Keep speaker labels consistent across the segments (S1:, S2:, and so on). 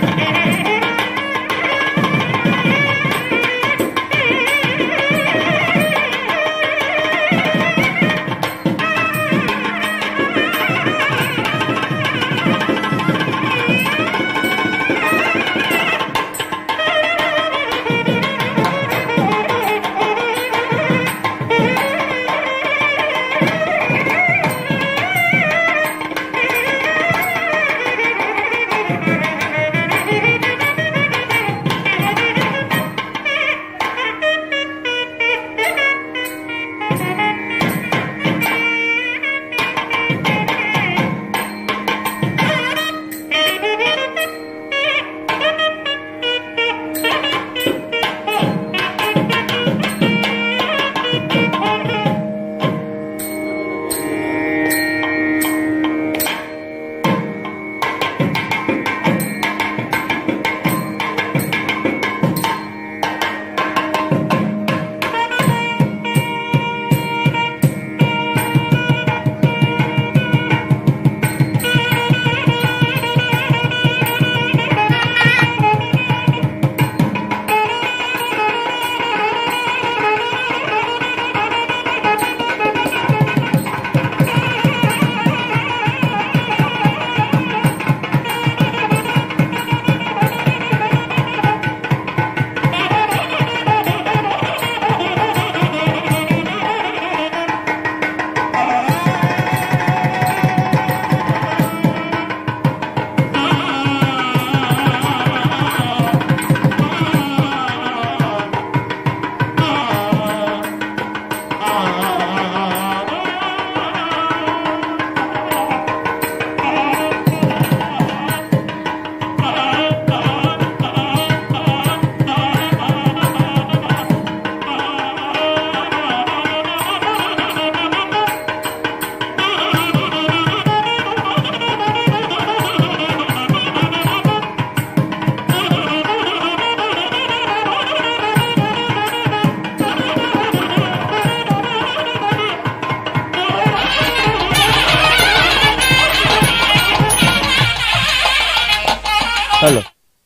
S1: Hello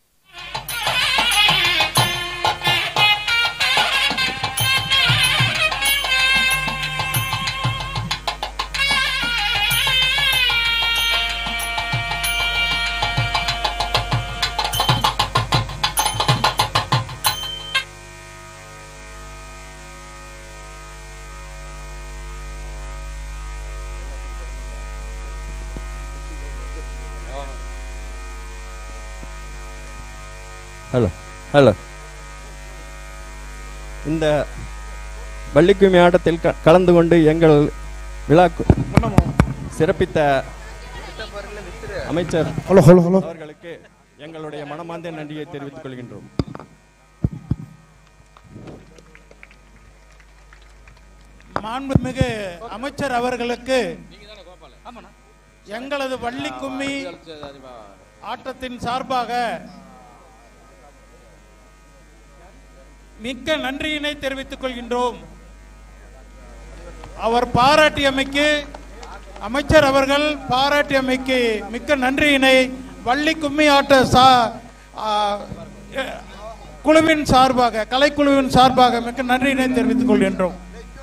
S1: hello hello இந்த வள்ளிக்கும்மி ஆட்டத்தில் க- கலந்து கொண்டு எங்கள் விழா கு- சிறப்பித்த அமைச்சர்
S2: ஹலோ ஹலோ ஹலோ
S1: அவர்களுக்கு எங்களுடைய மனமார்ந்த நன்றியை தெரிவித்துக் கொள்கின்றோம்
S3: மாண்புமிகு அமைச்சர் அவர்களுக்கு எங்களது வள்ளி கும்மி ஆட்டத்தின் சார்பாக மிக்க நன்றியினை தெரிவித்துக் கொள்கின்றோம் அவர் பாராட்டியமைக்கு அமைச்சர் அவர்கள் பாராட்டியமைக்கு மிக்க நன்றியினை வள்ளி கும்மி ஆட்ட சா ஆ, எ, குழுவின் சார்பாக கலைக்குழுவின் சார்பாக மிக்க நன்றியினை தெரிவித்துக் கொள்கின்றோம்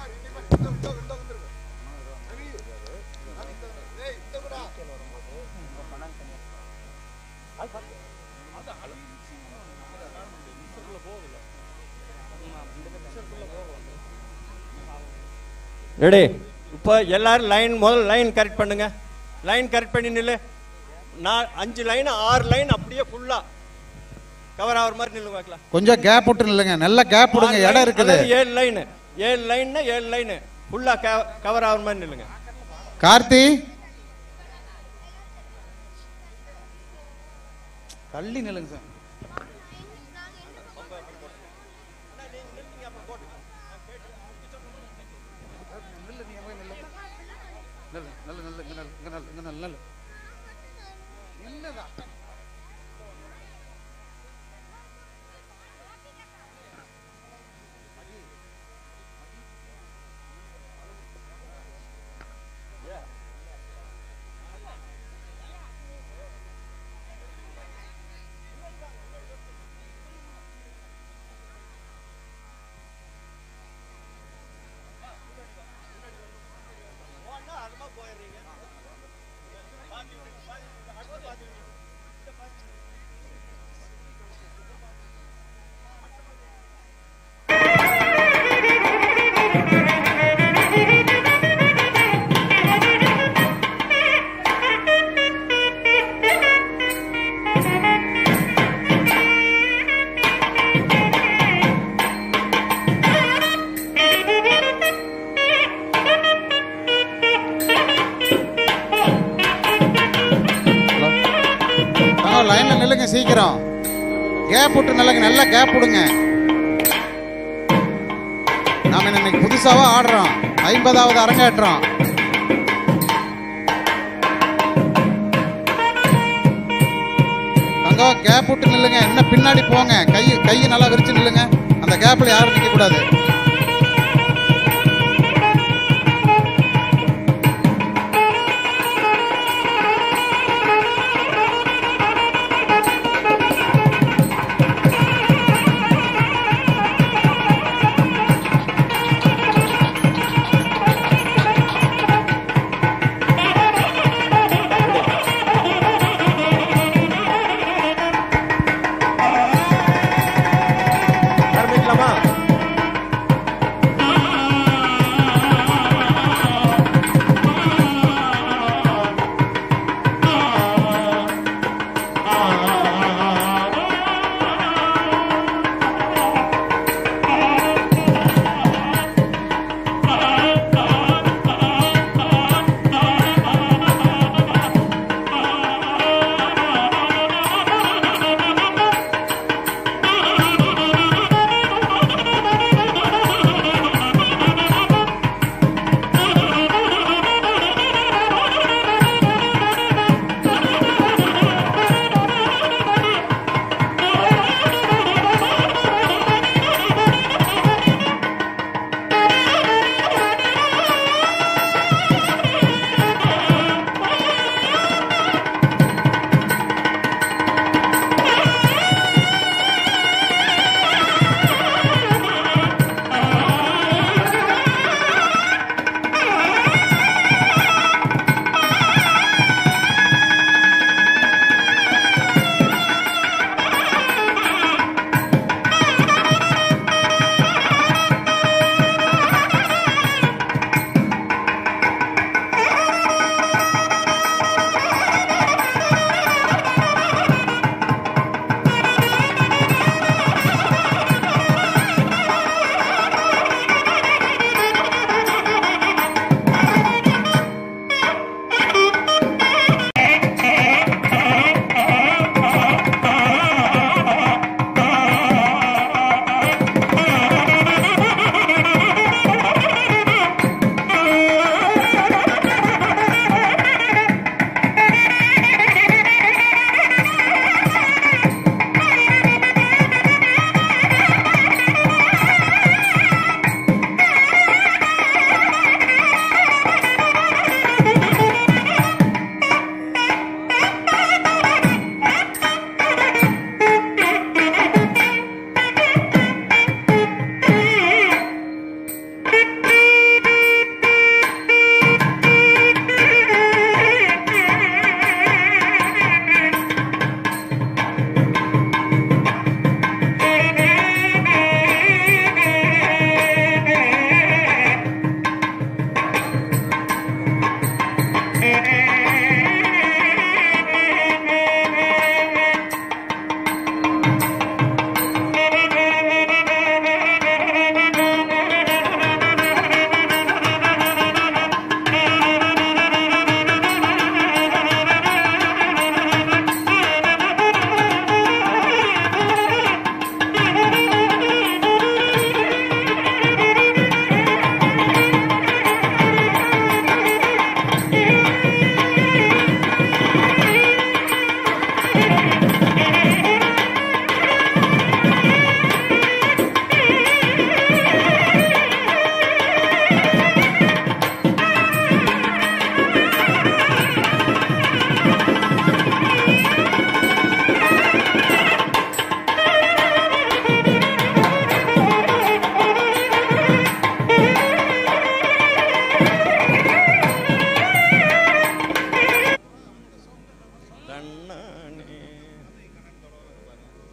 S1: ரெடி இப்போ எல்லாரும் லைன் முதல் லைன் கரெக்ட் பண்ணுங்க லைன் கரெக்ட் பண்ணி நில்லு நான் அஞ்சு லைன் ஆறு லைன் அப்படியே ஃபுல்லா கவர் ஆகிற மாதிரி நில்லு பார்க்கலாம்
S2: கொஞ்சம் கேப் விட்டு நில்லுங்க நல்ல கேப் விடுங்க
S1: ஆறு
S2: இடம்
S1: line
S2: இருக்குது
S1: அல்லது ஏழு லைன் ஏழு லைன்னா ஏழு லைன் ஃபுல்லா கவர் ஆகிற மாதிரி நில்லுங்க
S2: கார்த்தி தள்ளி நில்லுங்க சார் தங்கம் லைன்ல நில்லுங்க சீக்கிரம் கேப் விட்டு நில்லுங்க நல்லா கேப் விடுங்க நாம இன்னைக்கு புதுசாவா ஆடுறோம் ஐம்பதாவது அரங்கேற்றம் தங்கம் கேப் விட்டு நில்லுங்க இன்னும் பின்னாடி போங்க கை கையை நல்லா விரிச்சு நில்லுங்க அந்த கேப்ல யாரும் நிக்க கூடாது
S1: ஆரம்பிக்கலாமா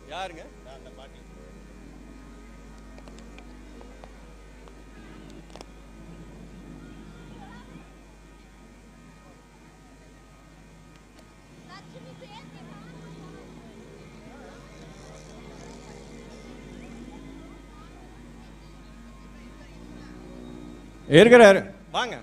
S1: யாருங்க அந்த பாட்டி இருக்கிறாரு வாங்க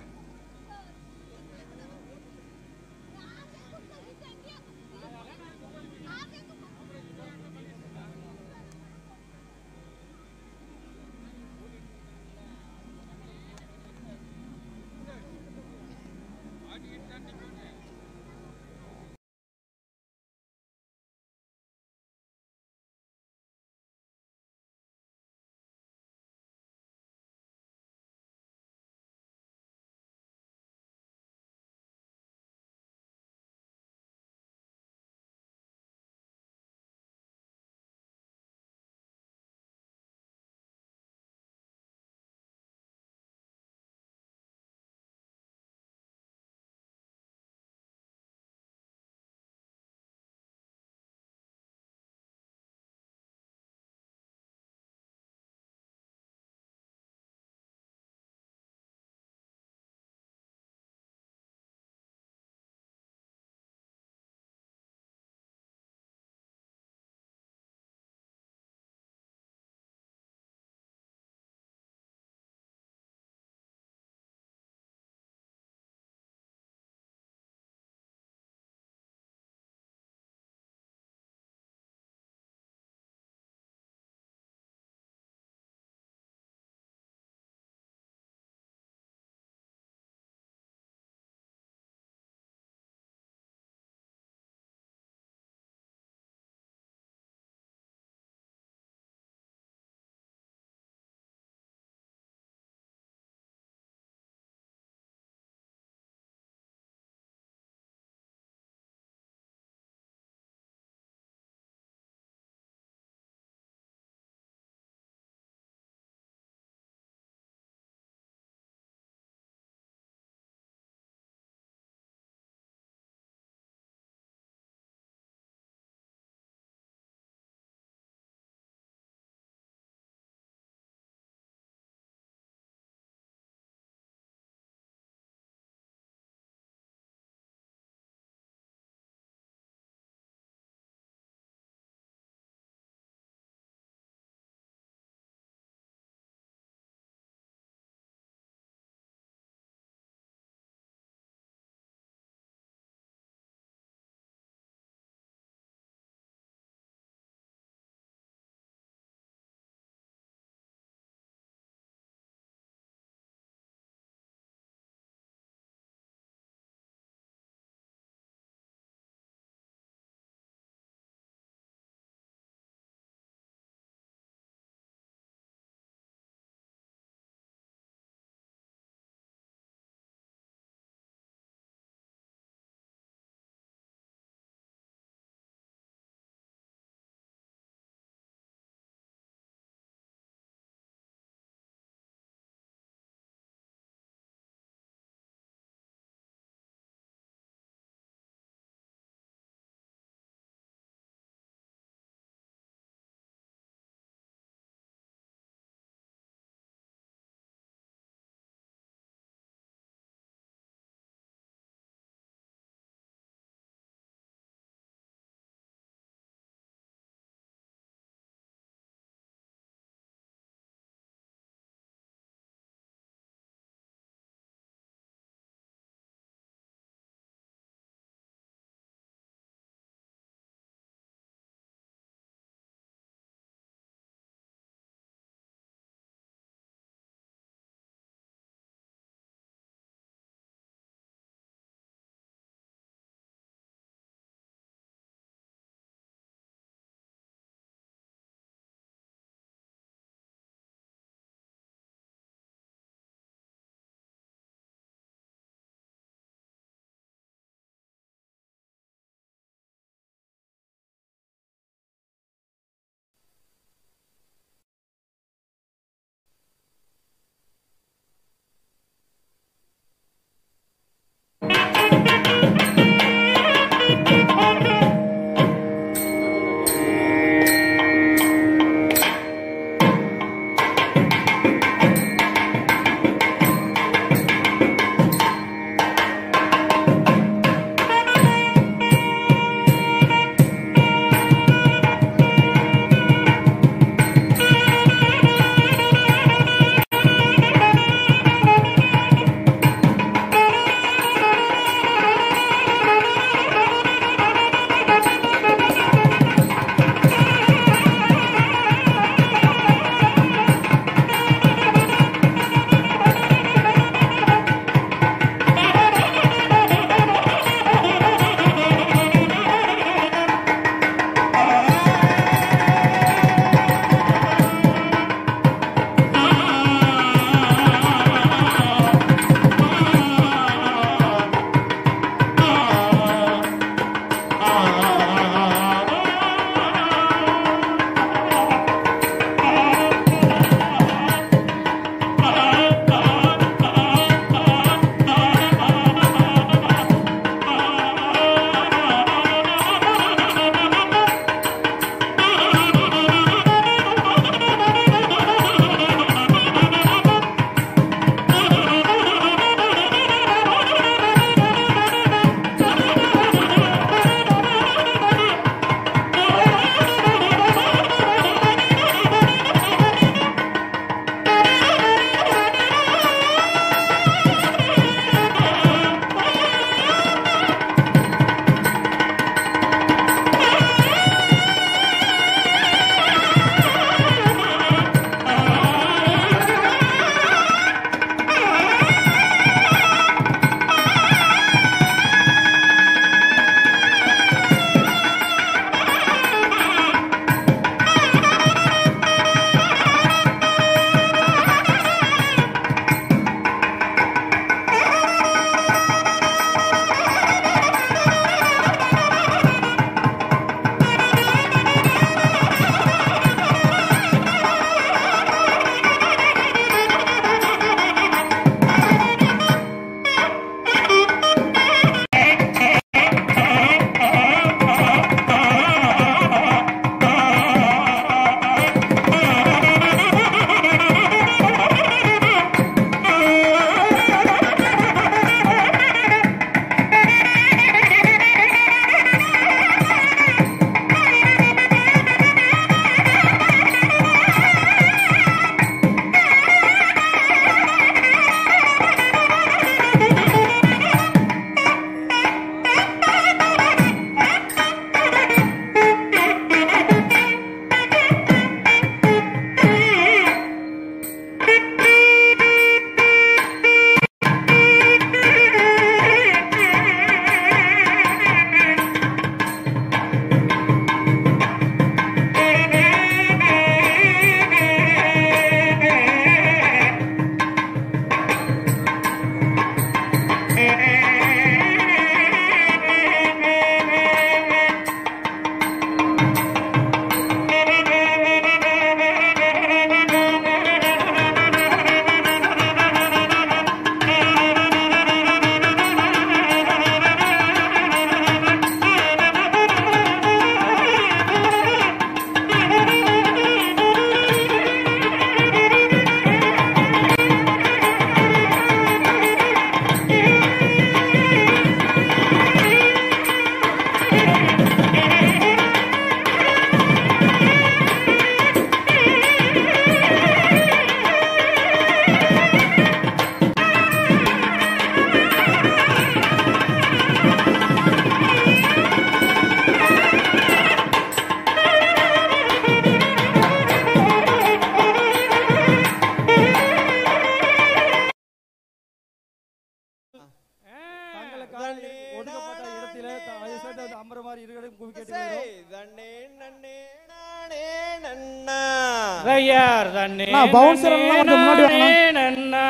S4: தையார் தண்ணே
S5: அண்ணா, bouncer எல்லாம் கொஞ்சம் முன்னாடி வாங்கண்ணா.
S4: நன்னா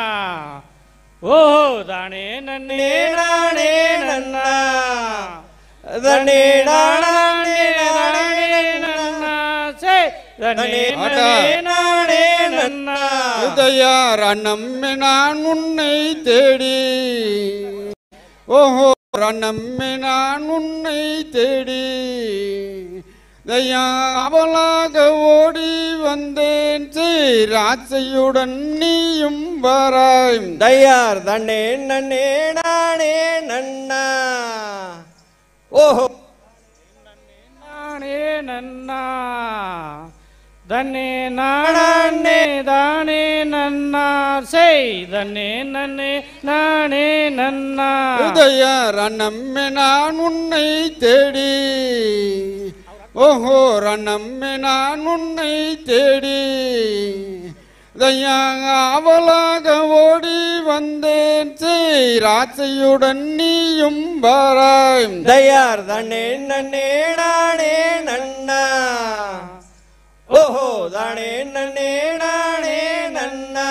S4: ஓ தானே நன்னே நானே நன்னா
S1: தனே
S4: நானே நானே நன்னா சே தண்ணே நானே நானே நன்னா
S6: உதயார் அண்ணம்மே நான் உன்னை தேடி ஓஹோ அண்ணம்மே நான் உன்னை தேடி தயா அவளாக ஓடி வந்தேன் சீராசையுடன் நீயும் வராய்
S1: தயார் தன்னே நன்னே நானே நன்னா ஓஹோ
S4: நானே நன்னா தன்னே நானே தானே நன்னா செய் தன்னே நன்னே நானே நன்னா
S6: உதயார் அண்ணம்மே நான் உன்னை தேடி ஓஹோ ரண்ணம்மே நான் உன்னை தேடி தையா அவளாக ஓடி வந்தேன் சீராசையுடன் நீயும் வராய்
S1: தயார் தன்னே நன்னே நானே நன்னா ஓஹோ தானே நன்னே நானே நன்னா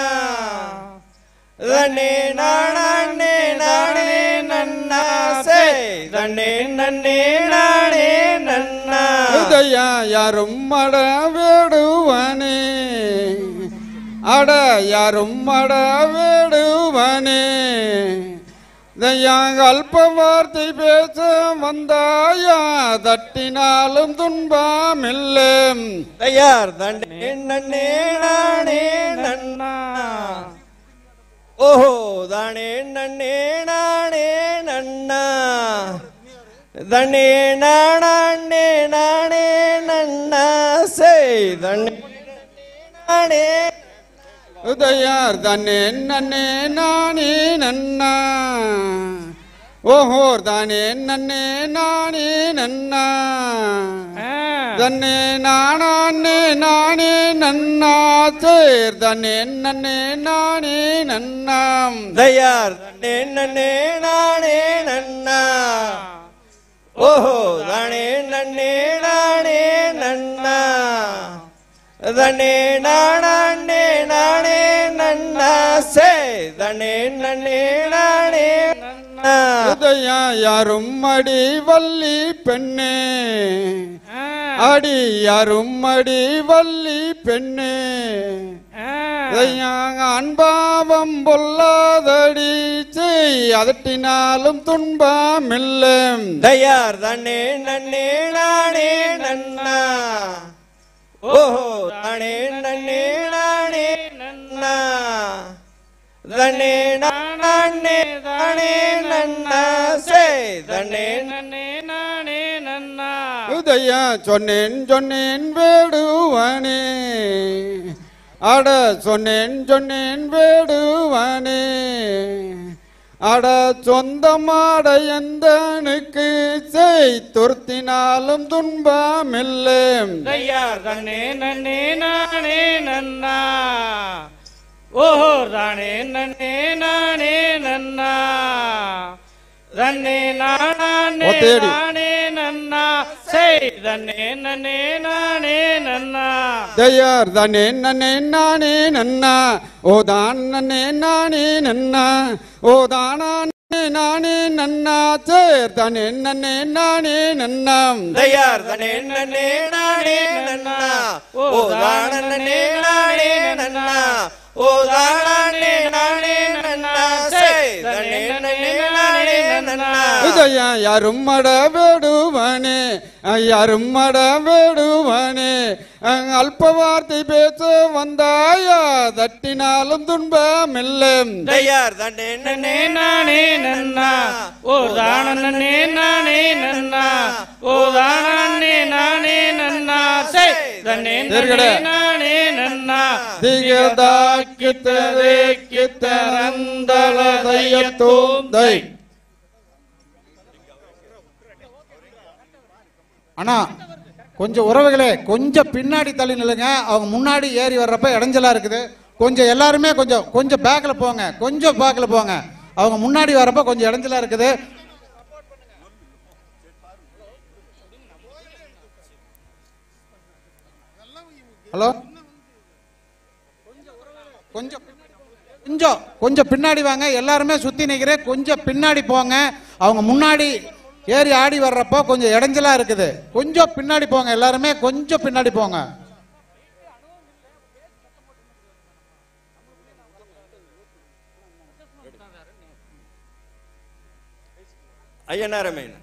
S1: தன்னே நானே நானே நன்னா சே தன்னே நன்னே நானே நன்னா
S6: உதயா யாரும் அட வேடுவனே அட யாரும் அட வேடுவனே தயாங்க அல்ப வார்த்தை பேச வந்தாயா தட்டினாலும் துன்பமில்லை
S1: தயார் தன்னே நன்னே நானே நன்னா ஓஹோ தானே நன்னே நானே நன்னா தன்னே நானே நானே நன்னா சே தன்னே நானே
S6: உதயார் தன்னே நன்னே நானே நன்னா ஓஹோர் தானே நன்னே நானே நன்னா தன்னே நானே நானே நன்னா சேர் தன்னே நன்னே நானே நன்னாம்
S1: தயார் தன்னே நன்னே நானே நன்னா ஓஹோ தானே நன்னே நானே நன்னா தன்னே நானே நானே நன்னா சே தன்னே நன்னே நானே நன்னா
S6: உதயா யாரும் அடி வள்ளி பெண்ணே அடி யாரும் அடி வள்ளி பெண்ணே ஐயாங்க அன்பாவம் பொல்லாதடி செய் அதட்டினாலும் துன்பமில்லை
S1: தயார் தன்னே நன்னே நானே நன்னா ஓஹோ தானே நன்னே நானே நன்னா தன்னே நானே தானே நன்னா சே தன்னே
S4: நன்னே நானே நன்னா
S6: உதயா சொன்னேன் சொன்னேன் வேடுவனே அட சொன்னேன் சொன்னேன் வேடுவனே அட சொந்தமாட எந்தனுக்கு செய் துருத்தினாலும் துன்பமில்லை
S4: தையார் தன்னே நன்னே நானே நன்னா ஓஹோ தானே நன்னே நானே நன்னா தன்னே நானே
S6: ஒத்தேடி.
S4: நானே நன்னா செய் தன்னே நன்னே நானே நன்னா
S6: தயார் தானே நன்னே நானே நன்னா ஓ தான் நன்னே நானே நன்னா ஓ தானே நானே நன்னா சேர் தானே நன்னே நானே நன்னாம்
S1: தயார் தன்னே நன்னே நானே நன்னா ஓ தானே நானே நன்னா ஓ தானே நானே நன்னா சே தன்னே நன்னே நானே நன்னா
S6: உதயா யாரும் மட வேடுவனே யாரும் மட வேடுவனே அல்ப வார்த்தை பேச வந்தாயா தட்டினாலும் துன்பமில்லை
S1: தயார் தன்னே
S4: நன்னே
S1: நன்னே
S4: நானே நன்னா ஓ தான நன்னே நானே நன்னா ஓ தானே நானே நன்னா செய் தன்னே நன்னே நானே நன்னா
S6: திகதாக்கித்ததே கித்தனந்தல தையத்தோம் தை
S2: அண்ணா கொஞ்சம் உறவுகளே கொஞ்சம் பின்னாடி தள்ளி நில்லுங்க அவங்க முன்னாடி ஏறி வர்றப்ப இடைஞ்சலா இருக்குது கொஞ்சம் எல்லாருமே கொஞ்சம் கொஞ்சம் பேக்கில் போங்க கொஞ்சம் பேக்கில் போங்க அவங்க முன்னாடி வர்றப்ப கொஞ்சம் இடைஞ்சலா இருக்குது ஹலோ கொஞ்சம் கொஞ்சம் கொஞ்சம் பின்னாடி வாங்க எல்லாருமே சுத்தி நிக்கிறேன் கொஞ்சம் பின்னாடி போங்க அவங்க முன்னாடி ஏறி ஆடி வர்றப்போ கொஞ்சம் இடைஞ்சலா இருக்குது கொஞ்சம் பின்னாடி போங்க எல்லாருமே கொஞ்சம் பின்னாடி போங்க
S1: ஐயனாரமேன்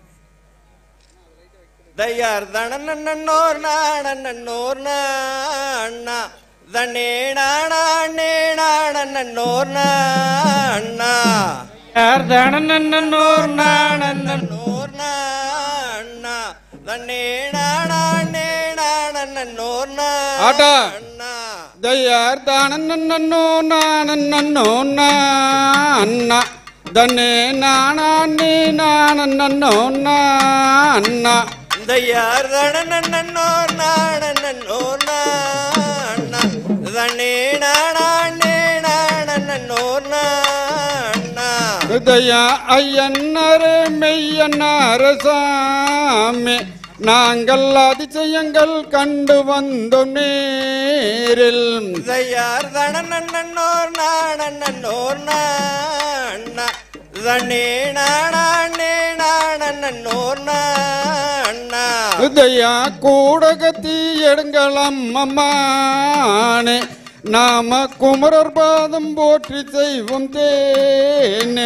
S1: தயார் தனன்னோர் நாடன்னோர் அண்ணா தன்னே நாடே நாடன்னோர் அண்ணா
S4: யார் தனநன்னோர் நானந்தன்
S1: நோர் அண்ணா தன்னே நாடே நாடன்னோர்
S6: ஆட்டா.
S1: அண்ணா
S6: தயார் தானன்னோ நானன்னோ அண்ணா தன்னே நானே நானன்னோ அண்ணா
S1: தயார் தனன்னோர் நாடன்னோர் அண்ணா தன்னே நாடே நாடன்னோர் அண்ணா
S6: ஹிருதயா ஐயன்னரே மெய்யன்னார சாமி நாங்கள் அதிசயங்கள் கண்டு வந்தோம் நேரில்
S1: தயார் தனன்னோர் நாடன்னோர் அண்ணா தன்னே நாடே நாடன்னோர் அண்ணா
S6: ஹிருதயா கூடகத்தி எடுங்களம் அம்மானே நாம குமரர் பாதம் போற்றி செய்வோம் தேனே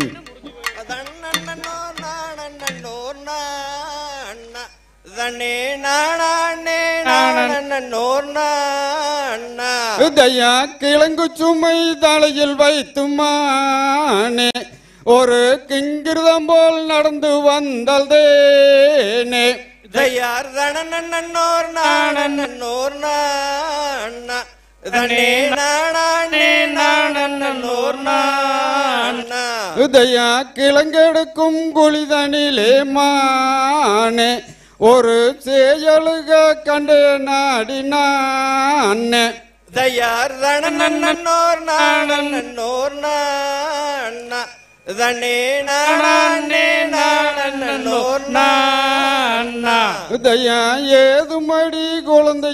S1: தன்னன்னோர் நாடன்னோர் அண்ணா தன்னே நாடே நாடன்னோர் அண்ணா
S6: ஹிருதயா கிழங்கு சுமை தலையில் வைத்துமானே ஒரு கிங்கிருதம் போல் நடந்து வந்தல் தேனே
S1: தயார் தனன்னோர் நாடன்னோர் அண்ணா தன்னே நாடே நாடன்னோர் அண்ணா
S6: ஹிருதயா கிழங்கெடுக்கும் குளிதனிலே மானே ஒரு செயலுக கண்டு நாடினானே
S1: தயார் தனன்னோர் நாடன்னோர் அண்ணா தன்னே நாடே நாடன்னோர்
S4: அண்ணா
S6: ஹிருதயா ஏதுமடி குழந்தை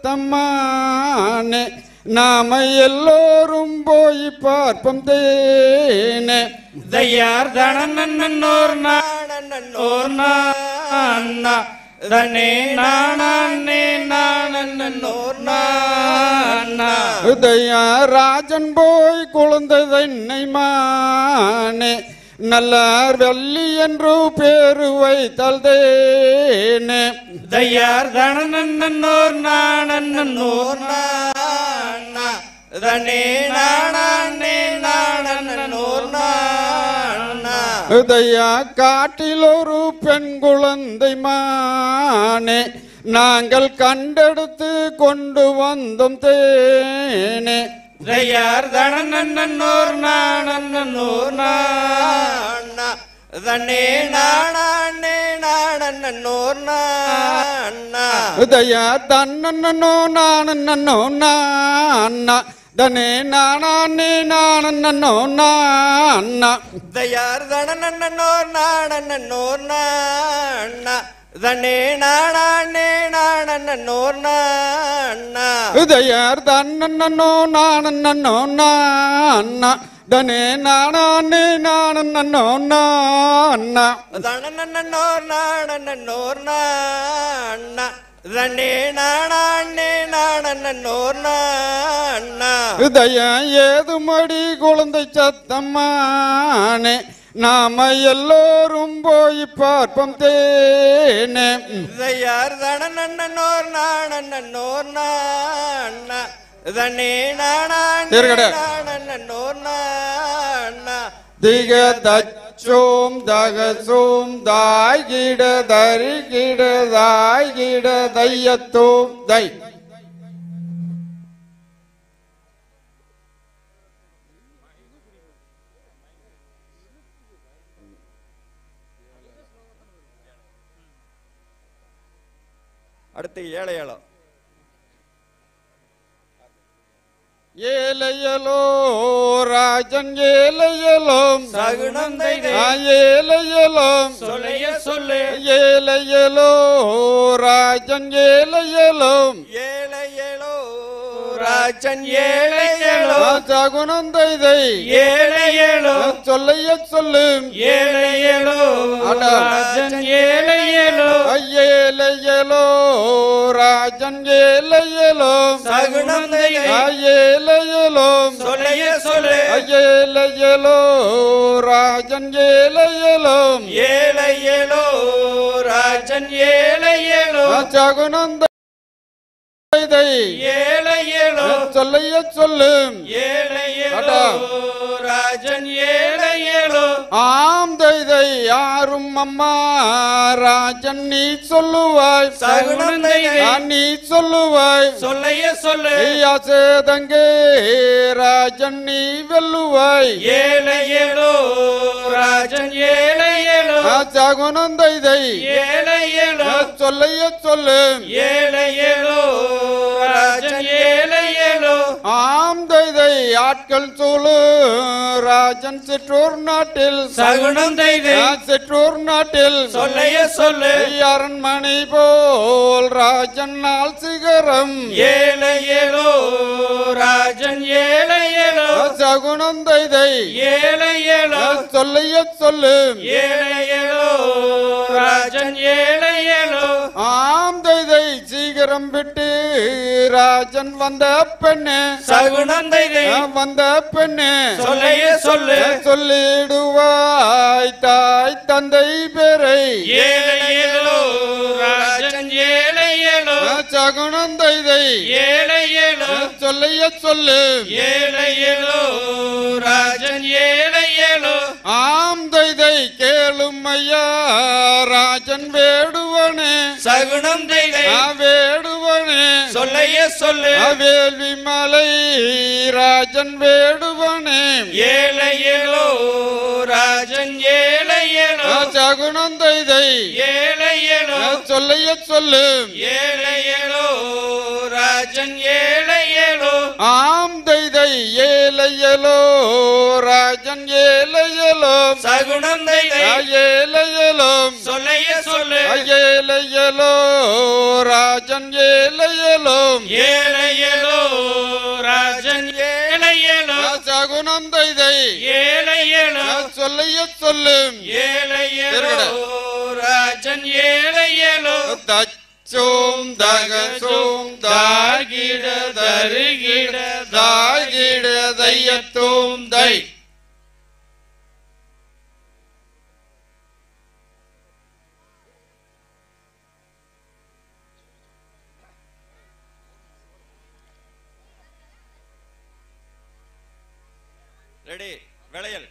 S6: சத்தம்மானே நாம எல்லோரும் போய் பார்ப்போம் தேனே
S4: தயார் தனநன்னோர்
S1: நாடன்னோர்
S4: அண்ணா தனே நானே நானன்னோர் அண்ணா
S6: ஹிருதயா ராஜன் போய் குழந்தை தன்னை மானே நல்லார் வெள்ளி என்று பேரு வைத்தல் தேனே
S4: தயார் தனநன்னோர் நானன்னோர்
S1: அண்ணா தன்னே நாடே நாடன்னோர் அண்ணா
S6: ஹிருதயா காட்டில் ஒரு பெண் குழந்தை மானே நாங்கள் கண்டெடுத்து கொண்டு வந்தோம் தேனே
S4: தயார் தனநன்னோர் நானன்னோர்
S1: அண்ணா தன்னே நாடே நாடன்னோர் அண்ணா
S6: ஹிருதயா தன்னோ நானோ அண்ணா தனே நானே நானோ அண்ணா
S1: தயார் தனன்னோர் நாடன்னோர் அண்ணா தன்னே நாடே நாடன்னோர் அண்ணா
S6: ஹிருதயார் தன்னோ நானோ அண்ணா தனே நானே நானோ அண்ணா
S1: தனன்னோர் நாடன்னோர் அண்ணா தன்னே நாடே நாடன்னோர் அண்ணா
S6: ஹிருதயா ஏதுமடி குழந்தை சத்தம்மானே நாம எல்லோரும் போய் பார்ப்போம் தேனே
S1: தயார் தனன்னோர் நாடன்னோர் அண்ணா தன்னே நாடே
S6: இருக்கடா.
S1: நாடன்னோர் அண்ணா
S6: திக தச்சோம் தகசோம் தாய்கிட தரிகிட தாய்கிட தையத்தோம் தை
S1: அடுத்து ஏழையாளம்
S6: ஏலையலோ ராஜன் ஏலையலோம்
S1: சகுனந்தை
S6: ஆ, ஏலையலோம்
S4: சொல்லைய சொல்லு
S6: ஏலையலோ ராஜன் ஏலையலோம்
S1: ஏழையலோ ராஜன் ஏழை ஏழோ
S6: சகுனந்தை
S4: ஏழை ஏழோ
S6: சொல்லைய சொல்லு
S4: ஏழை ஏழோ
S6: அட.
S4: ராஜன் ஏழை ஏழோ
S6: ஐயேலையலோ ராஜன் ஏலையலோ
S1: சகுனந்தை
S6: ஐயேலையலோ
S1: சொல்லைய சொல்லு
S6: ஐயேலையலோ ராஜன் ஏலையலோ
S1: ஏழை ஏழோ ராஜன் ஏழை ஏழோ
S6: சகுனந்தை
S1: ஏழை ஏழோ
S6: சொல்லைய சொல்லு
S1: ஏழை ஏழோ
S6: அட.
S1: ராஜன் ஏழை ஏழோ
S6: ஆம் தைதை யாரும் அம்மா ராஜன் நீ சொல்லுவாய்
S1: சகுனந்தை
S6: ஆ, நீ சொல்லுவாய்
S1: சொல்லைய சொல்லு
S6: ஐயா சேதங்கே ராஜன் நீ வெல்லுவாய்
S1: ஏழை ஏழோ ராஜன் ஏழை ஏழோ
S6: சகுனந்தை
S1: ஏழை ஏழோ
S6: சொல்லைய சொல்லு
S1: ஏழை ஏழோ ராஜன் ஏழை ஏழோ
S6: ஆம் தைதை ஆட்கள் சூழு ராஜன் சிற்றூர் நாட்டில்
S1: சகுனம் தைதை
S6: ஆ, சிற்றூர் நாட்டில்
S1: சொல்லைய சொல்லு
S6: அரண்மனை போல் ராஜன் நாள் சிகரம்
S1: ஏழை ஏழோ ராஜன் ஏழை ஏழோ
S6: சகுனம் தைதை
S1: ஏழை ஏழோ
S6: சொல்லைய சொல்லு
S1: ஏழை ஏழோ ராஜன் ஏழை ஏழோ
S6: ஆம் தைதை சீக்கிரம் விட்டு ராஜன் வந்த பெண்ணு
S1: சகுனம் தைதை
S6: ஆ, வந்த பெண்ணு
S1: சொல்லைய சொல்லு
S6: சொல்லிடுவாய் தாய் தந்தை பேரை
S1: ஏழை ஏழோ ராஜன் ஏழை ஏழோ
S6: சகுனம் தைதை
S1: ஏழை ஏழோ
S6: சொல்லைய சொல்லு
S1: ஏழை ஏழோ ராஜன் ஏழை ஏழோ
S6: ஆம் தைதை கேளும் ஐயா ராஜன் வேடுவனே
S1: சகுனம் தைதை
S6: ஆ, வேடுவனே
S1: சொல்லைய சொல்லு
S6: ஆ, வேள்வி மலை ராஜன் வேடுவனே
S1: ஏழை ஏழோ ராஜன் ஏழை ஏழோ
S6: ஆ, சகுனம் தைதை
S1: ஏழை ஏழோ
S6: ஆ, சொல்லைய சொல்லு
S1: ஏழை ஏழோ ராஜன் ஏழை ஏழோ
S6: ஆம் தைதை ஏலையலோ ராஜன் ஏலையலோ
S1: சகுனம் தைதை
S6: ஆ, ஏலையலோ
S1: சொல்லைய சொல்லு
S6: ஆ, ஏலையலோ ராஜன் ஏலையலோ
S1: ஏழை ஏழோ ராஜன் ஏழை ஏழோ
S6: ஆ, சகுனம் தைதை
S1: ஏழை ஏழோ
S6: ஆ, சொல்லைய சொல்லு
S1: ஏழை ஏழோ ராஜன் ஏழை ஏழோ
S6: தச்சோம் தகசோம் தாகிட தருகிட தாகிட தையத்தோம் தை
S1: ரெடி விளையல்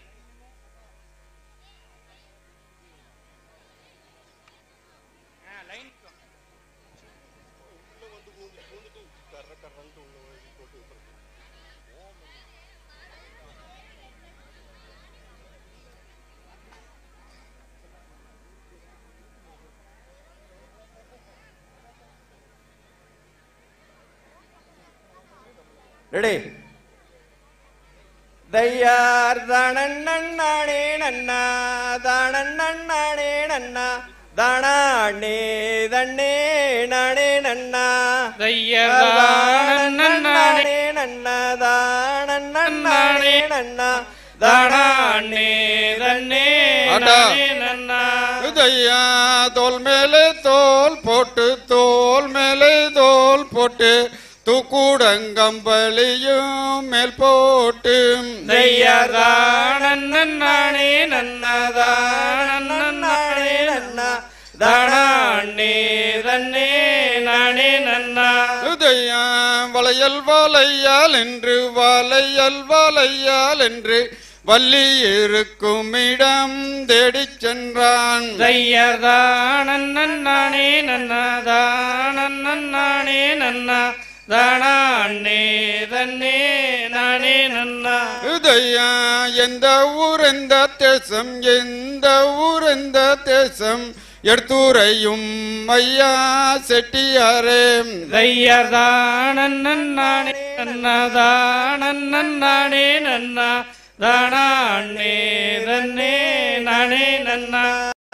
S1: ரெடி தையார் தானண்ணே நன்னா தானண்ணே நன்னா தானே தண்ணே நானே நன்னா
S4: தையதானே
S1: நன்னா தானண்ணே நன்னா
S4: தானே தன்னே
S6: அடா.
S4: நானே நன்னா
S6: உதையா தோல் மேலே தோல் போட்டு தோல் மேலே தோல் போட்டு தூக்குடங்கம்பளியும் மேல் போட்டு
S4: தையதானே நன்னதானே நன்னா தானே தன்னே நானே நன்னா
S6: உதையா வளையல் வாழையால் என்று வாழையல் வாழையால் என்று வள்ளி இருக்கும் இடம் தேடிச் சென்றான்
S4: தையதானே நன்னதானே நன்னா தானே தன்னே நானே நன்னா
S6: உதயா எந்த ஊர் எந்த தேசம் எந்த ஊர் எந்த தேசம் எடுத்துரையும் ஐயா செட்டியாரே
S4: தையதானே நன்னதானே நன்னா தானே தன்னே நானே நன்னா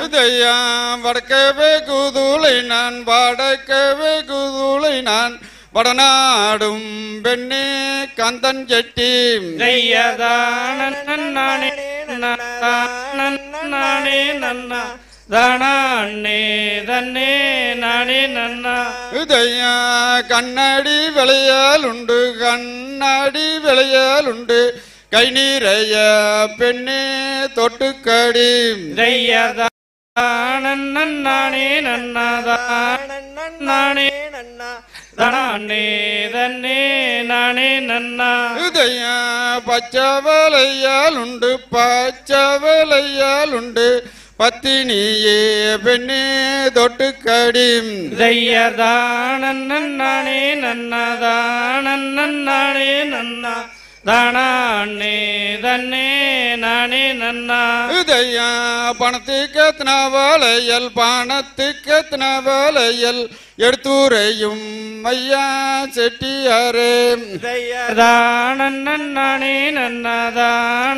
S6: உதயா வடக்கவே குதுளை நான் வடக்கவே குதுளை நான் வடநாடும் பெண்ணே கந்தன் செட்டி
S4: தையதானே நானே நன்னா தானே தன்னே நானே நன்னா
S6: உதய கண்ணாடி விளையால் உண்டு கண்ணாடி விளையால் உண்டு கை நீரைய பெண்ணே தொட்டுக்கடி
S4: தையதானே நன்னாதான் நானே தானே தன்னே நானே நன்னா
S6: உதய பச்சை வேலையால் உண்டு பச்சை வேலையால் உண்டு பத்தினியே பெண்ணே தொட்டுக்கடி
S4: தையதானே நன்னாதானே நன்னா தானே தன்னே நானே நன்னா
S6: உதய பணத்துக்கு எத்தனை வேலையல் பணத்துக்கு எத்தனை வேலையல் எடுத்துரையும் ஐயா செட்டியாரே
S4: தானே நன்னாதான்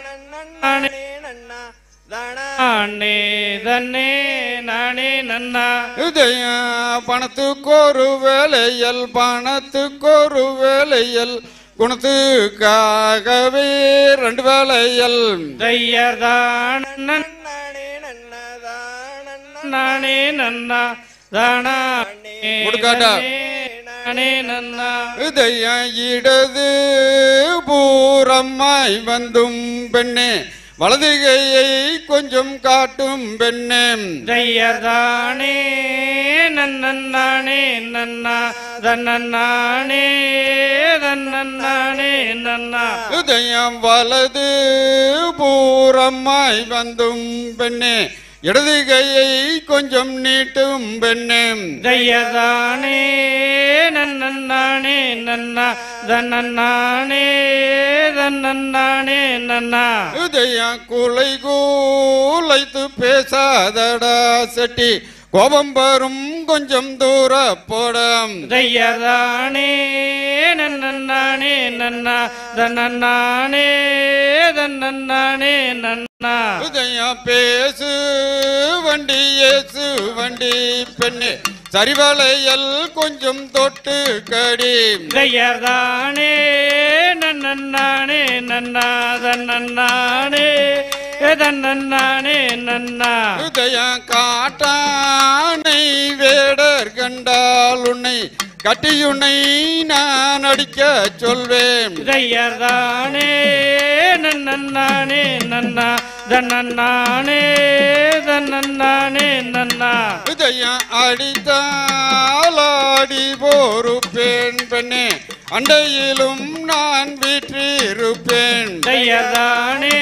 S4: நானே தன்னே நானே நன்னா
S6: உதய பணத்துக்கொரு வேலையல் பணத்துக்கொரு வேலையல் குணத்துக்காகவே ரெண்டு வேலையல்
S4: தையதானே நானே நன்னா தானே
S6: கொடுக்காட்டா.
S4: நானே நன்னா
S6: உதய இடது பூரம்மாய் வந்தும் பெண்ணே வலது கையை கொஞ்சம் காட்டும் பெண்ணே
S4: தையதானே நன்னே நன்னா தன்னே தன்னே நன்னா
S6: உதயம் வலது பூரம்மாய் வந்தும் பெண்ணே இடது கையை கொஞ்சம் நீட்டும் பெண்ணே
S4: தையதானே நன்னே நன்னா தன்னே தன்னே நன்னா
S6: உதய குலை கூலைத்து பேசாதடா செட்டி கோபம் வரும் கொஞ்சம் தூர போடம்
S4: தையதானே நன்னே நன்னா தன்னே தன்னே நன்னா
S6: உதய பேசு வண்டி ஏசு வண்டி பெண்ணே சரிவலையல் கொஞ்சம் தொட்டு கடி
S4: தையதானே நன்னே நன்னா தன்னே தன்னே நன்னா
S6: உதய காட்டானை வேடர் கண்டால் உன்னை கட்டியுன்னை நான் அடிக்க சொல்வேன்
S4: தையதானே நன்னே நன்னா தன்னே தன்னே நன்னா
S6: உதய அடித்தாலாடி போருப்பேன் பெண்ணே அண்டையிலும் நான் வீற்றிருப்பேன்
S4: தையதானே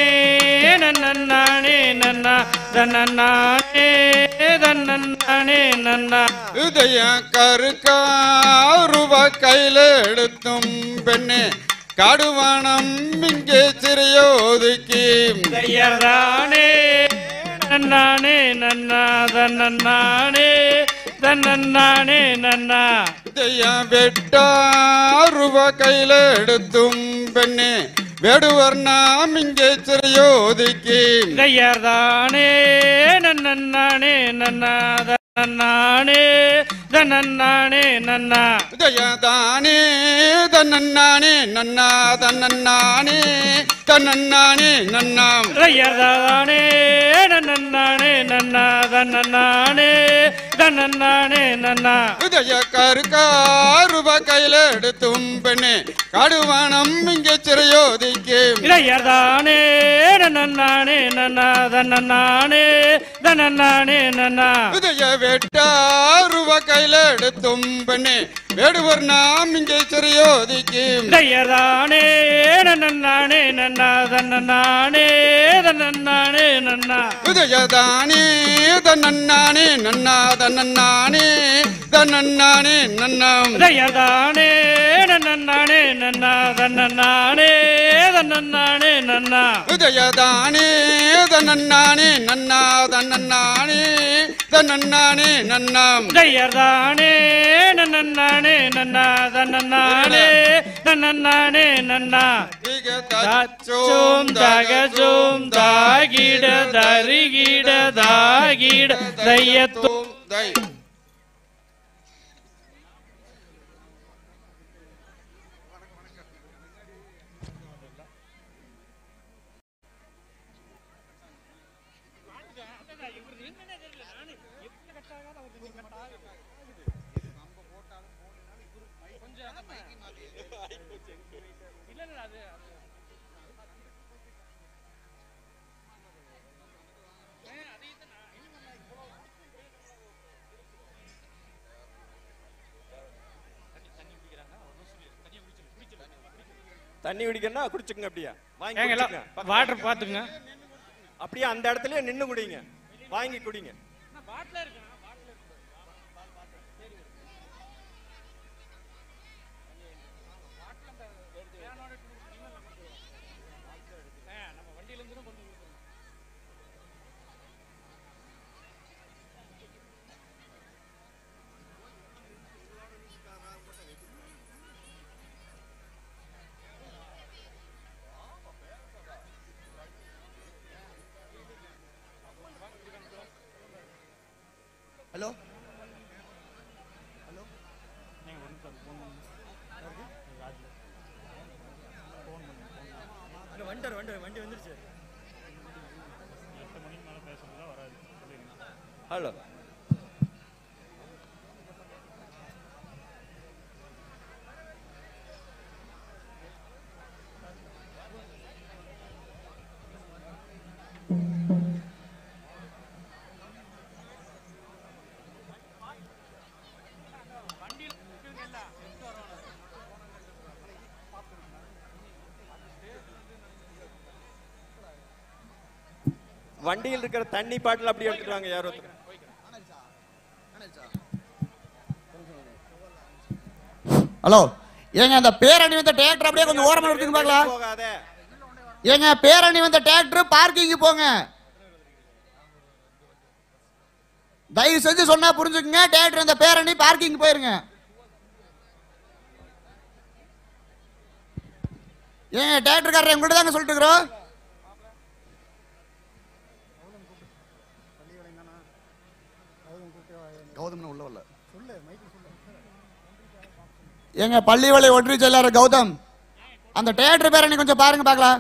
S4: நன்னே நன்னா தன்னே தன்னே நன்னா
S6: உதய கருக்காருவ கையில எடுத்தும் பெண்ணே காடுவானம் இங்கே சிறையோதுக்கி
S4: தையதானே நன்னானே நன்னா தன்னே தன்னே நன்னா
S6: உதய வெட்டாருவ கையில எடுத்தும் பெண்ணே வேடுவர் நாம் இங்கே சிறையோதுக்கி
S4: தையதானே நன்னானே நன்னா தன்னானே தன்னானே நன்னா
S6: உதயதானே தன்னன்னானே நன்னா தன்னன்னானே தன்னன்னானே நன்னாம்
S4: தையதானே நன்னானே நன்னா தன்னானே தன்னானே நன்னா
S6: உதய கருக்காருவ கையில எடுத்தும் பெண்ணே காடுவானம் இங்கே சிறையோதிக்கு
S4: இளையர்தானே நன்னானே நன்னா தன்னானே தன்னானே நன்னா
S6: உதய வெட்டாருவ கையில எடுத்தும் பெண்ணே வேடுவர் நாம் இங்கே சிறையோதிக்கு
S4: இளையர்தானே நன்னானே நன்னா தன்னானே தன்னானே நன்னா
S6: உதயதானே தன்னன்னானே நன்னா தன்னன்னானே தன்னன்னானே நன்னாம்
S4: இளையர்தானே நன்னானே நன்னா தன்னானே தன்னானே நன்னா
S6: உதயதானே தன்னன்னானே நன்னா தன்னன்னானே தன்னன்னானே நன்னாம்
S4: இளையர்தானே நன்னானே நன்னா தன்னானே தன்னானே நன்னா தச்சோம் தகஜோம் தாகிட தருகிட தாகிட தையத்தோம்
S6: தை
S1: தண்ணி குடிக்கணும்னா குடிச்சுங்க அப்படியே வாங்கி
S4: ஏங்க எல்லாம்
S1: குடிச்சுங்க. பக்கத்துல.
S4: வாட்டர் பாத்துங்க
S1: அப்படியே அந்த இடத்துலயே நின்னு குடிங்க வாங்கி குடிங்க
S7: ஹலோ
S1: வண்டர் வண்டர் வண்டி வந்துருச்சு ஹலோ வண்டியில் இருக்கிற தண்ணி பாட்டில் அப்படியே எடுத்துட்டு வாங்க யாரோ ஒருத்தர்.
S7: ஹலோ ஏங்க அந்த பேரணி வந்த டிராக்டர் அப்படியே கொஞ்சம் ஓரமா எடுத்துங்க பார்க்கலாம்
S1: போகாத
S7: ஏங்க பேரணி வந்த டிராக்டர் பார்க்கிங் போங்க தயவு செஞ்சு சொன்னா புரிஞ்சுக்குங்க டிராக்டர் இந்த பேரணி பார்க்கிங் போயிருங்க ஏங்க டிராக்டர்காரர் எங்கள்கிட்ட தாங்க சொல்லிட்டு இருக்கிறோம் கௌதம் உள்ள வரல ஏங்க பள்ளிவளை ஒன்றிய செயலாளர் கௌதம் அந்த தியேட்டர் பேரணி கொஞ்சம் பாருங்க பார்க்கலாம்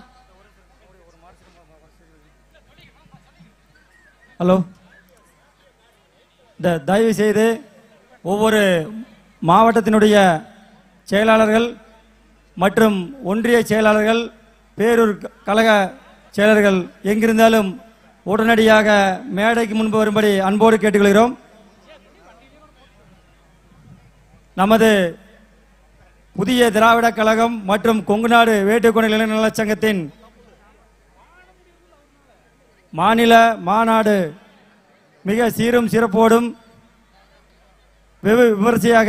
S8: ஹலோ இந்த தயவு செய்து ஒவ்வொரு மாவட்டத்தினுடைய செயலாளர்கள் மற்றும் ஒன்றிய செயலாளர்கள் பேரூர் க- கழக செயலர்கள் எங்கிருந்தாலும் உடனடியாக மேடைக்கு முன்பு வரும்படி அன்போடு கேட்டுக்கொள்கிறோம் நமது புதிய திராவிட கழகம் மற்றும் கொங்குநாடு வேட்டுக்கொண்டு இளைஞர் நலச் சங்கத்தின் மாநில மாநாடு மிக சீரும் சிறப்போடும் வெகு விமரிசையாக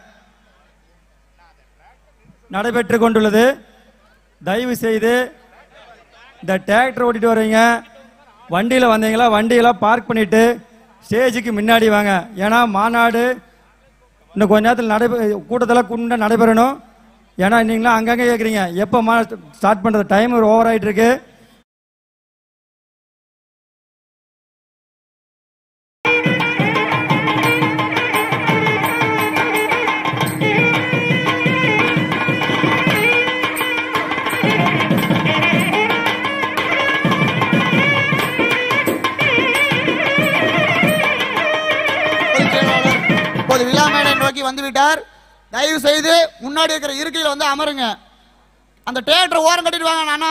S8: நடைபெற்று கொண்டுள்ளது தயவு செய்து இந்த டிராக்டர் ஓட்டிட்டு வர்றீங்க வண்டியில் வந்தீங்களா வண்டியெல்லாம் பார்க் பண்ணிட்டு ஸ்டேஜுக்கு முன்னாடி வாங்க ஏன்னா மாநாடு இன்னும் கொஞ்ச நேரத்தில் நடைபெ கூட்டத்தில் குண்ட நடைபெறணும் ஏன்னா நீங்களாம் அங்கங்கே கேட்குறீங்க எப்போ மா ஸ்டார்ட் பண்ணுறது டைம் ஓவர் ஆயிட்டு இருக்கு
S7: பொதுச் செயலாளர் இப்போது விழா மேடை நோக்கி வந்து விட்டார் தயவு செய்து முன்னாடி இருக்கிற இருக்கையில் வந்து அமருங்க அந்த தியேட்டர் ஓரம் கட்டிட்டு வாங்க நானா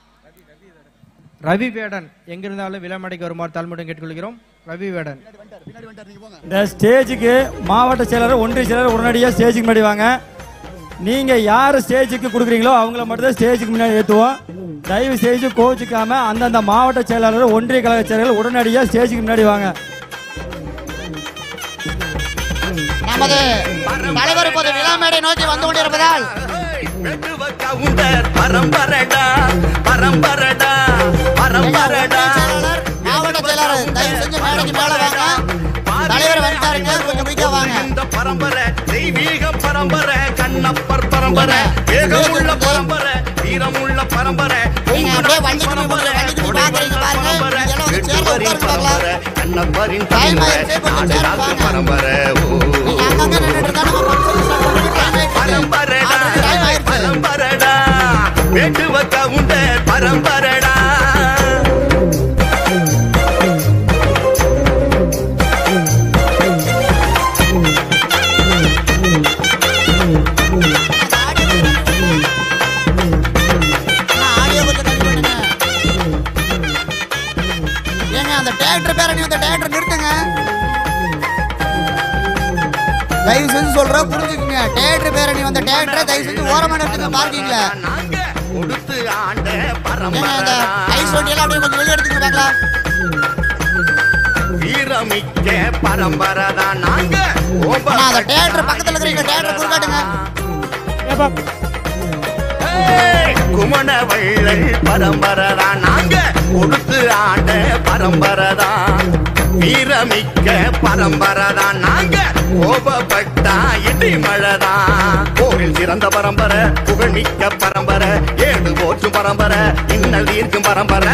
S9: ரவி வேடன் எங்கிருந்தாலும் விளமடைக்கு வருமாறு தாழ்மையுடன் கேட்டுக்கொள்கிறோம் ரவி வேடன்
S8: இந்த ஸ்டேஜுக்கு மாவட்ட செயலாளர் ஒன்றிய செயலாளர் உடனடியாக ஸ்டேஜுக்கு முன்னாடி வாங்க நீங்க யார் ஸ்டேஜுக்கு கொடுக்குறீங்களோ அவங்கள மட்டும் தான் ஸ்டேஜுக்கு முன்னாடி ஏற்றுவோம் தயவு செய்து கோச்சிக்காம அந்தந்த மாவட்ட செயலாளர் ஒன்றிய கழக செயலாளர் உடனடியாக ஸ்டேஜுக்கு முன்னாடி வாங்க
S7: நமது தலைவர் இப்போது விழா மேடை நோக்கி வந்து கொண்டிருப்பதால்
S10: வெட்டுவ கவுண்டர் பரம்பரடா பரம்பரடா
S7: எங்க
S10: பரம்பரடா
S7: ஒன்றிய செயலாளர், மாவட்ட செயலாளர் தயவு செஞ்சு மேடைக்கு மேல வாங்க தலைவர் வந்துட்டாருங்க கொஞ்சம் குயிக்கா வாங்க
S10: இந்த பரம்பரை தெய்வீக பரம்பரை கண்ணப்பர் பரம்பரை வேகமுள்ள பரம்பரை வீரமுள்ள பரம்பரை
S7: நீங்க அப்படியே வண்டிக்கு போய் போங்க, வண்டிக்கு போய் பாக்குறீங்க பாருங்க.
S10: பரம்பரை
S7: இதெல்லாம் வந்து சேர்ல
S10: வெட்டுவரின்
S7: உட்காருங்க பார்க்கலாம்.
S10: பரம்பரை கண்ணப்பரின்
S7: Time
S10: பரம்பரை
S7: ஆயிடுச்சு, கொஞ்சம்
S10: நாடு
S7: சேர்ல
S10: நாட்டு
S7: வாங்க.
S10: பரம்பரை ஓ
S7: நீங்க அங்கங்க நின்னுட்டு இருந்தா நம்ம function start பண்றதுக்கு time ஆயிடுச்சு.
S10: பரம்பரடா
S7: ஆல்ரெடி time ஆயிடுச்சு.
S10: பரம்பரடா வெட்டுவ கவுண்டர் பரம்பரடா
S7: அண்ணா, audio கொஞ்சம் கம்மி பண்ணுங்க. ஏங்க அந்த தியேட்டர் பேரணி வந்த தியேட்டர் நிறுத்துங்க தயவு செஞ்சு சொல்றேன் புரிஞ்சுக்குங்க தியேட்டர் பேரணி வந்த தியேட்டரை தயவு செஞ்சு ஓரமா நிறுத்துங்க பார்க்கிங்ல
S10: நாங்க கொடுத்து ஆண்ட
S7: ஏங்க இந்த
S10: பரம்பரடா
S7: ஐஸ் வண்டியெல்லாம் அப்படியே கொஞ்சம் வெளியே எடுத்துங்க பார்க்கலாம்
S10: வீரமிக்க பரம்பரதா நாங்க
S7: அண்ணா அந்த தேட்டர் பக்கத்துல இருக்கிறீங்க தேட்டர் குறுக்காட்டுங்க
S10: ஏய், குமண வள்ளல் பரம்பரதா நாங்க கொடுத்து ஆண்ட பரம்பரதா வீரமிக்க பரம்பரதா நாங்க கோபப்பட்டா இடி மழைதா போரில் சிறந்த பரம்பரை புகழ்மிக்க பரம்பரை ஏடு போற்றும் பரம்பரை இன்னல் தீர்க்கும் பரம்பரை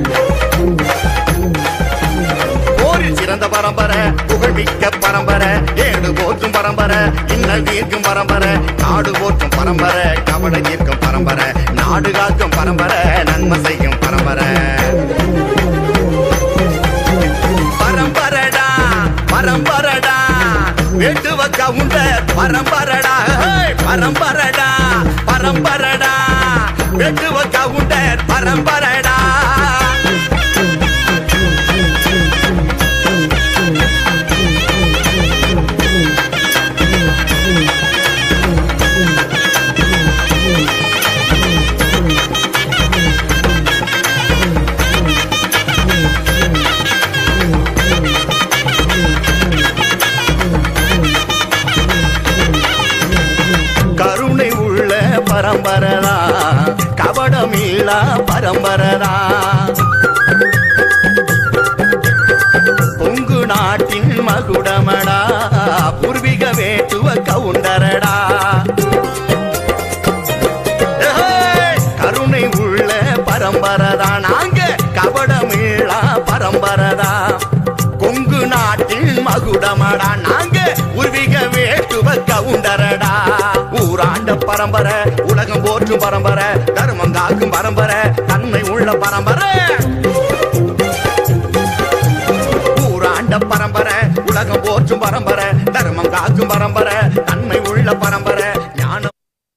S10: போரில் சிறந்த பரம்பரை புகழ்மிக்க பரம்பரை ஏடு போற்றும் பரம்பரை இன்னல் தீர்க்கும் பரம்பரை நாடு போற்றும் பரம்பரை கவலை தீர்க்கும் பரம்பரை நாடு காக்கும் பரம்பரை நன்மை செய்யும் பரம்பரை பரம்பரடா பரம்பரடா வேட்டுவ கவுண்ட பரம்பரடா ஹேய், பரம்பரடா பரம்பரடா வேட்டுவ கவுண்ட பரம்பரடா கருணை உள்ள பரம்பரதா கபடமில்லா பரம்பரதா பொங்கு நாட்டின் மகுடமடா பூர்வீக வேட்டுவ கவுண்டரடா ஏய், கருணை உள்ள பரம்பரதா நாங்க கபடமில்லா பரம்பரதா கொங்கு நாட்டில் மகுடமடா நாங்க உருவிக வேட்டுவ கவுண்டரடா ஊராண்ட பரம்பரை உலகம் போற்றும் பரம்பரை தர்மம் காக்கும் பரம்பரை தன்மை உள்ள பரம்பரை ஊராண்ட பரம்பரை உலகம் போற்றும் பரம்பரை தர்மம் காக்கும் பரம்பரை தன்மை உள்ள பரம்பரை ஞானம்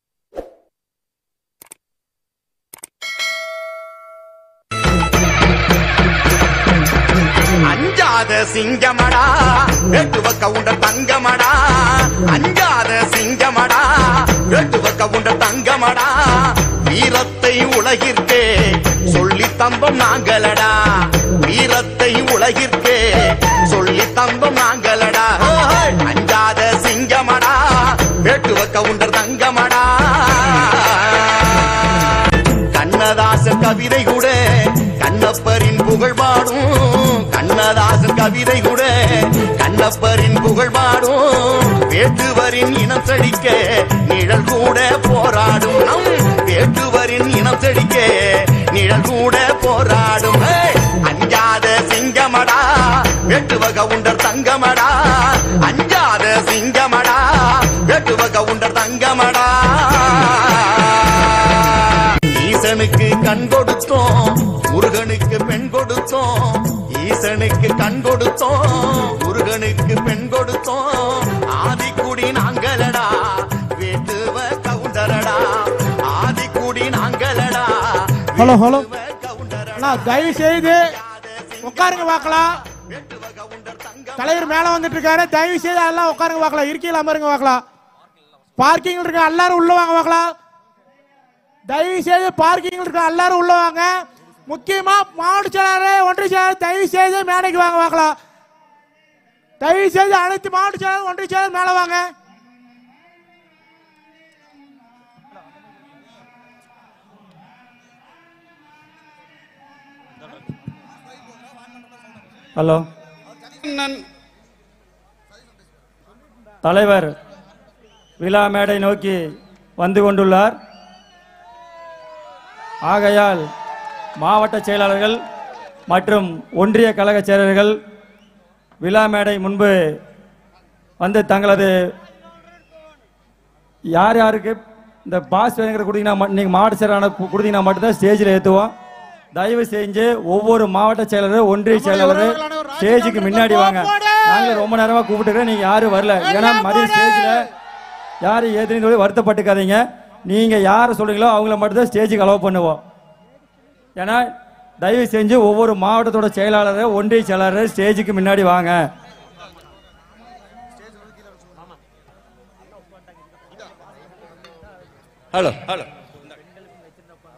S10: அஞ்சாத சிங்கமடா வெட்டுவ கவுண்ட தங்கமடா அஞ்சாத சிங்கமடா வெட்டுவ கவுண்ட தங்கமடா வீரத்தை உலகிற்கே சொல்லி தம்பம் நாங்களடா வீரத்தை உலகிற்கே சொல்லி தம்பம் நாங்களடா ஹோய்! அஞ்சாத சிங்கமடா வெட்டுவ கவுண்டர் தங்கமடா கண்ணதாசன் கவிதை கூட கண்ணப்பரின் புகழ் பாடும் கண்ணதாசன் கவிதை கூட கண்ணப்பரின் புகழ் பாடும் வேட்டுவரின் இனம் செழிக்க நிழல் கூட போராடும் நம் வேட்டுவரின் இனம் செழிக்க நிழல் கூட போராடும் ஏய்! அஞ்சாத சிங்கமடா வெட்டுவ கவுண்டர் தங்கமடா அஞ்சாத சிங்கமடா வெட்டுவ கவுண்டர் தங்கமடா ஈசனுக்கு கண் கொடுத்தோம் முருகனுக்கு பெண் கொடுத்தோம் ஈசனுக்கு கண் கொடுத்தோம் முருகனுக்கு பெண் கொடுத்தோம் ஆதிக்குடி நாங்களடா வேட்டுவ கவுண்டரடா ஆதிக்குடி நாங்களடா
S5: ஹலோ ஹலோ அண்ணா தயவு செய்து உட்காருங்க பார்க்கலாம் தலைவர் மேல வந்துட்டு இருக்காரு தயவு செய்து எல்லாம் உட்காருங்க பார்க்கலாம் இருக்கையில் அமருங்க பார்க்கலாம் பார்க்கிங் இருக்க எல்லாரும் உள்ள வாங்க பார்க்கலாம் தயவு செய்து பார்க்கிங் இருக்க எல்லாரும் உள்ள வாங்க முக்கியமா மாவட்ட செயலாளர் ஒன்றிய செயலாளர் தயவு செய்து மேடைக்கு வாங்க பார்க்கலாம் தயவு செய்து அனைத்து மாவட்ட செயலாளர் ஒன்றிய செயலாளர் மேல வாங்க
S8: ஹலோ தலைவர் விழா மேடை நோக்கி வந்து கொண்டுள்ளார் ஆகையால் மாவட்ட செயலாளர்கள் மற்றும் ஒன்றிய கழக செயலர்கள் விழா மேடை முன்பு வந்து தங்களது யார் யாருக்கு இந்த பாஸ் வேணுங்கிற கொடுத்தீங்கன்னா நீங்கள் மாவட்ட செயலாளர் கு- கொடுத்தீங்கன்னா மட்டும்தான் ஸ்டேஜில் ஏற்றுவோம் தயவு செஞ்சு ஒவ்வொரு மாவட்ட செயலரும் ஒன்றிய செயலாளர் ஸ்டேஜுக்கு முன்னாடி வாங்க நாங்கள் ரொம்ப நேரமாக கூப்பிட்டுக்கிறோம் நீங்கள் யாரும் வரல ஏன்னா மதிய ஸ்டேஜில் யார் ஏதுன்னு சொல்லி வருத்தப்பட்டுக்காதீங்க நீங்கள் யாரை சொல்றீங்களோ அவங்கள மட்டும்தான் ஸ்டேஜுக்கு அலோவ் பண்ணுவோம் ஏன்னா தயவு செஞ்சு ஒவ்வொரு மாவட்டத்தோட செயலாளர் ஒன்றிய செயலாளர் ஸ்டேஜுக்கு முன்னாடி வாங்க
S1: ஹலோ ஹலோ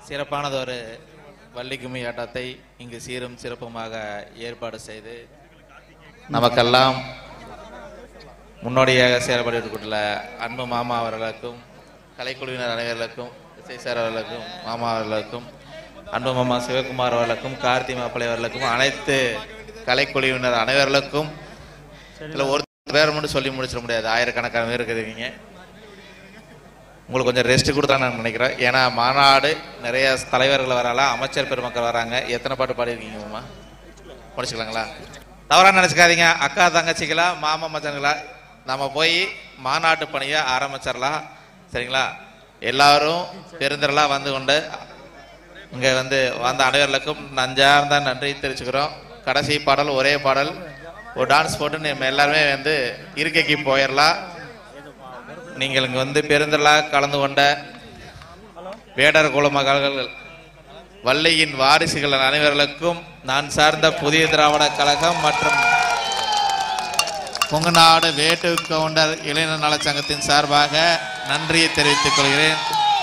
S11: சிறப்பானது ஒரு வள்ளி கும்மி ஆட்டத்தை இங்கு சீரும் சிறப்புமாக ஏற்பாடு செய்து நமக்கெல்லாம் முன்னோடியாக செயல்பட்டுள்ள அன்பு மாமா அவர்களுக்கும் கலைக்குழுவினர் அனைவர்களுக்கும் இசை சார் அவர்களுக்கும் மாமா அவர்களுக்கும் அன்பு மாமா சிவகுமார் அவர்களுக்கும் கார்த்தி மாப்பிள்ளை அவர்களுக்கும் அனைத்து கலைக்குழுவினர் அனைவர்களுக்கும் இதில் ஒரு பேர் மட்டும் சொல்லி முடிச்சிட முடியாது ஆயிரக்கணக்கான பேர் இருக்கிறீங்க உங்களுக்கு கொஞ்சம் ரெஸ்ட் கொடுத்தா நான் நினைக்கிறேன் ஏன்னா மாநாடு நிறைய தலைவர்கள் வராலாம் அமைச்சர் பெருமக்கள் வராங்க எத்தனை பாட்டு பாடியிருக்கீங்க மாமா முடிச்சுக்கலாங்களா தவறா நினச்சிக்காதீங்க அக்கா தங்கச்சிகளா மாமா மச்சான்களா நம்ம போய் மாநாட்டு பணியை ஆரம்பிச்சிடலாம் சரிங்களா எல்லாரும் பெருந்திரளாக வந்து கொண்டு இங்கே வந்து வந்த அனைவர்களுக்கும் நஞ்சார்ந்த நன்றி தெரிவிச்சுக்கிறோம் கடைசி பாடல் ஒரே பாடல் ஒரு டான்ஸ் போட்டு நம்ம எல்லாருமே வந்து இருக்கைக்கு போயிடலாம் நீங்கள் இங்கே வந்து பெருந்திரளாக கலந்து கொண்ட வேடர் குலமகள்கள் வள்ளியின் வாரிசுகள் அனைவர்களுக்கும் நான் சார்ந்த புதிய திராவிட கழகம் மற்றும் கொங்குநாடு வேட்டு கவுண்டர் இளைஞர் நலச் சங்கத்தின் சார்பாக நன்றியை தெரிவித்துக் கொள்கிறேன்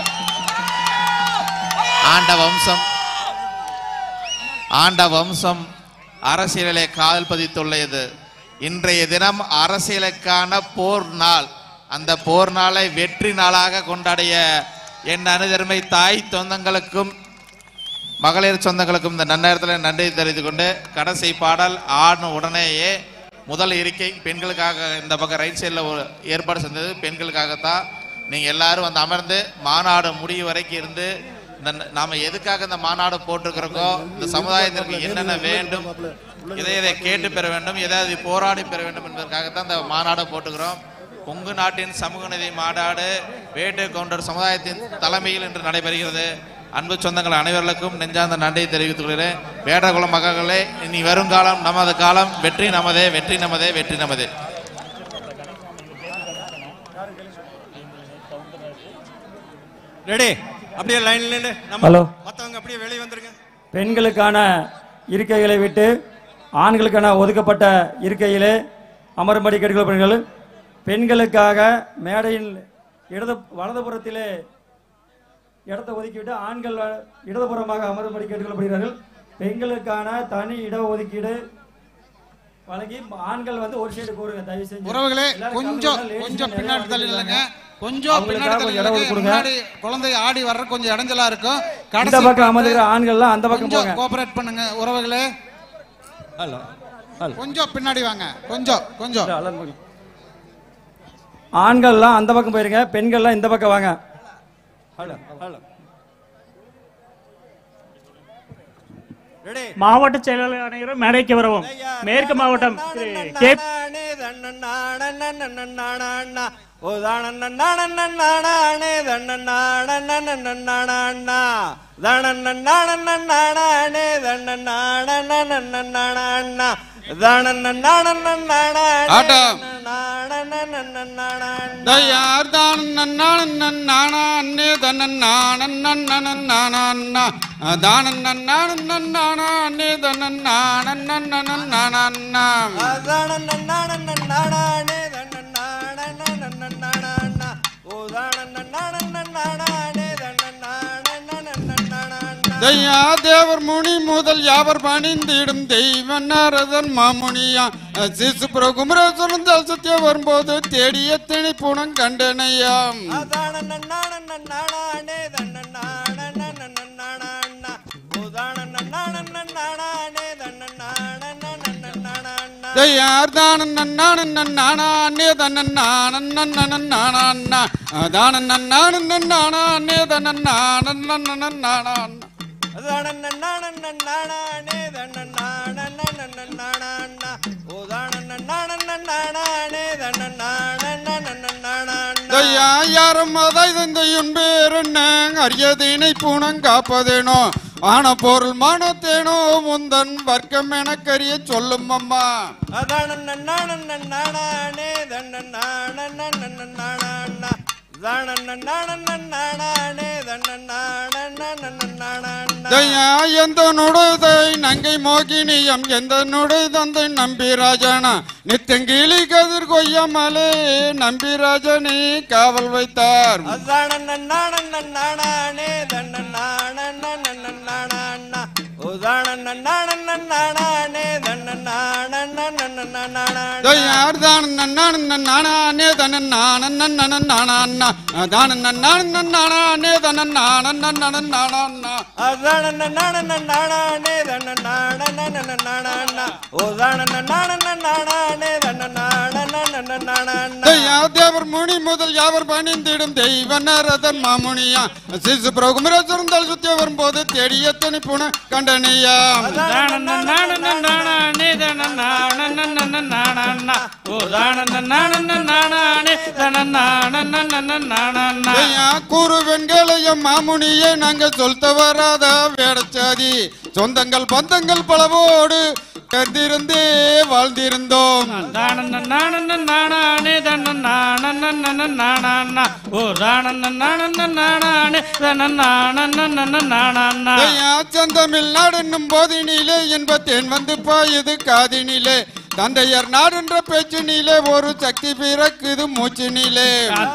S11: ஆண்ட வம்சம் ஆண்ட வம்சம் அரசியலை காதல் பதித்துள்ளது இன்றைய தினம் அரசியலுக்கான போர் நாள் அந்த போர் நாளை வெற்றி நாளாக கொண்டாடிய என் அனுதர்மை தாய் சொந்தங்களுக்கும் மகளிர் சொந்தங்களுக்கும் இந்த நன்னேரத்தில் நன்றி தெரிவித்துக் கொண்டு கடைசி பாடல் ஆன உடனேயே முதல் இருக்கை பெண்களுக்காக இந்த பக்கம் ரைட் சைடில் ஒரு ஏற்பாடு செஞ்சது பெண்களுக்காகத்தான் நீங்கள் எல்லாரும் வந்து அமர்ந்து மாநாடு முடிவு வரைக்கும் இருந்து இந்த நாம எதுக்காக இந்த மாநாடு போட்டிருக்கிறோங்கோ இந்த சமுதாயத்திற்கு என்னென்ன வேண்டும் இதை இதை கேட்டு பெற வேண்டும் எதாவது போராடி பெற வேண்டும் என்பதற்காகத்தான் இந்த மாநாடு போட்டுக்கிறோம் கொங்கு நாட்டின் சமூக நீதி மாநாடு வேட்டு கவுண்டர் சமுதாயத்தின் தலைமையில் இன்று நடைபெறுகிறது அன்பு சொந்தங்கள் அனைவர்களுக்கும் நெஞ்சார்ந்த நன்றியை தெரிவித்துக் கொள்கிறேன் வேடகுல மகளே இனி வருங்காலம் நமது காலம் வெற்றி நமதே வெற்றி நமதே வெற்றி நமதே
S6: ரெடி அப்படியே லைன்ல நின்னு நம்ம
S8: ஹலோ.
S6: மத்தவங்க அப்படியே வெளியே வந்துருங்க
S8: பெண்களுக்கான இருக்கைகளை விட்டு ஆண்களுக்கான ஒதுக்கப்பட்ட இருக்கையிலே அமரும்படி கேட்டுக்கொள்ளப்படுங்கள் பெண்களுக்காக மேடையின் இடது வலதுபுறத்திலே இடத்தை ஒதுக்கிவிட்டு ஆண்கள் இடதுபுறமாக அமரும்படி கேட்டுக்கொள்ளப்படுகிறார்கள் பெண்களுக்கான தனி இட ஒதுக்கீடு வழங்கி ஆண்கள் வந்து ஒரு சைடு கூறுங்க தயவு செஞ்சு
S2: உறவுகளே
S8: எல்லாரும்
S2: கொஞ்சம்
S8: கலந்து கொள்ள
S2: கொஞ்சம்
S8: ladies
S2: பின்னாடி
S8: நிறைய
S2: தள்ளி நில்லுங்க
S8: வந்திருக்காங்க.
S2: கொஞ்சம் பின்னாடி
S8: அவங்களுக்காக
S2: தள்ளி
S8: கொஞ்சம் இடம்
S2: நில்லுங்க.
S8: கொடுங்க.
S2: முன்னாடி குழந்தை ஆடி வர்ற கொஞ்சம் இடைஞ்சலா இருக்கும்
S8: இந்த பக்கம் அமர்ந்துக்கிற ஆண்கள்லாம் அந்த பக்கம்
S2: கொஞ்சம்
S8: போங்க
S2: கோஆபரேட் பண்ணுங்க உறவுகளே
S6: ஹலோ
S2: கொஞ்சம் பின்னாடி வாங்க கொஞ்சம் கொஞ்சம்
S8: ஆண்கள்லாம் அந்த பக்கம் போயிருங்க பெண்கள்லாம் இந்த பக்கம் வாங்க
S6: ஹலோ ஹலோ
S4: மாவட்ட செயலாளர் அனைவரும் மேடைக்கு வரவும் மேற்கு மாவட்டம் திரு கே
S1: ஓ தானே தண்ணே தண்ணே
S6: ஆட்டம் தயார் தான் நன்னான நன்னானா அன்னே தன்னன் நானன் நன்னன் நானா தானன் நன்னான நன்னானா அன்னே தன்னன் நானன் நன்னன் நானா தையா தேவர் முனி முதல் யாவர் பணிந்திடும் தெய்வ நாரதன் மாமுனியா சிசு பிரகுமரேஸ்வரன் தசத்திய வரும்போது தேடிய திணிப்புணம் கண்டனையாம் தையார் தானன் நன்னான நன்னானா அன்னே தன்னன் நானன் நன்னன் நானா தானன் நன்னான நன்னானா அன்னே தன்னன் நானன் நன்னன் நானா தையா யாரும் அதை தந்தையுன் பேர் என்ன அரியதினை பூணம் காப்பதேனோ ஆன பொருள் மானத்தேனோ முந்தன் வர்க்கம் எனக்கரிய சொல்லும் அம்மா
S1: தானே தன்னே
S6: தையா எந்த நுடுதை நங்கை மோகினியம் எந்த நுடை தந்தை நம்பிராஜனா நித்தங்கிளி கதிர் கொய்யமலே நம்பிராஜனை காவல் வைத்தார்
S1: நானே
S6: தையார் தான் நன்னான நானே தன நான நன்ன நானா தான நன்னான நானே தன நான நன்ன நானா தையா தேவர் முனி முதல் யாவர் பணிந்திடும் தெய்வ நரதன் மாமுனியா சிசு பிரகுமரேஸ்வரந்தால் சுத்தி வரும்போது தேடிய துணிப்புன கண்டனியா ஐயா கூறு வெண்களையும் மாமுனியே நாங்க சொல்ல வராத வேடச்சாதி சொந்தங்கள் பந்தங்கள் பலவோடு கருந்திருந்தே வாழ்ந்திருந்தோம் ஐயா சந்தமிழ் நாடென்னும் போதினிலே என்பத்தேன் வந்து பாயுது காதினிலே தந்தையர் நாடென்ற பேச்சினிலே ஒரு சக்தி பிறக்குது மூச்சினிலே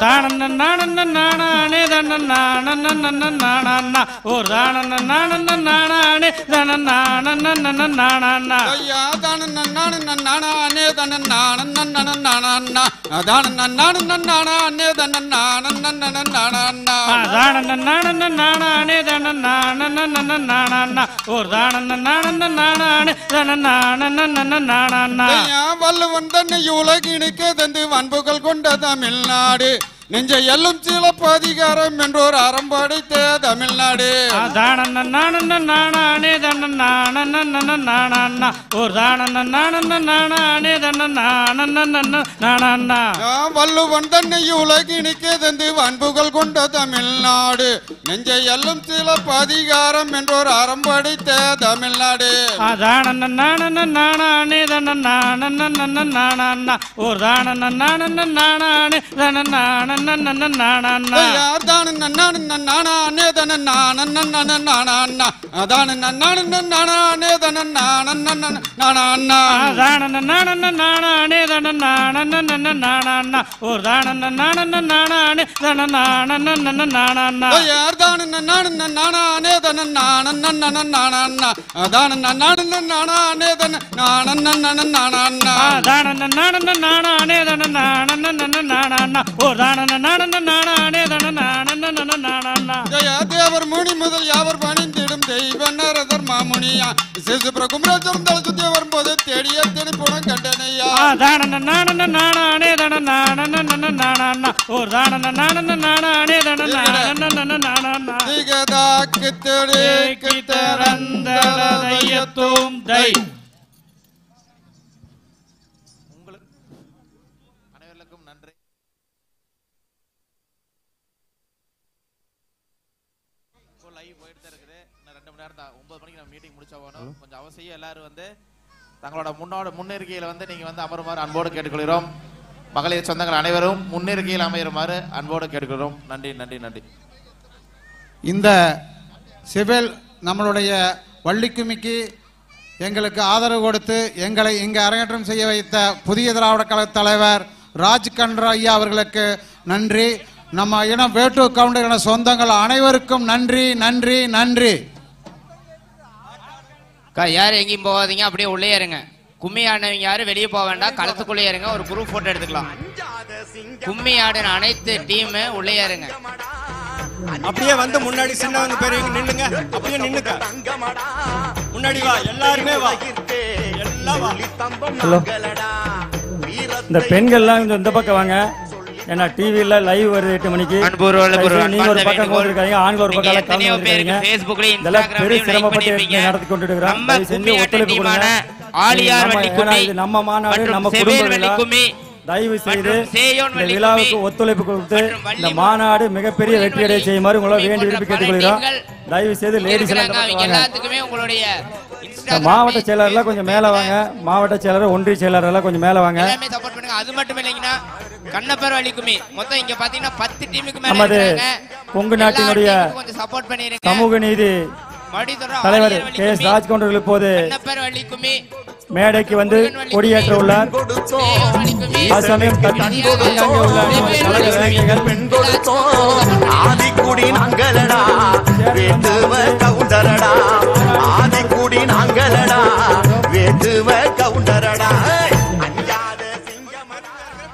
S6: ஐயா தான நன்னான நன்னானே தன நான நன்னன நானா அதான நன்னான நன்னானே தன நான நன்னன நானா ஐயா வல்லவன் தன்னை உலகினுக்கு தந்து வன்புகள் கொண்ட தமிழ்நாடு நெஞ்ச எல்லும் சிலப்பதிகாரம் என்றோர் அறம்படைத்த தமிழ்நாடு ஆ, வள்ளுவன் தன்னை உலகினுக்கு தந்து வன்புகள் கொண்ட தமிழ்நாடு நெஞ்ச எல்லும் சிலப்பதிகாரம் என்றோர் அறம்படைத்த தமிழ்நாடு யார் தானு நன்னானு நன்னானே தன நான நன்னன நானா அதானு நன்னானு நன்னானே தன நான நன்னன நானா யார் தானு நன்னானு நன்னானே தன நான நன்னன நானா அதானு நன்னானு நன்னானே தன நான நன்னன நானா ஜெய தேவர் முனி முதல் யாவர் பணிந்திடும் தெய்வ நரதர் மாமுனியா சிசு பிரகுமரேஸ்வரம் தலை சுத்தி வரும்போது தேடிய தேடி போன கண்டனையா திகதாக்கு தெடிக்கு திறந்ததையத்தும் தை
S11: அனைவருக்கும் நன்றி இப்போ லைவ் போயிட்டு தான் இருக்குது இன்னும் ரெண்டு மணி நேரம் தான் ஒன்பது மணிக்கு நம்ம மீட்டிங் முடிச்சா போகணும் கொஞ்சம் அவசியம் எல்லாரும் வந்து தங்களோட முன்னோட முன்னிருக்கையில் வந்து நீங்க வந்து அமருமாறு அன்போடு கேட்டுக்கொள்கிறோம் மகளிர் சொந்தங்கள் அனைவரும் முன்னிருக்கையில் அமையுமாறு அன்போடு கேட்டுக்கொள்கிறோம் நன்றி நன்றி நன்றி
S2: இந்த சிவில் நம்மளுடைய வள்ளிக்குமிக்கு எங்களுக்கு ஆதரவு கொடுத்து எங்களை இங்கு அரங்கேற்றம் செய்ய வைத்த புதிய திராவிட கழக தலைவர் ராஜ் கண்ட்ரா ஐயா அவர்களுக்கு நன்றி நம்ம இனம் வேட்டு கவுண்டர் இன சொந்தங்கள் அனைவருக்கும் நன்றி நன்றி நன்றி
S12: அக்கா யாரும் எங்கேயும் போகாதீங்க அப்படியே உள்ளே இருங்க கும்மி ஆடினவங்க யாரும் வெளியே போக வேண்டாம் களத்துக்குள்ளே இருங்க ஒரு குரூப் போட்டோ எடுத்துக்கலாம் கும்மி ஆடின அனைத்து டீமு உள்ளே இருங்க
S1: அப்படியே வந்து முன்னாடி சின்னவங்க பெரியவங்க நில்லுங்க அப்படியே நின்னுக்க முன்னாடி வா எல்லாருமே வா எல்லாம் வா
S8: ஹலோ இந்த பெண்கள்லாம் இந்த இந்த பக்கம் வாங்க ஏன்னா டிவில லைவ் வருது எட்டு மணிக்கு
S12: அன்புறவுள்ள
S8: தயவுசெய்து நீங்க ஒரு
S12: பார்த்த
S8: பக்கம்
S12: வேண்டுகோள்.
S8: இருக்காங்க ஆண்கள் ஒரு
S12: நீங்க
S8: பக்கம்
S12: எத்தனையோ
S8: கலந்து
S12: பேருக்கு
S8: இருக்காங்க
S12: Facebookலயும்
S8: இதெல்லாம் பெரிய
S12: Instagramலயும் like
S8: சிரமப்பட்டு
S12: பண்ணிருப்பீங்க.
S8: நடத்தி கொண்டு இருக்கிறோம்
S12: நம்ம
S8: தயவு செஞ்சு
S12: கும்மி
S8: ஒத்துழைப்பு
S12: ஆட்ட
S8: கொடுங்க
S12: டீமான ஆழியார்
S8: நம்ம-
S12: வள்ளி
S8: ஏன்னா
S12: கும்மி
S8: இது நம்ம மாநாடு
S12: மற்றும்
S8: நம்ம
S12: செவேல்
S8: குடும்ப
S12: வள்ளி
S8: விழா
S12: கும்மி
S8: தயவு செய்து
S12: மற்றும் சேயோன்
S8: இந்த
S12: வள்ளி
S8: விழாவுக்கு
S12: கும்மி
S8: ஒத்துழைப்பு கொடுத்து
S12: மற்றும்
S8: இந்த
S12: வள்ளி
S8: மாநாடு மிகப்பெரிய வெற்றி அடைய செய்யுமாறு உங்களை வேண்டி விரும்பி கேட்டுக்கொள்கிறோம் தயவு செய்து லேடிஸ் எல்லாம் இந்த
S12: இருக்கிறாங்க
S8: பக்கம்
S12: அவங்க
S8: வாங்க
S12: எல்லாத்துக்குமே உங்களுடைய
S8: இந்த மாவட்ட செயலர்லாம் கொஞ்சம் மேல வாங்க மாவட்ட செயலர் ஒன்றிய செயலர் எல்லாம் கொஞ்சம் மேல வாங்க
S12: எல்லாமே சப்போர்ட் பண்ணுங்க அது மட்டும் இல்லைங்கன்னா கண்ணப்பர் வள்ளி கும்மி மொத்தம் இங்க பாத்தீங்கன்னா பத்து டீமுக்கு மேல
S8: நமது
S12: இருக்காங்க
S8: கொங்கு நாட்டினுடைய
S12: கொஞ்சம் சப்போர்ட் பண்ணிருங்க
S8: சமூக நீதி
S12: மறுபடியும் சொல்றோம்,
S8: தலைவர்
S12: ஆரியர் வள்ளி
S8: கே எஸ்
S12: கும்மி,
S8: ராஜ்கவுண்டர்கள் இப்போது
S12: கண்ணப்பர் வள்ளி கும்மி
S8: மேடைக்கு வந்து கொடியேற்ற உள்ளார் அசமயம் தட்டி அங்கங்கே உள்ள கழக வேங்கைகள்
S10: ஆதிக்குடி நாங்களடா வேட்டுவ கவுண்டரடா ஆதிக்குடி நாங்களடா வேட்டுவ கவுண்டரடா ஏய், அஞ்சாத சிங்கமடா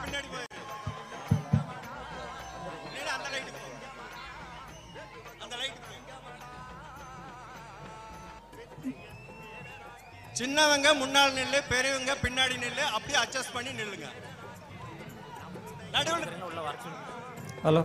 S1: சின்னவங்க முன்னால் நில்லு பெரியவங்க பின்னாடி நில்லு அப்படியே அட்ஜஸ்ட் பண்ணி நில்லுங்க நடுவுல
S8: ஹலோ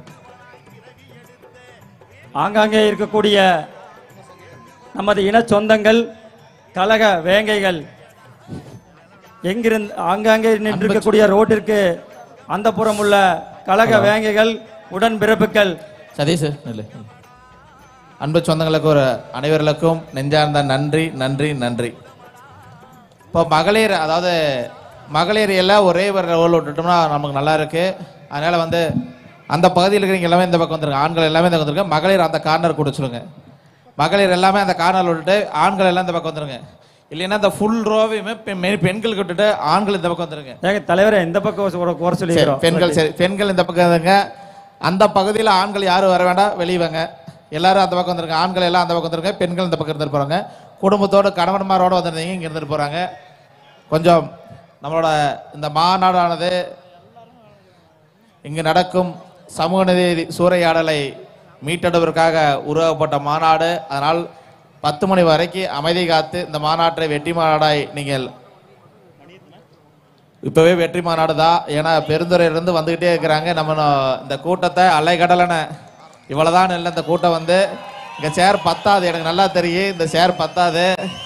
S8: ஆங்காங்கே இருக்கக்கூடிய நமது இன சொந்தங்கள் கழக வேங்கைகள் எங்கிருந்து ஆங்காங்கே நின்றிருக்கக்கூடிய ரோட்டிற்கு அந்த புறம் உள்ள கழக
S11: ஹலோ.
S8: வேங்கைகள் உடன் பிறப்புகள்
S11: சதீஷ் நில்லு. அன்பு சொந்தங்களுக்கு ஒரு அனைவர்களுக்கும் நெஞ்சார்ந்த நன்றி நன்றி நன்றி இப்போ மகளிர் அதாவது மகளிர் எல்லாம் ஒரே ஒரு ரோல் விட்டுட்டோம்னா நமக்கு நல்லா இருக்கு அதனால வந்து அந்த பகுதியில் இருக்கிறவங்க எல்லாமே இந்த பக்கம் வந்துருங்க ஆண்கள் எல்லாமே இந்த பக்கம் வந்துருங்க மகளிர் அந்த கார்னர் கூட சொல்லுங்க மகளிர் எல்லாமே அந்த கார்னர் விட்டுட்டு ஆண்கள் எல்லாம் இந்த பக்கம் வந்துருங்க இல்லைன்னா இந்த ஃபுல் ரோவையுமே பெ- மெ- பெண்களுக்கு விட்டுட்டு ஆண்கள் இந்த பக்கம் வந்துருங்க
S8: ஏங்க தலைவரே இந்த பக்கம் ஒரு குறை
S11: சரி,
S8: சொல்லிக்கிறோம்
S11: பெண்கள் சரி பெண்கள் இந்த பக்கம் இருங்க அந்த பகுதியில் ஆண்கள் யாரும் வர வேண்டாம் வெளியே வாங்க எல்லாரும் அந்த பக்கம் வந்துருங்க ஆண்கள் எல்லாம் அந்த பக்கம் வந்துருங்க பெண்கள் இந்த பக்கம் இருந்துட்டு போறாங்க குடும்பத்தோட கணவன்மாரோட வந்திருந்தீங்க இங்க இருந்துட்டு போறாங்க கொஞ்சம் நம்மளோட இந்த மாநாடானது இங்கு நடக்கும் சமூக நீதி சூறையாடலை மீட்டெடுப்பதற்காக உருவாக்கப்பட்ட மாநாடு அதனால் பத்து மணி வரைக்கும் அமைதி காத்து இந்த மாநாட்டை வெற்றி மாநாடாய் நீங்கள் இப்பவே வெற்றி மாநாடு தான் ஏன்னா பெருந்துறையிலிருந்து வந்துகிட்டே இருக்கிறாங்க நம்ம நோ- இந்த கூட்டத்தை அலைக்கடலன இவ்வளவுதான் இல்லை இந்த கூட்டம் வந்து இங்க சேர் பத்தாது எனக்கு நல்லா தெரியும் இந்த சேர் பத்தாது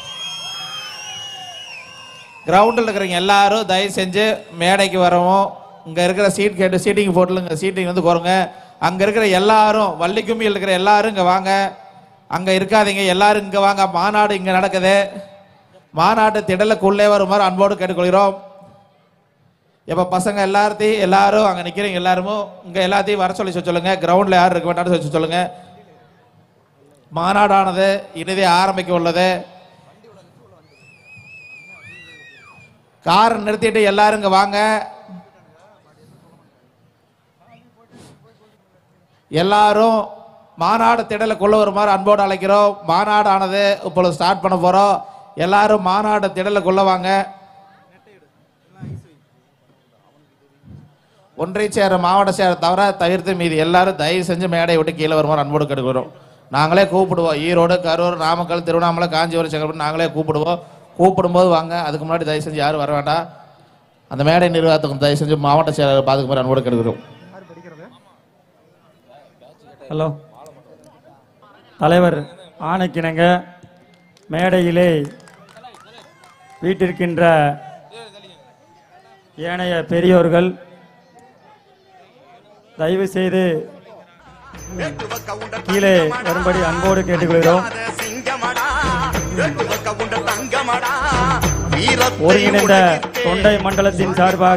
S11: கிரவுண்டில் இருக்கிறவங்க எல்லாரும் தயவு செஞ்சு மேடைக்கு வரவும் இங்க இருக்கிற சீட் கேட்டு சீட்டிங் போட்டுலுங்க சீட்டிங் வந்து கோருங்க அங்க இருக்கிற எல்லாரும் வள்ளிக்கும்மியில் இருக்கிற எல்லாரும் இங்க வாங்க அங்க இருக்காதீங்க எல்லாரும் இங்க வாங்க மாநாடு இங்க நடக்குது மாநாட்டு திடலுக்குள்ளே வருமாறு அன்போடு கேட்டுக்கொள்கிறோம் இப்ப பசங்க எல்லாத்தையும் எல்லாரும் அங்க நிக்கிறீங்க எல்லாருமே இங்க எல்லாத்தையும் வர சொல்லி சொல்லுங்க கிரவுண்ட்ல யாரும் இருக்க வேண்டாம்னு சொல்லி சொல்லுங்க மாநாடானது இனிதே ஆரம்பிக்க உள்ளது கார் நிறுத்திட்டு எல்லாரும் இங்க வாங்க எல்லாரும் மாநாடு திடலுக்குள்ள வருமாறு அன்போடு அழைக்கிறோம் மாநாடானது இப்பொழுது ஸ்டார்ட் பண்ண போறோம் எல்லாரும் மாநாடு திடலுக்குள்ள வாங்க ஒன்றிய சேர மாவட்ட சேர தவிர தவிர்த்து மீதி எல்லாரும் தயவு செஞ்சு மேடையை விட்டு கீழே வருமாறு அன்போடு கேட்டுக்கிறோம் நாங்களே கூப்பிடுவோம் ஈரோடு கரூர் நாமக்கல் திருவண்ணாமலை காஞ்சிபுரம் செங்கல்பட்டு நாங்களே கூப்பிடுவோம் கூப்பிடும்போது வாங்க அதுக்கு முன்னாடி தயவு செஞ்சு யாரும் வர வேண்டாம் அந்த மேடை நிர்வாகத்துக்கு தயவு செஞ்சு மாவட்ட செயலாளர் பாதுகாப்பு அன்போடு கேட்டுக்கிறோம்
S8: ஹலோ தலைவர் ஆணைக்கிணங்க மேடையிலே வீட்டிருக்கின்ற ஏனைய பெரியோர்கள் தயவு செய்து கீழே வரும்படி அன்போடு கேட்டுக்கொள்கிறோம் ஒருங்கிணைந்த தொண்டை மண்டலத்தின் சார்பாக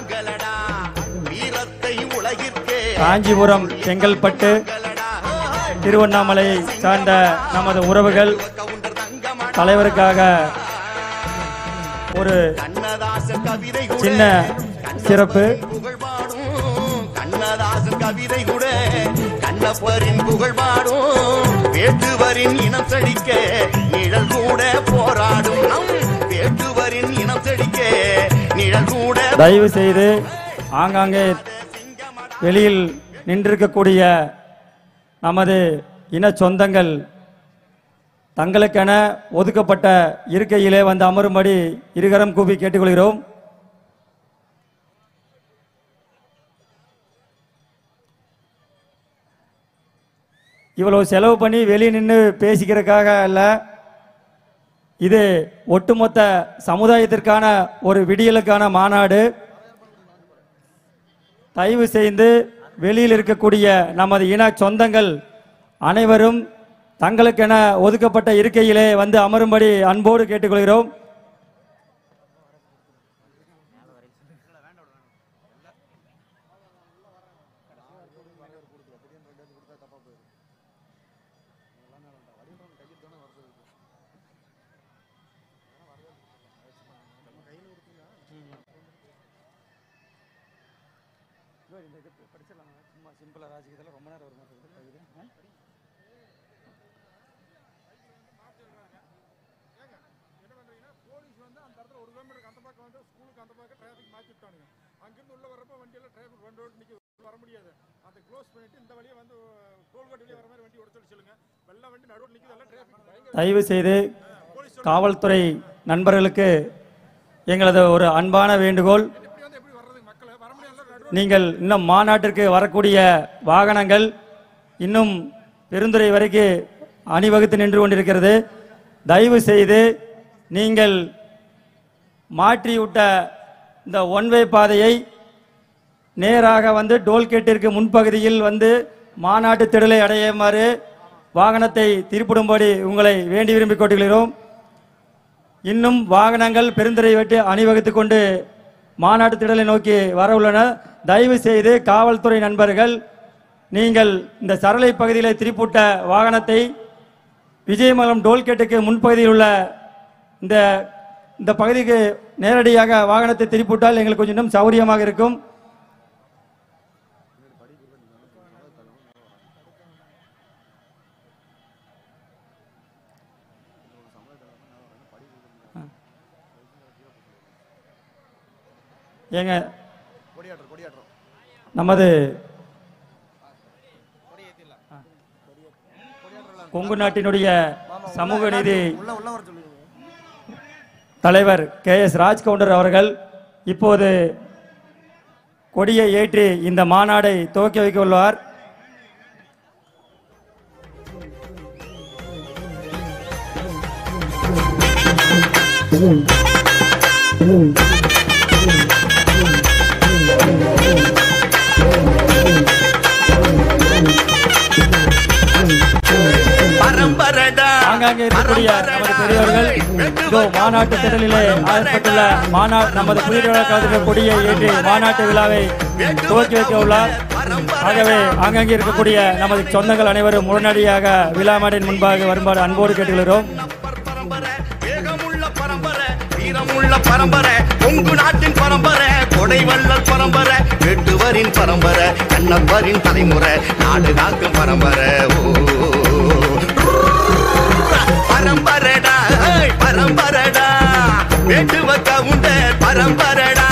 S8: காஞ்சிபுரம் செங்கல்பட்டு திருவண்ணாமலை சார்ந்த நமது உறவுகள் தலைவருக்காக ஒரு சின்ன சிறப்பு
S10: கண்ணதாசன் கவிதை கூட கண்ணப்பரின் புகழ் பாடும் வேட்டுவரின் இனம் செழிக்க நிழல் கூட போராடும் நம் வேட்டுவரின் இனம் செழிக்க நிழல் கூட
S8: தயவு செய்து ஆங்காங்கே வெளியில் நின்றிருக்கக்கூடிய நமது இன சொந்தங்கள் தங்களுக்கென ஒதுக்கப்பட்ட இருக்கையிலே வந்து அமரும்படி இருகரம் கூப்பி கேட்டுக்கொள்கிறோம் இவ்வளவு செலவு பண்ணி வெளியே நின்று பேசிக்கிறதுக்காக அல்ல இது ஒட்டுமொத்த சமுதாயத்திற்கான ஒரு விடியலுக்கான மாநாடு தயவு செய்து வெளியில் இருக்கக்கூடிய நமது இன சொந்தங்கள் அனைவரும் தங்களுக்கென ஒதுக்கப்பட்ட இருக்கையிலே வந்து அமரும்படி அன்போடு கேட்டுக்கொள்கிறோம் சும்மா சிம்பிளா ராஜகீதத்தில் ரொம்ப நேரம் வருமா
S3: போலீஸ் வந்து அந்த இடத்துல ஒரு கிலோமீட்டருக்கு அந்த பக்கம் வந்து ஸ்கூலுக்கு அந்த பக்கம் டிராஃபிக் மாற்றி விட்டானுங்க அங்கிருந்து உள்ள வரப்ப வண்டியெல்லாம் டிராஃபிக் ரெண்டு ரோடு நிற்க வர முடியாது அதை க்ளோஸ் பண்ணிட்டு இந்த வழியே வந்து டோல்கேட் வழியே வர மாதிரி வண்டி ஓட சொல்லி சொல்லுங்க வெள்ள வண்டி நடுவில் நிற்கிது எல்லாம் டிராஃபிக் பயங்கர
S8: தயவு செய்து காவல்துறை நண்பர்களுக்கு எங்களது ஒரு அன்பான வேண்டுகோள் நீங்கள் இன்னும் மாநாட்டிற்கு வரக்கூடிய வாகனங்கள் இன்னும் பெருந்துறை வரைக்கும் அணிவகுத்து நின்று கொண்டிருக்கிறது தயவு செய்து நீங்கள் மாற்றிவிட்ட இந்த ஒன்வே பாதையை நேராக வந்து டோல்கேட்டிற்கு முன்பகுதியில் வந்து மாநாட்டு திடலை அடையுமாறு வாகனத்தை திருப்பிடும்படி உங்களை வேண்டி விரும்பி கொண்டுகிறோம் இன்னும் வாகனங்கள் பெருந்துறை வெட்டி அணிவகுத்து கொண்டு மாநாட்டு திடலை நோக்கி வர உள்ளன தயவு செய்து காவல்துறை நண்பர்கள் நீங்கள் இந்த சரளை பகுதியில் திருப்பிவிட்ட வாகனத்தை விஜயமங்கலம் டோல்கேட்டுக்கு முன்பகுதியில் உள்ள இந்த இந்த பகுதிக்கு நேரடியாக வாகனத்தை திருப்பிவிட்டால் எங்களுக்கு கொஞ்சம் இன்னும் சௌகரியமாக இருக்கும் ஏங்க நமது கொங்கு நாட்டினுடைய சமூக நீதி தலைவர் கே எஸ் ராஜ்கவுண்டர் அவர்கள் இப்போது கொடியை ஏற்றி இந்த மாநாடை துவக்கி வைக்க உள்ளார் ஆங்காங்கே இருக்கக்கூடிய நமது பெரியவர்கள் இதோ மாநாட்டு திடலிலே ஆயப்பட்டுள்ள மாநா நமது புதிய காலத்தில் கொடியை ஏற்றி மாநாட்டு விழாவை துவக்கி வைக்க உள்ளார் ஆகவே ஆங்காங்கே இருக்கக்கூடிய நமது சொந்தங்கள் அனைவரும் உடனடியாக விழா மேடையின் முன்பாக வருமாறு அன்போடு கேட்டுக்கொள்கிறோம்
S10: வீரமுள்ள பரம்பரை கொங்கு நாட்டின் பரம்பரை கொடை வள்ளல் பரம்பரை வெட்டுவரின் பரம்பரை கண்ணப்பரின் தலைமுறை நாடு காக்கும் பரம்பரை ஓ பரம்பரடா ஏய், பரம்பரடா வேட்டுவ கவுண்டர் பரம்பரடா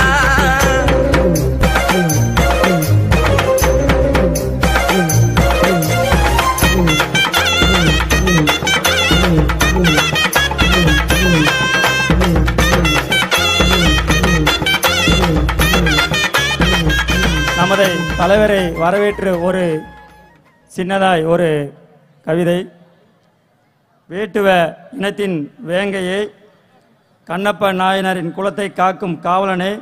S8: நமது தலைவரை வரவேற்று ஒரு சின்னதாய் ஒரு கவிதை வேட்டுவ இனத்தின் வேங்கையை கண்ணப்ப நாயனரின் குலத்தை காக்கும் காவலனே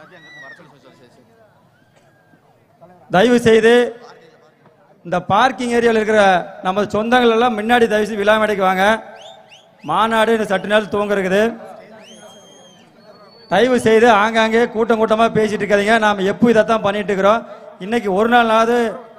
S8: தயவு செய்து இந்த பார்க்கிங் ஏரியாவில் இருக்கிற நமது சொந்தங்கள் எல்லாம் முன்னாடி தயவு செய்து விழா மேடைக்கு வாங்க மாநாடு இன்னும் சற்று நேரம் துவங்க இருக்குது தயவு செய்து ஆங்காங்கே கூட்டம் கூட்டமாக பேசிட்டு இருக்காதீங்க நாம் எப்போ இதைத்தான் பண்ணிட்டு இருக்கிறோம் இன்னைக்கு ஒரு நாளாவது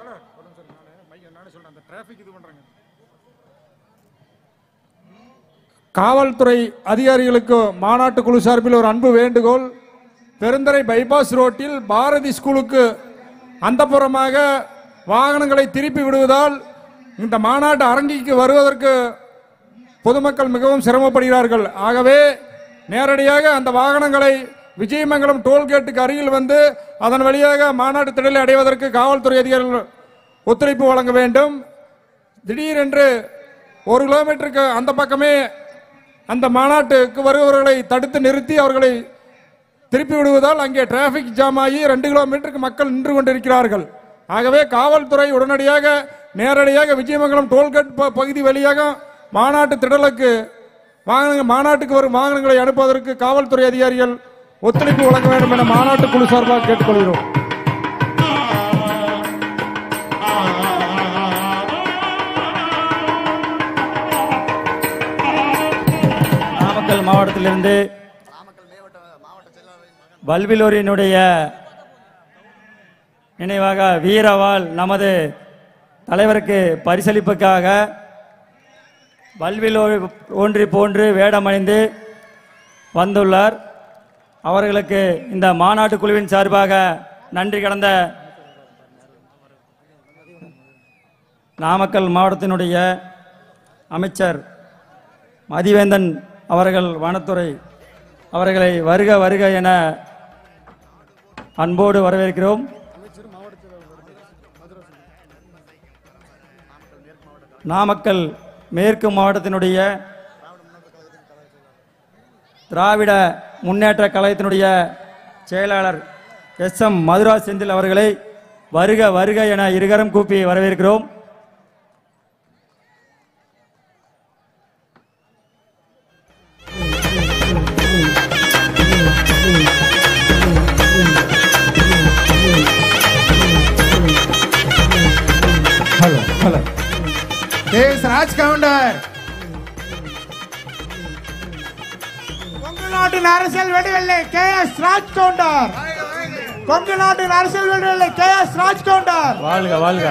S3: காவல்துறை அதிகாரிகளுக்கு மாநாட்டு குழு சார்பில் ஒரு அன்பு வேண்டுகோள் பெருந்தரை பைபாஸ் ரோட்டில் பாரதி ஸ்கூலுக்கு அந்தப்புறமாக வாகனங்களை திருப்பி விடுவதால் இந்த மாநாட்டு அரங்கிக்கு வருவதற்கு பொதுமக்கள் மிகவும் சிரமப்படுகிறார்கள் ஆகவே நேரடியாக அந்த வாகனங்களை விஜயமங்கலம் டோல்கேட்டுக்கு அருகில் வந்து அதன் வழியாக மாநாட்டு திடலை அடைவதற்கு காவல்துறை அதிகாரிகள் ஒத்துழைப்பு வழங்க வேண்டும் திடீரென்று ஒரு கிலோமீட்டருக்கு அந்த பக்கமே அந்த மாநாட்டுக்கு வருபவர்களை தடுத்து நிறுத்தி அவர்களை திருப்பி விடுவதால் அங்கே டிராஃபிக் ஜாம் ஆகி ரெண்டு கிலோமீட்டருக்கு மக்கள் நின்று கொண்டிருக்கிறார்கள் ஆகவே காவல்துறை உடனடியாக நேரடியாக விஜயமங்கலம் டோல்கேட் ப- பகுதி வழியாக மாநாட்டு திடலுக்கு வாகன மாநாட்டுக்கு வரும் வாகனங்களை அனுப்புவதற்கு காவல்துறை அதிகாரிகள் ஒத்துழைப்பு வழங்க வேண்டும் என மாநாட்டு குழு சார்பாக கேட்டுக்கொள்கிறோம்
S8: நாமக்கல் மாவட்டத்திலிருந்து வல்விலூரினுடைய நினைவாக வீரவாள் நமது தலைவருக்கு பரிசளிப்புக்காக வல்வில் ஒன்றி போன்று வேடமணிந்து வந்துள்ளார் அவர்களுக்கு இந்த மாநாட்டு குழுவின் சார்பாக நன்றி கடந்த நாமக்கல் மாவட்டத்தினுடைய அமைச்சர் மதிவேந்தன் அவர்கள் வனத்துறை அவர்களை வருக வருக என அன்போடு வரவேற்கிறோம் நாமக்கல் மேற்கு மாவட்டத்தினுடைய திராவிட முன்னேற்ற கழகத்தினுடைய செயலாளர் எஸ் எம் மதுரா செந்தில் அவர்களை வருக வருக என இருகரம் கூப்பி வரவேற்கிறோம்
S5: hello hello S Raj Gounder Kongu நாட்டின் அரசியல் வெடிவில்லை கே எஸ் ராஜ் கவுண்டர் கொங்கு நாட்டின் அரசியல் வெடிவில்லை கே எஸ் ராஜ் கவுண்டர்
S8: வாழ்க வாழ்க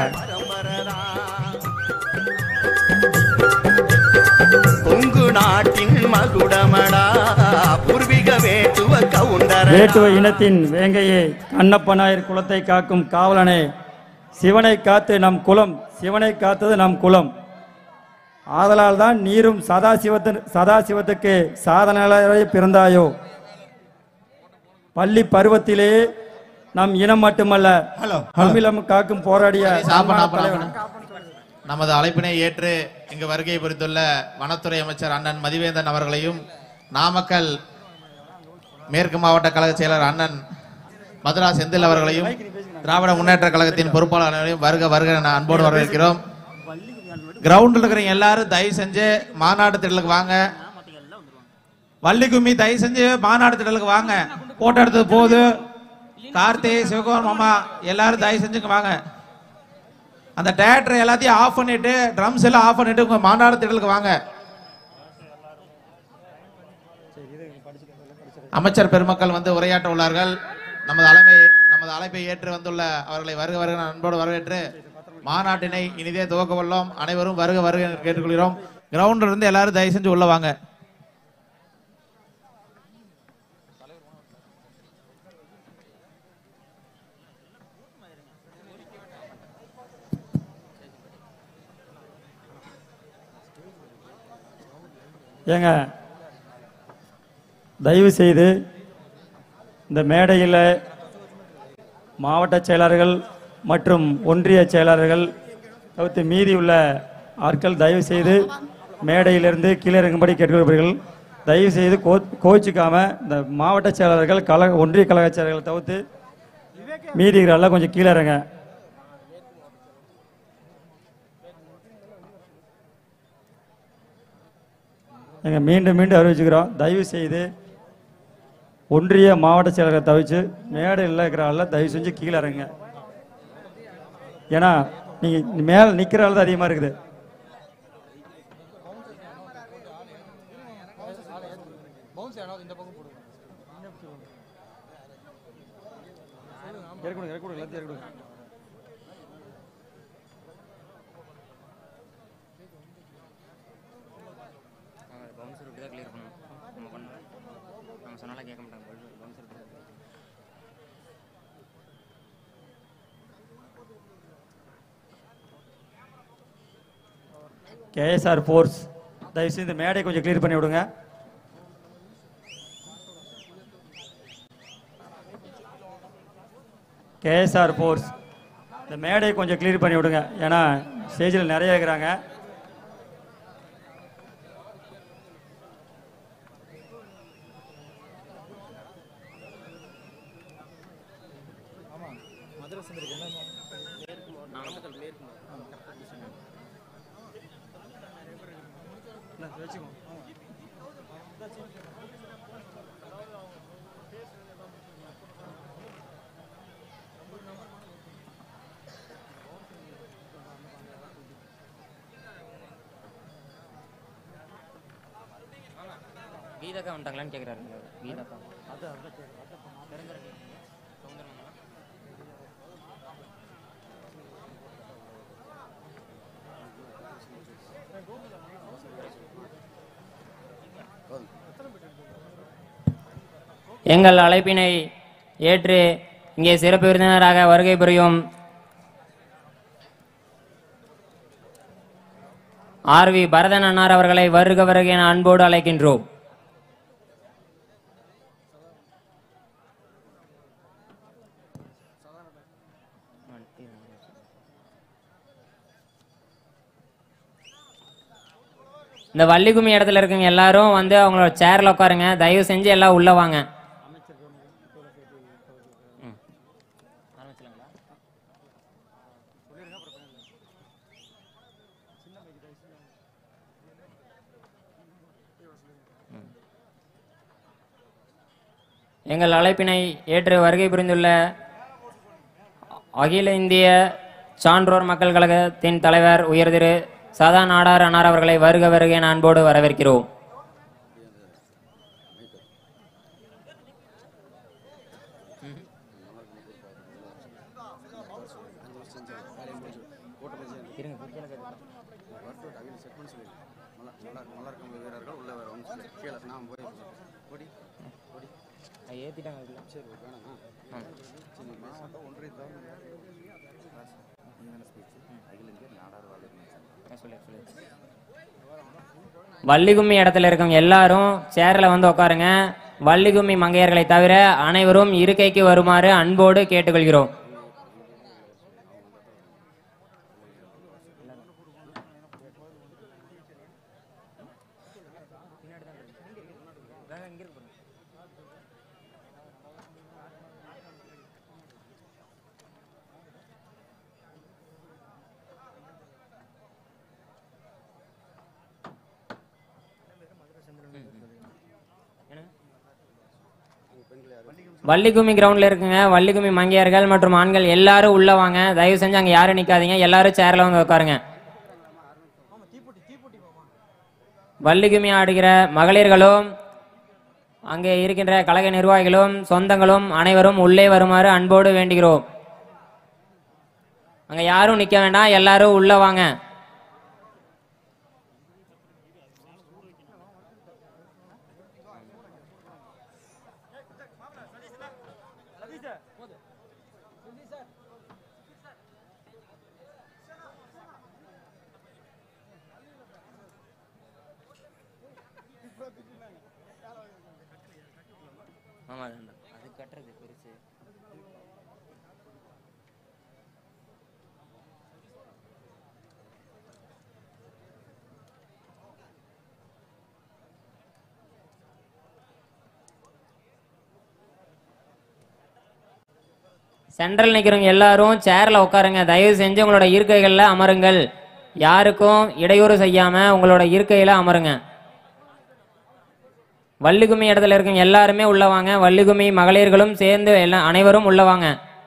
S10: கொங்கு நாட்டின் மகுடமடா பூர்வீக வேட்டுவ கவுண்டர
S8: வேட்டுவ இனத்தின் வேங்கையே கண்ணப்பனாயர் குலத்தை காக்கும் காவலனே சிவனை காத்து நம் குலம் சிவனை காத்தது நம் குலம் ஆதலால் தான் நீரும் சதாசிவத்து சதாசிவத்துக்கு சாதனையாளராய் பிறந்தாயோ பள்ளி பருவத்திலே நம் இனம் மட்டுமல்ல தமிழம் காக்கும் போராடிய
S13: சாப்பிடலாம்,
S8: தலைவன்.
S13: நமது அழைப்பினை ஏற்று இங்கு வருகை புரிந்துள்ள வனத்துறை அமைச்சர் அண்ணன் மதிவேந்தன் அவர்களையும் நாமக்கல் மேற்கு மாவட்ட கழக செயலர் அண்ணன் மதுரா செந்தில் அவர்களையும் திராவிட முன்னேற்ற கழகத்தின் பொறுப்பாளர் அனைவரையும் வருக வருக என அன்போடு வரவேற்கிறோம் கிரவுண்டில் இருக்கிறவங்க எல்லாரும் தயவு செஞ்சு மாநாட்டு திடலுக்கு வாங்க வள்ளி கும்மி தயவு செஞ்சு மாநாடு திடலுக்கு வாங்க போட்டோ எடுத்தது போது கார்த்தி சிவகுமார் மாமா எல்லாரும் தயவு செஞ்சு இங்க வாங்க அந்த டேரக்டர் எல்லாத்தையும் ஆஃப் பண்ணிட்டு ட்ரம்ஸ் எல்லாம் ஆஃப் பண்ணிட்டு உங்க மாநாடு திடலுக்கு வாங்க அமைச்சர் பெருமக்கள் வந்து உரையாற்ற உள்ளார்கள் நமது அழைப்பை நமது அழைப்பை ஏற்று வந்துள்ள அவர்களை வருக வருக என அன்போடு வரவேற்று மாநாட்டினை இனிதே துவக்க உள்ளோம் அனைவரும் வருக வருக என கேட்டுக்கொள்கிறோம் கிரவுண்ட்ல இருந்து எல்லாரும் தயவு செஞ்சு உள்ள வாங்க
S8: ஏங்க தயவு செய்து இந்த மேடையில் மாவட்ட செயலாளர்கள் மற்றும் ஒன்றிய செயலாளர்கள் தவிர்த்து மீதி உள்ள ஆட்கள் தயவு செய்து மேடையிலிருந்து கீழே இறங்கும்படி கேட்டுக்கொள்கிறீர்கள் தயவு செய்து கோ கோச்சிக்காம இந்த மாவட்ட செயலாளர்கள் கழக ஒன்றிய கழக செயலாளர்கள் தவிர்த்து மீதி இருக்கிற கொஞ்சம் கீழே இறங்க நாங்கள் மீண்டும் மீண்டும் அறிவிச்சுக்கிறோம் தயவு செய்து ஒன்றிய மாவட்ட செயலரை தவிச்சு மேடையில் இருக்கிற ஆளில் தயவு செஞ்சு கீழே இறங்குங்க ஏன்னா நீங்கள் மேலே நிற்கிற ஆள் தான் அதிகமாக இருக்குது இறக்கணும் இறக்கணும் எல்லாத்தையும் இறக்கணும்
S12: பவுன்சர் விட்டு தான் கிளியர் பண்ணணும் நம்ம பண்ணோம் நம்ம சொன்னாலும் கேட்க மாட்டாங்க பவுன்சர் விட்டு தான்
S8: கேஎஸ்ஆர் ஃபோர்ஸ் தயவுசெய்து இந்த மேடை கொஞ்சம் கிளியர் பண்ணி விடுங்க கேஎஸ்ஆர் ஃபோர்ஸ் இந்த மேடையை கொஞ்சம் கிளியர் பண்ணி விடுங்க ஏன்னா ஸ்டேஜில் நிறைய இருக்கிறாங்க
S12: கீதாக்கா வந்துட்டாங்களான்னு கேட்குறாரு கீதாக்கா
S14: எங்கள் அழைப்பினை ஏற்று இங்கே சிறப்பு விருந்தினராக வருகை புரியும் ஆர் வி பரதன் அன்னார் அவர்களை வருக வருக என அன்போடு அழைக்கின்றோம் இந்த வள்ளிகும்மி இடத்துல இருக்கவங்க எல்லாரும் வந்து அவங்களோட சேர்ல உட்காருங்க தயவு செஞ்சு எல்லாம் உள்ள வாங்க ம். ஆரம்பிச்சலாங்களா? ம். எங்கள் அழைப்பினை ஏற்று வருகை புரிந்துள்ள அகில இந்திய சான்றோர் மக்கள் கழகத்தின் தலைவர் உயர் திரு சதா நாடார் அன்னார் அவர்களை வருக வருக என அன்போடு வரவேற்கிறோம் வள்ளிகும்மி இடத்துல இருக்கவங்க எல்லாரும் சேர்ல வந்து உட்காருங்க வள்ளிகும்மி மங்கையர்களை தவிர அனைவரும் இருக்கைக்கு வருமாறு அன்போடு கேட்டுக்கொள்கிறோம் வள்ளிகும்மி கிரவுண்ட்ல இருக்குங்க வள்ளிகும்மி மங்கையர்கள் மற்றும் ஆண்கள் எல்லாரும் உள்ள வாங்க தயவு செஞ்சு அங்க யாரும் நிக்காதீங்க எல்லாரும் சேர்ல வந்து உட்காருங்க வள்ளிகும்மி ஆடுகிற மகளிர்களும் அங்கே இருக்கின்ற கழக நிர்வாகிகளும் சொந்தங்களும் அனைவரும் உள்ளே வருமாறு அன்போடு வேண்டுகிறோம் அங்க யாரும் நிக்க வேண்டாம் எல்லாரும் உள்ள வாங்க ஆமா அது கட்டுறது பெருசு சென்ட்ரல் நிக்கிறவங்க எல்லாரும் சேர்ல உட்காருங்க தயவு செஞ்சு உங்களோட இருக்கைகள்ல அமருங்கள் யாருக்கும் இடையூறு செய்யாம உங்களோட இருக்கையில அமருங்க வள்ளிகும்மி இடத்துல இருக்கவங்க எல்லாருமே உள்ள வாங்க வள்ளிகும்மி மகளிர்களும் சேர்ந்து எல்லாம் அனைவரும் உள்ள வாங்க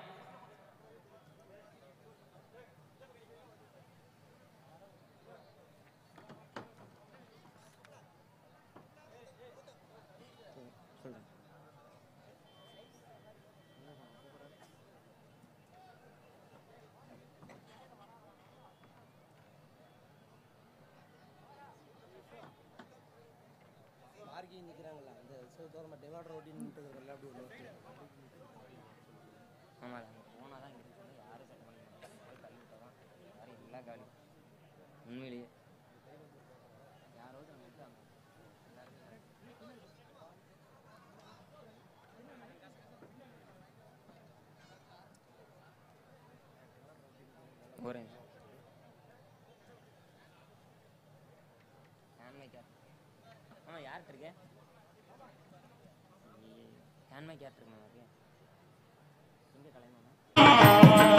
S14: ஆமா போனாதான் இங்க இருக்கு யாரும் சட்டம் பண்ண மாட்டாங்க தள்ளி விட்டாதான் யாரும் எல்லாம் காலி உண்மையிலேயே யாராவது அங்க இருக்காங்க ஒரு நிமிஷம். ஹேண்ட் மைக் யார் ஆமா யார்கிட்ட இருக்கு ஹேண்ட் மைக் யார்கிட்ட இருக்கு இருக்கு எங்க கலைமாமா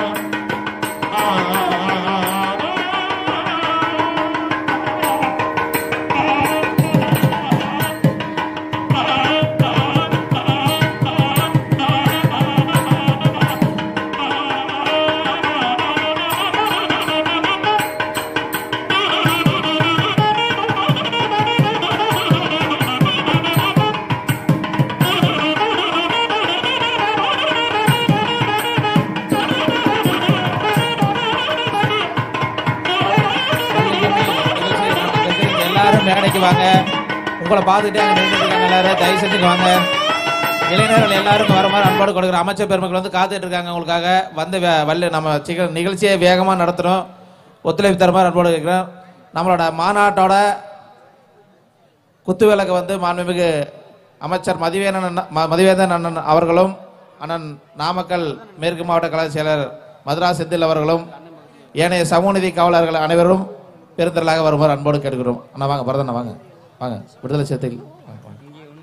S15: எல்லாரும் மேடைக்கு வாங்க உங்களை பார்த்துட்டு அங்கே நின்றுட்டு இருக்காங்க எல்லாரும் தயவு செஞ்சு வாங்க
S13: இளைஞர்கள் எல்லாரும் வர மாதிரி அன்போடு கொடுக்குற அமைச்சர் பெருமக்கள் வந்து காத்துட்டு இருக்காங்க உங்களுக்காக வந்து வே- வல்ல நம்ம சிக நிகழ்ச்சியை வேகமாக நடத்துகிறோம் ஒத்துழைப்பு தர மாதிரி அன்போடு கேட்குறோம் நம்மளோட மாநாட்டோட குத்துவிளக்கு வந்து மாண்புமிகு அமைச்சர் மதிவேந்தன் அண்ணா- ம- மதிவேந்தன் அண்ணன் அவர்களும் அண்ணன் நாமக்கல் மேற்கு மாவட்ட கழக செயலர் மதுரா செந்தில் அவர்களும் ஏனைய சமூக நீதி காவலர்கள் அனைவரும் பெருந்திரளாக வருமாறு அன்போடு கேட்கிறோம் அண்ணா வாங்க பரதண்ணா வாங்க வாங்க விடுதலை சிறுத்தைகள் வாங்க, வாங்க.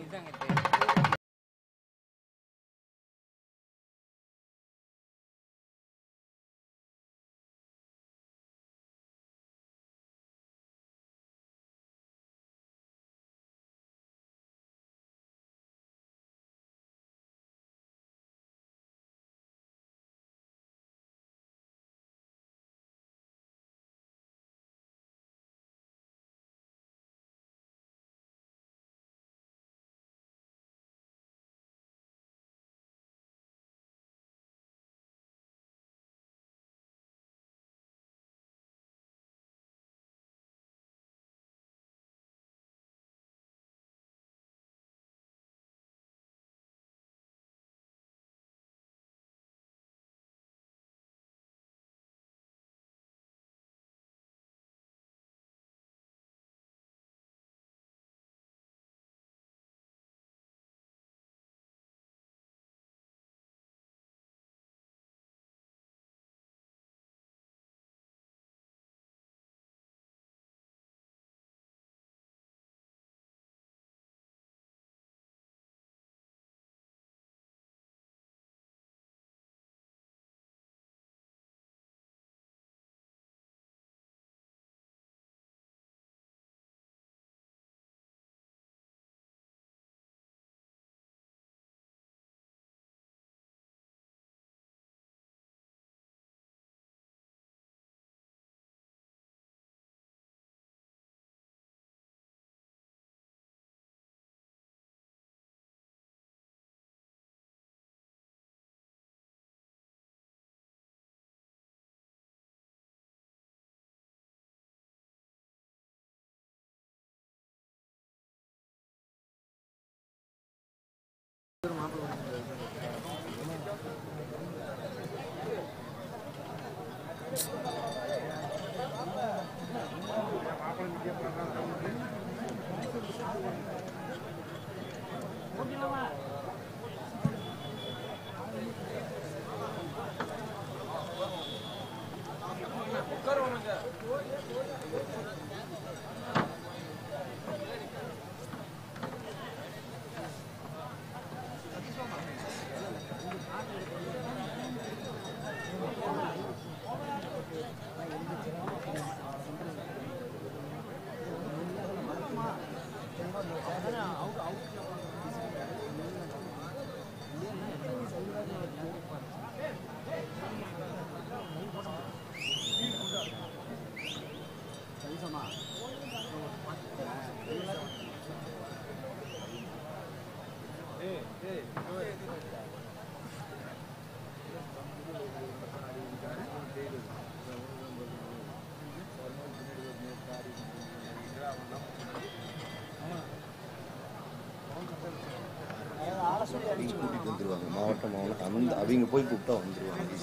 S15: கூட்டிட்டு வந்துருவாங்க மாவட்டம் மாவட்டம் அந்த அவங்க போய் கூப்பிட்டா வந்துருவாங்க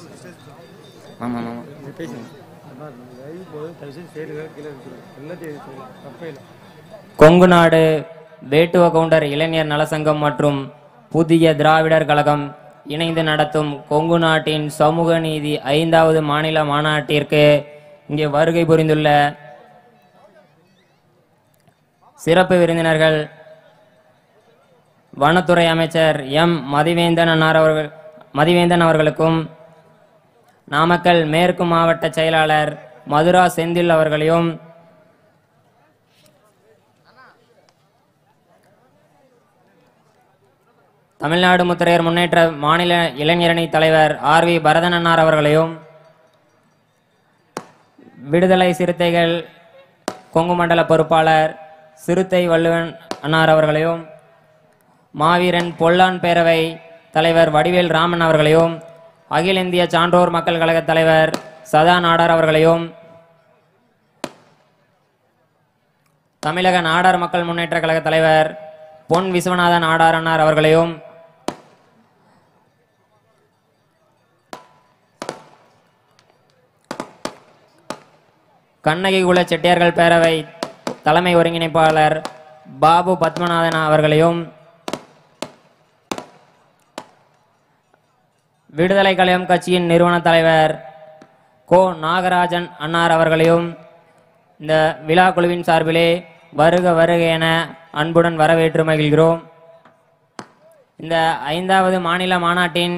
S14: ஆமாம் ஆமாம் கொங்கு நாடு வேட்டுவ கவுண்டர் இளைஞர் நலசங்கம் மற்றும் புதிய திராவிடர் கழகம் இணைந்து நடத்தும் கொங்கு நாட்டின் சமூக நீதி ஐந்தாவது மாநில மாநாட்டிற்கு இங்கே வருகை புரிந்துள்ள சிறப்பு விருந்தினர்கள் வனத்துறை அமைச்சர் எம் மதிவேந்தன் அன்னார் அவர்கள் மதிவேந்தன் அவர்களுக்கும் நாமக்கல் மேற்கு மாவட்ட செயலாளர் மதுரா செந்தில் அவர்களையும் தமிழ்நாடு முத்திரையர் முன்னேற்ற மாநில இளைஞரணி தலைவர் ஆர் வி பரதன் அன்னார் அவர்களையும் விடுதலை சிறுத்தைகள் கொங்கு மண்டல பொறுப்பாளர் சிறுத்தை வள்ளுவன் அன்னார் அவர்களையும் மாவீரன் பொல்லான் பேரவை தலைவர் வடிவேல் ராமன் அவர்களையும் அகில இந்திய சான்றோர் மக்கள் கழக தலைவர் சதா நாடார் அவர்களையும் தமிழக நாடார் மக்கள் முன்னேற்ற கழக தலைவர் பொன் விஸ்வநாதன் ஆடார் அன்னார் அவர்களையும் கண்ணகி குல செட்டியார்கள் பேரவை தலைமை ஒருங்கிணைப்பாளர் பாபு பத்மநாதன் அவர்களையும் விடுதலை கழகம் கட்சியின் நிறுவன தலைவர் கோ நாகராஜன் அன்னார் அவர்களையும் இந்த விழா குழுவின் சார்பிலே வருக வருக என அன்புடன் வரவேற்று மகிழ்கிறோம் இந்த ஐந்தாவது மாநில மாநாட்டின்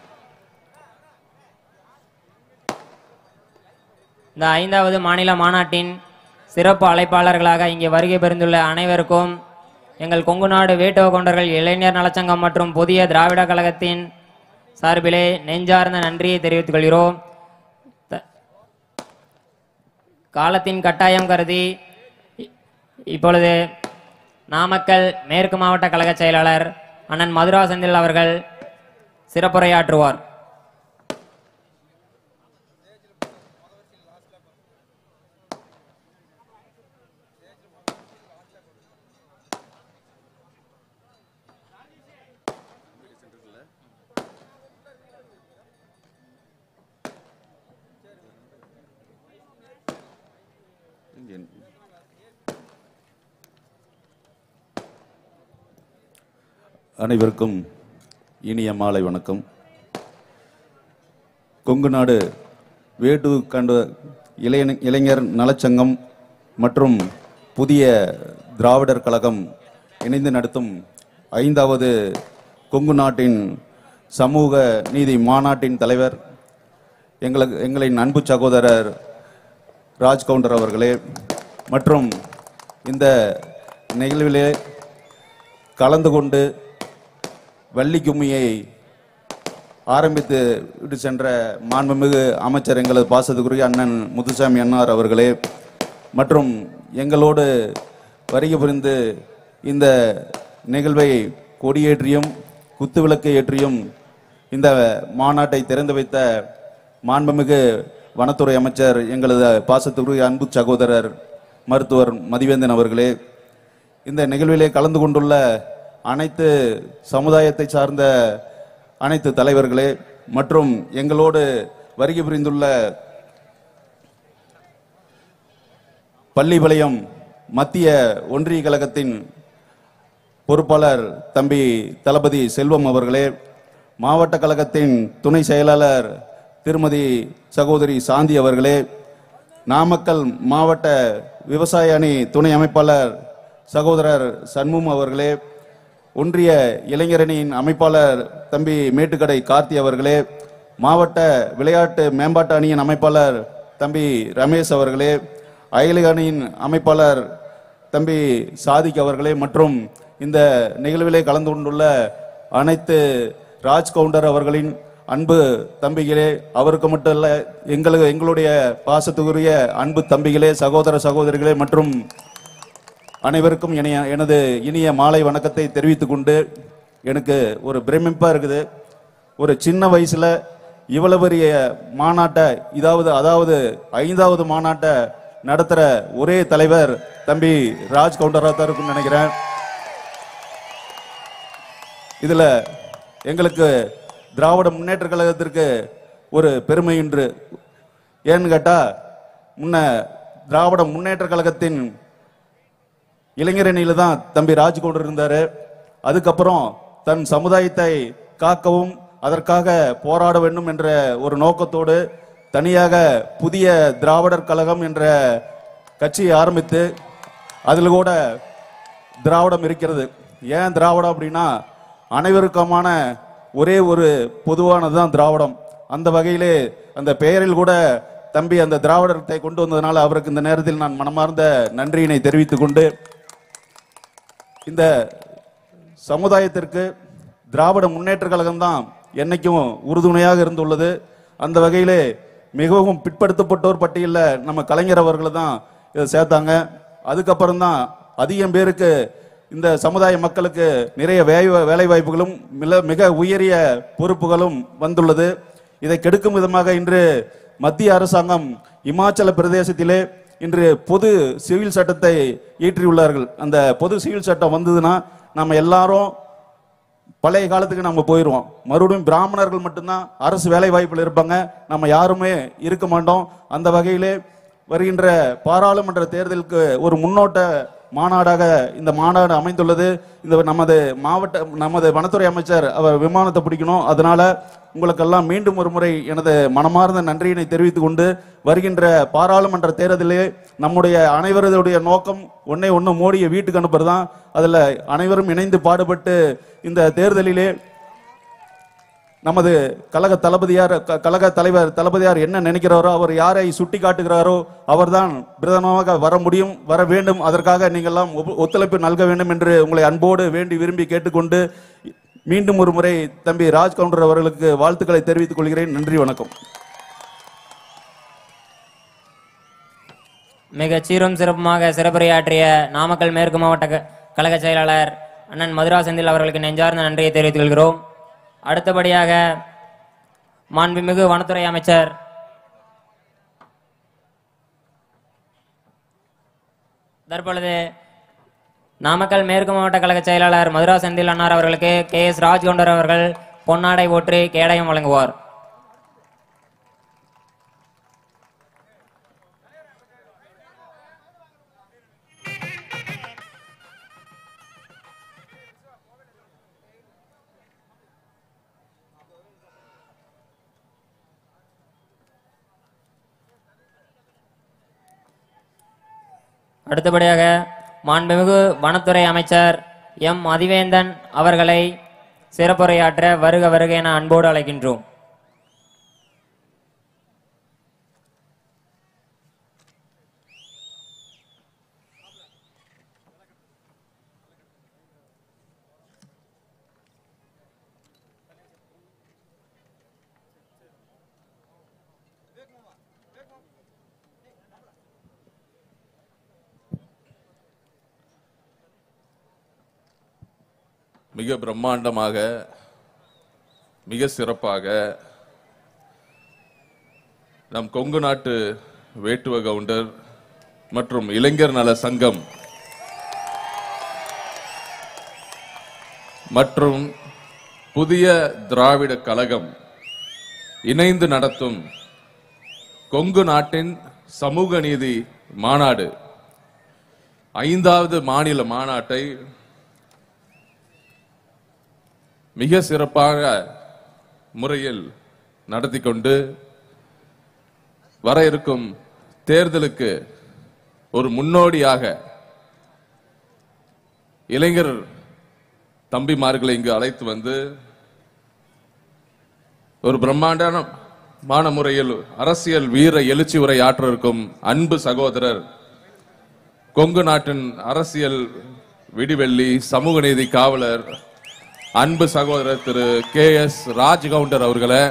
S14: இந்த ஐந்தாவது மாநில மாநாட்டின் சிறப்பு அழைப்பாளர்களாக இங்கே வருகை பெருந்துள்ள அனைவருக்கும் எங்கள் கொங்கு நாடு வேட்டுவ கொண்டர்கள் இளைஞர் நலச்சங்கம் மற்றும் புதிய திராவிட கழகத்தின் சார்பிலே நெஞ்சார்ந்த நன்றியை தெரிவித்துக் கொள்கிறோம் த- காலத்தின் கட்டாயம் கருதி இ- இப்பொழுது நாமக்கல் மேற்கு மாவட்ட கழக செயலாளர் அண்ணன் மதுரா செந்தில் அவர்கள் சிறப்புரையாற்றுவார்
S16: அனைவருக்கும் இனிய மாலை வணக்கம் கொங்கு நாடு வேட்டு கண்ட இளைஞ இளைஞர் நலச்சங்கம் மற்றும் புதிய திராவிடர் கழகம் இணைந்து நடத்தும் ஐந்தாவது கொங்கு நாட்டின் சமூக நீதி மாநாட்டின் தலைவர் எங்களுக்கு எங்களின் அன்பு சகோதரர் ராஜ் கவுண்டர் அவர்களே மற்றும் இந்த நிகழ்விலே கலந்து கொண்டு வள்ளி கும்மியை ஆரம்பித்து விட்டு சென்ற மாண்புமிகு அமைச்சர் எங்களது பாசத்துக்குரிய அண்ணன் முத்துசாமி அன்னார் அவர்களே மற்றும் எங்களோடு வருகை புரிந்து இந்த நிகழ்வை கொடியேற்றியும் குத்துவிளக்கு ஏற்றியும் இந்த மாநாட்டை திறந்து வைத்த மாண்புமிகு வனத்துறை அமைச்சர் எங்களது பாசத்துக்குரிய அன்பு சகோதரர் மருத்துவர் மதிவேந்தன் அவர்களே இந்த நிகழ்விலே கலந்து கொண்டுள்ள அனைத்து சமுதாயத்தை சார்ந்த அனைத்து தலைவர்களே மற்றும் எங்களோடு வருகை புரிந்துள்ள பள்ளிபாளையம் மத்திய ஒன்றிய கழகத்தின் பொறுப்பாளர் தம்பி தளபதி செல்வம் அவர்களே மாவட்ட கழகத்தின் துணை செயலாளர் திருமதி சகோதரி சாந்தி அவர்களே நாமக்கல் மாவட்ட விவசாய அணி துணை அமைப்பாளர் சகோதரர் சண்முகம் அவர்களே ஒன்றிய இளைஞரணியின் அமைப்பாளர் தம்பி மேட்டுக்கடை கார்த்தி அவர்களே மாவட்ட விளையாட்டு மேம்பாட்டு அணியின் அமைப்பாளர் தம்பி ரமேஷ் அவர்களே அயலக அணியின் அமைப்பாளர் தம்பி சாதிக் அவர்களே மற்றும் இந்த நிகழ்விலே கலந்து கொண்டுள்ள அனைத்து ராஜ் கவுண்டர் அவர்களின் அன்பு தம்பிகளே அவருக்கு மட்டும் இல்ல எங்களுக்கு எங்களுடைய பாசத்துக்குரிய அன்பு தம்பிகளே சகோதர சகோதரிகளே மற்றும் அனைவருக்கும் இனிய எனது இனிய மாலை வணக்கத்தை தெரிவித்துக் கொண்டு எனக்கு ஒரு பிரமிப்பா இருக்குது ஒரு சின்ன வயசுல இவ்வளவு பெரிய மாநாட்டை இதாவது அதாவது ஐந்தாவது மாநாட்டை நடத்துற ஒரே தலைவர் தம்பி ராஜ் கவுண்டரா தான் இருக்கும்னு நினைக்கிறேன் இதுல எங்களுக்கு திராவிட முன்னேற்ற கழகத்திற்கு ஒரு பெருமை உண்டு ஏன்னு கேட்டா முன்ன திராவிட முன்னேற்ற கழகத்தின் இளைஞரணியில தான் தம்பி ராஜ்கவுண்டர் இருந்தாரு அதுக்கப்புறம் தன் சமுதாயத்தை காக்கவும் அதற்காக போராட வேண்டும் என்ற ஒரு நோக்கத்தோடு தனியாக புதிய திராவிடர் கழகம் என்ற கட்சியை ஆரம்பித்து அதில் கூட திராவிடம் இருக்கிறது ஏன் திராவிடம் அப்படின்னா அனைவருக்குமான ஒரே ஒரு பொதுவானது தான் திராவிடம் அந்த வகையிலே அந்த பெயரில் கூட தம்பி அந்த திராவிடத்தை கொண்டு வந்ததுனால அவருக்கு இந்த நேரத்தில் நான் மனமார்ந்த நன்றியினை தெரிவித்துக் கொண்டு இந்த சமுதாயத்திற்கு திராவிட முன்னேற்ற கழகம் தான் என்னைக்கும் உறுதுணையாக இருந்துள்ளது அந்த வகையிலே மிகவும் பிற்படுத்தப்பட்டோர் பட்டியலில் நம்ம கலைஞர் அவர்கள் தான் இதை சேர்த்தாங்க அதுக்கப்புறம் தான் அதிகம் பேருக்கு இந்த சமுதாய மக்களுக்கு நிறைய வேலை வேலை வாய்ப்புகளும் மிக மிக உயரிய பொறுப்புகளும் வந்துள்ளது இதை கெடுக்கும் விதமாக இன்று மத்திய அரசாங்கம் இமாச்சல பிரதேசத்திலே இன்று பொது சிவில் சட்டத்தை இயற்றியுள்ளார்கள் அந்த பொது சிவில் சட்டம் வந்ததுன்னா நம்ம எல்லாரும் பழைய காலத்துக்கு நம்ம போயிடுவோம் மறுபடியும் பிராமணர்கள் மட்டும்தான் அரசு வேலை வாய்ப்பில் இருப்பாங்க நம்ம யாருமே இருக்க மாட்டோம் அந்த வகையிலே வருகின்ற பாராளுமன்ற தேர்தலுக்கு ஒரு முன்னோட்ட மாநாடாக இந்த மாநாடு அமைந்துள்ளது இந்த நமது மாவட்ட நமது வனத்துறை அமைச்சர் அவர் விமானத்தை பிடிக்கணும் அதனால உங்களுக்கெல்லாம் மீண்டும் ஒரு முறை எனது மனமார்ந்த நன்றியினை தெரிவித்துக் கொண்டு வருகின்ற பாராளுமன்ற தேர்தலிலே நம்முடைய அனைவருடைய நோக்கம் ஒன்னே ஒன்று மோடியை வீட்டுக்கு அனுப்புறது தான் அதில் அனைவரும் இணைந்து பாடுபட்டு இந்த தேர்தலிலே நமது கழக தளபதியார் க- கழக தலைவர் தளபதியார் என்ன நினைக்கிறாரோ அவர் யாரை சுட்டி காட்டுகிறாரோ அவர்தான் பிரதமராக வர முடியும் வர வேண்டும் அதற்காக நீங்கள்லாம் ஒப்பு- ஒத்துழைப்பு நல்க வேண்டும் என்று உங்களை அன்போடு வேண்டி விரும்பி கேட்டுக்கொண்டு மீண்டும் ஒரு முறை தம்பி ராஜ் கவுண்டர் அவர்களுக்கு வாழ்த்துக்களை தெரிவித்துக் கொள்கிறேன் நன்றி வணக்கம்
S14: மிக சீரும் சிறப்புமாக சிறப்புரையாற்றிய நாமக்கல் மேற்கு மாவட்ட க- கழக செயலாளர் அண்ணன் மதுரா செந்தில் அவர்களுக்கு நெஞ்சார்ந்த நன்றியை தெரிவித்துக் கொள்கிறோம் அடுத்தபடியாக மாண்புமிகு வனத்துறை அமைச்சர் தற்பொழுது நாமக்கல் மேற்கு மாவட்ட கழக செயலாளர் மதுரா செந்தில் அன்னார் அவர்களுக்கு கே எஸ் ராஜ்கவுண்டர் அவர்கள் பொன்னாடை ஓற்றி கேடயம் வழங்குவார் அடுத்தபடியாக மாண்புமிகு வனத்துறை அமைச்சர் எம் மதிவேந்தன் அவர்களை சிறப்புரையாற்ற வருக வருக என அன்போடு அழைக்கின்றோம்
S17: மிக பிரம்மாண்டமாக மிக சிறப்பாக நம் கொங்கு நாட்டு வேட்டுவ கவுண்டர் மற்றும் இளைஞர் நல சங்கம் மற்றும் புதிய திராவிட கழகம் இணைந்து நடத்தும் கொங்கு நாட்டின் சமூக நீதி மாநாடு ஐந்தாவது மாநில மாநாட்டை மிக சிறப்பாக முறையில் நடத்தி கொண்டு வர இருக்கும் தேர்தலுக்கு ஒரு முன்னோடியாக இளைஞர் தம்பிமார்களை இங்கு அழைத்து வந்து ஒரு பிரம்மாண்டமான முறையில் அரசியல் வீர எழுச்சி உரை ஆற்ற இருக்கும் அன்பு சகோதரர் கொங்கு நாட்டின் அரசியல் விடிவெள்ளி சமூக நீதி காவலர் அன்பு சகோதரர் திரு கே எஸ் ராஜ்கவுண்டர் அவர்களை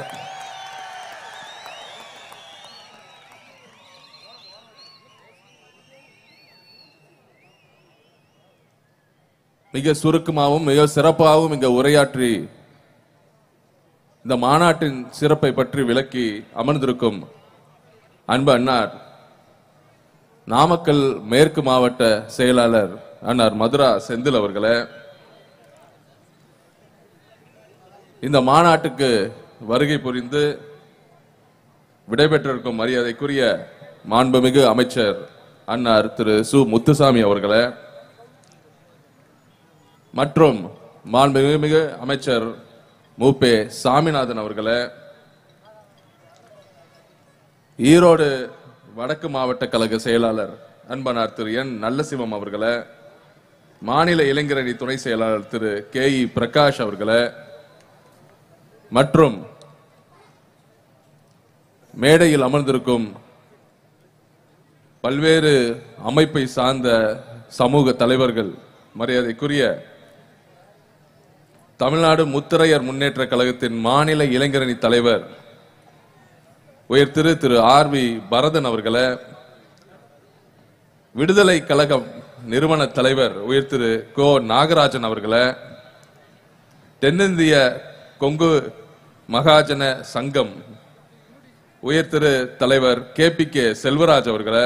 S17: மிக சுருக்கமாகவும் மிக சிறப்பாகவும் இங்க உரையாற்றி இந்த மாநாட்டின் சிறப்பை பற்றி விளக்கி அமர்ந்திருக்கும் அன்பு அண்ணார் நாமக்கல் மேற்கு மாவட்ட செயலாளர் அண்ணார் மதுரா செந்தில் அவர்களை இந்த மாநாட்டுக்கு வருகை புரிந்து விடைபெற்றிருக்கும் மரியாதைக்குரிய மாண்புமிகு அமைச்சர் அன்னார் திரு சு முத்துசாமி அவர்களை மற்றும் மாண்புமிகு அமைச்சர் மூப்பே சாமிநாதன் அவர்களை ஈரோடு வடக்கு மாவட்ட கழக செயலாளர் அன்பனார் திரு என் நல்லசிவம் அவர்களை மாநில இளைஞரணி துணை செயலாளர் திரு கே இ பிரகாஷ் அவர்களை மற்றும் மேடையில் அமர்ந்திருக்கும் பல்வேறு அமைப்பை சார்ந்த சமூக தலைவர்கள் மரியாதைக்குரிய தமிழ்நாடு முத்திரையர் முன்னேற்ற கழகத்தின் மாநில இளைஞரணி தலைவர் உயர் திரு திரு ஆர் வி பரதன் அவர்களை விடுதலை கழகம் நிறுவன தலைவர் உயர் திரு கோ நாகராஜன் அவர்களை தென்னிந்திய கொங்கு மகாஜன சங்கம் உயர் திரு தலைவர் கே பி கே செல்வராஜ் அவர்களை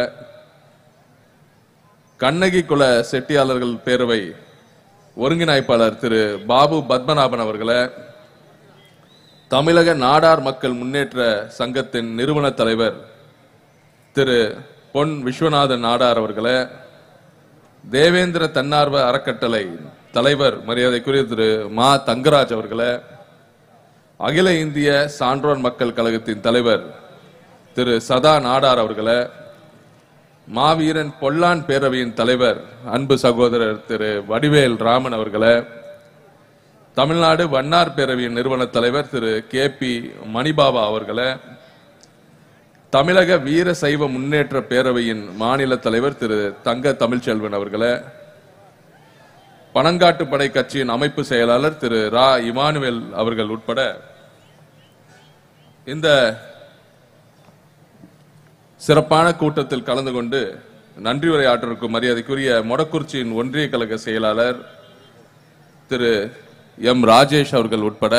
S17: கண்ணகி குல செட்டியாளர்கள் பேரவை ஒருங்கிணைப்பாளர் திரு பாபு பத்மநாபன் அவர்களை தமிழக நாடார் மக்கள் முன்னேற்ற சங்கத்தின் நிறுவன தலைவர் திரு பொன் விஸ்வநாதன் நாடார் அவர்களை தேவேந்திர தன்னார்வ அறக்கட்டளை தலைவர் மரியாதைக்குரிய திரு மா தங்கராஜ் அவர்களை அகில இந்திய சான்றோர் மக்கள் கழகத்தின் தலைவர் திரு சதா நாடார் அவர்களை மாவீரன் பொல்லான் பேரவையின் தலைவர் அன்பு சகோதரர் திரு வடிவேல் ராமன் அவர்களை தமிழ்நாடு வண்ணார் பேரவையின் நிறுவன தலைவர் திரு கே பி மணிபாபா அவர்களை தமிழக வீர சைவ முன்னேற்ற பேரவையின் மாநில தலைவர் திரு தங்க தமிழ்ச்செல்வன் அவர்களை பனங்காட்டுப்படை கட்சியின் அமைப்பு செயலாளர் திரு ரா இமானுவேல் அவர்கள் உட்பட இந்த சிறப்பான கூட்டத்தில் கலந்து கொண்டு நன்றி உரையாற்றிருக்கும் மரியாதைக்குரிய மொடக்குறிச்சியின் ஒன்றிய கழக செயலாளர் திரு எம் ராஜேஷ் அவர்கள் உட்பட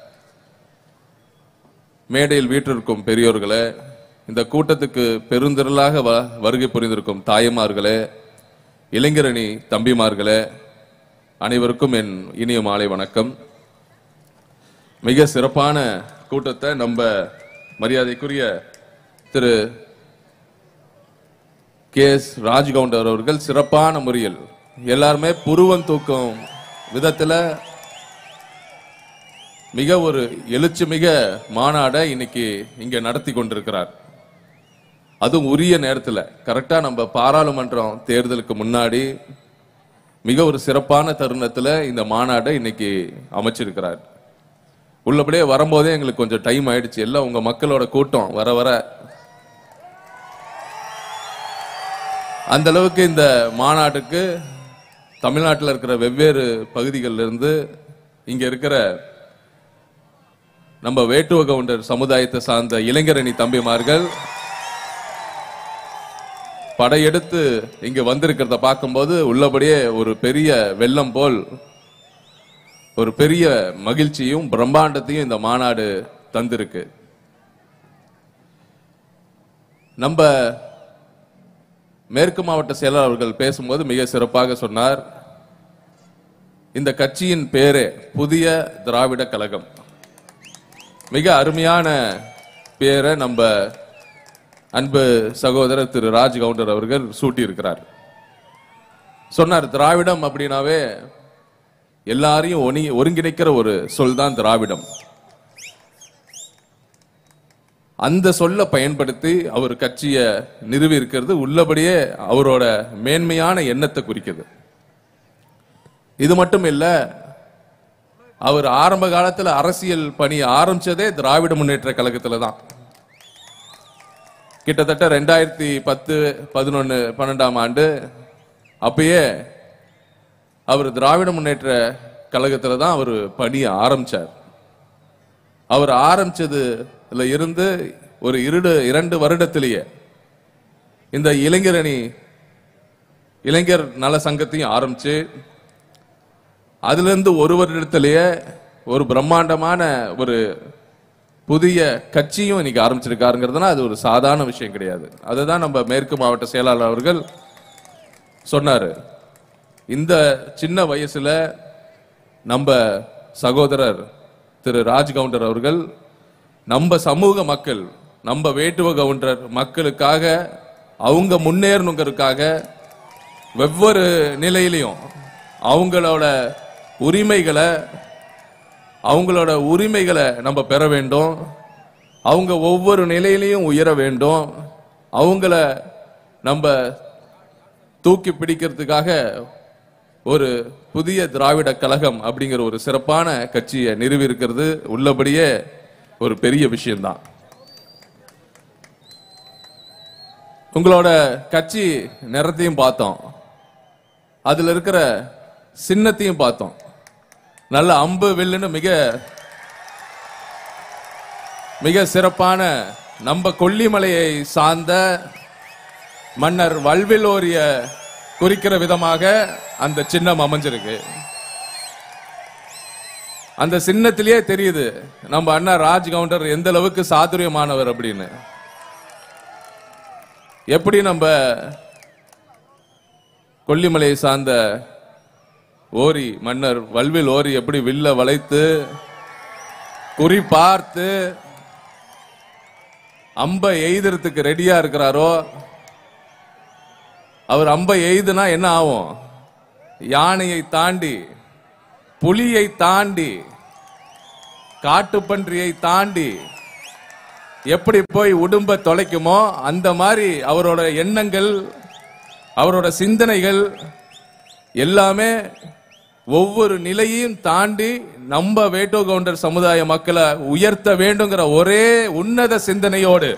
S17: மேடையில் வீற்றிருக்கும் பெரியோர்களே இந்த கூட்டத்துக்கு பெருந்திரளாக வ- வருகை புரிந்திருக்கும் தாய்மார்களே இளைஞரணி தம்பிமார்களே அனைவருக்கும் என் இனிய மாலை வணக்கம் மிக சிறப்பான கூட்டத்தை நம்ம மரியாதைக்குரிய திரு கே எஸ் ராஜ்கவுண்டர் அவர்கள் சிறப்பான முறையில் எல்லாருமே புருவம் தூக்கும் விதத்துல மிக ஒரு எழுச்சி மிக மாநாடை இன்னைக்கு இங்க நடத்தி கொண்டிருக்கிறார் அதுவும் உரிய நேரத்துல கரெக்டா நம்ம பாராளுமன்றம் தேர்தலுக்கு முன்னாடி மிக ஒரு சிறப்பான தருணத்துல இந்த மாநாடை இன்னைக்கு அமைச்சிருக்கிறார் உள்ளபடியே வரும்போதே எங்களுக்கு கொஞ்சம் டைம் ஆயிடுச்சு எல்லாம் உங்க மக்களோட கூட்டம் வர வர அந்த அளவுக்கு இந்த மாநாட்டுக்கு தமிழ்நாட்டில் இருக்கிற வெவ்வேறு பகுதிகளில் இருந்து இங்க இருக்கிற நம்ம வேட்டுவ கவுண்டர் சமுதாயத்தை சார்ந்த இளைஞரணி தம்பிமார்கள் படையெடுத்து இங்க வந்திருக்கிறத பார்க்கும்போது உள்ளபடியே ஒரு பெரிய வெள்ளம் போல் ஒரு பெரிய மகிழ்ச்சியும் பிரம்மாண்டத்தையும் இந்த மாநாடு தந்திருக்கு நம்ம மேற்கு மாவட்ட செயலாளர் அவர்கள் பேசும்போது மிக சிறப்பாக சொன்னார் இந்த கட்சியின் பேரே புதிய திராவிட கழகம் மிக அருமையான பேரை நம்ம அன்பு சகோதரர் திரு ராஜ் கவுண்டர் அவர்கள் சூட்டியிருக்கிறார் சொன்னார் திராவிடம் அப்படின்னாவே எல்லாரையும் ஒனி ஒருங்கிணைக்கிற ஒரு சொல் தான் திராவிடம் அந்த சொல்ல பயன்படுத்தி அவர் கட்சியை நிறுவி இருக்கிறது உள்ளபடியே அவரோட மேன்மையான எண்ணத்தை குறிக்குது இது மட்டும் இல்ல அவர் ஆரம்ப காலத்துல அரசியல் பணி ஆரம்பிச்சதே திராவிட முன்னேற்ற கழகத்துல தான் கிட்டத்தட்ட ரெண்டாயிரத்தி பத்து பதினொன்னு பன்னெண்டாம் ஆண்டு அப்பயே அவர் திராவிட முன்னேற்ற கழகத்துல தான் அவர் பணியை ஆரம்பிச்சார் அவர் ஆரம்பிச்சதுல இருந்து ஒரு இருடு இரண்டு வருடத்திலேயே இந்த இளைஞரணி இளைஞர் நல சங்கத்தையும் ஆரம்பிச்சு அதுல இருந்து ஒரு வருடத்திலேயே ஒரு பிரம்மாண்டமான ஒரு புதிய கட்சியும் இன்னைக்கு ஆரம்பிச்சிருக்காருங்கிறதுனா அது ஒரு சாதாரண விஷயம் கிடையாது அதுதான் நம்ம மேற்கு மாவட்ட செயலாளர் அவர்கள் சொன்னாரு இந்த சின்ன வயசுல நம்ம சகோதரர் திரு ராஜ் கவுண்டர் அவர்கள் நம்ம சமூக மக்கள் நம்ம வேட்டுவ கவுண்டர் மக்களுக்காக அவங்க முன்னேறணுங்கிறதுக்காக வெவ்வேறு நிலையிலையும் அவங்களோட உரிமைகளை அவங்களோட உரிமைகளை நம்ம பெற வேண்டும் அவங்க ஒவ்வொரு நிலையிலையும் உயர வேண்டும் அவங்கள நம்ம தூக்கி பிடிக்கிறதுக்காக ஒரு புதிய திராவிட கழகம் அப்படிங்கிற ஒரு சிறப்பான கட்சியை நிறுவி இருக்கிறது உள்ளபடியே ஒரு பெரிய விஷயம்தான் உங்களோட கட்சி நிறத்தையும் பார்த்தோம் அதுல இருக்கிற சின்னத்தையும் பார்த்தோம் நல்ல அம்பு வில்லுன்னு மிக மிக சிறப்பான நம்ம கொல்லிமலையை சார்ந்த மன்னர் வல்விலோரிய குறிக்கிற விதமாக அந்த சின்னம் அமைஞ்சிருக்கு அந்த சின்னத்திலேயே தெரியுது நம்ம அண்ணா ராஜ் கவுண்டர் எந்த அளவுக்கு சாதுரியமானவர் அப்படின்னு எப்படி நம்ம கொல்லிமலையை சார்ந்த ஓரி மன்னர் வல்வில் ஓரி எப்படி வில்ல வளைத்து குறி பார்த்து அம்ப எய்தறதுக்கு ரெடியா இருக்கிறாரோ அவர் அம்பை எய்துனா என்ன ஆகும் யானையை தாண்டி புலியை தாண்டி காட்டுப்பன்றியை தாண்டி எப்படி போய் உடும்ப தொலைக்குமோ அந்த மாதிரி அவரோட எண்ணங்கள் அவரோட சிந்தனைகள் எல்லாமே ஒவ்வொரு நிலையையும் தாண்டி நம்ம வேட்டோ கவுண்டர் சமுதாய மக்களை உயர்த்த வேண்டுங்கிற ஒரே உன்னத சிந்தனையோடு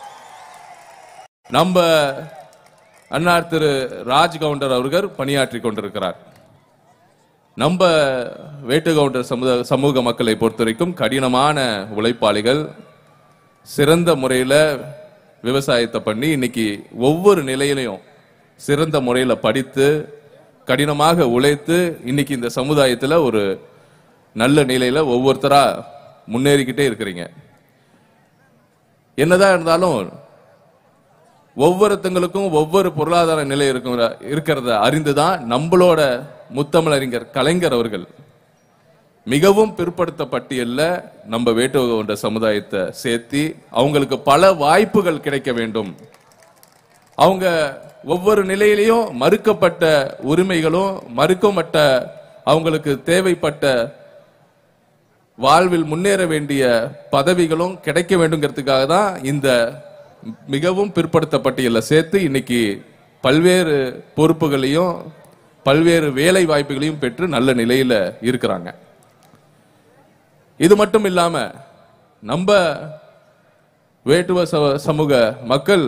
S17: நம்ம அன்னார் திரு ராஜ் கவுண்டர் அவர்கள் பணியாற்றி கொண்டிருக்கிறார் நம்ம வேட்டு கவுண்டர் சமுதாய சமூக மக்களை பொறுத்த வரைக்கும் கடினமான உழைப்பாளிகள் சிறந்த முறையில் விவசாயத்தை பண்ணி இன்னைக்கு ஒவ்வொரு நிலையிலையும் சிறந்த முறையில் படித்து கடினமாக உழைத்து இன்னைக்கு இந்த சமுதாயத்தில் ஒரு நல்ல நிலையில ஒவ்வொருத்தரா முன்னேறிக்கிட்டே இருக்கிறீங்க என்னதான் இருந்தாலும் ஒவ்வொருத்தங்களுக்கும் ஒவ்வொரு பொருளாதார நிலை இருக்கிற இருக்கிறத அறிந்துதான் நம்மளோட முத்தமிழறிஞர் கலைஞர் அவர்கள் மிகவும் பிற்படுத்த பட்டியல்ல நம்ம வேட்டுவ சமுதாயத்தை சேர்த்தி அவங்களுக்கு பல வாய்ப்புகள் கிடைக்க வேண்டும் அவங்க ஒவ்வொரு நிலையிலையும் மறுக்கப்பட்ட உரிமைகளும் மறுக்கப்பட்ட அவங்களுக்கு தேவைப்பட்ட வாழ்வில் முன்னேற வேண்டிய பதவிகளும் கிடைக்க வேண்டுங்கிறதுக்காக தான் இந்த மிகவும் பிற்படுத்த பட்டியல்ல சேர்த்து இன்னைக்கு பல்வேறு பொறுப்புகளையும் பல்வேறு வேலை வாய்ப்புகளையும் பெற்று நல்ல நிலையில இருக்கிறாங்க இது மட்டும் இல்லாம நம்ம வேட்டுவ ச- சமூக மக்கள்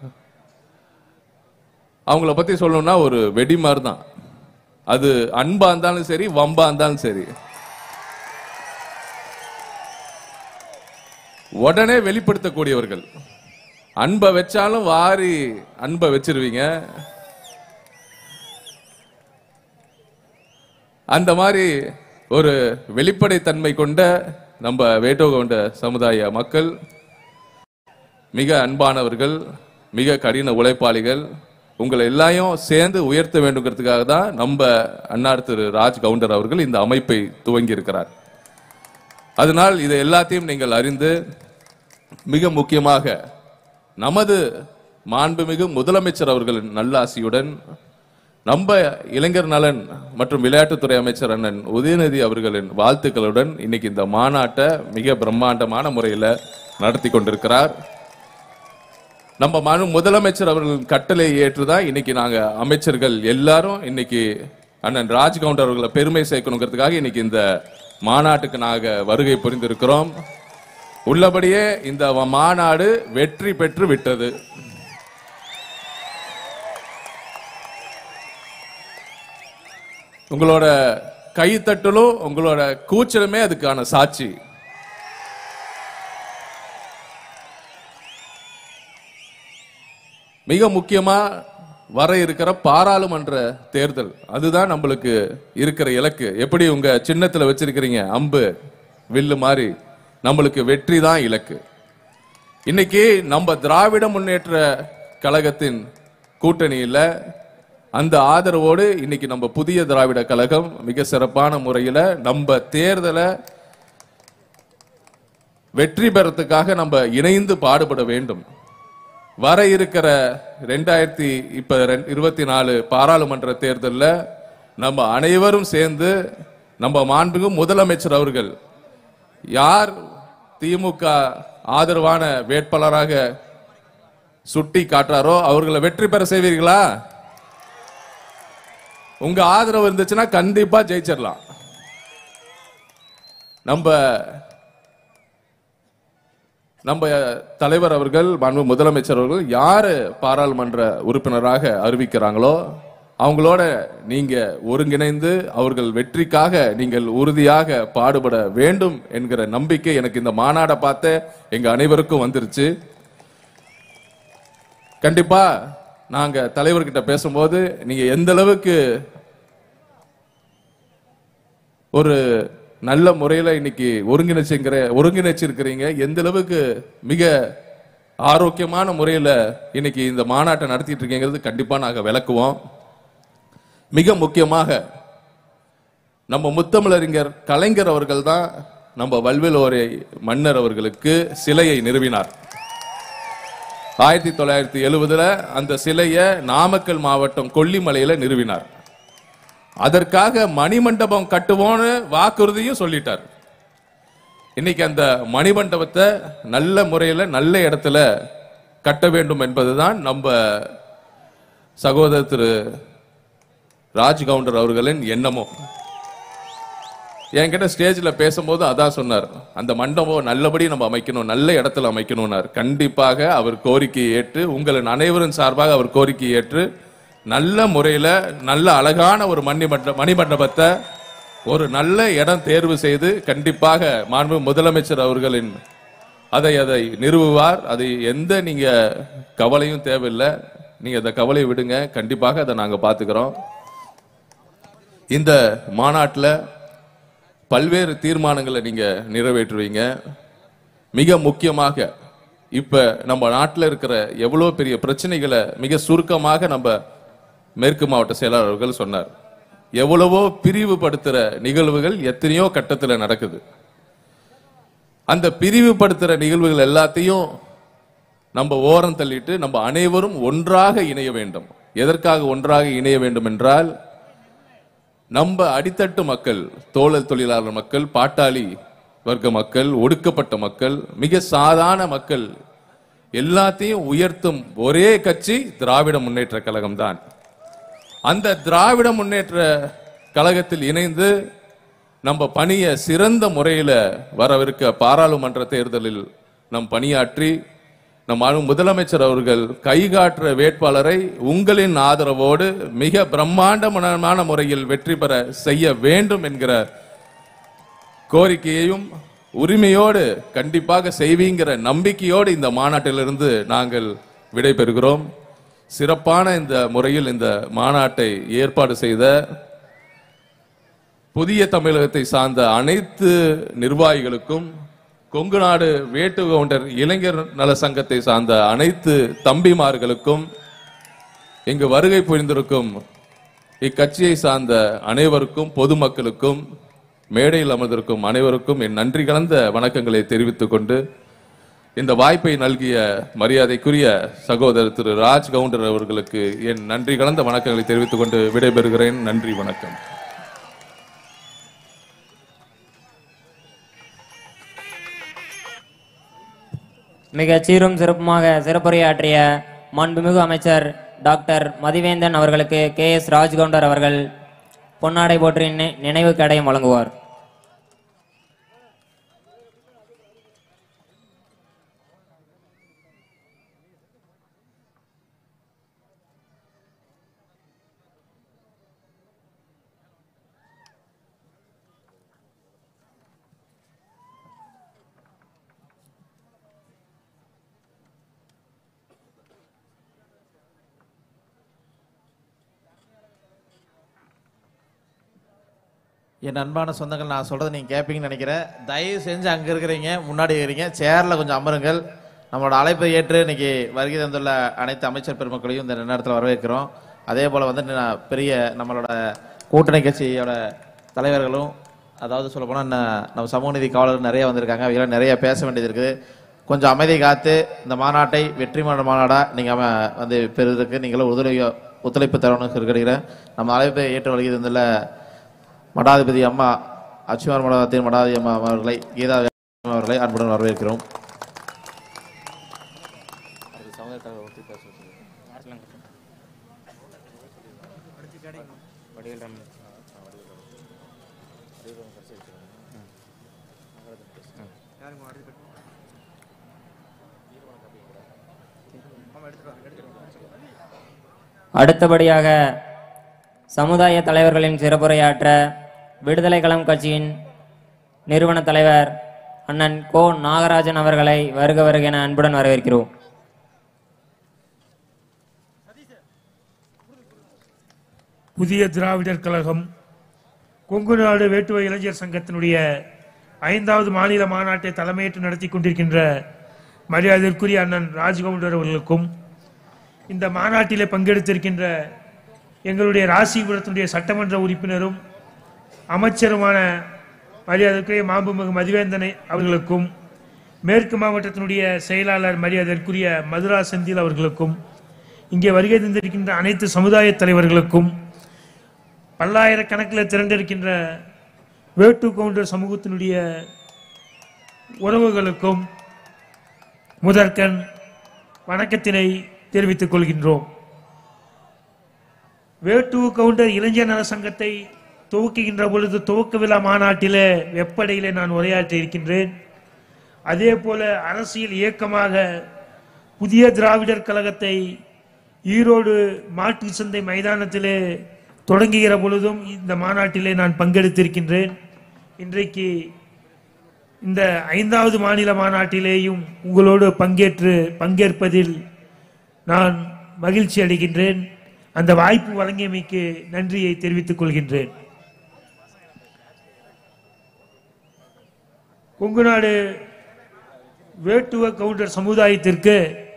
S17: அவங்கள பத்தி சொல்லணும்னா ஒரு வெடி மாதிரி தான் அது அன்பா இருந்தாலும் சரி வம்பா இருந்தாலும் சரி உடனே வெளிப்படுத்தக்கூடியவர்கள் அன்பை வச்சாலும் வாரி அன்பை வச்சிருவீங்க அந்த மாதிரி ஒரு வெளிப்படைத்தன்மை கொண்ட நம்ம வேட்டோ கொண்ட சமுதாய மக்கள் மிக அன்பானவர்கள் மிக கடின உழைப்பாளிகள் உங்களை எல்லாரையும் சேர்ந்து உயர்த்த வேண்டுங்கிறதுக்காக தான் நம்ம அன்னார் திரு ராஜ் கவுண்டர் அவர்கள் இந்த அமைப்பை துவங்கி இருக்கிறார் அதனால் இதை எல்லாத்தையும் நீங்கள் அறிந்து மிக முக்கியமாக நமது மாண்புமிகு முதலமைச்சர் அவர்களின் நல்லாசியுடன் நம்ம இளைஞர் நலன் மற்றும் விளையாட்டுத்துறை அமைச்சர் அண்ணன் உதயநிதி அவர்களின் வாழ்த்துக்களுடன் இன்னைக்கு இந்த மாநாட்டை மிக பிரம்மாண்டமான முறையில் நடத்தி கொண்டிருக்கிறார் நம்ம மனு முதலமைச்சர் அவர்களின் கட்டளை ஏற்றுதான் இன்னைக்கு நாங்க அமைச்சர்கள் எல்லாரும் இன்னைக்கு அண்ணன் ராஜ் கவுண்டர் அவர்களை பெருமை சேர்க்கணுங்கிறதுக்காக இன்னைக்கு இந்த மாநாட்டுக்கு நாங்க வருகை புரிந்திருக்கிறோம் உள்ளபடியே இந்த வ- மாநாடு வெற்றி பெற்று விட்டது உங்களோட கைத்தட்டலும் உங்களோட கூச்சலுமே அதுக்கான சாட்சி மிக முக்கியமா வர இருக்கிற பாராளுமன்ற தேர்தல் அதுதான் நம்மளுக்கு இருக்கிற இலக்கு எப்படி உங்க சின்னத்துல வச்சிருக்கிறீங்க அம்பு வில்லு மாதிரி நம்மளுக்கு வெற்றி தான் இலக்கு இன்னைக்கு நம்ம திராவிட முன்னேற்ற கழகத்தின் கூட்டணியில அந்த ஆதரவோடு இன்னைக்கு நம்ம புதிய திராவிட கழகம் மிக சிறப்பான முறையில நம்ம தேர்தலை வெற்றி பெறத்துக்காக நம்ம இணைந்து பாடுபட வேண்டும் வர இருக்கிற ரெண்டாயிரத்தி இப்ப ரெண்- இருபத்தி நாலு பாராளுமன்ற தேர்தல்ல நம்ம அனைவரும் சேர்ந்து நம்ம மாண்புமிகு முதலமைச்சர் அவர்கள் யார் திமுக ஆதரவான வேட்பாளராக சுட்டி காட்டுறாரோ அவர்களை வெற்றி பெற செய்வீர்களா உங்க ஆதரவு இருந்துச்சுன்னா கண்டிப்பா ஜெயிச்சிடலாம் நம்ம நம்ம தலைவர் அவர்கள் மாண்பு முதலமைச்சர் அவர்கள் யாரு பாராளுமன்ற உறுப்பினராக அறிவிக்கிறாங்களோ அவங்களோட நீங்க ஒருங்கிணைந்து அவர்கள் வெற்றிக்காக நீங்கள் உறுதியாக பாடுபட வேண்டும் என்கிற நம்பிக்கை எனக்கு இந்த மாநாடை பார்த்து எங்க அனைவருக்கும் வந்துருச்சு கண்டிப்பா நாங்க தலைவர்கிட்ட பேசும்போது நீங்க எந்த அளவுக்கு ஒரு நல்ல முறையில இன்னைக்கு ஒருங்கிணைச்சுங்கிற ஒருங்கிணைச்சிருக்கிறீங்க எந்த அளவுக்கு மிக ஆரோக்கியமான முறையில இன்னைக்கு இந்த மாநாட்டை நடத்திட்டு இருக்கீங்கிறது கண்டிப்பா நாங்க விளக்குவோம் மிக முக்கியமாக நம்ம முத்தமிழறிஞர் கலைஞர் அவர்கள் தான் நம்ம வல்விலோரை மன்னர் அவர்களுக்கு சிலையை நிறுவினார் ஆயிரத்தி தொள்ளாயிரத்தி எழுபதுல அந்த சிலையை நாமக்கல் மாவட்டம் கொல்லிமலையில நிறுவினார் அதற்காக மணிமண்டபம் கட்டுவோன்னு வாக்குறுதியும் சொல்லிட்டார் இன்னைக்கு அந்த மணிமண்டபத்தை நல்ல முறையில் நல்ல இடத்துல கட்ட வேண்டும் என்பதுதான் நம்ம சகோதரர் திரு ராஜ் கவுண்டர் அவர்களின் எண்ணமும் என்கிட்ட ஸ்டேஜில் பேசும்போது அதான் சொன்னார் அந்த மண்டபம் நல்லபடி நம்ம அமைக்கணும் நல்ல இடத்துல அமைக்கணும்னார் கண்டிப்பாக அவர் கோரிக்கையை ஏற்று உங்களின் அனைவரின் சார்பாக அவர் கோரிக்கையை ஏற்று நல்ல முறையில் நல்ல அழகான ஒரு மணிமண்ட மணிமண்டபத்தை ஒரு நல்ல இடம் தேர்வு செய்து கண்டிப்பாக மாண்பு முதலமைச்சர் அவர்களின் அதை அதை நிறுவுவார் அதை எந்த நீங்க கவலையும் தேவையில்லை நீங்க அந்த கவலையை விடுங்க கண்டிப்பாக அதை நாங்க பாத்துக்கிறோம் இந்த மாநாட்டில் பல்வேறு தீர்மானங்களை நீங்க நிறைவேற்றுவீங்க மிக முக்கியமாக இப்ப நம்ம நாட்டில் இருக்கிற எவ்வளவு பெரிய பிரச்சனைகளை மிக சுருக்கமாக நம்ம மேற்கு மாவட்ட செயலாளர் அவர்கள் சொன்னார் எவ்வளவோ பிரிவுபடுத்துற நிகழ்வுகள் எத்தனையோ கட்டத்தில் நடக்குது அந்த பிரிவுபடுத்துற நிகழ்வுகள் எல்லாத்தையும் நம்ம ஓரம் தள்ளிட்டு நம்ம அனைவரும் ஒன்றாக இணைய வேண்டும் எதற்காக ஒன்றாக இணைய வேண்டும் என்றால் நம்ம அடித்தட்டு மக்கள் தோழர் தொழிலாளர் மக்கள் பாட்டாளி வர்க்க மக்கள் ஒடுக்கப்பட்ட மக்கள் மிக சாதாரண மக்கள் எல்லாத்தையும் உயர்த்தும் ஒரே கட்சி திராவிட முன்னேற்ற கழகம் தான் அந்த திராவிட முன்னேற்ற கழகத்தில் இணைந்து நம்ம பணியை சிறந்த முறையில் வரவிருக்க பாராளுமன்ற தேர்தலில் நம் பணியாற்றி நம் அனு- முதலமைச்சர் அவர்கள் கைகாட்டுற வேட்பாளரை உங்களின் ஆதரவோடு மிக பிரம்மாண்டமான முறையில் வெற்றி பெற செய்ய வேண்டும் என்கிற கோரிக்கையையும் உரிமையோடு கண்டிப்பாக செய்வீங்கிற நம்பிக்கையோடு இந்த மாநாட்டிலிருந்து நாங்கள் விடைபெறுகிறோம் சிறப்பான இந்த முறையில் இந்த மாநாட்டை ஏற்பாடு செய்த புதிய தமிழகத்தை சார்ந்த அனைத்து நிர்வாகிகளுக்கும் கொங்கு நாடு வேட்டு கவுண்டர் இளைஞர் நல சங்கத்தை சார்ந்த அனைத்து தம்பிமார்களுக்கும் இங்கு வருகை புரிந்திருக்கும் இக்கட்சியை சார்ந்த அனைவருக்கும் பொதுமக்களுக்கும் மேடையில் அமர்ந்திருக்கும் அனைவருக்கும் என் நன்றி கலந்த வணக்கங்களை தெரிவித்துக் கொண்டு இந்த வாய்ப்பை நல்கிய மரியாதைக்குரிய சகோதரர் திரு ராஜ் கவுண்டர் அவர்களுக்கு என் நன்றி கலந்த வணக்கங்களை தெரிவித்துக் கொண்டு விடைபெறுகிறேன் நன்றி வணக்கம்
S14: மிகச் சீரும் சிறப்புமாக சிறப்புரையாற்றிய மாண்புமிகு அமைச்சர் டாக்டர் மதிவேந்தன் அவர்களுக்கு கே எஸ் ராஜ்கவுண்டர் அவர்கள் பொன்னாடை போற்றி நி- நினைவு கடையும் வழங்குவார்
S13: என் அன்பான சொந்தங்கள் நான் சொல்றதை நீங்க கேட்பீங்கன்னு நினைக்கிறேன் தயவு செஞ்சு அங்க இருக்கிறீங்க முன்னாடி இருக்கிறீங்க சேர்ல கொஞ்சம் அமருங்கள் நம்மளோட அழைப்பை ஏற்று இன்னைக்கு வருகை தந்துள்ள அனைத்து அமைச்சர் பெருமக்களையும் இந்த நேரத்தில் வரவேற்கிறோம் அதே போல வந்து நான் பெரிய நம்மளோட கூட்டணி கட்சியோட தலைவர்களும் அதாவது சொல்ல போனால் நம்ம சமூக நீதி காவலர் நிறைய வந்திருக்காங்க அவங்களாம் நிறைய பேச வேண்டியது இருக்குது கொஞ்சம் அமைதி காத்து இந்த மாநாட்டை வெற்றிமான மாநாடா நீங்க அம- வந்து பெறுவதற்கு நீங்களும் ஒத்துழைப்பு ஒத்துழைப்பு தரணும்னு இருக்கிறேன் நம்ம அழைப்பை ஏற்று வருகை தந்துள்ள மடாதிபதி அம்மா அச்சுமார் மடாதத்தின் மடாதி அம்மா அவர்களை கீதா அவர்களை அன்புடன் வரவேற்கிறோம்
S14: அடுத்தபடியாக சமுதாய தலைவர்களின் சிறப்புரையாற்ற விடுதலை களம் கட்சியின் நிறுவன தலைவர் அண்ணன் கோ நாகராஜன் அவர்களை வருக வருக என அன்புடன் வரவேற்கிறோம்
S18: புதிய திராவிடர் கழகம் கொங்கு நாடு வேட்டுவ இளைஞர் சங்கத்தினுடைய ஐந்தாவது மாநில மாநாட்டை தலைமையேற்று நடத்தி கொண்டிருக்கின்ற மரியாதைக்குரிய அண்ணன் ராஜ்கவுண்டர் அவர்களுக்கும் இந்த மாநாட்டிலே பங்கெடுத்திருக்கின்ற எங்களுடைய ராசிபுரத்தினுடைய சட்டமன்ற உறுப்பினரும் அமைச்சருமான மரியாதைக்குரிய மாண்புமிகு மதிவேந்தனை அவர்களுக்கும் மேற்கு மாவட்டத்தினுடைய செயலாளர் மரியாதைக்குரிய மதுரா செந்தில் அவர்களுக்கும் இங்கே வருகை தந்திருக்கின்ற அனைத்து சமுதாய தலைவர்களுக்கும் பல்லாயிரக்கணக்கில் திரண்டிருக்கின்ற வேட்டு கவுண்டர் சமூகத்தினுடைய உறவுகளுக்கும் முதற்கண் வணக்கத்தினை தெரிவித்துக் கொள்கின்றோம் வேட்டு கவுண்டர் இளைஞர் நல சங்கத்தை துவக்குகின்ற பொழுது துவக்க விழா மாநாட்டிலே வெப்படையிலே நான் உரையாற்றி இருக்கின்றேன் அதே போல அரசியல் இயக்கமாக புதிய திராவிடர் கழகத்தை ஈரோடு மாட்டு சந்தை மைதானத்திலே தொடங்குகிற பொழுதும் இந்த மாநாட்டிலே நான் பங்கெடுத்திருக்கின்றேன் இன்றைக்கு இந்த ஐந்தாவது மாநில மாநாட்டிலேயும் உங்களோடு பங்கேற்று பங்கேற்பதில் நான் மகிழ்ச்சி அடைகின்றேன் அந்த வாய்ப்பு வழங்கியமைக்கு நன்றியை தெரிவித்துக் கொள்கின்றேன் கொங்கு நாடு வேட்டுவ கவுண்டர் சமுதாயத்திற்கு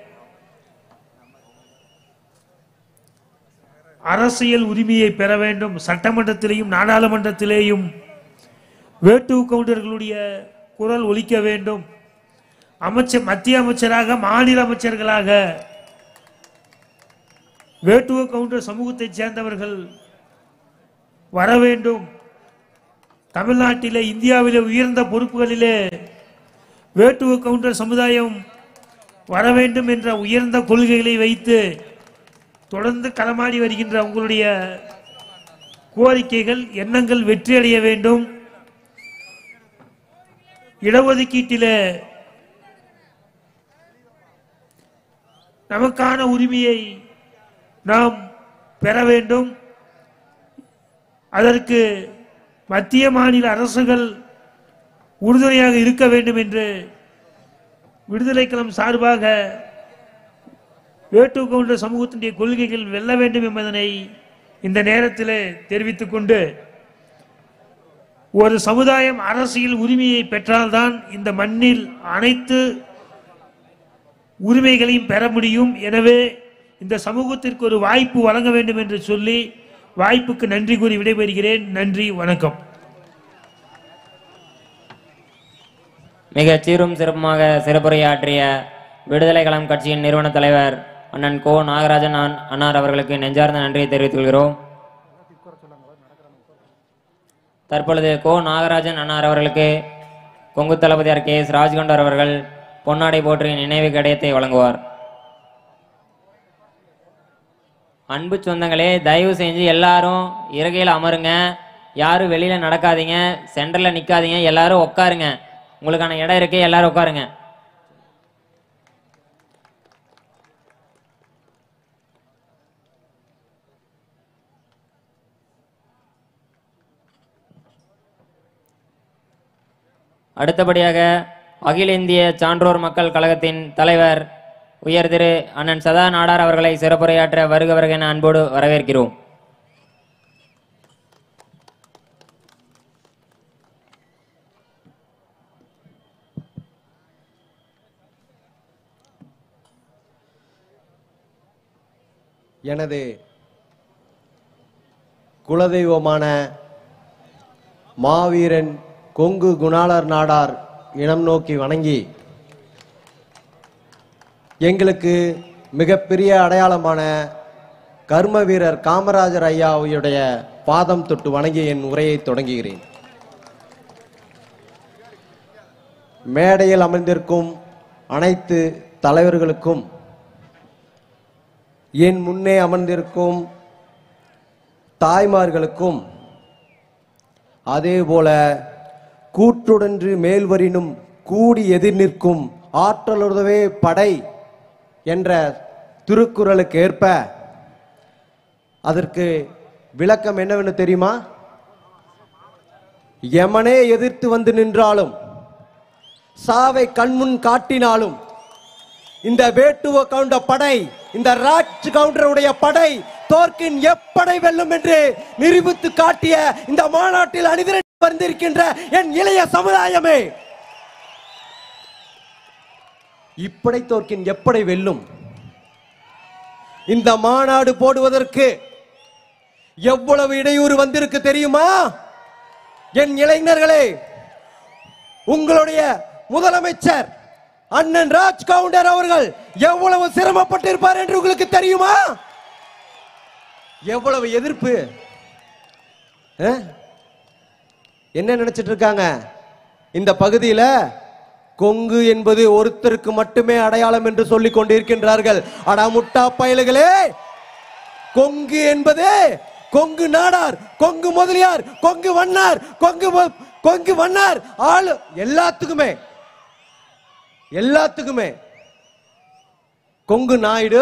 S18: அரசியல் உரிமையை பெற வேண்டும் சட்டமன்றத்திலேயும் நாடாளுமன்றத்திலேயும் வேட்டுவ கவுண்டர்களுடைய குரல் ஒலிக்க வேண்டும் அமைச்சர் மத்திய அமைச்சராக மாநில அமைச்சர்களாக வேட்டுவ கவுண்டர் சமூகத்தைச் சேர்ந்தவர்கள் வர வேண்டும் தமிழ்நாட்டிலே இந்தியாவிலே உயர்ந்த பொறுப்புகளிலே வேட்டுவ கவுண்டர் சமுதாயம் வர வேண்டும் என்ற உயர்ந்த கொள்கைகளை வைத்து தொடர்ந்து களமாடி வருகின்ற உங்களுடைய கோரிக்கைகள் எண்ணங்கள் வெற்றியடைய வேண்டும் இடஒதுக்கீட்டிலே நமக்கான உரிமையை நாம் பெற வேண்டும் அதற்கு மத்திய மாநில அரசுகள் உறுதுணையாக இருக்க வேண்டும் என்று விடுதலை களம் சார்பாக வேட்டு கவுண்டர் சமூகத்தினுடைய கொள்கைகள் வெல்ல வேண்டும் என்பதனை இந்த நேரத்தில் தெரிவித்துக் கொண்டு ஒரு சமுதாயம் அரசியல் உரிமையை பெற்றால்தான் இந்த மண்ணில் அனைத்து உரிமைகளையும் பெற முடியும் எனவே இந்த சமூகத்திற்கு ஒரு வாய்ப்பு வழங்க வேண்டும் என்று சொல்லி வாய்ப்புக்கு நன்றி கூறி விடைபெறுகிறேன் நன்றி வணக்கம்
S14: மிக சீரும் சிறப்புமாக சிறப்புரையாற்றிய விடுதலை களம் கட்சியின் நிறுவன தலைவர் அண்ணன் கோ நாகராஜன் அண்ணா- அன்னார் அவர்களுக்கு நெஞ்சார்ந்த நன்றியை தெரிவித்துக் கொள்கிறோம் தற்பொழுது கோ நாகராஜன் அன்னார் அவர்களுக்கு கொங்கு தளபதியார் கே எஸ் ராஜ்கண்டர் அவர்கள் பொன்னாடை போற்றி நினைவு கடையத்தை வழங்குவார் அன்பு சொந்தங்களே தயவு செஞ்சு எல்லாரும் இறகையில் அமருங்க யாரும் வெளியில நடக்காதீங்க சென்டர்ல நிக்காதீங்க எல்லாரும் உட்காருங்க உங்களுக்கான இடம் இருக்கு எல்லாரும் உட்காருங்க அடுத்தபடியாக அகில இந்திய சான்றோர் மக்கள் கழகத்தின் தலைவர் உயர் திரு அண்ணன் சதா நாடார் அவர்களை சிறப்புரையாற்ற வருக வருக என அன்போடு வரவேற்கிறோம்
S19: எனது குலதெய்வமான மாவீரன் கொங்கு குணாளர் நாடார் இனம் நோக்கி வணங்கி எங்களுக்கு மிகப்பெரிய அடையாளமான கர்ம வீரர் காமராஜர் ஐயாவுடைய பாதம் தொட்டு வணங்கி என் உரையை தொடங்குகிறேன் மேடையில் அமர்ந்திருக்கும் அனைத்து தலைவர்களுக்கும் என் முன்னே அமர்ந்திருக்கும் தாய்மார்களுக்கும் அதேபோல கூற்றுடன்று மேல்வரினும் கூடி எதிர் நிற்கும் ஆற்றலுதவே படை என்ற திருக்குறளுக்கு ஏற்ப அதற்கு விளக்கம் என்னவென்று தெரியுமா யமனே எதிர்த்து வந்து நின்றாலும் சாவை கண்முன் காட்டினாலும் இந்த வேட்டுவ கவுண்ட படை இந்த ராஜ் கவுண்டருடைய படை தோற்கின் எப்படை வெல்லும் என்று நிரூபித்து காட்டிய இந்த மாநாட்டில் அணிதிரண்டு வந்திருக்கின்ற என் இளைய சமுதாயமே இப்படை தோற்கின் எப்படை வெல்லும் இந்த மாநாடு போடுவதற்கு எவ்வளவு இடையூறு வந்திருக்கு தெரியுமா என் இளைஞர்களே உங்களுடைய முதலமைச்சர் அண்ணன் ராஜ் கவுண்டர் அவர்கள் எவ்வளவு சிரமப்பட்டு இருப்பார் என்று உங்களுக்கு தெரியுமா எவ்வளவு எதிர்ப்பு அஹ்? என்ன நினைச்சிட்டு இருக்காங்க இந்த பகுதியில கொங்கு என்பது ஒருத்தருக்கு மட்டுமே அடையாளம் என்று சொல்லிக் கொண்டிருக்கின்றார்கள் அடா முட்டா பயலுகளே கொங்கு என்பது கொங்கு நாடார் கொங்கு முதலியார் கொங்கு வண்ணார் கொங்கு மொ- கொங்கு வண்ணார் ஆளு எல்லாத்துக்குமே எல்லாத்துக்குமே கொங்கு நாயுடு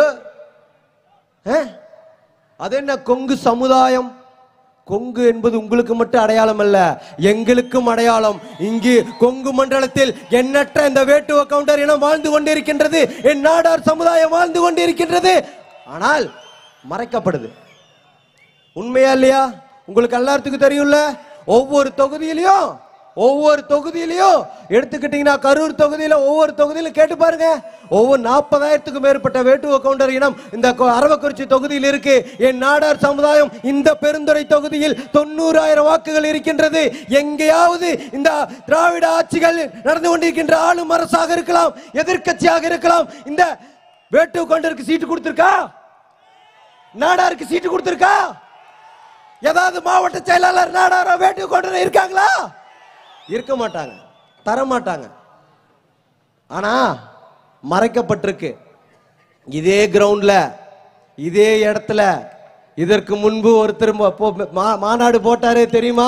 S19: அஹ்? அது என்ன கொங்கு சமுதாயம் கொங்கு என்பது உங்களுக்கு மட்டும் அடையாளம் அல்ல எங்களுக்கும் அடையாளம் இங்கு கொங்கு மண்டலத்தில் எண்ணற்ற இந்த வேட்டுவ கவுண்டர் இனம் வாழ்ந்து கொண்டிருக்கின்றது என் நாடார் சமுதாயம் வாழ்ந்து கொண்டிருக்கின்றது ஆனால் மறைக்கப்படுது உண்மையா இல்லையா உங்களுக்கு எல்லாத்துக்கும் தெரியும்ல ஒவ்வொரு தொகுதியிலையும் ஒவ்வொரு தொகுதியிலையும் எடுத்துக்கிட்டீங்கன்னா கரூர் தொகுதியில ஒவ்வொரு தொகுதியிலும் கேட்டு பாருங்க ஒவ்வொரு நாற்பதாயிரத்துக்கும் மேற்பட்ட வேட்டுவ கவுண்டர் இனம் இந்த கொ- அரவக்குறிச்சி தொகுதியில் இருக்கு என் நாடார் சமுதாயம் இந்த பெருந்துறை தொகுதியில் தொண்ணூறாயிரம் வாக்குகள் இருக்கின்றது எங்கேயாவது இந்த திராவிட ஆட்சிகள் நடந்து கொண்டிருக்கின்ற ஆளும் அரசாக இருக்கலாம் எதிர்க்கட்சியாக இருக்கலாம் இந்த வேட்டுவ கவுண்டருக்கு சீட்டு கொடுத்திருக்கா நாடாருக்கு சீட்டு கொடுத்திருக்கா ஏதாவது மாவட்ட செயலாளர் நாடாரோ வேட்டு கொண்டு இருக்காங்களா இருக்க மாட்டாங்க தர மாட்டாங்க ஆனா மறைக்கப்பட்டிருக்கு இதே கிரவுண்ட்ல இதே இடத்துல இதற்கு முன்பு ஒருத்தர் ம- போ- மா- மாநாடு போட்டாரு தெரியுமா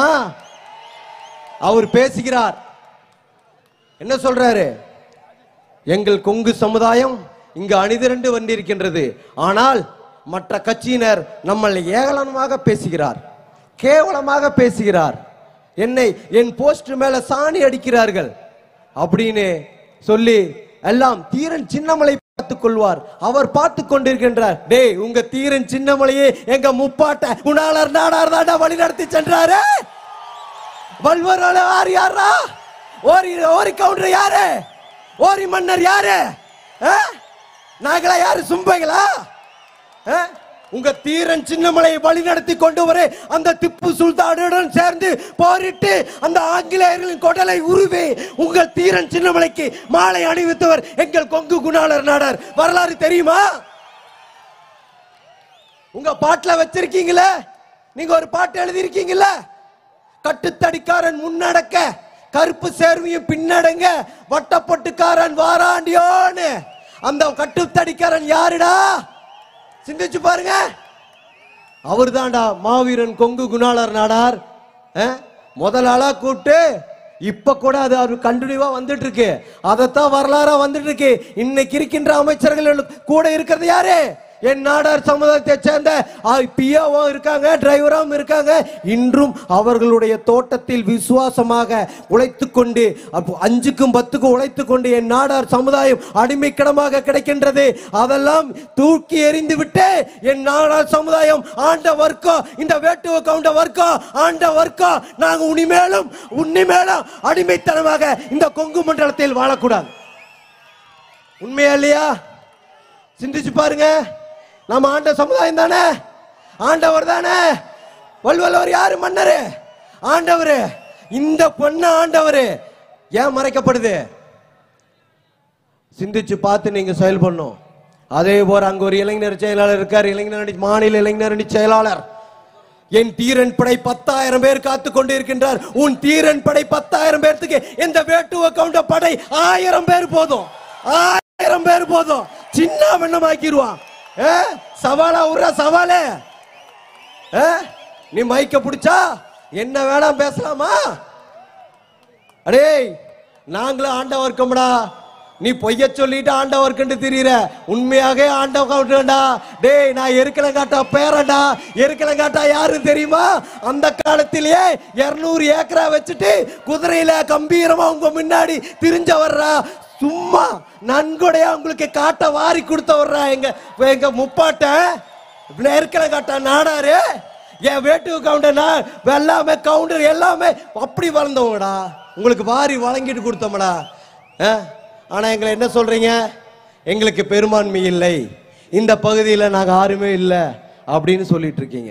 S19: அவர் பேசுகிறார் என்ன சொல்றாரு எங்கள் கொங்கு சமுதாயம் இங்கு அணிதிரண்டு வந்திருக்கின்றது ஆனால் மற்ற கட்சியினர் நம்மளை ஏளனமாக பேசுகிறார் கேவலமாக பேசுகிறார் என்னை என் போஸ்ட் மேல சாணி அடிக்கிறார்கள் அப்படின்னு சொல்லி எல்லாம் தீரன் சின்னமலை பார்த்துக் கொள்வார் அவர் பார்த்து கொண்டிருக்கின்றார் டேய் உங்க தீரன் சின்னமலையே எங்க முப்பாட்ட குணாளர் நாடார் தாண்டா வழி நடத்தி சென்றாரு வல்வரோட யார் யாரா ஓரி ஓரி கவுண்டர் யாரு ஓரி மன்னர் யாரு ஆ? நாங்களா யாரு சும்பைகளா ஆ? உங்க தீரன் சின்னமலையை வழி நடத்தி கொண்டு வர அந்த திப்பு சுல்தானுடன் சேர்ந்து போரிட்டு அந்த ஆங்கிலேயர்களின் கொடலை உருவி உங்கள் தீரன் சின்னமலைக்கு மாலை அணிவித்தவர் எங்கள் கொங்கு குணாளர் நாடார் வரலாறு தெரியுமா உங்க பாட்டுல வச்சிருக்கீங்களே நீங்க ஒரு பாட்டு எழுதியிருக்கீங்களே கட்டுத்தடிக்காரன் முன்னடக்க கருப்பு சேர்வையும் பின்னடங்க வட்டப்பட்டுக்காரன் வாராண்டியோன்னு அந்த கட்டுத்தடிக்காரன் யாருடா சிந்திச்சு பாருங்க அவர்தான்டா மாவீரன் கொங்கு குணாளர் நாடார் அஹ்? முதல் ஆளா கூப்பிட்டு இப்ப கூட அது அவர் கண்டினியூவா வந்துட்டு இருக்கு அதைத்தான் வரலாறா வந்துட்டு இருக்கு இன்னைக்கு இருக்கின்ற அமைச்சர்கள் கூட இருக்கிறது யாரு என் நாடார் சமுதாயத்தை சேர்ந்த பிஓவும் இருக்காங்க டிரைவரும் இருக்காங்க இன்றும் அவர்களுடைய தோட்டத்தில் விசுவாசமாக உழைத்து கொண்டு அப்போ அஞ்சுக்கும் பத்துக்கும் உழைத்து கொண்டு என் நாடார் சமுதாயம் அடிமைக்கிடமாக கிடைக்கின்றது அதெல்லாம் தூக்கி எறிந்து விட்டு என் நாடார் சமுதாயம் ஆண்ட வர்க்கம் இந்த வேட்டுவ கவுண்ட வர்க்கம் ஆண்ட வர்க்கம் நாங்க உனிமேலும் உன்னிமேலும் அடிமைத்தனமாக இந்த கொங்கு மண்டலத்தில் வாழக்கூடாது உண்மையா இல்லையா சிந்திச்சு பாருங்க நம்ம ஆண்ட சமுதாயம் தானே ஆண்டவர் தானே வல்வல்லவர் யாரு மன்னரு ஆண்டவர் இந்த பொண்ண ஆண்டவர் ஏன் மறைக்கப்படுது சிந்திச்சு பார்த்து நீங்க செயல்படணும் அதே போல அங்க ஒரு இளைஞர் செயலாளர் இருக்கார் இளைஞர் அணி மாநில இளைஞர் அணி செயலாளர் என் தீரன் படை பத்தாயிரம் பேர் காத்து கொண்டிருக்கின்றார் உன் தீரன் படை பத்தாயிரம் பேர்த்துக்கு இந்த வேட்டுவ கவுண்ட படை ஆயிரம் பேர் போதும் ஆயிரம் பேர் போதும் சின்ன வண்ணமாக்கிடுவான் ஏ? சவாலா உர்ற சவாலே ஏ? நீ மைக்க பிடிச்சா என்ன வேணாம் பேசலாமா அடேய் நாங்களும் ஆண்டவர் இருக்கோம்டா நீ பொய்ய சொல்லிட்டு ஆண்டவர் கண்டு திரியிற உண்மையாக ஆண்டவன்டா டேய் நான் எருக்கலங்காட்டா பேரண்டா எருக்கலங்காட்டா யாரு தெரியுமா அந்த காலத்திலேயே இருநூறு ஏக்கரா வச்சுட்டு குதிரையில கம்பீரமா உங்க முன்னாடி திரிஞ்ச வர்றா சும்மா நன்கொடையா உங்களுக்கு காட்ட வாரி கொடுத்த வர்றா எங்க எங்க முப்பாட்ட நெருக்கலங்காட்டா நாடாரு என் வேட்டு கவுண்டர்னா எல்லாமே கவுண்டர் எல்லாமே அப்படி வளர்ந்தவங்கடா உங்களுக்கு வாரி வழங்கிட்டு கொடுத்தோம்டா ஆ? ஆனா எங்களை என்ன சொல்றீங்க எங்களுக்கு பெரும்பான்மை இல்லை இந்த பகுதியில் நாங்க யாருமே இல்லை அப்படின்னு சொல்லிட்டு இருக்கீங்க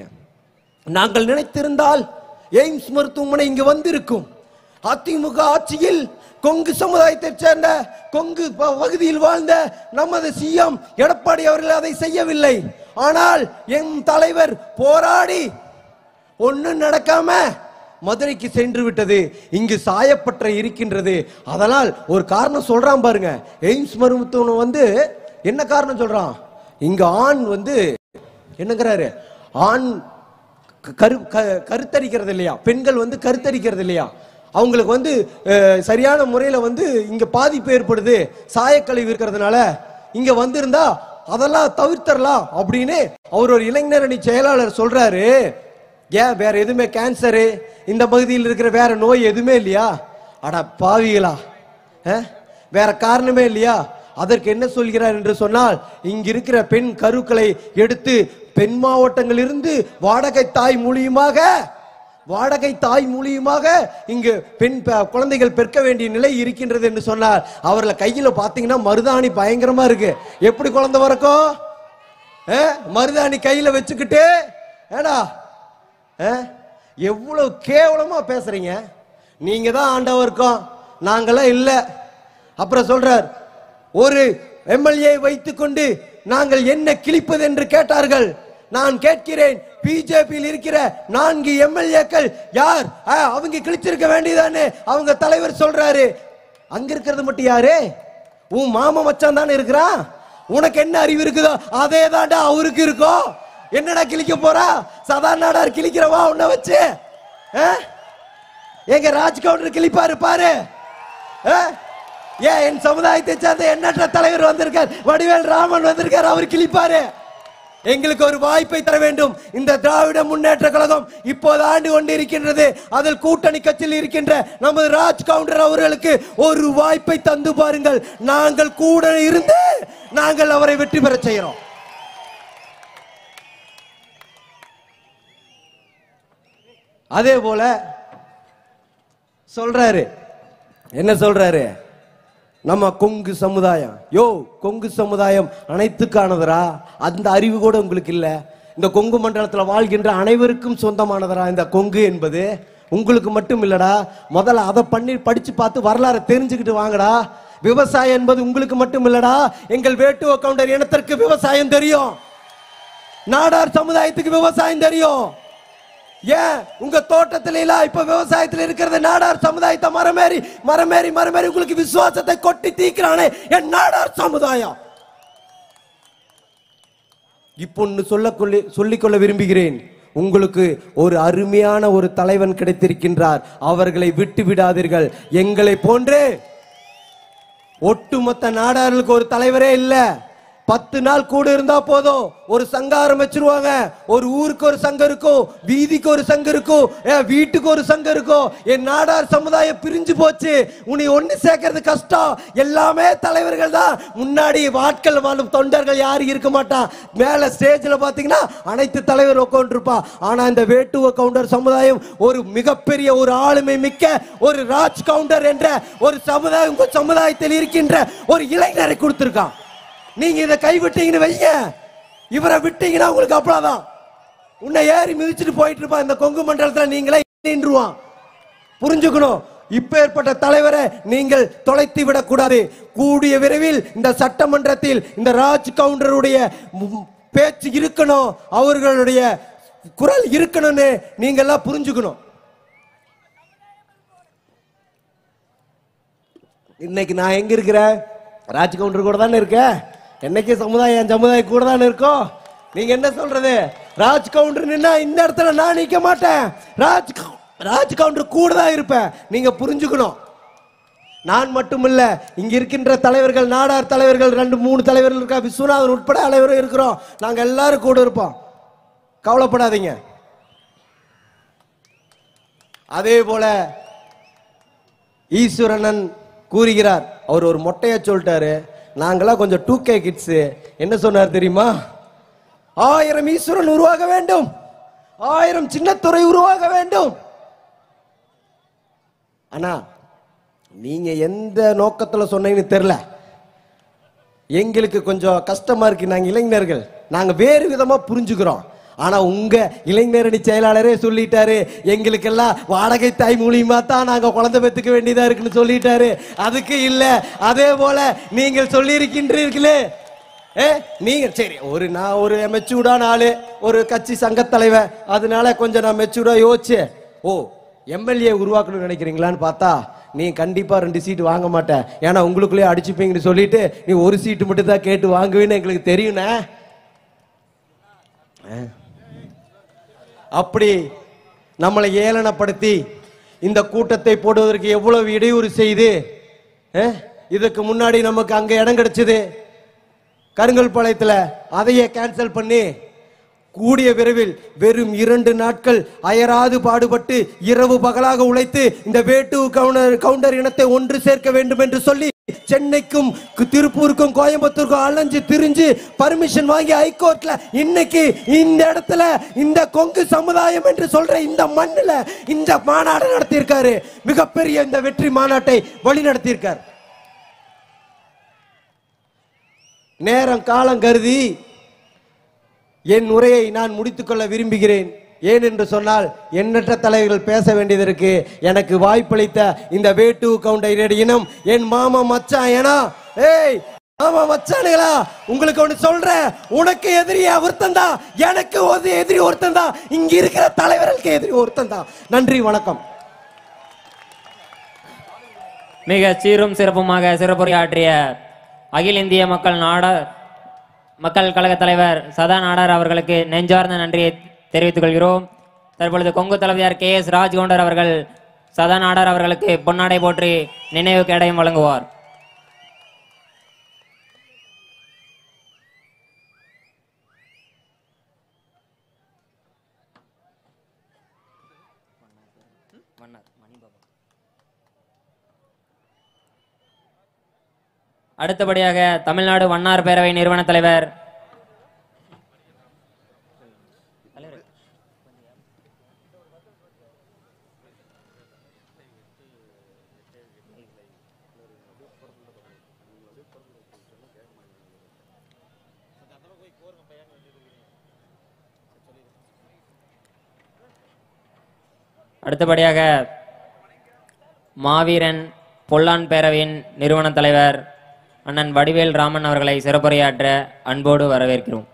S19: நாங்கள் நினைத்திருந்தால் எய்ம்ஸ் மருத்துவமனை இங்கு வந்திருக்கும் அதிமுக ஆட்சியில் கொங்கு சமுதாயத்தைச் சேர்ந்த கொங்கு ப- பகுதியில் வாழ்ந்த நமது சிஎம் எடப்பாடி அவர்கள் அதை செய்யவில்லை ஆனால் என் தலைவர் போராடி ஒண்ணும் நடக்காம மதுரைக்கு சென்று விட்டது இங்கு சாயப்பற்ற இருக்கின்றது அதனால் ஒரு காரணம் சொல்றான் பாருங்க எய்ம்ஸ் மருத்துவம் வந்து என்ன காரணம் சொல்றான் இங்க ஆண் வந்து என்னங்கிறாரு ஆண் க- கரு க- கருத்தரிக்கிறது இல்லையா பெண்கள் வந்து கருத்தரிக்கிறது இல்லையா அவங்களுக்கு வந்து அஹ், சரியான முறையில வந்து இங்க பாதிப்பு ஏற்படுது சாயக்கழிவு இருக்கிறதுனால இங்க வந்திருந்தா அதெல்லாம் தவிர்த்தரலாம் அப்படின்னு அவர் ஒரு இளைஞரணி செயலாளர் சொல்றாரு ஏன் வேற எதுவுமே கேன்சரு இந்த பகுதியில் இருக்கிற வேற நோய் எதுவுமே இல்லையா அட பாவிகளா அஹ்? வேற காரணமே இல்லையா அதற்கு என்ன சொல்கிறார் என்று சொன்னால் இங்க இருக்கிற பெண் கருக்களை எடுத்து பெண் மாவட்டங்களிலிருந்து வாடகை தாய் மூலியமாக வாடகை தாய் மூலியமாக இங்கு பெண் ப- குழந்தைகள் பெற்க வேண்டிய நிலை இருக்கின்றது என்று சொன்னார் அவர்ல கையில பாத்தீங்கன்னா மருதாணி பயங்கரமா இருக்கு எப்படி குழந்தை பிறக்கும் அஹ்? மருதாணி கையில வச்சுக்கிட்டு ஏடா அஹ்? எவ்வளவு கேவலமா பேசுறீங்க நீங்க தான் ஆண்டவருக்கும் நாங்களாம் இல்ல அப்புறம் சொல்றார் ஒரு எம்எல்ஏ வைத்துக்கொண்டு நாங்கள் என்ன கிழிப்பது என்று கேட்டார்கள் நான் கேட்கிறேன் பிஜேபியில் இருக்கிற நான்கு எம்எல்ஏக்கள் யார் ஆ, அவங்க கிழிச்சிருக்க வேண்டியதானே அவங்க தலைவர் சொல்றாரு அங்க இருக்கிறது மட்டும் யாரு உன் மாமா மச்சான் தானே இருக்கிறான் உனக்கு என்ன அறிவு இருக்குதோ அதே தாண்டா அவருக்கு இருக்கும் என்னடா கிழிக்க போறா சதா நாடார் கிழிக்கிறவா உன்னை வச்சு ஆ? எங்க ராஜ் கவுண்டர் கிழிப்பாரு பாரு ஆ? ஏன் என் சமுதாயத்தை சேர்ந்த எண்ணற்ற தலைவர் வந்திருக்கார் வடிவேல் ராமன் வந்திருக்கார் அவர் கிழிப்பாரு எங்களுக்கு ஒரு வாய்ப்பை தர வேண்டும் இந்த திராவிட முன்னேற்ற கழகம் இப்போது ஆண்டு கொண்டிருக்கின்றது அதில் கூட்டணி கட்சியில் இருக்கின்ற நமது ராஜ் கவுண்டர் அவர்களுக்கு ஒரு வாய்ப்பை தந்து பாருங்கள் நாங்கள் கூட இருந்து நாங்கள் அவரை வெற்றி பெறச் செய்கிறோம் அதே போல சொல்றாரு என்ன சொல்றாரு நம்ம கொங்கு சமுதாயம் யோ கொங்கு சமுதாயம் அனைத்துக்கானதரா அந்த அறிவு கூட உங்களுக்கு இல்ல இந்த கொங்கு மண்டலத்துல வாழ்கின்ற அனைவருக்கும் சொந்தமானதரா இந்த கொங்கு என்பது உங்களுக்கு மட்டும் இல்லடா முதல்ல அதை பண்ணி படிச்சு பார்த்து வரலாறு தெரிஞ்சுக்கிட்டு வாங்கடா விவசாயம் என்பது உங்களுக்கு மட்டும் இல்லடா எங்கள் வேட்டுவ கவுண்டர் இனத்திற்கு விவசாயம் தெரியும் நாடார் சமுதாயத்துக்கு விவசாயம் தெரியும் ஏன் உங்க தோட்டத்துல எல்லாம் இப்ப விவசாயத்துல இருக்கிறது நாடார் சமுதாயத்தை மரமேறி மரமேறி மரமேறி உங்களுக்கு விசுவாசத்தை கொட்டி தீக்கிறானே என் நாடார் சமுதாயம் இப்போ ஒன்று சொல்ல சொல்லிக்கொள்ள விரும்புகிறேன் உங்களுக்கு ஒரு அருமையான ஒரு தலைவன் கிடைத்திருக்கின்றார் அவர்களை விட்டு விடாதீர்கள் எங்களை போன்று ஒட்டுமொத்த நாடார்களுக்கு ஒரு தலைவரே இல்ல பத்து நாள் கூட இருந்தா போதும் ஒரு சங்கம் ஆரம்பிச்சிருவாங்க ஒரு ஊருக்கு ஒரு சங்கம் இருக்கும் வீதிக்கு ஒரு சங்கம் இருக்கும் என் வீட்டுக்கு ஒரு சங்கம் இருக்கும் என் நாடார் சமுதாயம் பிரிஞ்சு போச்சு உன்னை ஒண்ணு சேர்க்கறது கஷ்டம் எல்லாமே தலைவர்கள் தான் முன்னாடி வாட்கள் வாழும் தொண்டர்கள் யாரும் இருக்க மாட்டான் மேல ஸ்டேஜ்ல பாத்தீங்கன்னா அனைத்து தலைவர் உட்காந்துருப்பா ஆனா இந்த வேட்டுவ கவுண்டர் சமுதாயம் ஒரு மிகப்பெரிய ஒரு ஆளுமை மிக்க ஒரு ராஜ் கவுண்டர் என்ற ஒரு சமுதாயம் உங்க சமுதாயத்தில் இருக்கின்ற ஒரு இளைஞரை கொடுத்திருக்கான் நீங்க இதை கைவிட்டீங்கன்னு வைங்க இவரை விட்டீங்கன்னா உங்களுக்கு அவ்வளவுதான் உன்னை ஏறி மிதிச்சுட்டு போயிட்டு இருப்பான் இந்த கொங்கு மண்டலத்துல நீங்களே நின்றுவான் புரிஞ்சுக்கணும் இப்பேற்பட்ட தலைவரை நீங்கள் தொலைத்து விடக்கூடாது கூடிய விரைவில் இந்த சட்டமன்றத்தில் இந்த ராஜ் கவுண்டருடைய மு- பேச்சு இருக்கணும் அவர்களுடைய குரல் இருக்கணும்னு நீங்க எல்லாம் புரிஞ்சுக்கணும் இன்னைக்கு நான் எங்க இருக்கிறேன் ராஜ் கவுண்டர் கூட தானே இருக்கேன் என்னைக்கு சமுதாயம் என் சமுதாயம் கூட தானே இருக்கோம் நீங்க என்ன சொல்றது ராஜ் கவுண்டர் நின்னா இந்த இடத்துல நான் நிக்க மாட்டேன் ராஜ் கவு- ராஜ் கவுண்டர் கூட தான் இருப்பேன் நீங்க புரிஞ்சுக்கணும் நான் மட்டுமில்ல இங்க இருக்கின்ற தலைவர்கள் நாடார் தலைவர்கள் ரெண்டு மூணு தலைவர்கள் இருக்கா விஸ்வநாதன் உட்பட தலைவரும் இருக்கிறோம் நாங்க எல்லாரும் கூட இருப்போம் கவலைப்படாதீங்க அதே போல ஈஸ்வரனன் கூறுகிறார் அவர் ஒரு மொட்டையா சொல்லிட்டாரு நாங்களாம் கொஞ்சம் டூ கே கிட்ஸ் என்ன சொன்னார் தெரியுமா ஆயிரம் ஈஸ்வரன் உருவாக வேண்டும் ஆயிரம் சின்னத்துறை உருவாக வேண்டும் அண்ணா நீங்க எந்த நோக்கத்துல சொன்னீங்கன்னு தெரியல எங்களுக்கு கொஞ்சம் கஷ்டமா இருக்கு நாங்க இளைஞர்கள் நாங்க வேறு விதமா புரிஞ்சுக்கிறோம் ஆனா உங்க இளைஞரணி செயலாளரே சொல்லிட்டாரு எங்களுக்கெல்லாம் வாடகை தாய் மூலியமா தான் நாங்க குழந்தை பெத்துக்க வேண்டியதா இருக்குன்னு சொல்லிட்டாரு அதுக்கு இல்ல அதே போல நீங்கள் சொல்லியிருக்கின்றீர்களே ஏ நீங்க சரி ஒரு நான் ஒரு மெச்சூர்டான ஆளு ஒரு கட்சி சங்கத் தலைவர் அதனால கொஞ்சம் நான் மெச்சூர்டா யோசிச்சேன் ஓ எம்எல்ஏ உருவாக்கணும்னு நினைக்கிறீங்களான்னு பார்த்தா நீ கண்டிப்பா ரெண்டு சீட்டு வாங்க மாட்டேன் ஏன்னா உங்களுக்குள்ளேயே அடிச்சுப்பீங்கன்னு சொல்லிட்டு நீ ஒரு சீட்டு மட்டும் தான் கேட்டு வாங்குவேன்னு எங்களுக்கு தெரியும்ண்ணே ஆ. அப்படி நம்மளை ஏளனப்படுத்தி இந்த கூட்டத்தை போடுவதற்கு எவ்வளவு இடையூறு செய்து ஆ, இதுக்கு முன்னாடி நமக்கு அங்க இடம் கிடைச்சது கருங்கல் பாளையத்துல அதையே கேன்சல் பண்ணி கூடிய விரைவில் வெறும் இரண்டு நாட்கள் அயராது பாடுபட்டு இரவு பகலாக உழைத்து இந்த வேட்டு கவுண்டர் கவுண்டர் இனத்தை ஒன்று சேர்க்க வேண்டும் என்று சொல்லி சென்னைக்கும் கு- திருப்பூருக்கும் கோயம்புத்தூருக்கும் அலைஞ்சு திரிஞ்சு பர்மிஷன் வாங்கி ஹைகோர்ட்ல இன்னைக்கு இந்த இடத்துல இந்த கொங்கு சமுதாயம் என்று சொல்ற இந்த மண்ணுல இந்த மாநாடு நடத்தியிருக்காரு மிகப்பெரிய இந்த வெற்றி மாநாட்டை வழி நடத்தியிருக்கார் நேரம் காலம் கருதி என் உரையை நான் முடித்துக்கொள்ள விரும்புகிறேன் ஏன் என்று சொன்னால் எண்ணற்ற தலைவர்கள் பேச வேண்டியது இருக்கு எனக்கு வாய்ப்பளித்த இந்த வேட்டு கவுண்டர் இனம் என் மாமா மச்சான் ஏனா ஏய் மாமா மச்சானுங்களா உங்களுக்கு ஒண்ணு சொல்றேன் உனக்கு எதிரி ஒருத்தன் தான் எனக்கு ஒரு எதிரி ஒருத்தன் தான் இங்க இருக்கிற தலைவர்களுக்கு எதிரி ஒருத்தன் தான் நன்றி வணக்கம்
S14: மிக சீரும் சிறப்புமாக சிறப்புரையாற்றிய அகில இந்திய மக்கள் நாட மக்கள் கழக தலைவர் சதா நாடார் அவர்களுக்கு நெஞ்சார்ந்த நன்றியை தெரிவித்துக் கொள்கிறோம் தற்பொழுது கொங்கு தலைவர் கே எஸ் ராஜ்கவுண்டர் அவர்கள் சதா நாடார் அவர்களுக்கு பொன்னாடை போற்றி நினைவு கேடயம் வழங்குவார் அடுத்தபடியாக தமிழ்நாடு வண்ணார் பேரவை நிறுவன தலைவர் அடுத்தபடியாக மாவீரன் பொல்லான் பேரவையின் நிறுவன தலைவர் அண்ணன் வடிவேல் ராமன் அவர்களை சிறப்புரையாற்ற அன்போடு வரவேற்கிறோம்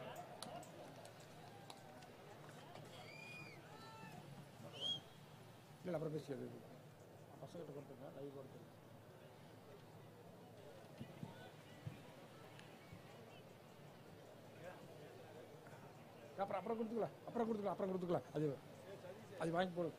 S5: அப்புறம் அப்புறம் கொடுத்துக்கலாம் அப்புறம் கொடுத்துக்கலாம் அப்புறம் கொடுத்துக்கலாம் அது அது வாங்கி போடு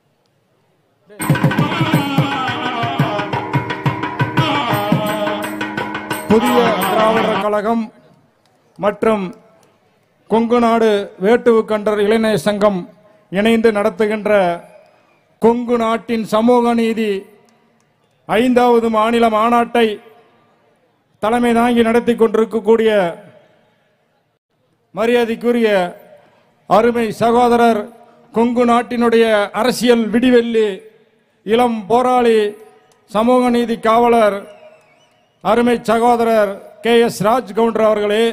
S5: புதிய திராவிடர் கழகம் மற்றும் கொங்கு நாடு வேட்டுவுக்கண்டர் இளைஞர் சங்கம் இணைந்து நடத்துகின்ற கொங்கு நாட்டின் சமூக நீதி ஐந்தாவது மாநில மாநாட்டை தலைமை தாங்கி நடத்தி கொண்டிருக்கக்கூடிய மரியாதைக்குரிய அருமை சகோதரர் கொங்கு நாட்டினுடைய அரசியல் விடிவெள்ளி இளம் போராளி சமூக நீதி காவலர் அருமை சகோதரர் கே எஸ் ராஜ் கவுண்டர் அவர்களே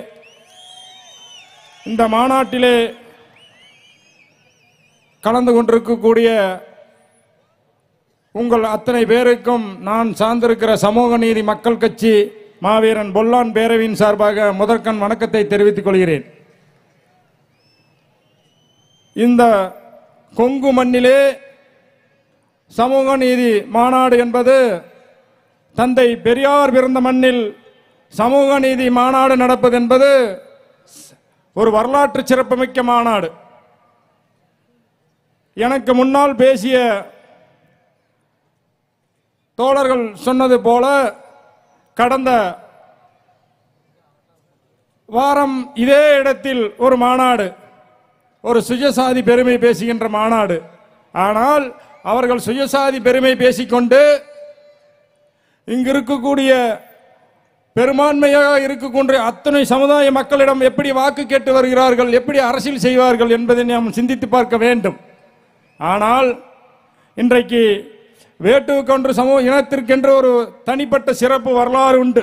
S5: இந்த மாநாட்டிலே கலந்து கொண்டிருக்கக்கூடிய உங்கள் அத்தனை பேருக்கும் நான் சார்ந்திருக்கிற சமூக நீதி மக்கள் கட்சி மாவீரன் பொல்லான் பேரவையின் சார்பாக முதற்கண் வணக்கத்தை தெரிவித்துக் கொள்கிறேன் இந்த கொங்கு மண்ணிலே சமூக நீதி மாநாடு என்பது தந்தை பெரியார் பிறந்த மண்ணில் சமூக நீதி மாநாடு நடப்பது என்பது ஒரு வரலாற்று சிறப்புமிக்க மாநாடு எனக்கு முன்னால் பேசிய தோழர்கள் சொன்னது போல கடந்த வாரம் இதே இடத்தில் ஒரு மாநாடு ஒரு சுயசாதி பெருமை பேசுகின்ற மாநாடு ஆனால் அவர்கள் சுயசாதி பெருமை பேசிக்கொண்டு இங்கு இருக்கக்கூடிய பெரும்பான்மையாக இருக்கக்கூடிய அத்தனை சமுதாய மக்களிடம் எப்படி வாக்கு கேட்டு வருகிறார்கள் எப்படி அரசியல் செய்வார்கள் என்பதை நாம் சிந்தித்து பார்க்க வேண்டும் ஆனால் இன்றைக்கு வேட்டுவுக்கொன்று சமூக இனத்திற்கென்று ஒரு தனிப்பட்ட சிறப்பு வரலாறு உண்டு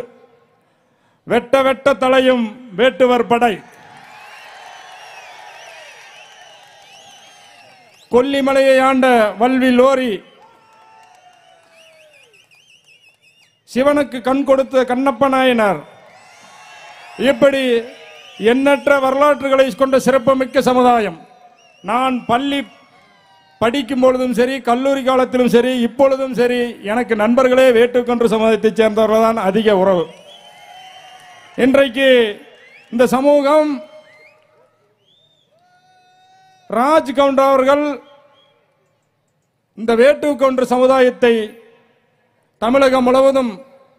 S5: வெட்ட வெட்ட தலையும் வேட்டுவர் படை
S20: கொல்லிமலையை ஆண்ட வல்வி லோரி சிவனுக்கு கண் கொடுத்த கண்ணப்ப நாயனார் இப்படி எண்ணற்ற வரலாற்றுகளை கொண்ட சிறப்புமிக்க சமுதாயம் நான் பள்ளி படிக்கும் பொழுதும் சரி கல்லூரி காலத்திலும் சரி இப்பொழுதும் சரி எனக்கு நண்பர்களே வேட்டுக்கொன்று சமுதாயத்தைச் சேர்ந்தவர்கள் தான் அதிக உறவு இன்றைக்கு இந்த சமூகம் ராஜ் கவுண்டர் அவர்கள் இந்த வேட்டுக்கொன்று சமுதாயத்தை தமிழகம் முழுவதும்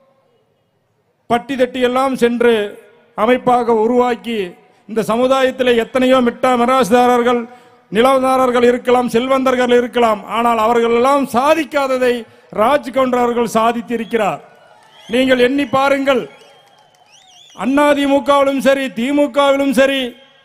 S20: பட்டி தட்டி எல்லாம் சென்று அமைப்பாக உருவாக்கி இந்த சமுதாயத்தில் எத்தனையோ மிட்டா மிராசுதாரர்கள் நிலவுதாரர்கள் இருக்கலாம் செல்வந்தர்கள் இருக்கலாம் ஆனால் அவர்கள் எல்லாம் சாதிக்காததை ராஜ் கவுண்டர் அவர்கள் சாதித்திருக்கிறார் நீங்கள் எண்ணி பாருங்கள் அதிமுகவிலும் சரி திமுகவிலும் சரி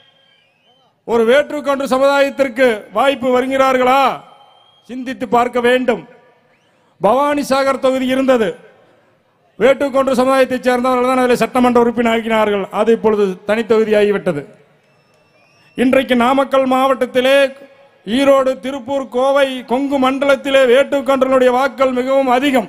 S20: ஒரு வேற்றுக்கொண்டு சமுதாயத்திற்கு வாய்ப்பு வருகிறார்களா சிந்தித்து பார்க்க வேண்டும் பவானி சாகர் தொகுதி இருந்தது வேட்டுக்கொண்டு சமுதாயத்தைச் சேர்ந்தவர்கள் தான் அதில் சட்டமன்ற உறுப்பினர் ஆக்கினார்கள் அது இப்பொழுது தனித்தொகுதியாகிவிட்டது இன்றைக்கு நாமக்கல் மாவட்டத்திலே ஈரோடு திருப்பூர் கோவை கொங்கு மண்டலத்திலே வேட்டுக்கொண்டனுடைய வாக்கள் மிகவும் அதிகம்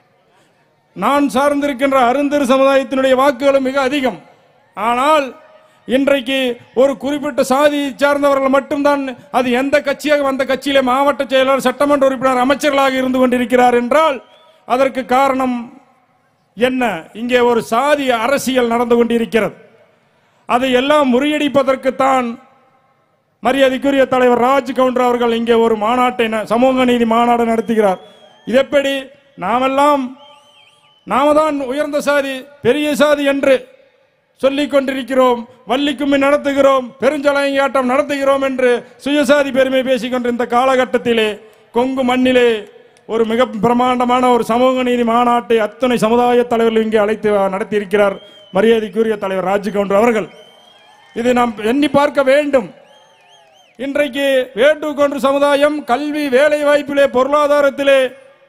S20: நான் சார்ந்திருக்கின்ற அருந்தர் சமுதாயத்தினுடைய வாக்குகளும் மிக அதிகம் ஆனால் இன்றைக்கு ஒரு குறிப்பிட்ட சாதியை சார்ந்தவர்கள் மட்டும்தான் அது எந்த கட்சியாக அந்த கட்சியிலே மாவட்ட செயலாளர் சட்டமன்ற உறுப்பினர் அமைச்சர்களாக இருந்து கொண்டிருக்கிறார் என்றால் அதற்கு காரணம் என்ன இங்கே ஒரு சாதி அரசியல் நடந்து கொண்டிருக்கிறது அதை எல்லாம் முறியடிப்பதற்குத்தான் மரியாதைக்குரிய தலைவர் ராஜ் கவுண்டர் அவர்கள் இங்கே ஒரு மாநாட்டை ந- சமூக நீதி மாநாடு நடத்துகிறார் இது எப்படி நாமெல்லாம் நாம தான் உயர்ந்த சாதி பெரிய சாதி என்று சொல்லிக் கொண்டிருக்கிறோம் வள்ளிக்கும்மி நடத்துகிறோம் பெருஞ்சலையாட்டம் நடத்துகிறோம் என்று சுயசாதி பெருமை பேசிக் கொண்டிருந்த காலகட்டத்திலே கொங்கு மண்ணிலே ஒரு மிக பிரமாண்டமான ஒரு சமூக நீதி மாநாட்டை அத்தனை சமுதாய தலைவர்கள் இங்கே அழைத்து நடத்தியிருக்கிறார் மரியாதைக்குரிய தலைவர் ராஜ் கவுண்டர் அவர்கள் இதை நாம் எண்ணி பார்க்க வேண்டும் இன்றைக்கு வேட்டுக்கொன்று சமுதாயம் கல்வி வேலை வாய்ப்பிலே பொருளாதாரத்திலே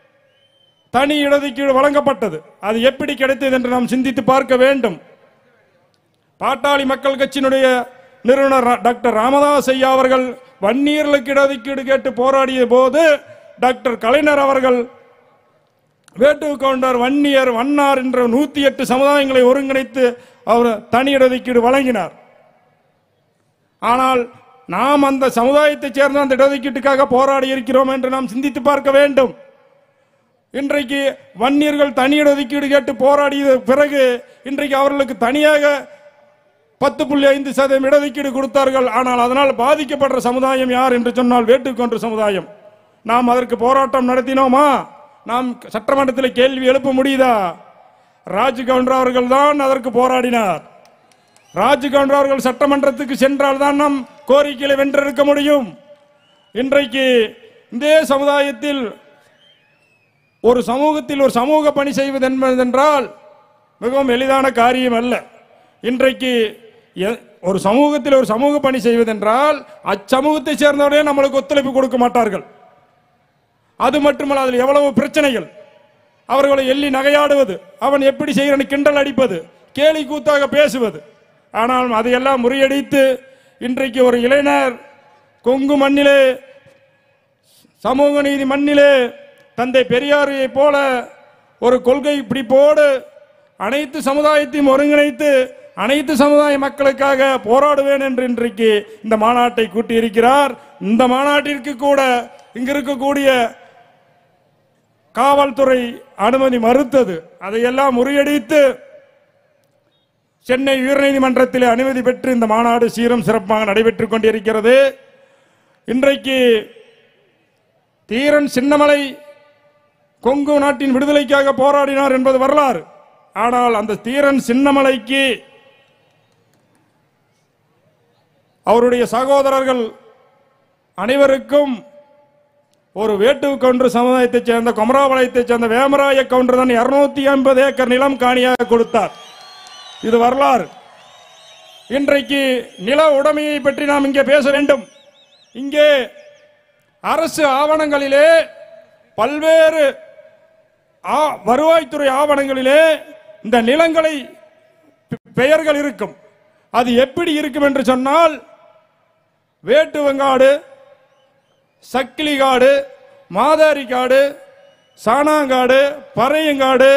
S20: தனி இடஒதுக்கீடு வழங்கப்பட்டது அது எப்படி கிடைத்தது என்று நாம் சிந்தித்து பார்க்க வேண்டும் பாட்டாளி மக்கள் கட்சியினுடைய நிறுவனர் ரா- டாக்டர் ராமதாஸ் ஐயா அவர்கள் வன்னியர்களுக்கு இடஒதுக்கீடு கேட்டு போராடிய போது டாக்டர் கலைஞர் அவர்கள் வேட்டு கவுண்டர் வன்னியர் வண்ணார் என்ற நூத்தி எட்டு சமுதாயங்களை ஒருங்கிணைத்து அவர் தனி இடஒதுக்கீடு வழங்கினார் ஆனால் நாம் அந்த சமுதாயத்தைச் சேர்ந்த அந்த இடஒதுக்கீட்டுக்காக போராடி இருக்கிறோம் என்று நாம் சிந்தித்து பார்க்க வேண்டும் இன்றைக்கு வன்னியர்கள் தனி இடஒதுக்கீடு கேட்டு போராடிய பிறகு இன்றைக்கு அவர்களுக்கு தனியாக பத்து புள்ளி ஐந்து சதவீதம் இடஒதுக்கீடு கொடுத்தார்கள் ஆனால் அதனால் பாதிக்கப்படுற சமுதாயம் யார் என்று சொன்னால் வேட்டுக்கொன்ற சமுதாயம் நாம் அதற்கு போராட்டம் நடத்தினோமா நாம் சட்டமன்றத்தில் கேள்வி எழுப்ப முடியுதா ராஜ் கவுண்டர் அவர்கள் தான் அதற்கு போராடினார் ராஜ் கவுண்டர் அவர்கள் சட்டமன்றத்துக்கு சென்றால் தான் நாம் கோரிக்கைகளை வென்றெடுக்க முடியும் இன்றைக்கு இந்த சமுதாயத்தில் ஒரு சமூகத்தில் ஒரு சமூக பணி செய்வது என்பதென்றால் மிகவும் எளிதான காரியம் அல்ல இன்றைக்கு எ- ஒரு சமூகத்தில் ஒரு சமூக பணி செய்வதென்றால் அச்சமூகத்தை சேர்ந்தவர்களே நம்மளுக்கு ஒத்துழைப்பு கொடுக்க மாட்டார்கள் அது மட்டுமல்ல அதில் எவ்வளவு பிரச்சனைகள் அவர்களை எள்ளி நகையாடுவது அவன் எப்படி செய்கிறான் கிண்டல் அடிப்பது கேலி கூத்தாக பேசுவது ஆனால் அதையெல்லாம் முறியடித்து இன்றைக்கு ஒரு இளைஞர் கொங்கு மண்ணிலே சமூக நீதி மண்ணிலே தந்தை பெரியாரைப் போல ஒரு கொள்கை பிடிப்போடு அனைத்து சமுதாயத்தையும் ஒருங்கிணைத்து அனைத்து சமுதாய மக்களுக்காக போராடுவேன் என்று இன்றைக்கு இந்த மாநாட்டை கூட்டியிருக்கிறார் இந்த மாநாட்டிற்கு கூட இங்க இருக்கக்கூடிய காவல்துறை அனுமதி மறுத்தது அதையெல்லாம் முறியடித்து சென்னை உயர்நீதிமன்றத்தில் அனுமதி பெற்று இந்த மாநாடு சீரும் சிறப்பாக நடைபெற்றுக் கொண்டிருக்கிறது இன்றைக்கு தீரன் சின்னமலை கொங்கு நாட்டின் விடுதலைக்காக போராடினார் என்பது வரலாறு ஆனால் அந்த தீரன் சின்னமலைக்கு அவருடைய சகோதரர்கள் அனைவருக்கும் ஒரு வேட்டு கவுண்டர் சமுதாயத்தைச் சேர்ந்த கொமராபாளையத்தைச் சேர்ந்த வேமராய கவுண்டர் தான் இருநூத்தி ஐம்பது ஏக்கர் நிலம் காணியாக கொடுத்தார் இது வரலாறு இன்றைக்கு நில உடைமையை பற்றி நாம் இங்கே பேச வேண்டும் இங்கே அரசு ஆவணங்களிலே பல்வேறு ஆ- வருவாய்த்துறை ஆவணங்களிலே இந்த நிலங்களை பெ- பெயர்கள் இருக்கும் அது எப்படி இருக்கும் என்று சொன்னால் வேட்டு வெங்காடு சக்கிலி காடு மாதாரி காடு சாணாங்காடு பறையங்காடு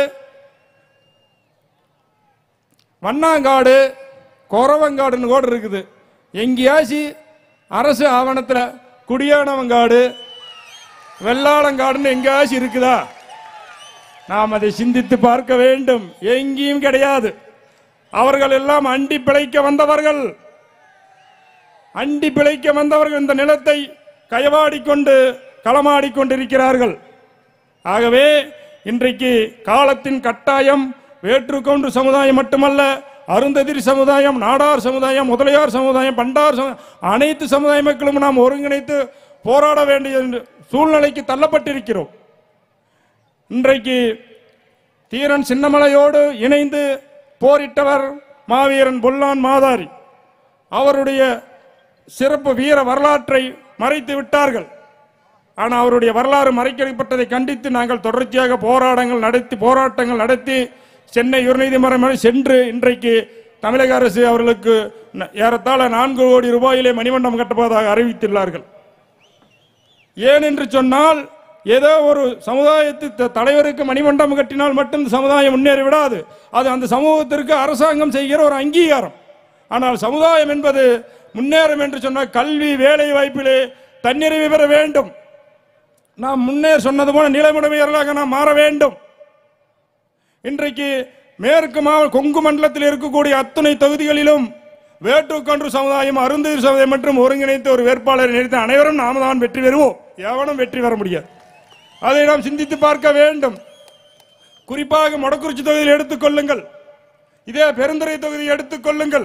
S20: வண்ணாங்காடு குறவங்காடுன்னு கூட இருக்குது எங்கேயாச்சு அரசு ஆவணத்தில் குடியானவங்காடு வெள்ளாளங்காடுன்னு எங்கேயாச்சும் இருக்குதா நாம் அதை சிந்தித்து பார்க்க வேண்டும் எங்கேயும் கிடையாது அவர்கள் எல்லாம் அண்டி பிழைக்க வந்தவர்கள் அண்டி பிழைக்க வந்தவர்கள் இந்த நிலத்தை கைவாடிக்கொண்டு களமாடிக் கொண்டிருக்கிறார்கள் ஆகவே இன்றைக்கு காலத்தின் கட்டாயம் வேற்றுக்கொண்டு சமுதாயம் மட்டுமல்ல அருந்ததிரி சமுதாயம் நாடார் சமுதாயம் முதலியார் சமுதாயம் பண்டார் சமுதாயம் அனைத்து சமுதாய மக்களும் நாம் ஒருங்கிணைத்து போராட வேண்டிய சூழ்நிலைக்கு தள்ளப்பட்டிருக்கிறோம் இன்றைக்கு தீரன் சின்னமலையோடு இணைந்து போரிட்டவர் மாவீரன் பொல்லான் மாதாரி அவருடைய சிறப்பு வீர வரலாற்றை மறைத்து விட்டார்கள் ஆனால் அவருடைய வரலாறு மறைக்கப்பட்டதை கண்டித்து நாங்கள் தொடர்ச்சியாக போராட்டங்கள் நடத்தி போராட்டங்கள் நடத்தி சென்னை உயர்நீதிமன்றம் வரை சென்று இன்றைக்கு தமிழக அரசு அவர்களுக்கு ந- ஏறத்தாழ நான்கு கோடி ரூபாயிலே மணிமண்டபம் கட்டுவதாக அறிவித்துள்ளார்கள் ஏன் என்று சொன்னால் ஏதோ ஒரு சமுதாயத்து த- தலைவருக்கு மணிமண்டபம் கட்டினால் மட்டும் இந்த சமுதாயம் முன்னேறி விடாது அது அந்த சமூகத்திற்கு அரசாங்கம் செய்கிற ஒரு அங்கீகாரம் ஆனால் சமுதாயம் என்பது முன்னேறும் என்று சொன்னால் கல்வி வேலை வாய்ப்பிலே தன்னிறைவு பெற வேண்டும் நாம் முன்னே சொன்னது போல நிலைமுறையர்களாக நாம் மாற வேண்டும் இன்றைக்கு மேற்கு மாவட்ட கொங்கு மண்டலத்தில் இருக்கக்கூடிய அத்துணை தொகுதிகளிலும் வேட்டுக்கன்று சமுதாயம் அருந்ததிர் சமுதாயம் மற்றும் ஒருங்கிணைத்து ஒரு வேட்பாளரை நிறுத்த அனைவரும் நாம தான் வெற்றி பெறுவோம் எவனும் வெற்றி பெற முடியாது அதை நாம் சிந்தித்து பார்க்க வேண்டும் குறிப்பாக மொடக்குறிச்சி தொகுதியில் எடுத்துக்கொள்ளுங்கள் இதே பெருந்துறை தொகுதியை எடுத்துக்கொள்ளுங்கள்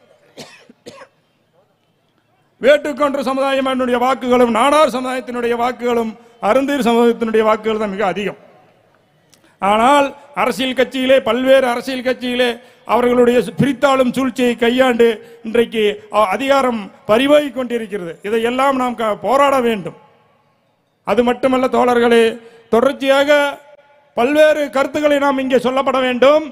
S20: வேட்டுக்கொன்று சமுதாயம் என்னுடைய வாக்குகளும் நாடார் சமுதாயத்தினுடைய வாக்குகளும் அருந்தீர் சமுதாயத்தினுடைய வாக்குகள் தான் மிக அதிகம் ஆனால் அரசியல் கட்சியிலே பல்வேறு அரசியல் கட்சியிலே அவர்களுடைய பிரித்தாளும் சூழ்ச்சியை கையாண்டு இன்றைக்கு அ- அதிகாரம் பரிவாகிக் கொண்டிருக்கிறது இதையெல்லாம் நாம் க- போராட வேண்டும் அது மட்டுமல்ல தோழர்களே தொடர்ச்சியாக பல்வேறு கருத்துக்களை நாம் இங்கே சொல்லப்பட வேண்டும்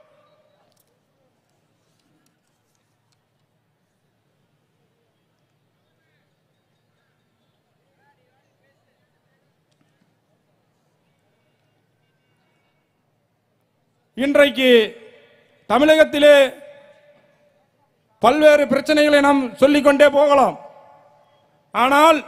S20: இன்றைக்கு தமிழகத்திலே பல்வேறு பிரச்சனைகளை நாம் சொல்லிக்கொண்டே போகலாம் ஆனால்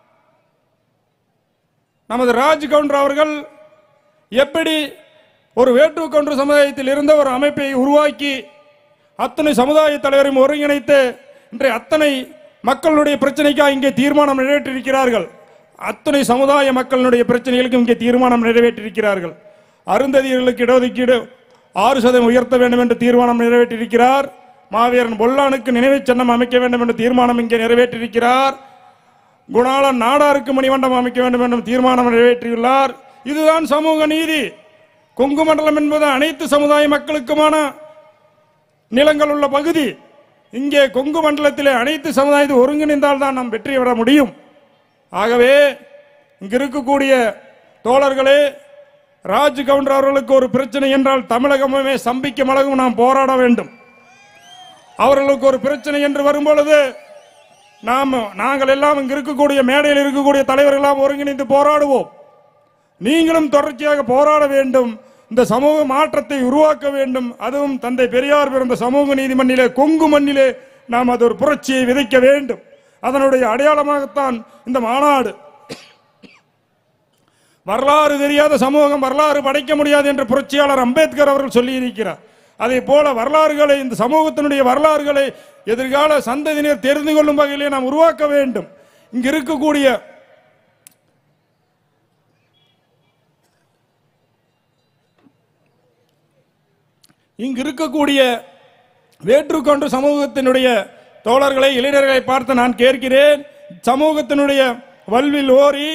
S20: நமது ராஜ் கவுண்டர் அவர்கள் எப்படி ஒரு வேட்டு கவுண்டர் சமுதாயத்தில் இருந்த ஒரு அமைப்பை உருவாக்கி அத்தனை சமுதாய தலைவரையும் ஒருங்கிணைத்து இன்றைய அத்தனை மக்களுடைய பிரச்சனைக்காக இங்கே தீர்மானம் நிறைவேற்றியிருக்கிறார்கள் அத்தனை சமுதாய மக்களுடைய பிரச்சனைகளுக்கும் இங்கே தீர்மானம் நிறைவேற்றியிருக்கிறார்கள் அருந்ததியர்களுக்கு இடஒதுக்கீடு ஆறு சதவீதம் உயர்த்த வேண்டும் என்று தீர்மானம் நிறைவேற்றியிருக்கிறார் மாவீரன் பொல்லானுக்கு நினைவுச் சின்னம் அமைக்க வேண்டும் என்று தீர்மானம் இங்கே நிறைவேற்றியிருக்கிறார் குணாளன் நாடாருக்கு மணிமண்டபம் அமைக்க வேண்டும் என்றும் தீர்மானம் நிறைவேற்றியுள்ளார் இதுதான் சமூக நீதி கொங்கு மண்டலம் என்பது அனைத்து சமுதாய மக்களுக்குமான நிலங்கள் உள்ள பகுதி இங்கே கொங்கு மண்டலத்திலே அனைத்து சமுதாயத்தை ஒருங்கிணைந்தால் தான் நாம் வெற்றி பெற முடியும் ஆகவே இங்கு இருக்கக்கூடிய தோழர்களே ராஜ் கவுண்டர் அவர்களுக்கு ஒரு பிரச்சனை என்றால் தமிழகமே சம்பிக்கும் அளவு நாம் போராட வேண்டும் அவர்களுக்கு ஒரு பிரச்சனை என்று வரும்பொழுது நாம் நாங்கள் எல்லாம் இங்கு இருக்கக்கூடிய மேடையில் இருக்கக்கூடிய தலைவர்களாம் ஒருங்கிணைந்து போராடுவோம் நீங்களும் தொடர்ச்சியாக போராட வேண்டும் இந்த சமூக மாற்றத்தை உருவாக்க வேண்டும் அதுவும் தந்தை பெரியார் பிறந்த சமூக நீதி மண்ணிலே கொங்கு மண்ணிலே நாம் அது ஒரு புரட்சியை விதைக்க வேண்டும் அதனுடைய அடையாளமாகத்தான் இந்த மாநாடு வரலாறு தெரியாத சமூகம் வரலாறு படைக்க முடியாது என்று புரட்சியாளர் அம்பேத்கர் அவர்கள் சொல்லியிருக்கிறார் அதே போல வரலாறுகளை இந்த சமூகத்தினுடைய வரலாறுகளை எதிர்கால சந்ததியினர் தெரிந்து கொள்ளும் வகையிலே நாம் உருவாக்க வேண்டும் இங்கு இருக்கக்கூடிய இங்கு இருக்கக்கூடிய வேற்றுக்கொண்டு சமூகத்தினுடைய தோழர்களை இளைஞர்களை பார்த்து நான் கேட்கிறேன் சமூகத்தினுடைய வல்வில் ஓரி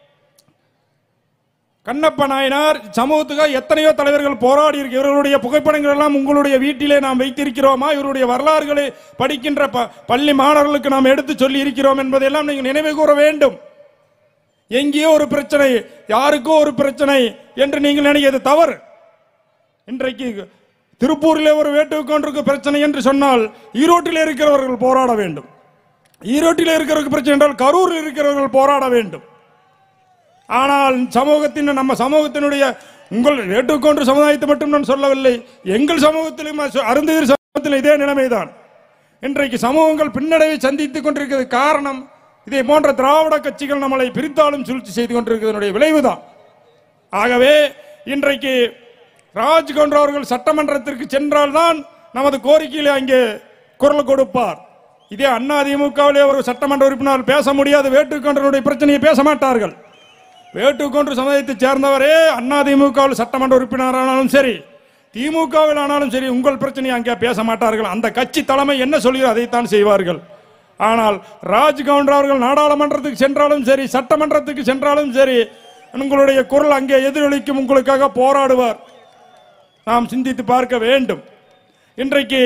S20: கண்ணப்ப நாயனார் சமூகத்துக்காக எத்தனையோ தலைவர்கள் போராடி இருக்கு இவர்களுடைய புகைப்படங்கள் எல்லாம் உங்களுடைய வீட்டிலே நாம் வைத்திருக்கிறோமா இவருடைய வரலாறுகளை படிக்கின்ற ப- பள்ளி மாணவர்களுக்கு நாம் எடுத்து சொல்லி இருக்கிறோம் என்பதையெல்லாம் நீங்கள் நினைவு கூற வேண்டும் எங்கேயோ ஒரு பிரச்சனை யாருக்கோ ஒரு பிரச்சனை என்று நீங்கள் நினைக்கிறது தவறு இன்றைக்கு திருப்பூரிலே ஒரு வேட்டுக்கொண்டிருக்கு பிரச்சனை என்று சொன்னால் ஈரோட்டிலே இருக்கிறவர்கள் போராட வேண்டும் ஈரோட்டில் இருக்கிறவருக்கு பிரச்சனை என்றால் கரூரில் இருக்கிறவர்கள் போராட வேண்டும் ஆனால் சமூகத்தின் நம்ம சமூகத்தினுடைய உங்கள் ஏற்றுக்கொண்டு சமுதாயத்தை மட்டும் நான் சொல்லவில்லை எங்கள் சமூகத்திலும் அருந்ததிர் சமூகத்தில் இதே நிலைமைதான் இன்றைக்கு சமூகங்கள் பின்னடைவை சந்தித்துக் கொண்டிருக்கிறது காரணம் இதே போன்ற திராவிட கட்சிகள் நம்மளை பிரித்தாலும் சூழ்ச்சி செய்து கொண்டிருக்கிறதனுடைய விளைவுதான் ஆகவே இன்றைக்கு ராஜ் கொன்றவர்கள் சட்டமன்றத்திற்கு சென்றால்தான் நமது கோரிக்கையிலே அங்கே குரல் கொடுப்பார் இதே அண்ணா திமுகவிலே ஒரு சட்டமன்ற உறுப்பினர் பேச முடியாது வேட்டுக்கொன்றனுடைய பிரச்சனையை பேச மாட்டார்கள் வேட்டுக்கொன்று சமுதாயத்தைச் சேர்ந்தவரே அண்ணா திமுகவில் சட்டமன்ற உறுப்பினரானாலும் சரி திமுகவில் ஆனாலும் சரி உங்கள் பிரச்சனையை அங்கே பேச மாட்டார்கள் அந்த கட்சி தலைமை என்ன சொல்கிறோ அதைத்தான் செய்வார்கள் ஆனால் ராஜ் கவுண்டர் அவர்கள் நாடாளுமன்றத்துக்கு சென்றாலும் சரி சட்டமன்றத்துக்கு சென்றாலும் சரி உங்களுடைய குரல் அங்கே எதிரொலிக்கும் உங்களுக்காக போராடுவார் நாம் சிந்தித்து பார்க்க வேண்டும் இன்றைக்கு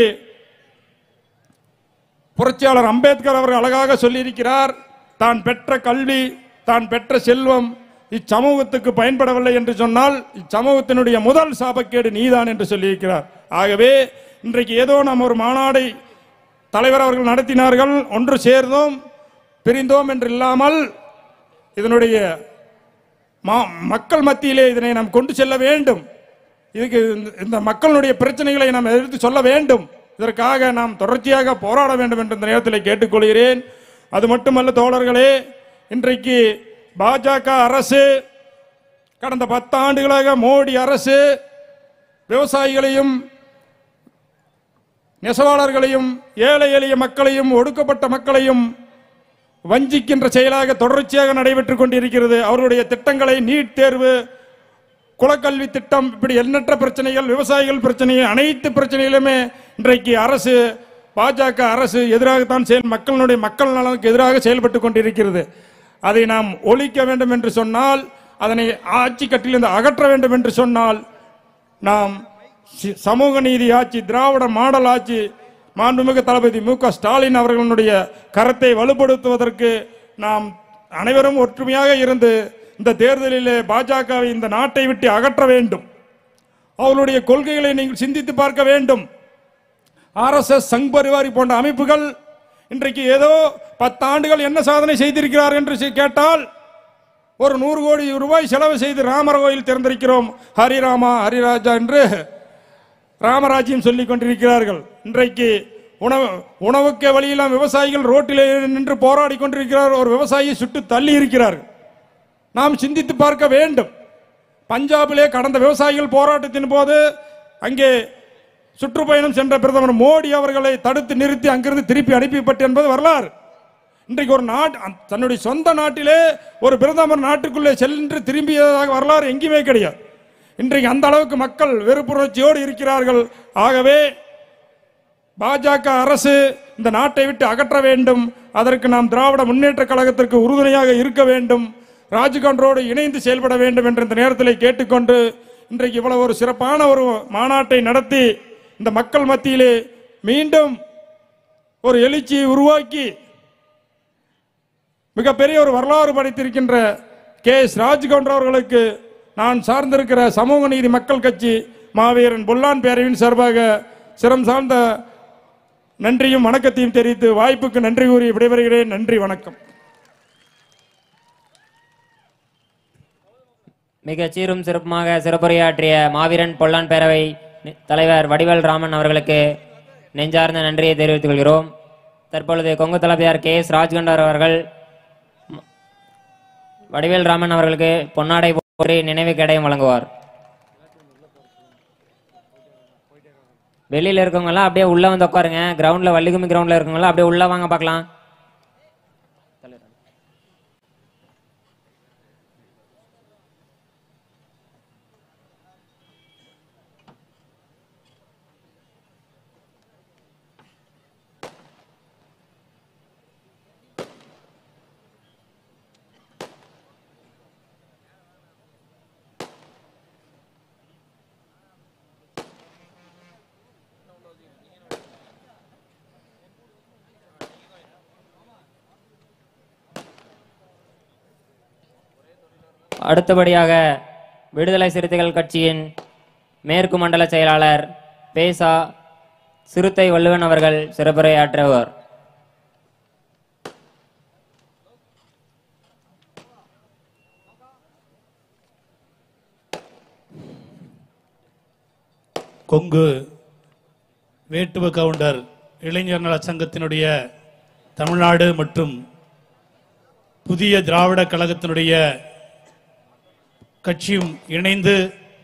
S20: புரட்சியாளர் அம்பேத்கர் அவர்கள் அழகாக சொல்லியிருக்கிறார் தான் பெற்ற கல்வி தான் பெற்ற செல்வம் இச்சமூகத்துக்கு பயன்படவில்லை என்று சொன்னால் இச்சமூகத்தினுடைய முதல் சாபக்கேடு நீதான் என்று சொல்லியிருக்கிறார் ஆகவே இன்றைக்கு ஏதோ நாம் ஒரு மாநாடை தலைவர் அவர்கள் நடத்தினார்கள் ஒன்று சேர்ந்தோம் பிரிந்தோம் என்று இல்லாமல் இதனுடைய மா- மக்கள் மத்தியிலே இதனை நாம் கொண்டு செல்ல வேண்டும் இதுக்கு இந்த- இந்த மக்களுடைய பிரச்சனைகளை நாம் எடுத்து சொல்ல வேண்டும் இதற்காக நாம் தொடர்ச்சியாக போராட வேண்டும் என்று இந்த நேரத்தில் கேட்டுக்கொள்கிறேன் அது மட்டுமல்ல தோழர்களே இன்றைக்கு பாஜக அரசு கடந்த பத்தாண்டுகளாக மோடி அரசு விவசாயிகளையும் நெசவாளர்களையும் ஏழை எளிய மக்களையும் ஒடுக்கப்பட்ட மக்களையும் வஞ்சிக்கின்ற செயலாக தொடர்ச்சியாக நடைபெற்றுக் கொண்டிருக்கிறது அவருடைய திட்டங்களை நீட் தேர்வு குலக்கல்வி திட்டம் இப்படி எண்ணற்ற பிரச்சனைகள் விவசாயிகள் பிரச்சனை அனைத்து பிரச்சனைகளுமே இன்றைக்கு அரசு பாஜக அரசு எதிராகத்தான் செயல் மக்களுடைய மக்கள் நலனுக்கு எதிராக செயல்பட்டு கொண்டிருக்கிறது அதை நாம் ஒழிக்க வேண்டும் என்று சொன்னால் அதனை ஆட்சி கட்டிலிருந்து அகற்ற வேண்டும் என்று சொன்னால் நாம் சி- சமூக நீதி ஆட்சி திராவிட மாடல் ஆட்சி மாண்புமிகு தளபதி மு க ஸ்டாலின் அவர்களுடைய கரத்தை வலுப்படுத்துவதற்கு நாம் அனைவரும் ஒற்றுமையாக இருந்து இந்த தேர்தலிலே பாஜகவை இந்த நாட்டை விட்டு அகற்ற வேண்டும் அவர்களுடைய கொள்கைகளை நீங்கள் சிந்தித்து பார்க்க வேண்டும் ஆர்எஸ்எஸ் சங் பரிவாரி போன்ற அமைப்புகள் இன்றைக்கு ஏதோ பத்தாண்டுகள் என்ன சாதனை செய்திருக்கிறார் என்று சி- கேட்டால் ஒரு நூறு கோடி ரூபாய் செலவு செய்து ராமர் கோயில் திறந்திருக்கிறோம் ஹரிராமா ஹரிராஜா என்று ராமராஜ்யம் சொல்லிக் கொண்டிருக்கிறார்கள் இன்றைக்கு உணவு உணவுக்கு வழியெல்லாம் விவசாயிகள் ரோட்டிலே நின்று போராடி கொண்டிருக்கிறார் ஒரு விவசாயியை சுட்டு தள்ளி இருக்கிறார்கள் நாம் சிந்தித்து பார்க்க வேண்டும் பஞ்சாபிலே கடந்த விவசாயிகள் போராட்டத்தின் போது அங்கே சுற்றுப்பயணம் சென்ற பிரதமர் மோடி அவர்களை தடுத்து நிறுத்தி அங்கிருந்து திருப்பி அனுப்பிப்பட்டு என்பது வரலாறு இன்றைக்கு ஒரு நாட் தன்னுடைய சொந்த நாட்டிலே ஒரு பிரதமர் நாட்டுக்குள்ளே சென்று திரும்பியதாக வரலாறு எங்கேயுமே கிடையாது இன்றைக்கு அந்த அளவுக்கு மக்கள் வெறுப்புணர்ச்சியோடு இருக்கிறார்கள் ஆகவே பாஜக அரசு இந்த நாட்டை விட்டு அகற்ற வேண்டும் அதற்கு நாம் திராவிட முன்னேற்ற கழகத்திற்கு உறுதுணையாக இருக்க வேண்டும் ராஜ்காண்டோடு இணைந்து செயல்பட வேண்டும் என்ற இந்த நேரத்தில் கேட்டுக்கொண்டு இன்றைக்கு இவ்வளவு ஒரு சிறப்பான ஒரு மாநாட்டை நடத்தி இந்த மக்கள் மத்தியிலே மீண்டும் ஒரு எழுச்சியை உருவாக்கி மிகப்பெரிய ஒரு வரலாறு படைத்திருக்கின்ற கே எஸ் ராஜ்கவுண்டர் அவர்களுக்கு நான் சார்ந்திருக்கிற சமூக நீதி மக்கள் கட்சி மாவீரன் பொல்லான் பேரவின் சார்பாக சிரம் சார்ந்த நன்றியும் வணக்கத்தையும் தெரிவித்து வாய்ப்புக்கு நன்றி கூறி விடைபெறுகிறேன் நன்றி வணக்கம்
S14: மிக சீரும் சிறப்புமாக சிறப்புரையாற்றிய மாவீரன் பொல்லான் பேரவை நி- தலைவர் வடிவேல் ராமன் அவர்களுக்கு நெஞ்சார்ந்த நன்றியை தெரிவித்துக் கொள்கிறோம் தற்பொழுது கொங்கு தளபதியார் கே எஸ் ராஜ்கண்டர் அவர்கள் ம- வடிவேல் ராமன் அவர்களுக்கு பொன்னாடை போரி நினைவு கேடயம் வழங்குவார் வெளியில இருக்கவங்க எல்லாம் அப்படியே உள்ள வந்து உட்காருங்க கிரவுண்ட்ல வள்ளிகுமி கிரவுண்ட்ல இருக்கவங்க எல்லாம் அப்படியே உள்ள வாங்க பார்க்கலாம் அடுத்தபடியாக விடுதலை சிறுத்தைகள் கட்சியின் மேற்கு மண்டல செயலாளர் பேசா சிறுத்தை வள்ளுவன் அவர்கள் சிறப்புரையாற்றுவார்
S18: கொங்கு வேட்டுவ கவுண்டர் இளைஞர் நல சங்கத்தினுடைய தமிழ்நாடு மற்றும் புதிய திராவிட கழகத்தினுடைய கட்சியும் இணைந்து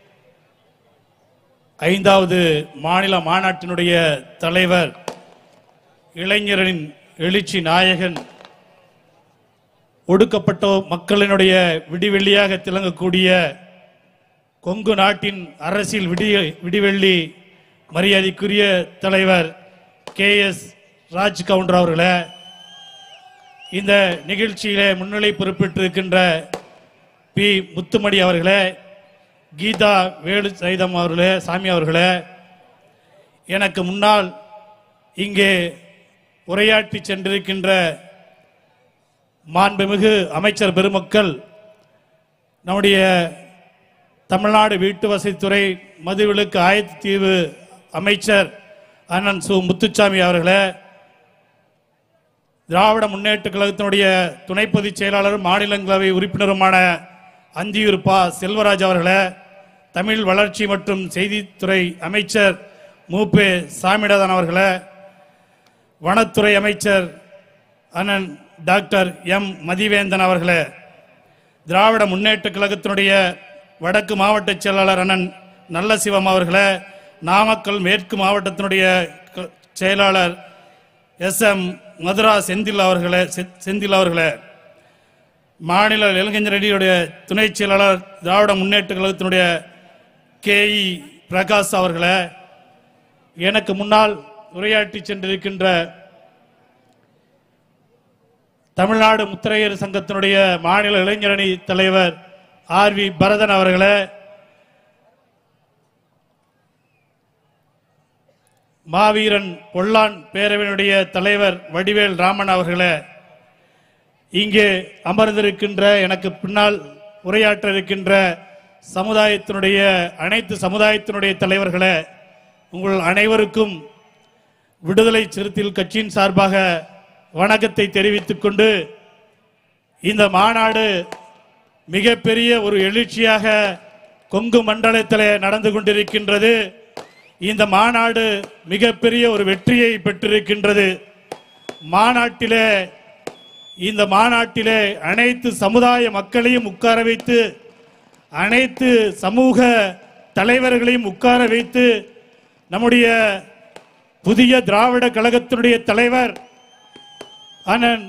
S18: ஐந்தாவது மாநில மாநாட்டினுடைய தலைவர் இளைஞரின் எழுச்சி நாயகன் ஒடுக்கப்பட்ட மக்களினுடைய விடிவெள்ளியாக திளங்கக்கூடிய கொங்கு நாட்டின் அரசியல் விடிய விடிவெள்ளி மரியாதைக்குரிய தலைவர் கே எஸ் ராஜ் கவுண்டர் அவர்களே இந்த நிகழ்ச்சியிலே முன்னிலை பொறுப்பேற்றிருக்கின்ற பி முத்துமணி அவர்களே கீதா வேலு சைதம் அவர்களே சாமி அவர்களே எனக்கு முன்னால் இங்கே உரையாற்றி சென்றிருக்கின்ற மாண்புமிகு அமைச்சர் பெருமக்கள் நம்முடைய தமிழ்நாடு வீட்டு வசதித்துறை மதுவிலக்கு ஆயத்தீவு அமைச்சர் அண்ணன் சு முத்துச்சாமி அவர்களே திராவிட முன்னேற்ற கழகத்தினுடைய துணை பொதுச் செயலாளரும் மாநிலங்களவை உறுப்பினருமான அந்தியூர் பா செல்வராஜ் அவர்களே தமிழ் வளர்ச்சி மற்றும் செய்தித்துறை அமைச்சர் மூபே சாமிநாதன் அவர்களே வனத்துறை அமைச்சர் அண்ணன் டாக்டர் எம் மதிவேந்தன் அவர்களே திராவிட முன்னேற்ற கழகத்தினுடைய வடக்கு மாவட்ட செயலாளர் அண்ணன் நல்லசிவம் அவர்களே நாமக்கல் மேற்கு மாவட்டத்தினுடைய க- செயலாளர் எஸ் எம் மதுரா செந்தில் அவர்களே செ- செந்தில் அவர்களே மாநில இளைஞர் அணியுடைய துணை செயலாளர் திராவிட முன்னேற்ற கழகத்தினுடைய கே இ பிரகாஷ் அவர்களே எனக்கு முன்னால் உரையாற்றி சென்றிருக்கின்ற தமிழ்நாடு முத்திரையர் சங்கத்தினுடைய மாநில இளைஞரணி தலைவர் ஆர் வி பரதன் அவர்களே மாவீரன் பொல்லான் பேரவையினுடைய தலைவர் வடிவேல் ராமன் அவர்களே இங்கே அமர்ந்திருக்கின்ற எனக்கு பின்னால் உரையாற்ற இருக்கின்ற சமுதாயத்தினுடைய அனைத்து சமுதாயத்தினுடைய தலைவர்களே உங்கள் அனைவருக்கும் விடுதலை சிறுத்தைகள் கட்சியின் சார்பாக வணக்கத்தை தெரிவித்துக் கொண்டு இந்த மாநாடு மிகப்பெரிய ஒரு எழுச்சியாக கொங்கு மண்டலத்திலே நடந்து கொண்டிருக்கின்றது இந்த மாநாடு மிகப்பெரிய ஒரு வெற்றியை பெற்றிருக்கின்றது மாநாட்டிலே இந்த மாநாட்டிலே அனைத்து சமுதாய மக்களையும் உட்கார வைத்து அனைத்து சமூக தலைவர்களையும் உட்கார வைத்து நம்முடைய புதிய திராவிட கழகத்தினுடைய தலைவர் அண்ணன்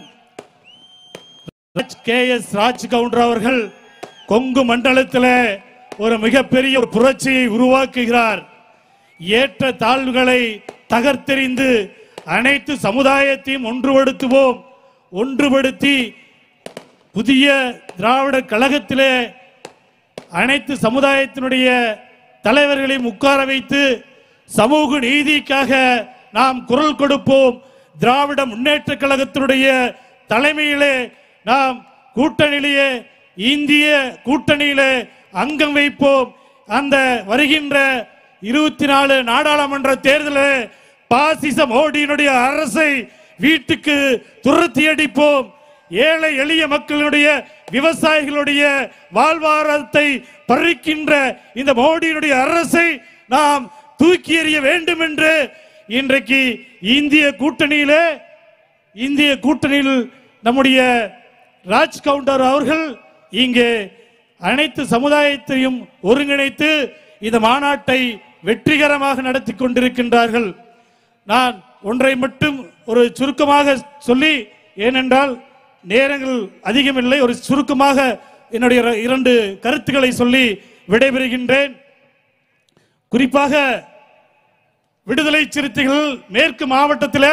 S18: கே எஸ் ராஜ் கவுண்டர் அவர்கள் கொங்கு மண்டலத்தில் ஒரு மிகப்பெரிய ஒரு புரட்சியை உருவாக்குகிறார் ஏற்ற தாழ்வுகளை தகர்த்தெறிந்து அனைத்து சமுதாயத்தையும் ஒன்றுபடுத்துவோம் ஒன்றுபடுத்தி புதிய திராவிட கழகத்திலே அனைத்து சமுதாயத்தினுடைய தலைவர்களையும் உட்கார வைத்து சமூக நீதிக்காக நாம் குரல் கொடுப்போம் திராவிட முன்னேற்ற கழகத்தினுடைய தலைமையிலே நாம் கூட்டணியிலேயே இந்திய கூட்டணியிலே அங்கம் வைப்போம் அந்த வருகின்ற இருபத்தி நாலு நாடாளுமன்ற தேர்தலில் பாசிச மோடியினுடைய அரசை வீட்டுக்கு துரத்தி அடிப்போம் ஏழை எளிய மக்களுடைய விவசாயிகளுடைய வாழ்வாதாரத்தை பறிக்கின்ற இந்த மோடியினுடைய அரசை நாம் தூக்கி எறிய வேண்டும் என்று இன்றைக்கு இந்திய கூட்டணியிலே இந்திய கூட்டணியில் நம்முடைய ராஜ் கவுண்டர் அவர்கள் இங்கே அனைத்து சமுதாயத்தையும் ஒருங்கிணைத்து இந்த மாநாட்டை வெற்றிகரமாக நடத்தி கொண்டிருக்கின்றார்கள் நான் ஒன்றை மட்டும் ஒரு சுருக்கமாக சொல்லி ஏனென்றால் நேரங்கள் அதிகமில்லை ஒரு சுருக்கமாக என்னுடைய இர- இரண்டு கருத்துக்களை சொல்லி விடைபெறுகின்றேன் குறிப்பாக விடுதலை சிறுத்தைகள் மேற்கு மாவட்டத்தில்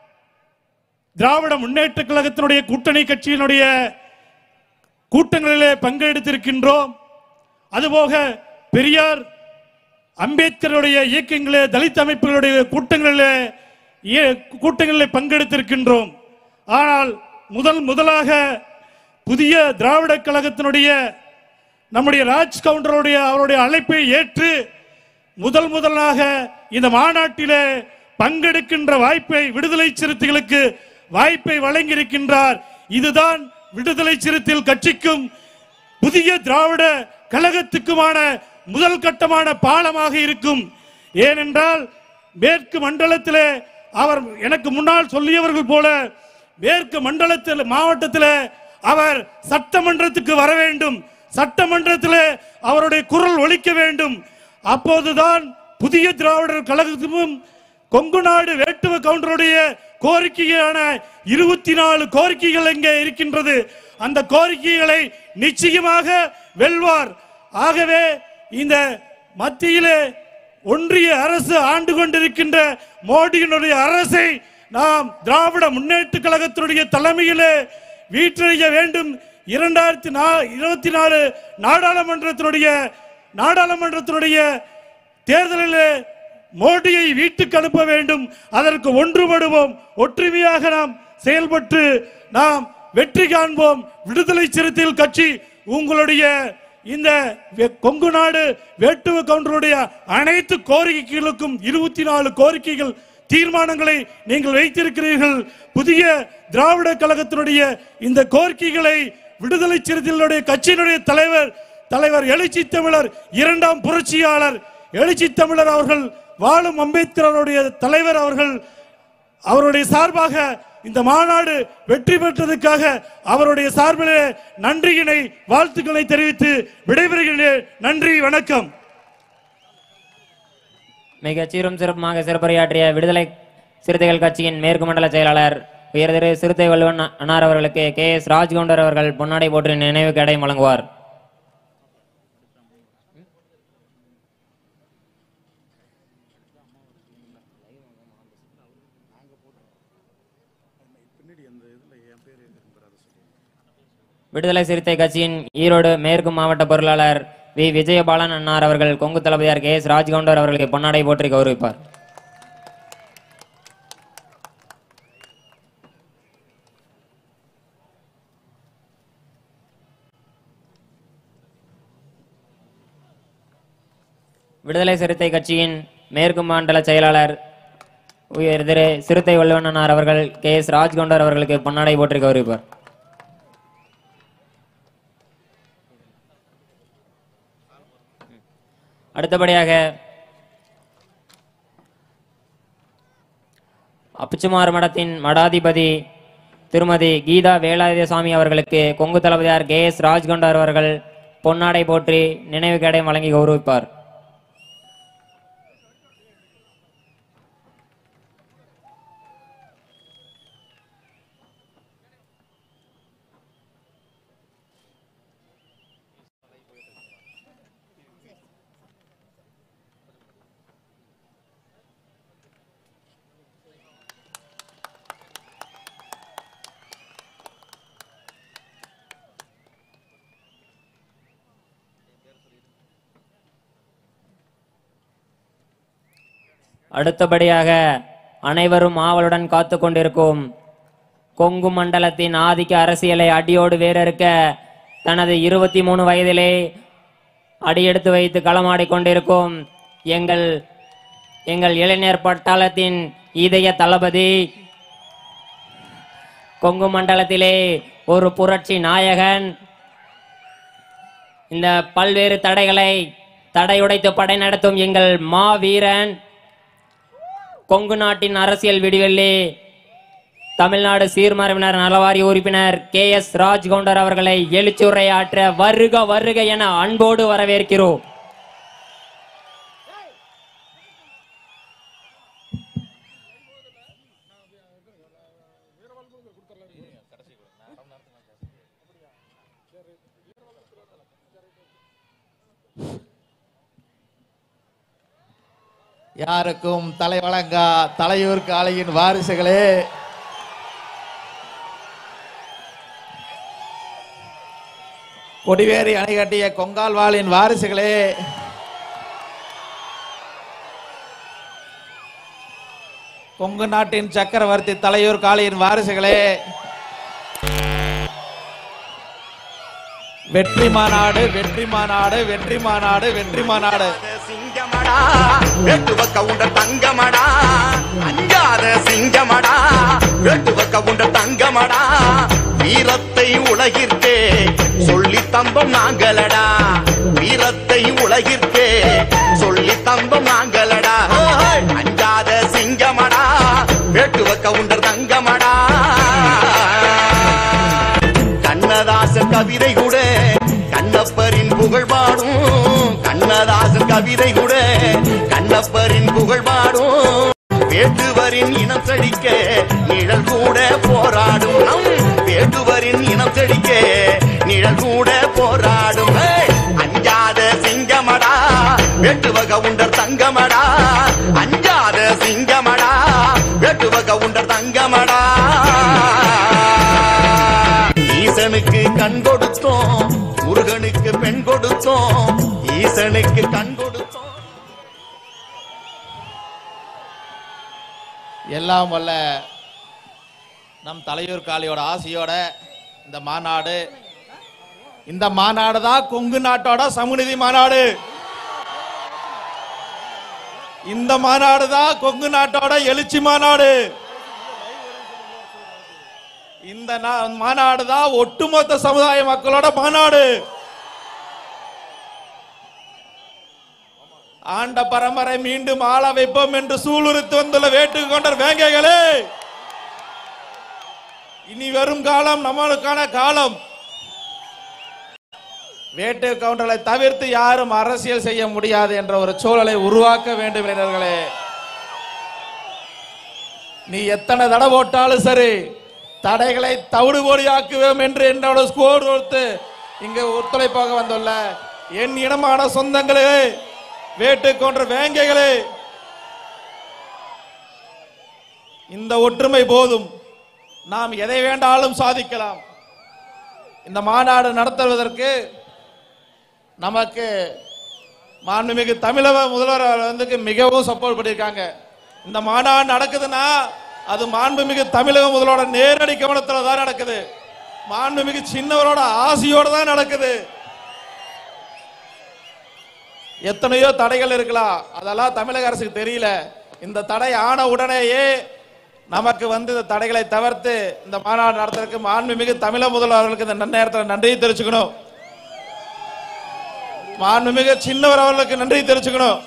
S18: திராவிட முன்னேற்ற கழகத்தினுடைய கூட்டணி கட்சியினுடைய கூட்டங்களிலே பங்கெடுத்திருக்கின்றோம் அதுபோக பெரியார் அம்பேத்கருடைய இயக்கங்களே தலித் அமைப்புகளுடைய கூட்டங்களிலே இய- கூட்டங்களிலே பங்கெடுத்திருக்கின்றோம் ஆனால் முதல் முதலாக புதிய திராவிட கழகத்தினுடைய நம்முடைய ராஜ் கவுண்டருடைய அவருடைய அழைப்பை ஏற்று முதல் முதலாக இந்த மாநாட்டிலே பங்கெடுக்கின்ற வாய்ப்பை விடுதலை சிறுத்தைகளுக்கு வாய்ப்பை வழங்கியிருக்கின்றார் இதுதான் விடுதலை சிறுத்தைகள் கட்சிக்கும் புதிய திராவிட கழகத்துக்குமான முதல் கட்டமான பாலமாக இருக்கும் ஏனென்றால் மேற்கு மண்டலத்திலே அவர் எனக்கு முன்னால் சொல்லியவர்கள் போல மேற்கு மண்டலத்தில் மாவட்டத்தில் அவர் சட்டமன்றத்துக்கு வர வேண்டும் சட்டமன்றத்தில் அவருடைய குரல் ஒலிக்க வேண்டும் அப்போதுதான் புதிய திராவிடர் கழகத்தும் கொங்கு நாடு வேட்டுவ கவுண்டருடைய கோரிக்கையான இருபத்தி நாலு கோரிக்கைகள் இங்கே இருக்கின்றது அந்த கோரிக்கைகளை நிச்சயமாக வெல்வார் ஆகவே இந்த மத்தியிலே ஒன்றிய அரசு ஆண்டு கொண்டிருக்கின்ற மோடியினுடைய அரசை நாம் திராவிட முன்னேற்ற கழகத்தினுடைய தலைமையிலே வீற்றறிய வேண்டும் இரண்டாயிரத்தி நா இருபத்தி நாலு நாடாளுமன்றத்தினுடைய நாடாளுமன்றத்தினுடைய தேர்தலிலே மோடியை வீட்டுக்கு அனுப்ப வேண்டும் அதற்கு ஒன்றுபடுவோம் ஒற்றுமையாக நாம் செயல்பட்டு நாம் வெற்றி காண்போம் விடுதலை சிறுத்தைகள் கட்சி உங்களுடைய இந்த வெ- கொங்கு நாடு வேட்டுவ கவுண்டருடைய அனைத்து கோரிக்கைகளுக்கும் இருபத்தி நாலு கோரிக்கைகள் தீர்மானங்களை நீங்கள் வைத்திருக்கிறீர்கள் புதிய திராவிட கழகத்தினுடைய இந்த கோரிக்கைகளை விடுதலை சிறுத்தைகளுடைய கட்சியினுடைய தலைவர் தலைவர் எழுச்சி தமிழர் இரண்டாம் புரட்சியாளர் எழுச்சி தமிழர் அவர்கள் வாழும் அம்பேத்கர் அவருடைய தலைவர் அவர்கள் அவருடைய சார்பாக இந்த மாநாடு வெற்றி பெற்றதுக்காக அவருடைய சார்பிலே நன்றியினை வாழ்த்துக்களை தெரிவித்து விடைபெறுகிறேன் நன்றி வணக்கம்
S14: மிக சீரும் சிறப்புமாக சிறப்புரையாற்றிய விடுதலை சிறுத்தைகள் கட்சியின் மேற்கு மண்டல செயலாளர் உயர்திரு சிறுத்தை வள்ளுவன் அன்னார் அவர்களுக்கு கே எஸ் ராஜ்கவுண்டர் அவர்கள் பொன்னாடை போற்றி நினைவு கேடயம் வழங்குவார் விடுதலை சிறுத்தை கட்சியின் ஈரோடு மேற்கு மாவட்ட பொருளாளர் வி விஜயபாலன் அன்னார் அவர்கள் கொங்கு தளபதியார் கே எஸ் ராஜ்கவுண்டர் அவர்களுக்கு பொன்னாடை போற்றி கௌரவிப்பார் விடுதலை சிறுத்தை கட்சியின் மேற்கு மண்டல செயலாளர் உயர் திரு சிறுத்தை வல்லுவனார் அவர்கள் கே எஸ் ராஜ்கவுண்டர் அவர்களுக்கு பொன்னாடை போற்றி கௌரவிப்பார் அடுத்தபடியாக அப்புச்சுமார் மடத்தின் மடாதிபதி திருமதி கீதா வேலாயுதசாமி அவர்களுக்கு கொங்கு தளபதியார் கே எஸ் ராஜ்கவுண்டர் அவர்கள் பொன்னாடை போற்றி நினைவு கேடயம் வழங்கி கௌரவிப்பார் அடுத்தபடியாக அனைவரும் ஆவலுடன் காத்து கொண்டிருக்கும் கொங்கு மண்டலத்தின் ஆதிக்க அரசியலை அடியோடு வேறறுக்க தனது இருபத்தி மூணு வயதிலே அடியெடுத்து வைத்து களமாடிக் கொண்டிருக்கும் எங்கள் எங்கள் இளைஞர் பட்டாளத்தின் இதய தளபதி கொங்கு மண்டலத்திலே ஒரு புரட்சி நாயகன் இந்த பல்வேறு தடைகளை தடையுடைத்து படை நடத்தும் எங்கள் மாவீரன் கொங்கு நாட்டின் அரசியல் விடிவெள்ளி தமிழ்நாடு சீர்மரபினர் நலவாரிய உறுப்பினர் கே எஸ் ராஜ்கவுண்டர் அவர்களை எழுச்சுரையாற்ற வருக வருக என அன்போடு வரவேற்கிறோம்
S13: யாருக்கும் தலை வழங்கா தலையூர் காளையின் வாரிசுகளே கொடிவேரி அணை கட்டிய கொங்கால்வாளின் வாரிசுகளே கொங்கு நாட்டின் சக்கரவர்த்தி தலையூர் காளியின் வாரிசுகளே வெற்றி மாநாடு வெற்றி மாநாடு வெற்றி மாநாடு வெற்றி மாநாடு
S10: வெட்டுவ கவுண்ட தங்கமடா அஞ்சாத சிங்கமடா வெட்டுவ கவுண்ட தங்கமடா வீரத்தை உலகிற்கே சொல்லி தந்தோம் நாங்களடா வீரத்தை உலகிற்கே சொல்லி தந்தோம் நாங்களடா கவிதை கூட கண்ணப்பரின் புகழ் பாடும் கண்ணதாசன் கவிதை கூட கண்ணப்பரின் புகழ் பாடும் வேட்டுவரின் இனம் செழிக்க நிழல் கூட போராடும் நம் வேட்டுவரின் இனம் செழிக்க நிழல் கூட போராடும் ஏய், அஞ்சாத சிங்கமடா வேட்டுவக உண்டர் தங்கமடா அஞ்சாத சிங்கமடா வேட்டுவக உண்டர் தங்கமடா ஈசனுக்கு கண் கொடுத்தோம் முருகனுக்கு பெண் கொடுத்தோம் ஈசனுக்கு கண் கொடுத்தோம்
S13: எல்லாம் வல்ல நம் தலையூர் காளியோட ஆசையோட இந்த மாநாடு இந்த மாநாடு தான் கொங்கு நாட்டோட சமூகநீதி மாநாடு இந்த மாநாடு தான் கொங்கு நாட்டோட எழுச்சி மாநாடு இந்த நா- மாநாடு தான் ஒட்டுமொத்த சமுதாய மக்களோட மாநாடு ஆண்ட பரம்பரை மீண்டும் ஆள வைப்போம் என்று சூளுரித்து வந்துள்ள வேட்டு கொண்டர் வேங்கைகளே இனி வரும் காலம் நம்மளுக்கான காலம் வேட்டு கவுண்டர்களை தவிர்த்து யாரும் அரசியல் செய்ய முடியாது என்ற ஒரு சூழலை உருவாக்க வேண்டும் இளைஞர்களே நீ எத்தனை தடை போட்டாலும் சரி தடைகளை தவிடுபொடியாக்குவோம் என்று என்னோட ஸ்கோர் கொடுத்து இங்கு ஒத்துழைப்பாக வந்துள்ள என் இனமான சொந்தங்களே வேட்டு கொன்ற வேங்கைகளே இந்த ஒற்றுமை போதும் நாம் எதை வேண்டாலும் சாதிக்கலாம் இந்த மாநாடு நடத்துவதற்கு நமக்கு மாண்புமிகு தமிழக முதல்வர் வந்து மிகவும் சப்போர்ட் பண்ணியிருக்காங்க இந்த மாநாடு நடக்குதுன்னா அது மாண்புமிகு தமிழக முதல்வரோட நேரடி கவனத்துல தான் நடக்குது மாண்புமிகு சின்னவரோட ஆசையோட தான் நடக்குது எத்தனையோ தடைகள் இருக்கலாம் அதெல்லாம் தமிழக அரசுக்கு தெரியல இந்த தடை ஆன உடனேயே நமக்கு வந்து இந்த தடைகளை தவிர்த்து இந்த மாநாடு நடத்துறதுக்கு மாண்புமிகு தமிழக முதல்வர் அவர்களுக்கு இந்த நன்னேரத்தில் நன்றி தெரிவிச்சுக்கணும் மாண்புமிகு சின்னவர் அவர்களுக்கு நன்றி தெரிவிச்சுக்கணும்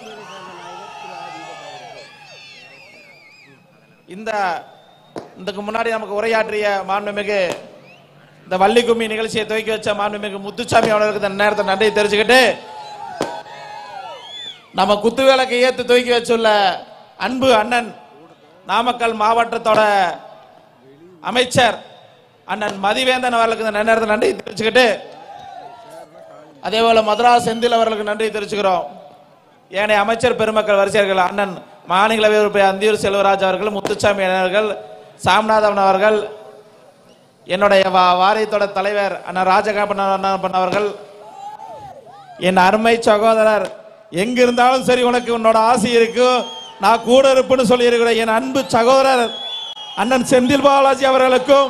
S13: இந்த இதுக்கு முன்னாடி நமக்கு உரையாற்றிய மாண்புமிகு இந்த வள்ளி கும்மி நிகழ்ச்சியை துவக்கி வச்ச மாண்புமிகு முத்துசாமி அவர்களுக்கு இந்த நேரத்தை நன்றி தெரிஞ்சுக்கிட்டு நம்ம குத்து விளக்கு ஏத்து துவக்கி வச்சுள்ள அன்பு அண்ணன் நாமக்கல் மாவட்டத்தோட அமைச்சர் அண்ணன் மதிவேந்தன் அவர்களுக்கு இந்த நேரத்தை நன்றி தெரிவிச்சுக்கிட்டு அதே போல மதுரா செந்தில் அவர்களுக்கு நன்றி தெரிவிச்சுக்கிறோம் ஏனைய அமைச்சர் பெருமக்கள் வரிசையர்கள் அண்ணன் மாநிலவை உறுப்பினர் அந்தியூர் செல்வராஜ் அவர்கள் முத்துசாமி அவர்கள் சாமிநாதன் அவர்கள் என்னுடைய வா- வாரியத்தோட தலைவர் அண்ணன் ராஜகாப்பன் அண்ணன் அவர்கள் என் அருமை சகோதரர் எங்க இருந்தாலும் சரி உனக்கு உன்னோட ஆசை இருக்கும் நான் கூட இருப்புன்னு சொல்லி இருக்கிற என் அன்பு சகோதரர் அண்ணன் செந்தில் பாலாஜி அவர்களுக்கும்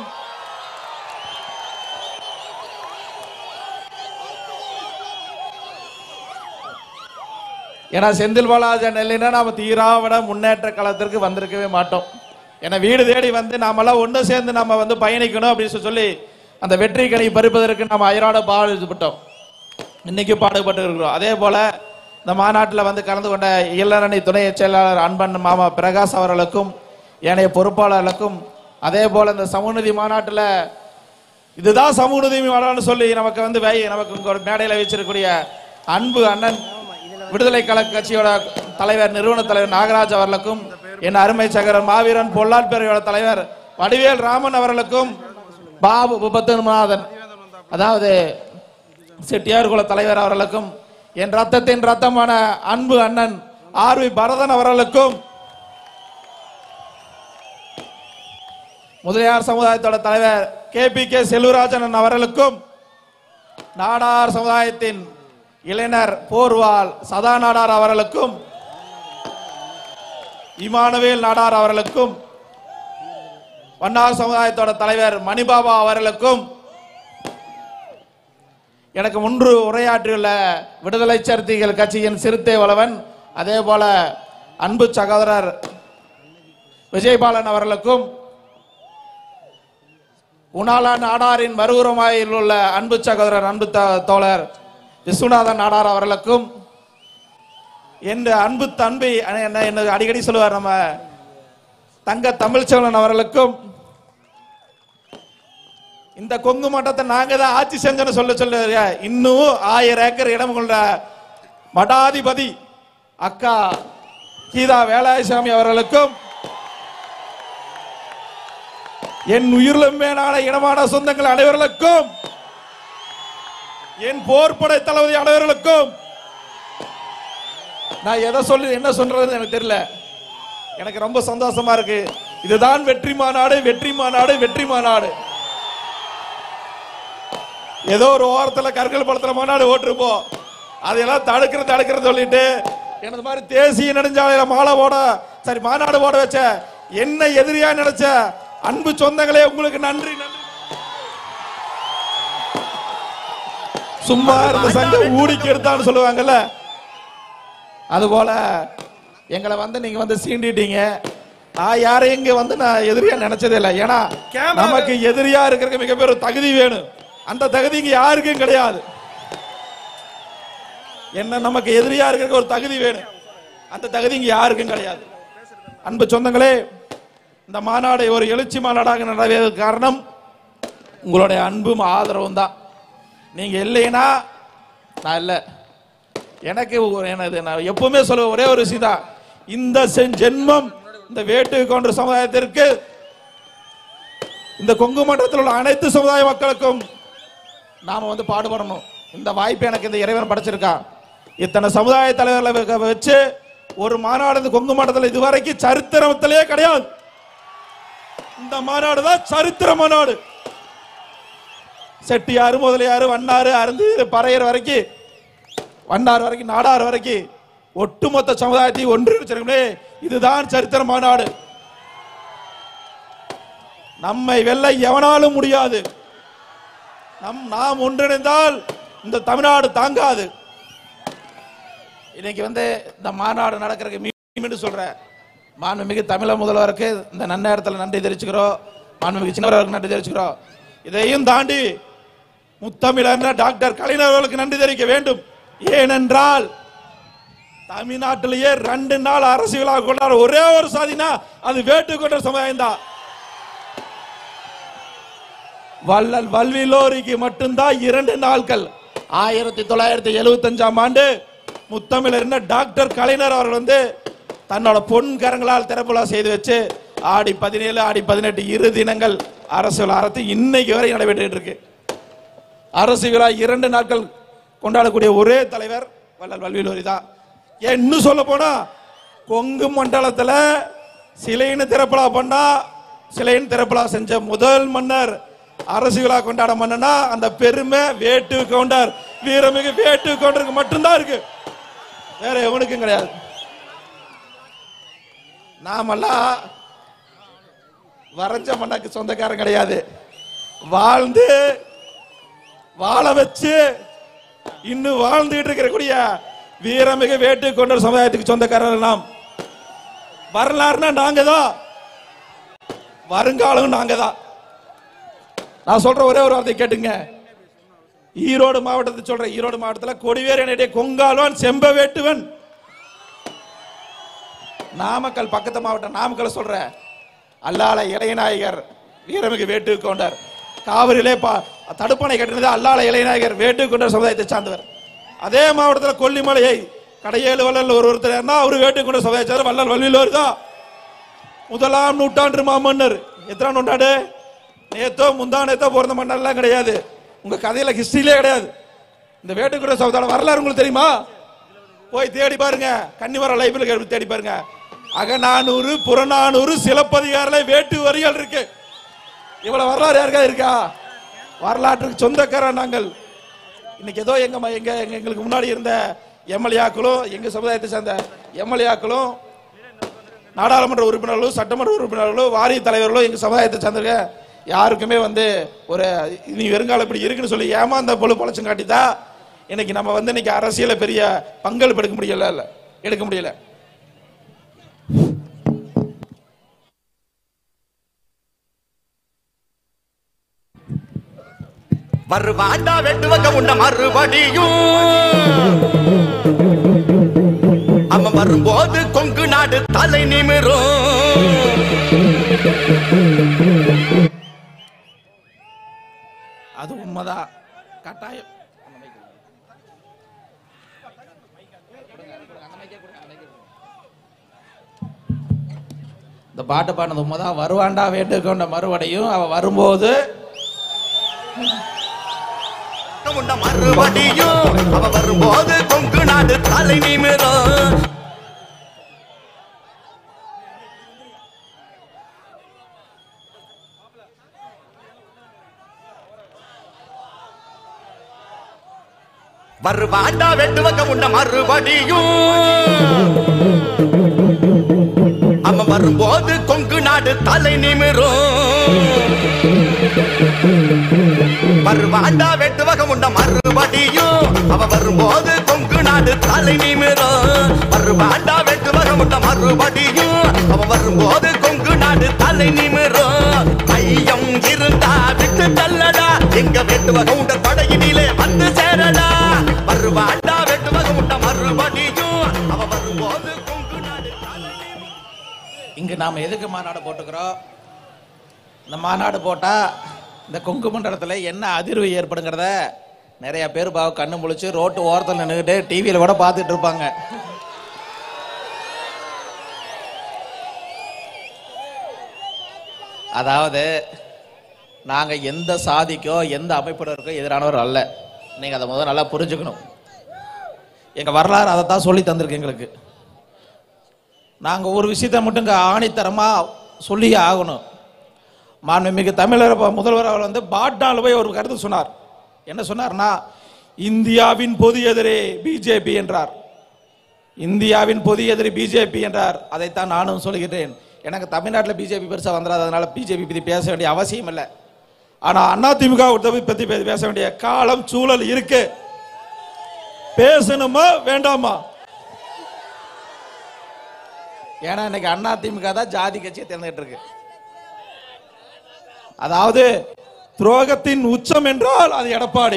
S13: ஏன்னா செந்தில் பாலாஜன் இல்லைன்னா நாம தீராவிட முன்னேற்ற களத்திற்கு வந்திருக்கவே மாட்டோம் ஏன்னா வீடு தேடி வந்து நாமெல்லாம் ஒன்று சேர்ந்து நம்ம வந்து பயணிக்கணும் அப்படின்னு சொல்லி அந்த வெற்றி கனி பறிப்பதற்கு நம்ம அயராட பாடுபட்டோம் இன்னைக்கு பாடுபட்டு இருக்கிறோம் அதே போல இந்த மாநாட்டில் வந்து கலந்து கொண்ட இளநணி துணை செயலாளர் அன்பன் மாமா பிரகாஷ் அவர்களுக்கும் ஏனைய பொறுப்பாளர்களுக்கும் அதே போல இந்த சமூகநீதி மாநாட்டில் இதுதான் சமூகநீதி மாநாடுன்னு சொல்லி நமக்கு வந்து வை நமக்கு இங்க ஒரு மேடையில் வச்சிருக்கக்கூடிய அன்பு அண்ணன் விடுதலை கழக கட்சியோட தலைவர் நிறுவன தலைவர் நாகராஜ் அவர்களுக்கும் என் அருமை சகரர் மாவீரன் பொல்லாட் பேரையோட தலைவர் வடிவேல் ராமன் அவர்களுக்கும் பாபு விபத்துநாதன் அதாவது செட்டியார் குல தலைவர் அவர்களுக்கும் என் ரத்தத்தின் ரத்தமான அன்பு அண்ணன் ஆர் வி பரதன் அவர்களுக்கும் முதலியார் சமுதாயத்தோட தலைவர் கே பி கே செல்வராஜன் அவர்களுக்கும் நாடார் சமுதாயத்தின் இளைஞர் போர்வால் சதா நாடார் அவர்களுக்கும் இமானுவேல் நாடார் அவர்களுக்கும் வண்ணார் சமுதாயத்தோட தலைவர் மணிபாபா அவர்களுக்கும் எனக்கு முன்று உரையாற்றியுள்ள விடுதலை சிறுத்தைகள் கட்சியின் சிறுத்தை வளவன் அதே போல அன்பு சகோதரர் விஜயபாலன் அவர்களுக்கும் உணாலா நாடாரின் மறுபுறமாயில் உள்ள அன்பு சகோதரர் அன்பு த- தோழர் விஸ்வநாதன் நாடார் அவர்களுக்கும் என் அன்பு தம்பி அண்ணே- என்ன என்ன அடிக்கடி சொல்லுவார் நம்ம தங்க தமிழ்ச்செல்வன் அவர்களுக்கும்
S21: இந்த கொங்கு மண்டலத்தை நாங்க தான் ஆட்சி செஞ்சோன்னு சொல்ல சொல்ல இன்னும் ஆயிரம் ஏக்கர் இடம் கொண்ட மடாதிபதி அக்கா கீதா வேலாயசாமி அவர்களுக்கும் என் உயிரிலும் மேலான இனமான சொந்தங்கள் அனைவர்களுக்கும் என் போர்ப்படை தளபதி அனைவர்களுக்கும் நான் எதை சொல்லி என்ன சொல்றது எனக்கு தெரியல எனக்கு ரொம்ப சந்தோஷமா இருக்கு இதுதான் வெற்றி மாநாடு வெற்றி மாநாடு வெற்றி மாநாடு ஏதோ ஒரு ஓரத்துல கற்கள் பழத்துல மாநாடு ஓட்டிருப்போம் அதையெல்லாம் தடுக்கிறது தடுக்கிறது சொல்லிட்டு எனது மாதிரி தேசிய நெடுஞ்சாலையில மாலை போட சரி மாநாடு போட வச்ச என்ன எதிரியா நினைச்ச அன்பு சொந்தங்களே உங்களுக்கு நன்றி நன்றி சும்மா இருந்த சங்கம் ஊடிக்கு எடுத்தான்னு சொல்லுவாங்கல்ல அதுபோல எங்களை வந்து நீங்க வந்து சீண்டிட்டீங்க நான் யாரையும் இங்க வந்து நான் எதிரியா நினைச்சதே இல்லை ஏன்னா நமக்கு எதிரியா இருக்கிறதுக்கு மிகப்பெரிய ஒரு தகுதி வேணும் அந்த தகுதி இங்க யாருக்கும் கிடையாது என்ன நமக்கு எதிரியா இருக்கிறதுக்கு ஒரு தகுதி வேணும் அந்த தகுதி இங்க யாருக்கும் கிடையாது அன்பு சொந்தங்களே இந்த மாநாடு ஒரு எழுச்சி மாநாடாக நடவேறதுக்கு காரணம் உங்களுடைய அன்பும் ஆதரவும் தான் நீங்க இல்லைன்னா நான் இல்லை எனக்கு ஒரு- எனது நான் எப்பவுமே சொல்லுவேன் ஒரே ஒரு விஷயம் தான் இந்த செ- ஜென்மம் இந்த வேட்டு கொன்ற சமுதாயத்திற்கு இந்த கொங்கு மண்டலத்தில் உள்ள அனைத்து சமுதாய மக்களுக்கும் நாம வந்து பாடுபடணும் இந்த வாய்ப்பை எனக்கு இந்த இறைவன் படைச்சிருக்கான் இத்தனை சமுதாய தலைவர்களை வ- வச்சு ஒரு மாநாடு இந்த கொங்கு மண்டலத்தில் இதுவரைக்கும் சரித்திரத்திலே கிடையாது இந்த மாநாடு தான் சரித்திர மாநாடு செட்டியாறு முதலியாறு வண்ணாறு அருந்து பறையர் வரைக்கும் வண்ணார் வரைக்கும் நாடார் வரைக்கும் ஒட்டுமொத்த சமுதாயத்தை ஒன்றிணைச்சிருக்கே இதுதான் சரித்திர மாநாடு நம்மை வெல்ல எவனாலும் முடியாது நம் நாம் ஒன்றிணைந்தால் இந்த தமிழ்நாடு தாங்காது இன்னைக்கு வந்து இந்த மாநாடு நடக்கிறதுக்கு மீண்டும் சொல்றேன் மாண்புமிகு தமிழக முதல்வருக்கு இந்த நன்னேரத்தில் நன்றி தெரிவிச்சுக்கிறோம் மாண்புமிகு சின்னவர்களுக்கு நன்றி தெரிவிச்சுக்கிறோம் இதையும் தாண்டி முத்தமிழர் டாக்டர் கலைஞர் அவர்களுக்கு நன்றி தெரிவிக்க வேண்டும் ஏனென்றால் தமிழ்நாட்டிலேயே ரெண்டு நாள் அரசு விழா கொண்டாட ஒரே ஒரு சாதினா அது வேட்டுக்கொண்ட சமுதாயம் தான் வள்ளல் வல்விலோரிக்கு மட்டும்தான் இரண்டு நாட்கள் ஆயிரத்தி தொள்ளாயிரத்தி எழுபத்தி அஞ்சாம் ஆண்டு முத்தமிழர் டாக்டர் கலைஞர் அவர்கள் வந்து தன்னோட பொன் கரங்களால் திறப்புலா செய்து வச்சு ஆடி பதினேழு ஆடி பதினெட்டு இரு தினங்கள் அரசு விழா அரசு இன்னைக்கு வரை நடைபெற்று இருக்கு அரசு விழா இரண்டு நாட்கள் கொண்டாடக்கூடிய ஒரே தலைவர் வள்ளல் வல்விலோரி தான் ஏன் இன்னும் சொல்ல போனா கொங்கு மண்டலத்துல சிலைன்னு திறப்புலா பண்ணா சிலைன்னு திறப்புலா செஞ்ச முதல் மன்னர் அரசு விழா கொண்டாட மன்னனா அந்த பெருமை வேட்டு கவுண்டர் வீரமிகு வேட்டு கவுண்டருக்கு மட்டும்தான் இருக்கு வேற எவனுக்கும் கிடையாது நாமெல்லாம் வரைஞ்ச மண்ணாக்கு சொந்தக்காரன் கிடையாது வாழ்ந்து வாழ வச்சு இன்னும் வாழ்ந்துகிட்டு இருக்கக்கூடிய வீரமிகு வேட்டு கொண்டர் சமுதாயத்துக்கு சொந்தக்காரர் நாம் வரலாறுனா நாங்க தான் வருங்காலம் நாங்க தான் நான் சொல்ற ஒரே ஒரு வார்த்தை கேட்டுங்க ஈரோடு மாவட்டத்தை சொல்றேன் ஈரோடு மாவட்டத்தில் கொடிவேறு கொங்கால்வான் செம்ப வேட்டுவன் நாமக்கல் பக்கத்து மாவட்டம் நாமக்கல் சொல்றேன் அல்லால இளையநாயகர் வீரமிகு வேட்டு கொண்டார் காவிரியிலே பா தடுப்பணை கட்டினது அல்லால இளையநாயகர் வேட்டு கொண்டார் சமுதாயத்தை சார்ந்தவர் அதே மாவட்டத்தில் கொல்லிமலையை கடையேழு வள்ளல் ஒரு ஒருத்தர் இருந்தா அவரு வேட்டு கொண்டார் சமுதாயத்தை சார்ந்த வள்ளல் வள்ளிலோர் தான் முதலாம் நூற்றாண்டு மாமன்னர் எத்தனை நூற்றாண்டு நேத்தோ முந்தா நேத்தோ பிறந்த மன்னர்லாம் கிடையாது உங்க கதையில ஹிஸ்டரியிலே கிடையாது இந்த வேட்டுக்குட சமுதாய வரலாறு உங்களுக்கு தெரியுமா போய் தேடி பாருங்க கன்னிவர லைப்ரரி தேடி பாருங்க அகநானூறு புறநானூறு சிலப்பதிகாரில வேட்டு வரிகள் இருக்கு இவ்வளவு வரலாறு யாருக்கா இருக்கா வரலாற்றுக்கு சொந்தக்காரர் நாங்கள் இன்னைக்கு ஏதோ எங்க ம- எங்க எங்க- எங்களுக்கு முன்னாடி இருந்த எம்எல்ஏக்களும் எங்க சமுதாயத்தை சேர்ந்த எம்எல்ஏக்களும் நாடாளுமன்ற உறுப்பினர்களும் சட்டமன்ற உறுப்பினர்களும் வாரிய தலைவர்களும் எங்க சமுதாயத்தை சேர்ந்திருக்க யாருக்குமே வந்து ஒரு இனி வருங்காலம் இப்படி இருக்குன்னு சொல்லி ஏமாந்த பொழு பொழைச்சும் காட்டிதான் இன்னைக்கு நம்ம வந்து இன்னைக்கு அரசியல பெரிய பங்களிப்பு எடுக்க முடியல இல்ல எடுக்க முடியல
S10: வருவாண்டா வெட்டுவங்க உண்ட மறுபடியும் அவன் வரும்போது கொங்கு நாடு தலை நிமிரும்
S21: உண்மைதான் கட்டாயம் இந்த பாட்டு பாடினது உண்மைதான் வருவாண்டா வேண்டுகொண்ட மறுபடியும் அவ வரும்போது
S10: உண்ட மறுபடியும் அவ வரும்போது கொங்கு நாடு தலை நிமிரும் வருவாண்டா வெட்டுவக்க உண்ட மறுபடியும் அவன் வரும்போது கொங்கு நாடு தலை நிமிரும் வருவாண்டா வெட்டுவகம் உண்ட மறுபடியும் அவ வரும்போது கொங்கு நாடு தலை நிமிரும் வருவாண்டா வெட்டுவகம் உண்ட மறுபடியும் அவ வரும்போது கொங்கு நாடு தலை நிமிரும் ஐயம் இருந்தா விட்டு தள்ளடா எங்க வெட்டுவகம் உண்ட படையினிலே வந்து சேரடா வருவாண்டா வெட்டுவகம் உண்ட மறுபடியும் அவ வரும்போது கொங்கு நாடு
S21: இங்க நாம எதுக்கு மாநாடு போட்டுக்கிறோம் இந்த மாநாடு போட்டா இந்த கொங்கு மண்டலத்துல என்ன அதிர்வு ஏற்படுங்கிறத நிறைய பேர் பாவ கண்ணு முழிச்சு ரோட்டு ஓரத்தில் நின்றுக்கிட்டு டிவியில கூட பார்த்துட்டு இருப்பாங்க அதாவது நாங்க எந்த சாதிக்கோ எந்த அமைப்பினருக்கோ எதிரானவர் அல்ல நீங்க அதை முதல்ல நல்லா புரிஞ்சுக்கணும் எங்க வரலாறு அதை தான் சொல்லி தந்திருக்கு எங்களுக்கு நாங்க ஒரு விஷயத்தை மட்டும் இங்க ஆணித்தரமா சொல்லியே ஆகணும் மாண்புமிகு தமிழர் ப- முதல்வர் அவர் வந்து பாட்னால போய் ஒரு கருத்து சொன்னார் என்ன சொன்னார்னா இந்தியாவின் பொது எதிரி பிஜேபி என்றார் இந்தியாவின் பொது எதிரி பிஜேபி என்றார் அதைத்தான் நானும் சொல்கிறேன் எனக்கு தமிழ்நாட்டில் பிஜேபி பெருசா வந்துடாது அதனால பிஜேபி பத்தி பேச வேண்டிய அவசியம் இல்லை ஆனா அதிமுக பத்தி பே- பேச வேண்டிய காலம் சூழல் இருக்கு பேசணுமா வேண்டாமா ஏன்னா இன்னைக்கு அதிமுக தான் ஜாதி கட்சியை தேர்ந்தெடுத்து இருக்கு அதாவது துரோகத்தின் உச்சம் என்றால் அது எடப்பாடி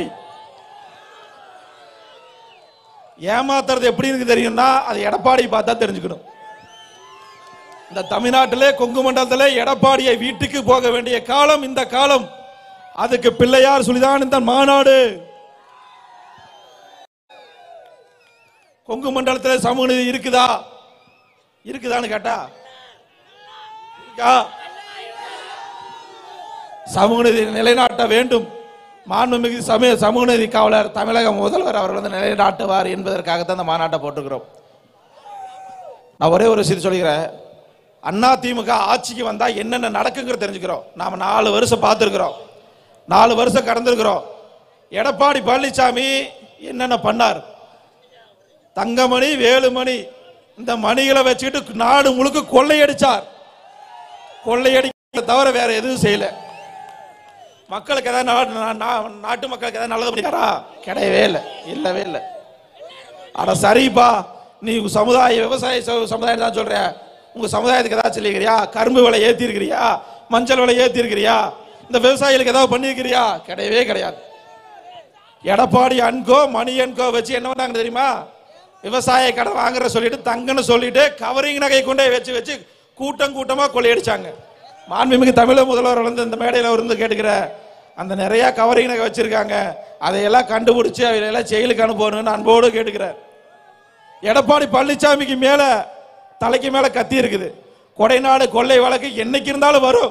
S21: ஏமாத்துறது எப்படி இருக்கு தெரியும்னா அது எடப்பாடி பார்த்தா தெரிஞ்சுக்கணும் இந்த தமிழ்நாட்டிலே கொங்கு மண்டலத்திலே எடப்பாடியை வீட்டுக்கு போக வேண்டிய காலம் இந்த காலம் அதுக்கு பிள்ளையார் சொல்லிதான் இந்த மாநாடு கொங்கு மண்டலத்தில் சமூக நீதி இருக்குதா இருக்குதான்னு கேட்டா இருக்கா சமூக நீதி நிலைநாட்ட வேண்டும் மாண்புமிகு சமய சமூக நீதி காவலர் தமிழக முதல்வர் அவர்கள் வந்து நிலைநாட்டுவார் என்பதற்காகத்தான் இந்த மாநாட்டை போட்டுக்கிறோம் நான் ஒரே ஒரு விஷயத்தை சொல்லிக்கிறேன் அண்ணா திமுக ஆட்சிக்கு வந்தா என்னென்ன நடக்குங்கிறது தெரிஞ்சுக்கிறோம் நாம நாலு வருஷம் பார்த்துருக்கிறோம் நாலு வருஷம் கடந்திருக்கிறோம் எடப்பாடி பழனிசாமி என்னென்ன பண்ணார் தங்கமணி வேலுமணி இந்த மணிகளை வச்சுக்கிட்டு நாடு முழுக்க கொள்ளையடிச்சார் கொள்ளையடிக்க தவிர வேற எதுவும் செய்யல மக்களுக்கு ஏதாவது நா- நா- நா- நாட்டு மக்களுக்கு ஏதாவது நல்லது பண்ணிக்காரா கிடையவே இல்லை இல்லவே இல்லை அட சரிப்பா நீ உங்க சமுதாய விவசாய ச- சமுதாயம் தான் சொல்ற உங்க சமுதாயத்துக்கு ஏதாவது சொல்லிக்கிறியா கரும்பு விலை ஏத்தி இருக்கிறியா மஞ்சள் விலை ஏத்தி இருக்கிறியா இந்த விவசாயிகளுக்கு ஏதாவது பண்ணியிருக்கிறியா கிடையவே கிடையாது எடப்பாடி அன்கோ மணி அன்கோ வச்சு என்ன பண்ணாங்க தெரியுமா விவசாய கடன் வாங்குற சொல்லிட்டு தங்கன்னு சொல்லிட்டு கவரிங் நகை கொண்டே வச்சு வச்சு கூட்டம் கூட்டமா கொள்ளையடிச்சாங்க மாண்புமிகு தமிழக முதல்வர் வந்து இந்த மேடையில் இருந்து கேட்டுக்கிற அந்த நிறைய கவரிங் நகை வச்சிருக்காங்க அதையெல்லாம் கண்டுபிடிச்சு அவையெல்லாம் ஜெயிலுக்கு அனுப்பணும்னு அன்போடு கேட்டுக்கிறேன் எடப்பாடி பழனிசாமிக்கு மேல தலைக்கு மேல கத்தி இருக்குது கொடைநாடு கொள்ளை வழக்கு என்னைக்கு இருந்தாலும் வரும்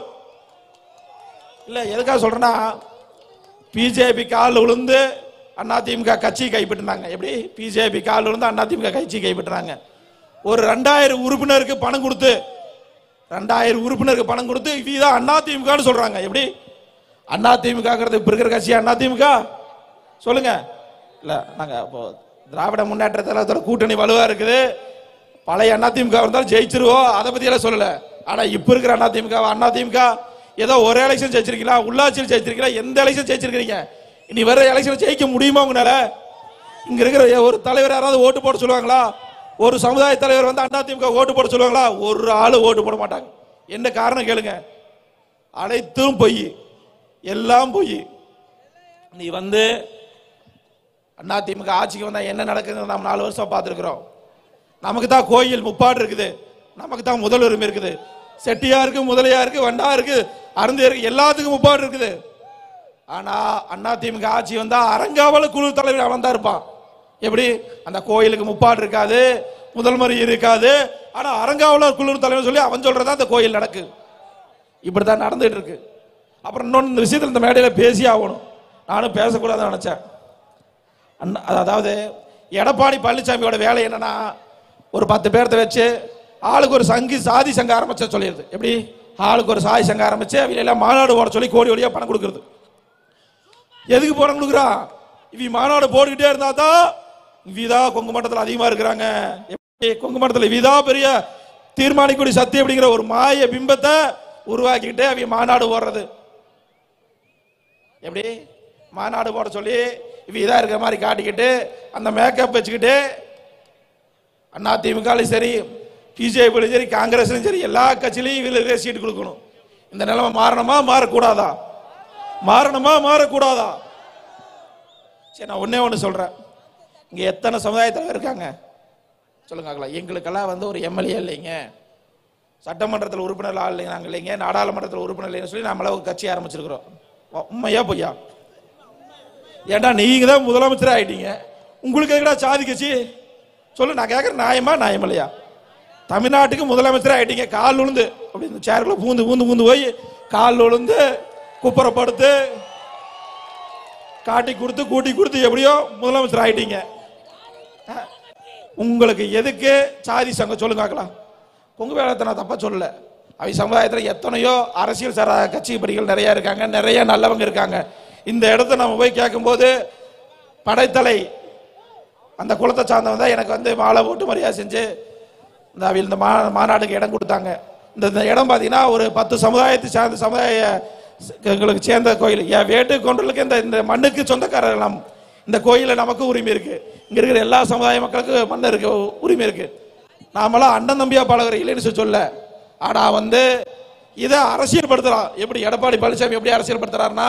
S21: இல்ல எதுக்காக சொல்றேன்னா பிஜேபி கால் விழுந்து அதிமுக கட்சி கைப்பற்றினாங்க எப்படி பிஜேபி கால் விழுந்து அதிமுக கட்சி கைப்பற்றினாங்க ஒரு ரெண்டாயிரம் உறுப்பினருக்கு பணம் கொடுத்து ரெண்டாயிரம் உறுப்பினருக்கு பணம் கொடுத்து இதுதான் அதிமுகன்னு சொல்றாங்க எப்படி அதிமுகங்கிறது இப்ப இருக்கிற கட்சி அதிமுக சொல்லுங்க இல்ல நாங்க இப்போ திராவிட முன்னேற்ற கழகத்தோட கூட்டணி வலுவா இருக்குது பழைய அதிமுக இருந்தாலும் ஜெயிச்சிருவோம் அதை பத்தி எல்லாம் சொல்லல ஆனா இப்ப இருக்கிற அதிமுக அதிமுக ஏதோ ஒரு எலெக்ஷன் ஜெயிச்சிருக்கீங்களா உள்ளாட்சியில் ஜெயிச்சிருக்கீங்களா எந்த எலெக்ஷன் ஜெயிச்சிருக்கீங்க இனி வர எலெக்ஷன் ஜெயிக்க முடியுமா உங்களால இங்க இருக்கிற ஒரு தலைவர் யாராவது ஓட்டு போட சொல்லுவாங்களா ஒரு சமுதாய தலைவர் வந்து அதிமுக ஓட்டு போட சொல்லுவாங்களா ஒரு ஆளு ஓட்டு போட மாட்டாங்க என்ன காரணம் கேளுங்க அனைத்தும் பொய் எல்லாம் பொய் நீ வந்து அதிமுக ஆட்சிக்கு வந்தா என்ன நடக்குதுன்னு நாம் நாலு வருஷம் பார்த்துருக்குறோம் நமக்கு தான் கோயில் முப்பாடு இருக்குது நமக்கு தான் முதல் உரிமை இருக்குது செட்டியாருக்கு முதலியாருக்கு வண்டாருக்கு அருந்தியாருக்கு எல்லாத்துக்கும் முப்பாடு இருக்குது ஆனா அதிமுக ஆட்சி வந்தா அரங்காவல குழு தலைவர் அவன் தான் இருப்பான் எப்படி அந்த கோயிலுக்கு முப்பாடு இருக்காது முதல் முறை இருக்காது ஆனா அரங்காவலர் குழு தலைவர் சொல்லி அவன் சொல்றதா அந்த கோயில் நடக்கு இப்படிதான் நடந்துட்டு இருக்கு அப்புறம் இன்னொன்று இந்த விஷயத்தில் இந்த மேடையில் பேசி ஆகணும் நானும் பேசக்கூடாதுன்னு நினைச்சேன் அண்ணா அதாவது எடப்பாடி பழனிசாமியோட வேலை என்னன்னா ஒரு பத்து பேர்த்த வச்சு ஆளுக்கு ஒரு சங்கி சாதி சங்கம் ஆரம்பிச்ச சொல்லிடுது எப்படி ஆளுக்கு ஒரு சாதி சங்கம் ஆரம்பிச்சு அவங்க எல்லாம் மாநாடு போட சொல்லி கோடி கோடியா பணம் கொடுக்கறது எதுக்கு பணம் கொடுக்குறான் இவங்க மாநாடு போட்டுக்கிட்டே இருந்தா தான் விதா கொங்கு மண்டலத்தில் அதிகமா இருக்கிறாங்க எப்படி கொங்கு மண்டலத்தில் விதா பெரிய தீர்மானிக்கூடிய சக்தி அப்படிங்கிற ஒரு மாய பிம்பத்தை உருவாக்கிக்கிட்டு அவங்க மாநாடு போடுறது எப்படி மாநாடு போட சொல்லி இவ இதா இருக்கிற மாதிரி காட்டிக்கிட்டு அந்த மேக்கப் வச்சுக்கிட்டு அண்ணா திமுகலையும் சரி பிஜேபியிலும் சரி காங்கிரஸ்லையும் சரி எல்லா கட்சியிலையும் இவங்களுக்கு சீட்டு கொடுக்கணும் இந்த நிலைமை மாறணுமா மாறக்கூடாதா மாறணுமா மாறக்கூடாதா சரி நான் ஒண்ணே ஒன்று சொல்றேன் இங்க எத்தனை சமுதாயத்தில் இருக்காங்க சொல்லுங்க பார்க்கலாம். எங்களுக்கெல்லாம் வந்து ஒரு எம்எல்ஏ இல்லைங்க சட்டமன்றத்தில் உறுப்பினர் ஆள் இல்லைங்க நாங்கள் இல்லைங்க நாடாளுமன்றத்தில் உறுப்பினர் இல்லைன்னு சொல்லி நம்மள ஒரு கட்சி ஆரம்பிச்சிருக்கிறோம் உண்மையா பொய்யா ஏன்டா நீங்க தான் முதலமைச்சர் ஆயிட்டீங்க உங்களுக்கு எதுக்குடா சாதி கட்சி சொல்லு நான் கேட்குறேன் நியாயமா நியாயம் இல்லையா தமிழ்நாட்டுக்கு முதலமைச்சர் ஆயிட்டீங்க கால் விழுந்து அப்படி இந்த சேருக்குள்ள பூந்து பூந்து பூந்து போய் கால் விழுந்து குப்புறப்படுத்து காட்டி கொடுத்து கூட்டி கொடுத்து எப்படியோ முதலமைச்சர் ஆயிட்டீங்க அஹ், உங்களுக்கு எதுக்கு சாதி சங்கம் சொல்லுங்க பார்க்கலாம் கொங்கு வேளத்தை நான் தப்பா சொல்லல அவை சமுதாயத்தில் எத்தனையோ அரசியல் சாரா கட்சி படிகள் நிறைய இருக்காங்க நிறைய நல்லவங்க இருக்காங்க இந்த இடத்த நம்ம போய் கேட்கும்போது படைத்தலை அந்த குலத்தை சார்ந்தவன் தான் எனக்கு வந்து மாலை போட்டு மரியாதை செஞ்சு இந்த அவையில் இந்த மா மாநாடுக்கு இடம் கொடுத்தாங்க இந்த இந்த இடம் பார்த்தீங்கன்னா ஒரு பத்து சமுதாயத்தை சார்ந்த சமுதாய எங்களுக்கு சேர்ந்த கோயில் என் வேட்டு கொண்டலுக்கு இந்த இந்த மண்ணுக்கு சொந்தக்காரர் நாம் இந்த கோயிலில் நமக்கு உரிமை இருக்கு இங்க இருக்கிற எல்லா சமுதாய மக்களுக்கு மண் இருக்கு உரிமை இருக்கு நாமெல்லாம் அண்ணன் தம்பியா பழகுற இல்லைன்னு சொல்லி சொல்ல ஆனா வந்து இதை அரசியல்படுத்துறான் எப்படி எடப்பாடி பழனிசாமி எப்படி அரசியல்படுத்துறாருன்னா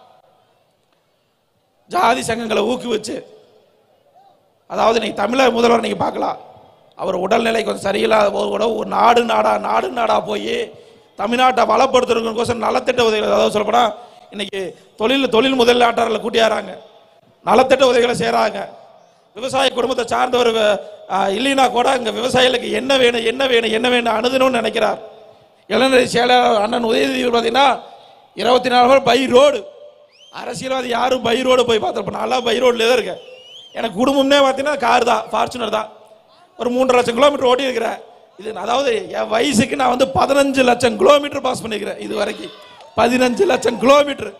S21: ஜாதி சங்கங்களை ஊக்குவிச்சு அதாவது நீ தமிழர் முதல்வர் நீங்க பார்க்கலாம் அவர் உடல்நிலை கொஞ்சம் சரியில்லாத போது கூட ஒரு நாடு நாடா நாடு நாடா போய் தமிழ்நாட்டை வளப்படுத்துறதுக்கோசரம் நலத்திட்ட உதவிகள் அதாவது சொல்லப்போனா இன்னைக்கு தொழில் தொழில் முதலீட்டாளர்களை கூட்டியாராங்க நலத்திட்ட உதவிகளை செய்றாங்க விவசாய குடும்பத்தை சார்ந்தவர் அஹ், இல்லைன்னா கூட இங்க விவசாயிகளுக்கு என்ன வேணும் என்ன வேணும் என்ன வேணும் அணுதணும்னு நினைக்கிறார் இளநிலை செயலாளர் அண்ணன் உதயநிதி பார்த்தீங்கன்னா இருபத்தி நாலு பேர் பை ரோடு அரசியல்வாதி யாரும் பை ரோடு போய் பார்த்துருப்போம் நல்லா பை ரோட்ல தான் இருக்கேன் எனக்கு குடும்பம்னே பார்த்தீங்கன்னா கார் தான் ஃபார்ச்சுனர் தான் ஒரு மூன்றரை லட்சம் கிலோமீட்டர் ஓட்டி இருக்கிறேன் இது அதாவது என் வயசுக்கு நான் வந்து பதினஞ்சு லட்சம் கிலோமீட்டர் பாஸ் பண்ணிக்கிறேன் இது வரைக்கும் பதினஞ்சு லட்சம் கிலோமீட்டர்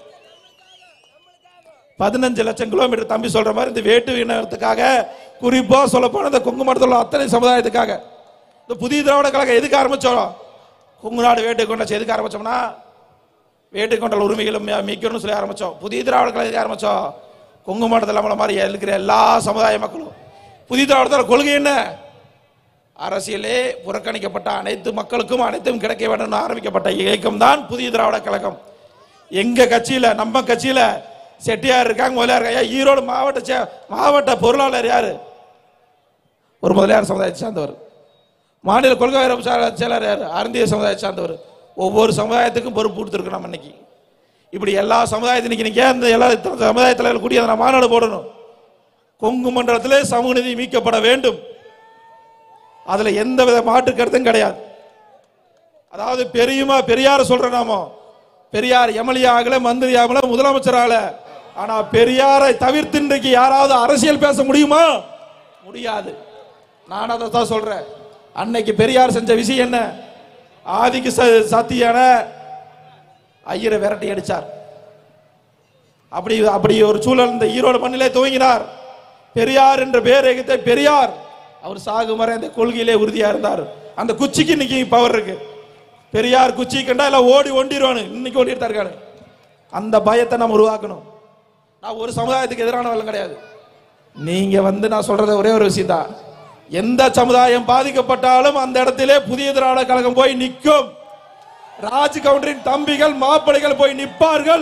S21: பதினஞ்சு லட்சம் கிலோமீட்டர் தம்பி சொல்ற மாதிரி இந்த வேட்டு இனத்துக்காக குறிப்பா சொல்ல போன இந்த கொங்கு மண்டலத்தில் உள்ள அத்தனை சமுதாயத்துக்காக இந்த புதிய திராவிட கழகம் எதுக்கு ஆரம்பிச்சோம் கொங்கு நாடு வேட்டு கொண்டாச்சு எதுக்கு ஆரம்பிச்சோம்னா வேட்டு கொண்டல் உரிமைகளும் மீ- மீட்கணும்னு சொல்லி ஆரம்பிச்சோம் புதிய திராவிட கழகம் எதுக்கு ஆரம்பிச்சோம் கொங்கு மண்டலத்தில் நம்மள மாதிரி இருக்கிற எல்லா சமுதாய மக்களும் புதிய திராவிடத்தில் கொள்கை என்ன அரசியலே புறக்கணிக்கப்பட்ட அனைத்து மக்களுக்கும் அனைத்தும் கிடைக்க வேண்டும் ஆரம்பிக்கப்பட்ட இயக்கம் தான் புதிய திராவிட கழகம் எங்க கட்சியில நம்ம கட்சியில செட்டியார் இருக்காங்க முதலியார் இருக்காங்க ஐயா, ஈரோடு மாவட்ட சே- மாவட்ட பொருளாளர் யாரு ஒரு முதலியார் சமுதாயத்தை சார்ந்தவர் மாநில கொள்கை செயலாளர் செயலர் யாரு அருந்திய சமுதாயத்தை சார்ந்தவர் ஒவ்வொரு சமுதாயத்துக்கும் பொறுப்பு கொடுத்துருக்கு நம்ம இன்னைக்கு இப்படி எல்லா சமுதாயத்தையும் இன்னைக்கு நீங்க ஏன் இந்த எல்லா இத்தனை சமுதாய தலைவர் கூடிய அந்த மாநாடு போடணும் கொங்கு மண்டலத்திலே சமூக நீதி மீட்கப்பட வேண்டும் அதுல எந்த வித மாற்று கருத்தும் கிடையாது அதாவது பெரியுமா பெரியார சொல்ற நாமோ பெரியார் எம்எல்ஏ ஆகல மந்திரி ஆகல முதலமைச்சர் ஆகல ஆனா பெரியாரை தவிர்த்து இன்றைக்கு யாராவது அரசியல் பேச முடியுமா முடியாது நான் அதை தான் சொல்றேன் அன்னைக்கு பெரியார் செஞ்ச விஷயம் என்ன ஆதிக்கு ச- சத்தியான ஐயரை விரட்டி அடிச்சார் அப்படி அப்படி ஒரு சூழல் இந்த ஈரோடு மண்ணிலே துவங்கினார் பெரியார் என்ற பெயர் எகித்த பெரியார் அவர் சாகும் வரை அந்த கொள்கையிலே உறுதியா இருந்தார் அந்த குச்சிக்கு இன்னைக்கு பவர் இருக்கு பெரியார் குச்சி கண்டா எல்லாம் ஓடி ஒண்டிடுவானு இன்னைக்கு ஓடிட்டு தான் இருக்கானு அந்த பயத்தை நம்ம உருவாக்கணும் நான் ஒரு சமுதாயத்துக்கு எதிரானவர்கள் கிடையாது நீங்க வந்து நான் சொல்றது ஒரே ஒரு விஷயம் தான் எந்த சமுதாயம் பாதிக்கப்பட்டாலும் அந்த இடத்திலே புதிய திராவிட கழகம் போய் நிற்கும் ராஜ் கவுண்டரின் தம்பிகள் மாப்பிள்ளைகள் போய் நிற்பார்கள்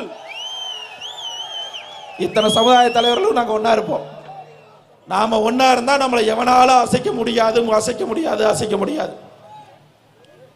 S21: இத்தனை சமுதாய தலைவர்களும் நாங்க ஒண்ணா இருப்போம் நாம ஒண்ணா இருந்தா நம்மளை எவனாலும் அசைக்க முடியாது அசைக்க முடியாது அசைக்க முடியாது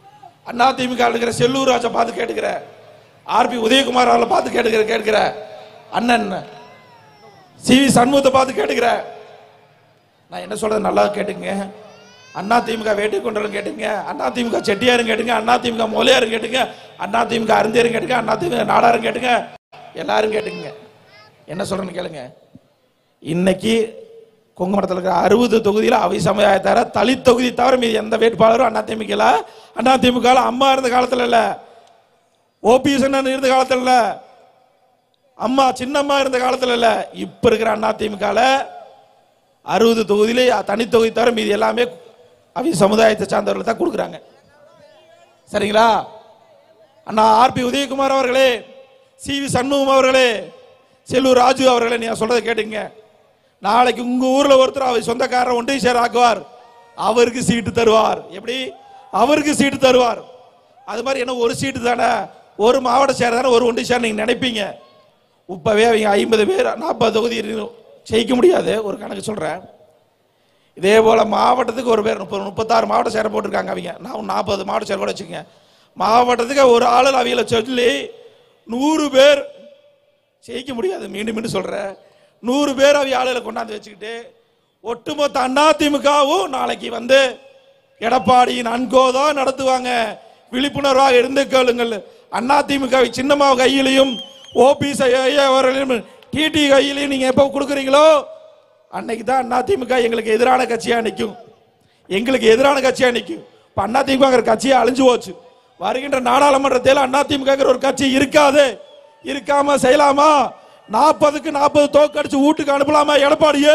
S21: அண்ணா திமுக இருக்கிற செல்லூர் ராஜை பார்த்து கேட்டுக்கிற ஆர்பி உதயகுமார் அவர்களை பார்த்து கேட்டுக்கிற கேட்கிற அண்ணன் சி வி சண்முகத்தை பார்த்து கேட்டுக்கிறேன் நான் என்ன சொல்றது நல்லா கேட்டுங்க அண்ணா திமுக வேட்டு கொண்டலும் கேட்டுங்க அண்ணா திமுக செட்டியாரும் கேட்டுங்க அண்ணா திமுக மொழியாரும் கேட்டுங்க அண்ணா திமுக அருந்தியரும் கேட்டுங்க அண்ணா திமுக நாடாரும் கேட்டுங்க எல்லாரும் கேட்டுங்க என்ன சொல்றேன்னு கேளுங்க இன்னைக்கு கொங்குமரத்தில் இருக்கிற அறுபது தொகுதியில் அவை சமுதாயத்தார தலித் தொகுதி தவிர மீது எந்த வேட்பாளரும் அண்ணா திமுக அண்ணா திமுக அம்மா இருந்த காலத்துல இல்ல ஓபிஎஸ் இருந்த காலத்துல இல்ல அம்மா சின்னம்மா இருந்த காலத்துல இல்ல இப்ப இருக்கிற அண்ணா திமுக அறுபது தொகுதியிலே தனி தொகுதி தவிர மீது எல்லாமே அவை சமுதாயத்தை சார்ந்தவர்கள் தான் கொடுக்குறாங்க சரிங்களா அண்ணா ஆர்பி உதயகுமார் அவர்களே சி வி சண்முகம் அவர்களே செல்லூர் ராஜு அவர்களே நீங்க சொல்றதை கேட்டுங்க நாளைக்கு உங்க ஊர்ல ஒருத்தர் அவர் சொந்தக்காரர் ஒன்றிய சேர் ஆக்குவார் அவருக்கு சீட்டு தருவார் எப்படி அவருக்கு சீட்டு தருவார் அது மாதிரி என்ன ஒரு சீட்டு தானே ஒரு மாவட்ட சேர் தானே ஒரு ஒன்றிய சேர் நீங்க நினைப்பீங்க இப்பவே அவங்க ஐம்பது பேர் நாற்பது தொகுதி இருக்கு- ஜெயிக்க முடியாது ஒரு கணக்கு சொல்றேன் இதே போல மாவட்டத்துக்கு ஒரு பேர் முப்பது முப்பத்தாறு மாவட்ட சேர போட்டிருக்காங்க அவங்க நான் நாற்பது மாவட்ட சேர் கூட வச்சுக்கோங்க மாவட்டத்துக்கு ஒரு ஆளு அவங்கள சொல்லி நூறு பேர் ஜெயிக்க முடியாது மீண்டும் மீண்டும் சொல்றேன் நூறு பேர் அவங்க ஆளுகளை கொண்டாந்து வச்சுக்கிட்டு ஒட்டுமொத்த அண்ணா திமுகவும் நாளைக்கு வந்து எடப்பாடியின் அன்கோதா நடத்துவாங்க விழிப்புணர்வாக இருந்து கேளுங்கள் அண்ணா திமுக சின்னம்மா கையிலையும் ஓபிஎஸ் அவர்களையும் டிடி கையிலையும் நீங்க எப்போ கொடுக்குறீங்களோ அன்னைக்கு தான் அண்ணா திமுக எங்களுக்கு எதிரான கட்சியா நிற்கும் எங்களுக்கு எதிரான கட்சியா நிற்கும் இப்ப அண்ணா திமுக கட்சியா அழிஞ்சு போச்சு வருகின்ற நாடாளுமன்றத்தில் அண்ணா திமுக ஒரு கட்சி இருக்காது இருக்காம செய்யலாமா நாற்பதுக்கு நாற்பது தோக்கடிச்சு வீட்டுக்கு அனுப்பலாமா எடப்பாடியே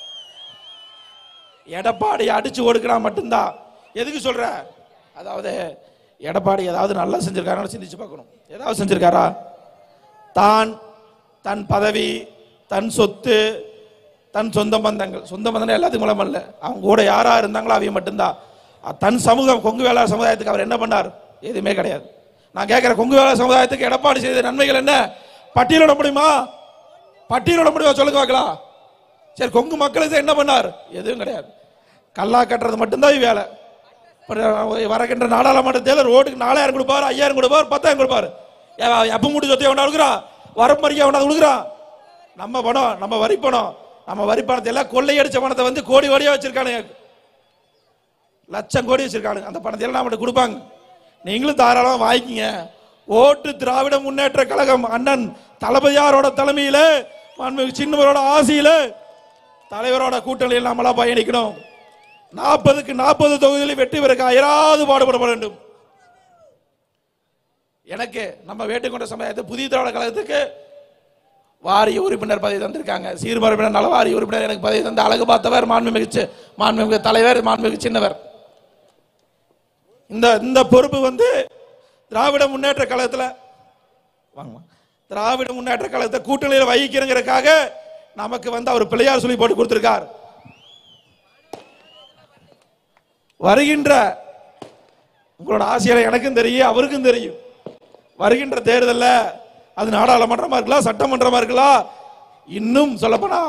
S21: எடப்பாடி அடிச்சு ஒடுக்கினா மட்டும்தான் எதுக்கு சொல்ற அதாவது எடப்பாடி ஏதாவது நல்லா செஞ்சிருக்காரான்னு சிந்திச்சு பார்க்கணும் ஏதாவது செஞ்சிருக்காரா தான் தன் பதவி தன் சொத்து தன் சொந்த பந்தங்கள் சொந்த பந்தங்கள் எல்லாத்துக்கும் மூலம் அல்ல அவங்க கூட யாரா இருந்தாங்களோ அவங்க மட்டும்தான் அஹ் தன் சமூகம் கொங்கு வேளாண் சமுதாயத்துக்கு அவர் என்ன பண்ணார் எதுவுமே கிடையாது நான் கேட்கிற கொங்கு வேளாண் சமுதாயத்துக்கு எடப்பாடி செய்த நன்மைகள் என்ன பட்டியலிட முடியுமா பட்டியலிட முடியுமா சொல்லுங்க பார்க்கலாம் சரி கொங்கு மக்களுக்கு என்ன பண்ணார் எதுவும் கிடையாது கல்லா கட்டுறது மட்டும்தான் இவ் வேலை அப்புறம் வரக்கின்ற நாடாளுமன்ற தேர்தல் ரோட்டுக்கு நாலாயிரம் கொடுப்பாரு ஐயாயிரம் கொடுப்பாரு பத்தாயிரம் கொடுப்பாரு எப்ப மூட்டு சொத்தை எவனா கொடுக்குறான் வரம்பறிக்கை எவனா கொடுக்குறான் நம்ம பணம் நம்ம வரி பணம் நம்ம வரி பணத்தை எல்லாம் கொள்ளையடிச்ச பணத்தை வந்து கோடி கோடியா வச்சிருக்கானுங்க லட்சம் கோடி வச்சிருக்கானுங்க அந்த பணத்தை எல்லாம் நம்மகிட்ட கொடுப்பாங்க நீங்களும் தாராளமா வாங்கிக்கிங்க ஓட்டு திராவிட முன்னேற்ற கழகம் அண்ணன் தளபதியாரோட தலைமையில மாண்புமிகு சின்னவரோட ஆசையில தலைவரோட கூட்டணியில் நம்மளா பயணிக்கணும் நாற்பதுக்கு நாற்பது தொகுதியில் வெற்றி பெறக்க அயராது பாடுபட வேண்டும் எனக்கு நம்ம வேட்டுக்கொண்ட சமுதாயத்தை புதிய திராவிட கழகத்துக்கு வாரிய உறுப்பினர் பதவி தந்திருக்காங்க சீர்மரபினர் நல வாரிய உறுப்பினர் எனக்கு பதவி தந்த அழகு பார்த்தவர் மாண்புமிகு சி- மாண்புமிகு தலைவர் மாண்புமிகு சின்னவர் இந்த இந்த பொறுப்பு வந்து திராவிட முன்னேற்ற கழகத்துல வாங்கம்மா. திராவிட முன்னேற்ற கழகத்தை கூட்டணியில் வகிக்கிறங்கிறதுக்காக நமக்கு வந்து அவர் பிள்ளையார் சொல்லி போட்டு கொடுத்திருக்கார் வருகின்ற உங்களோட ஆசையில எனக்கும் தெரியும் அவருக்கும் தெரியும் வருகின்ற தேர்தல்ல அது நாடாளுமன்றமா இருக்கலாம் சட்டமன்றமா இருக்கலாம் இன்னும் சொல்லப்போனா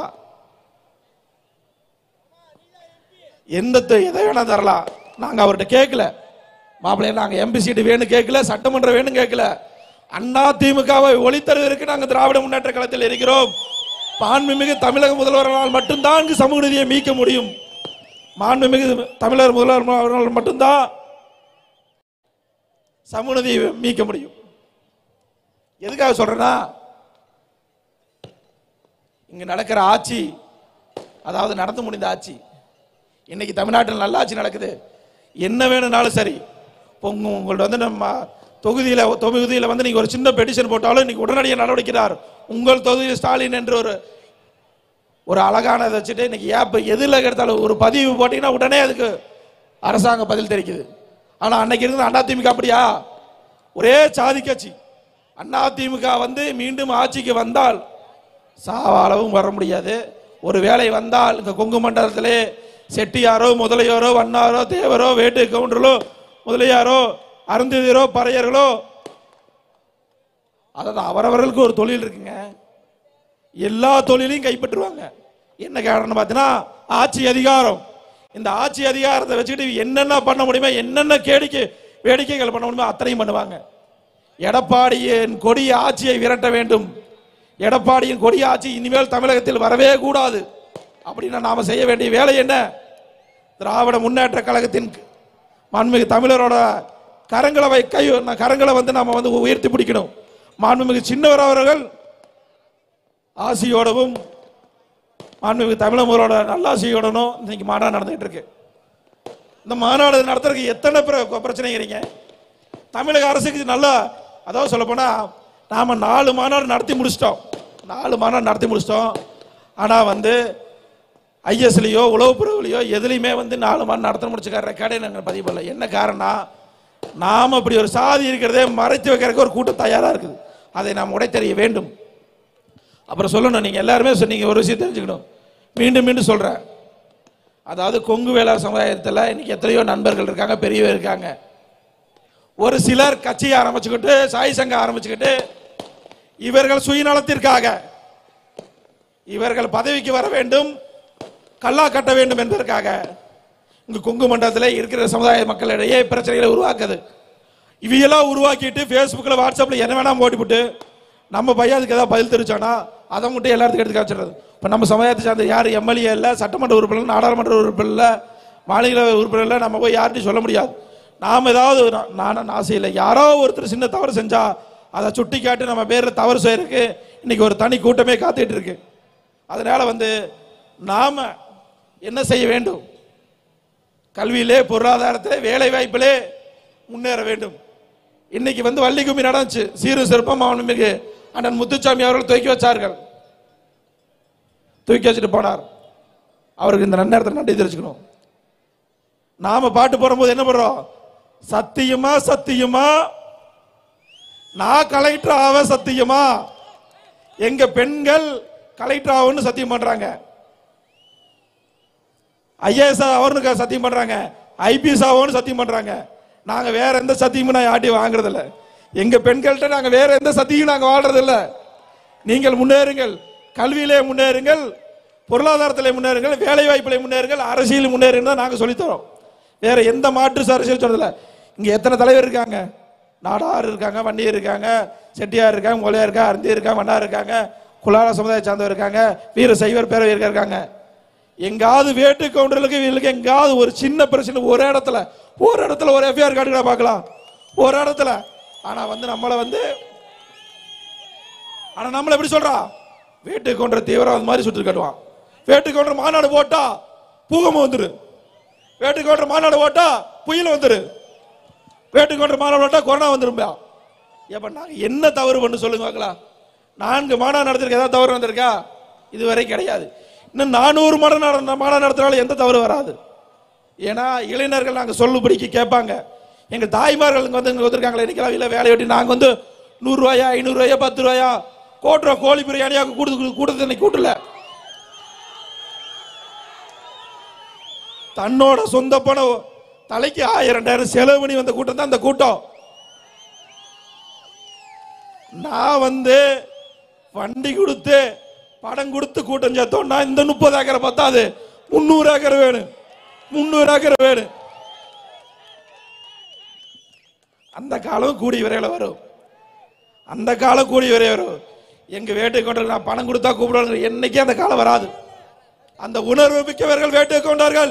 S21: எந்த த- எதை வேணா தரலாம் நாங்க அவர்கிட்ட கேட்கல மாப்பிள்ளைய நாங்க எம்பி சீட்டு வேணும் கேட்கல சட்டமன்றம் வேணும் கேட்கல அண்ணா திமுகவை ஒளித்தருவதற்கு நாங்க திராவிட முன்னேற்ற களத்தில் இருக்கிறோம் மாண்புமிகு தமிழக முதல்வர்களால் மட்டும்தான் இங்கு சமூக நீதியை மீட்க முடியும் மாண்புமிகு தமிழர் முதல்வர் அவர்களால் மட்டும்தான் சமூக நீதியை மீட்க முடியும் எதுக்காக சொல்றேன்னா இங்க நடக்கிற ஆட்சி அதாவது நடந்து முடிந்த ஆட்சி இன்னைக்கு தமிழ்நாட்டில் நல்ல ஆட்சி நடக்குது என்ன வேணும்னாலும் சரி இப்போ உங்க- உங்கள்ட்ட வந்து நம்ம தொகுதியில தொகுதியில வந்து நீங்க ஒரு சின்ன பெட்டிஷன் போட்டாலும் இன்னைக்கு உடனடியாக நடவடிக்கிறார் உங்கள் தொகுதி ஸ்டாலின் என்று ஒரு ஒரு அழகான இதை வச்சுட்டு இன்னைக்கு ஏன் இப்போ எதில் எடுத்தாலும் ஒரு பதிவு போட்டீங்கன்னா உடனே அதுக்கு அரசாங்கம் பதில் தெரிவிக்குது ஆனா அன்னைக்கு இருந்த அதிமுக அப்படியா ஒரே சாதி கட்சி அதிமுக வந்து மீண்டும் ஆட்சிக்கு வந்தால் சாவாளவும் வர முடியாது ஒரு வேளை வந்தால் இந்த கொங்கு மண்டலத்திலே செட்டியாரோ முதலியாரோ வண்ணாரோ தேவரோ வேட்டு கவுண்டரோ முதலியாரோ அருந்ததியரோ பறையர்களோ அதாவது அவரவர்களுக்கு ஒரு தொழில் இருக்குங்க எல்லா தொழிலையும் கைப்பற்றுவாங்க என்ன காரணம் பார்த்தீங்கன்னா ஆட்சி அதிகாரம் இந்த ஆட்சி அதிகாரத்தை வச்சுக்கிட்டு என்னென்ன பண்ண முடியுமோ என்னென்ன கேடிக்கை வேடிக்கைகள் பண்ண முடியுமோ அத்தனையும் பண்ணுவாங்க எடப்பாடியின் கொடிய ஆட்சியை விரட்ட வேண்டும் எடப்பாடியின் கொடிய ஆட்சி இனிமேல் தமிழகத்தில் வரவே கூடாது அப்படின்னா நாம செய்ய வேண்டிய வேலை என்ன திராவிட முன்னேற்ற கழகத்தின் மாண்புமிகு தமிழரோட கரங்களை வை கை கரங்களை வந்து நாம வந்து உயர்த்தி பிடிக்கணும் மாண்புமிகு சின்னவர் அவர்கள் ஆசியோடவும் மாண்புமிகு தமிழர்களோட நல்லாசியோடனும் இன்னைக்கு மாநாடு நடந்துகிட்டு இருக்கு இந்த மாநாடு நடத்துறதுக்கு எத்தனை பிர- பிரச்சனைங்கிறீங்க தமிழக அரசுக்கு இது நல்லா அதாவது சொல்ல போனா நாம நாலு மாநாடு நடத்தி முடிச்சிட்டோம் நாலு மாநாடு நடத்தி முடிச்சிட்டோம் ஆனா வந்து ஐஎஸ்லையோ உளவுப்புறவுலையோ எதுலையுமே வந்து நாலு மாநாடு நடத்த முடிச்சுக்கார ரெக்கார்டே நாங்கள் பதிவு பண்ணல என்ன காரணம் நாம இப்படி ஒரு சாதி இருக்கிறதே மறைத்து வைக்கிறதுக்கு ஒரு கூட்டம் தயாரா இருக்குது அதை நாம் உடைத்தெறிய வேண்டும் அப்புறம் சொல்லணும் நீங்க எல்லாருமே சொன்னீங்க ஒரு விஷயம் தெரிஞ்சுக்கணும் மீண்டும் மீண்டும் சொல்றேன் அதாவது கொங்கு வேளாண் சமுதாயத்தில் இன்னைக்கு எத்தனையோ நண்பர்கள் இருக்காங்க பெரியவர் இருக்காங்க ஒரு சிலர் கட்சியை ஆரம்பிச்சுக்கிட்டு சாய் சங்கம் ஆரம்பிச்சுக்கிட்டு இவர்கள் சுயநலத்திற்காக இவர்கள் பதவிக்கு வர வேண்டும் கல்லா கட்ட வேண்டும் என்பதற்காக இங்கு கொங்கு மண்டலத்தில் இருக்கிற சமுதாய மக்களிடையே பிரச்சனைகளை உருவாக்குது இவையெல்லாம் உருவாக்கிட்டு ஃபேஸ்புக்கில் வாட்ஸ்அப்பில் என்ன வேணாம் போட்டுவிட்டு நம்ம பையன் அதுக்கு ஏதாவது பதில் தெரிவிச்சானா அதை மட்டும் எல்லாத்துக்கும் எடுத்து காமிச்சிடுறது இப்போ நம்ம சமுதாயத்தை சார்ந்த யார் எம்எல்ஏ இல்லை சட்டமன்ற உறுப்பினர் நாடாளுமன்ற உறுப்பினர் இல்லை மாநில உறுப்பினர் இல்லை நம்ம போய் யார்ட்டையும் சொல்ல முடியாது நாம் ஏதாவது ஒரு- நானும் ஆசை இல்லை யாரோ ஒருத்தர் சின்ன தவறு செஞ்சா அதை சுட்டி காட்டி நம்ம பேரில் தவறு செய்யறதுக்கு இன்னைக்கு ஒரு தனி கூட்டமே காத்துட்டு இருக்கு அதனால வந்து நாம என்ன செய்ய வேண்டும் கல்வியிலே பொருளாதாரத்திலே வேலை வாய்ப்பிலே முன்னேற வேண்டும் இன்னைக்கு வந்து வள்ளி கும்மி நடந்துச்சு சீரு சிற்பம் அவனுமிகு அண்ணன் முத்துச்சாமி அவர்கள் தூக்கி வச்சார்கள் தூக்கி வச்சுட்டு போனார் அவருக்கு இந்த நன்னேரத்தில் நன்றி தெரிஞ்சுக்கணும் நாம பாட்டு போடும்போது என்ன பண்றோம் சத்தியமா சத்தியமா நான் கலெக்டர் ஆவ சத்தியமா எங்க பெண்கள் கலெக்டர் ஆகும்னு சத்தியம் பண்றாங்க ஐஏஎஸ் அவர்னு சத்தியம் பண்றாங்க ஐபிஎஸ் ஆகும்னு சத்தியம் பண்றாங்க நாங்க வேற எந்த சத்தியமும் நான் யார்ட்டையும் வாங்குறது இல்ல எங்க பெண்கள்கிட்ட நாங்க வேற எந்த சத்தியும் நாங்க வாழ்றது இல்ல நீங்கள் முன்னேறுங்கள் கல்வியிலே முன்னேறுங்கள் பொருளாதாரத்திலே முன்னேறுங்கள் வேலை வாய்ப்பிலே முன்னேறுங்கள் அரசியல் முன்னேறுங்கள் தான் நாங்க சொல்லித்தரோம் வேற எந்த மாற்று அரசியல் சொல்றதில்ல இங்க எத்தனை தலைவர் இருக்காங்க நாடார் இருக்காங்க வண்டியர் இருக்காங்க செட்டியார் இருக்காங்க மொழியார் இருக்கா அருந்தி இருக்காங்க மன்னார் இருக்காங்க குலால சமுதாய சார்ந்தவர் இருக்காங்க வீர சைவர் பேரவை இருக்காங்க எங்காவது வேட்டு கவுண்டர்களுக்கு இவங்களுக்கு எங்காவது ஒரு சின்ன பிரச்சனை ஒரு இடத்துல ஒரு இடத்துல ஒரு எஃப்ஐஆர் காட்டுக்கடா பார்க்கலாம் ஒரு இடத்துல ஆனா வந்து நம்மளை வந்து ஆனா நம்மள எப்படி சொல்றா வேட்டு கவுண்டர் தீவிரவாத மாதிரி சுட்டு காட்டுவான் வேட்டு கவுண்டர் மாநாடு போட்டா பூகம்பம் வந்துரு வேட்டு கவுண்டர் மாநாடு போட்டா புயல் வந்துரு வேட்டு கவுண்டர் மாநாடு போட்டா கொரோனா வந்துரும்பா ஏப்ப நாங்க என்ன தவறு பண்ணு சொல்லுங்க பார்க்கலாம் நான்கு மாநாடு நடத்திருக்க ஏதாவது தவறு வந்திருக்கா இதுவரை கிடையாது இன்னும் நானூறு மாநாடு நட- மாநாடு நடத்தினாலும் எந்த தவறு வராது ஏன்னா இளைஞர்கள் நாங்க சொல்லுபடிக்கு கேட்பாங்க எங்க தாய்மார்கள் இங்க வந்து இங்க வந்திருக்காங்களே இன்னைக்கு இல்லை வேலையை வெட்டி நாங்க வந்து நூறு ரூபாயா ஐநூறு ரூபாயா பத்து ரூபாயா கோட்டுற கோழி பிரியாணியா கூட்டு கூட்டத்தை இன்னைக்கு கூட்டல தன்னோட சொந்த பணம் தலைக்கு ஆயிரம் ரெண்டாயிரம் செலவு பண்ணி வந்த கூட்டம் தான் அந்த கூட்டம் நான் வந்து வண்டி கொடுத்து படம் கொடுத்து கூட்டம் சேர்த்தோம்னா இந்த முப்பது ஏக்கரை பத்தாது முந்நூறு ஏக்கர் வேணும் முந்நூறு ஏக்கர் வேணும் அந்த காலம் கூடிய விரைவில் வரும் அந்த காலம் கூடிய விரைவில் வரும் எங்க வேட்டை கொண்டு நான் பணம் கொடுத்தா கூப்பிடுவாங்க என்னைக்கே அந்த காலம் வராது அந்த உணர்வு மிக்கவர்கள் வேட்டை கொண்டார்கள்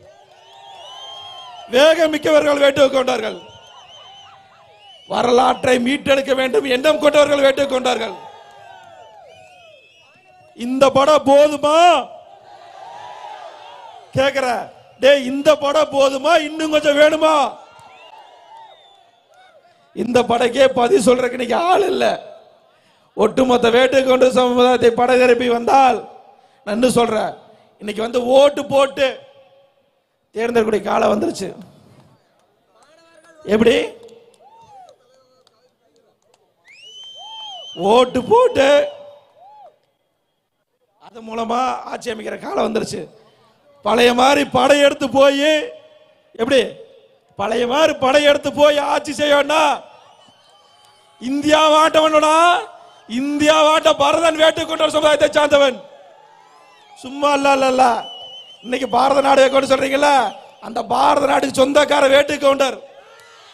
S21: வேகம் மிக்கவர்கள் வேட்டை கொண்டார்கள் வரலாற்றை மீட்டெடுக்க வேண்டும் எண்ணம் கொண்டவர்கள் வேட்டை கொண்டார்கள் இந்த படம் போதுமா கேக்குற டேய் இந்த படம் போதுமா இன்னும் கொஞ்சம் வேணுமா இந்த படைக்கே பதில் சொல்றதுக்கு இன்னைக்கு ஆள் இல்ல ஒட்டுமொத்த வேட்டை கொண்டு சமுதாயத்தை படகரப்பி வந்தால் நான் இன்னும் சொல்றேன் இன்னைக்கு வந்து ஓட்டு போட்டு தேர்ந்தெடுக்கக்கூடிய காலம் வந்துருச்சு எப்படி ஓட்டு போட்டு அது மூலமா ஆட்சி அமைக்கிற காலம் வந்துருச்சு பழைய மாதிரி படையெடுத்து போய் எப்படி பழைய மாதிரி படையெடுத்து போய் ஆட்சி செய்யணும்னா இந்தியா வாட்டவனடா இந்தியா வாட்ட பரதன் வேட்டு கொண்ட சமுதாயத்தை சார்ந்தவன் சும்மா இல்ல இல்ல இல்ல இன்னைக்கு பாரத நாடு கொண்டு சொல்றீங்கல்ல அந்த பாரத நாட்டுக்கு சொந்தக்கார வேட்டு கவுண்டர்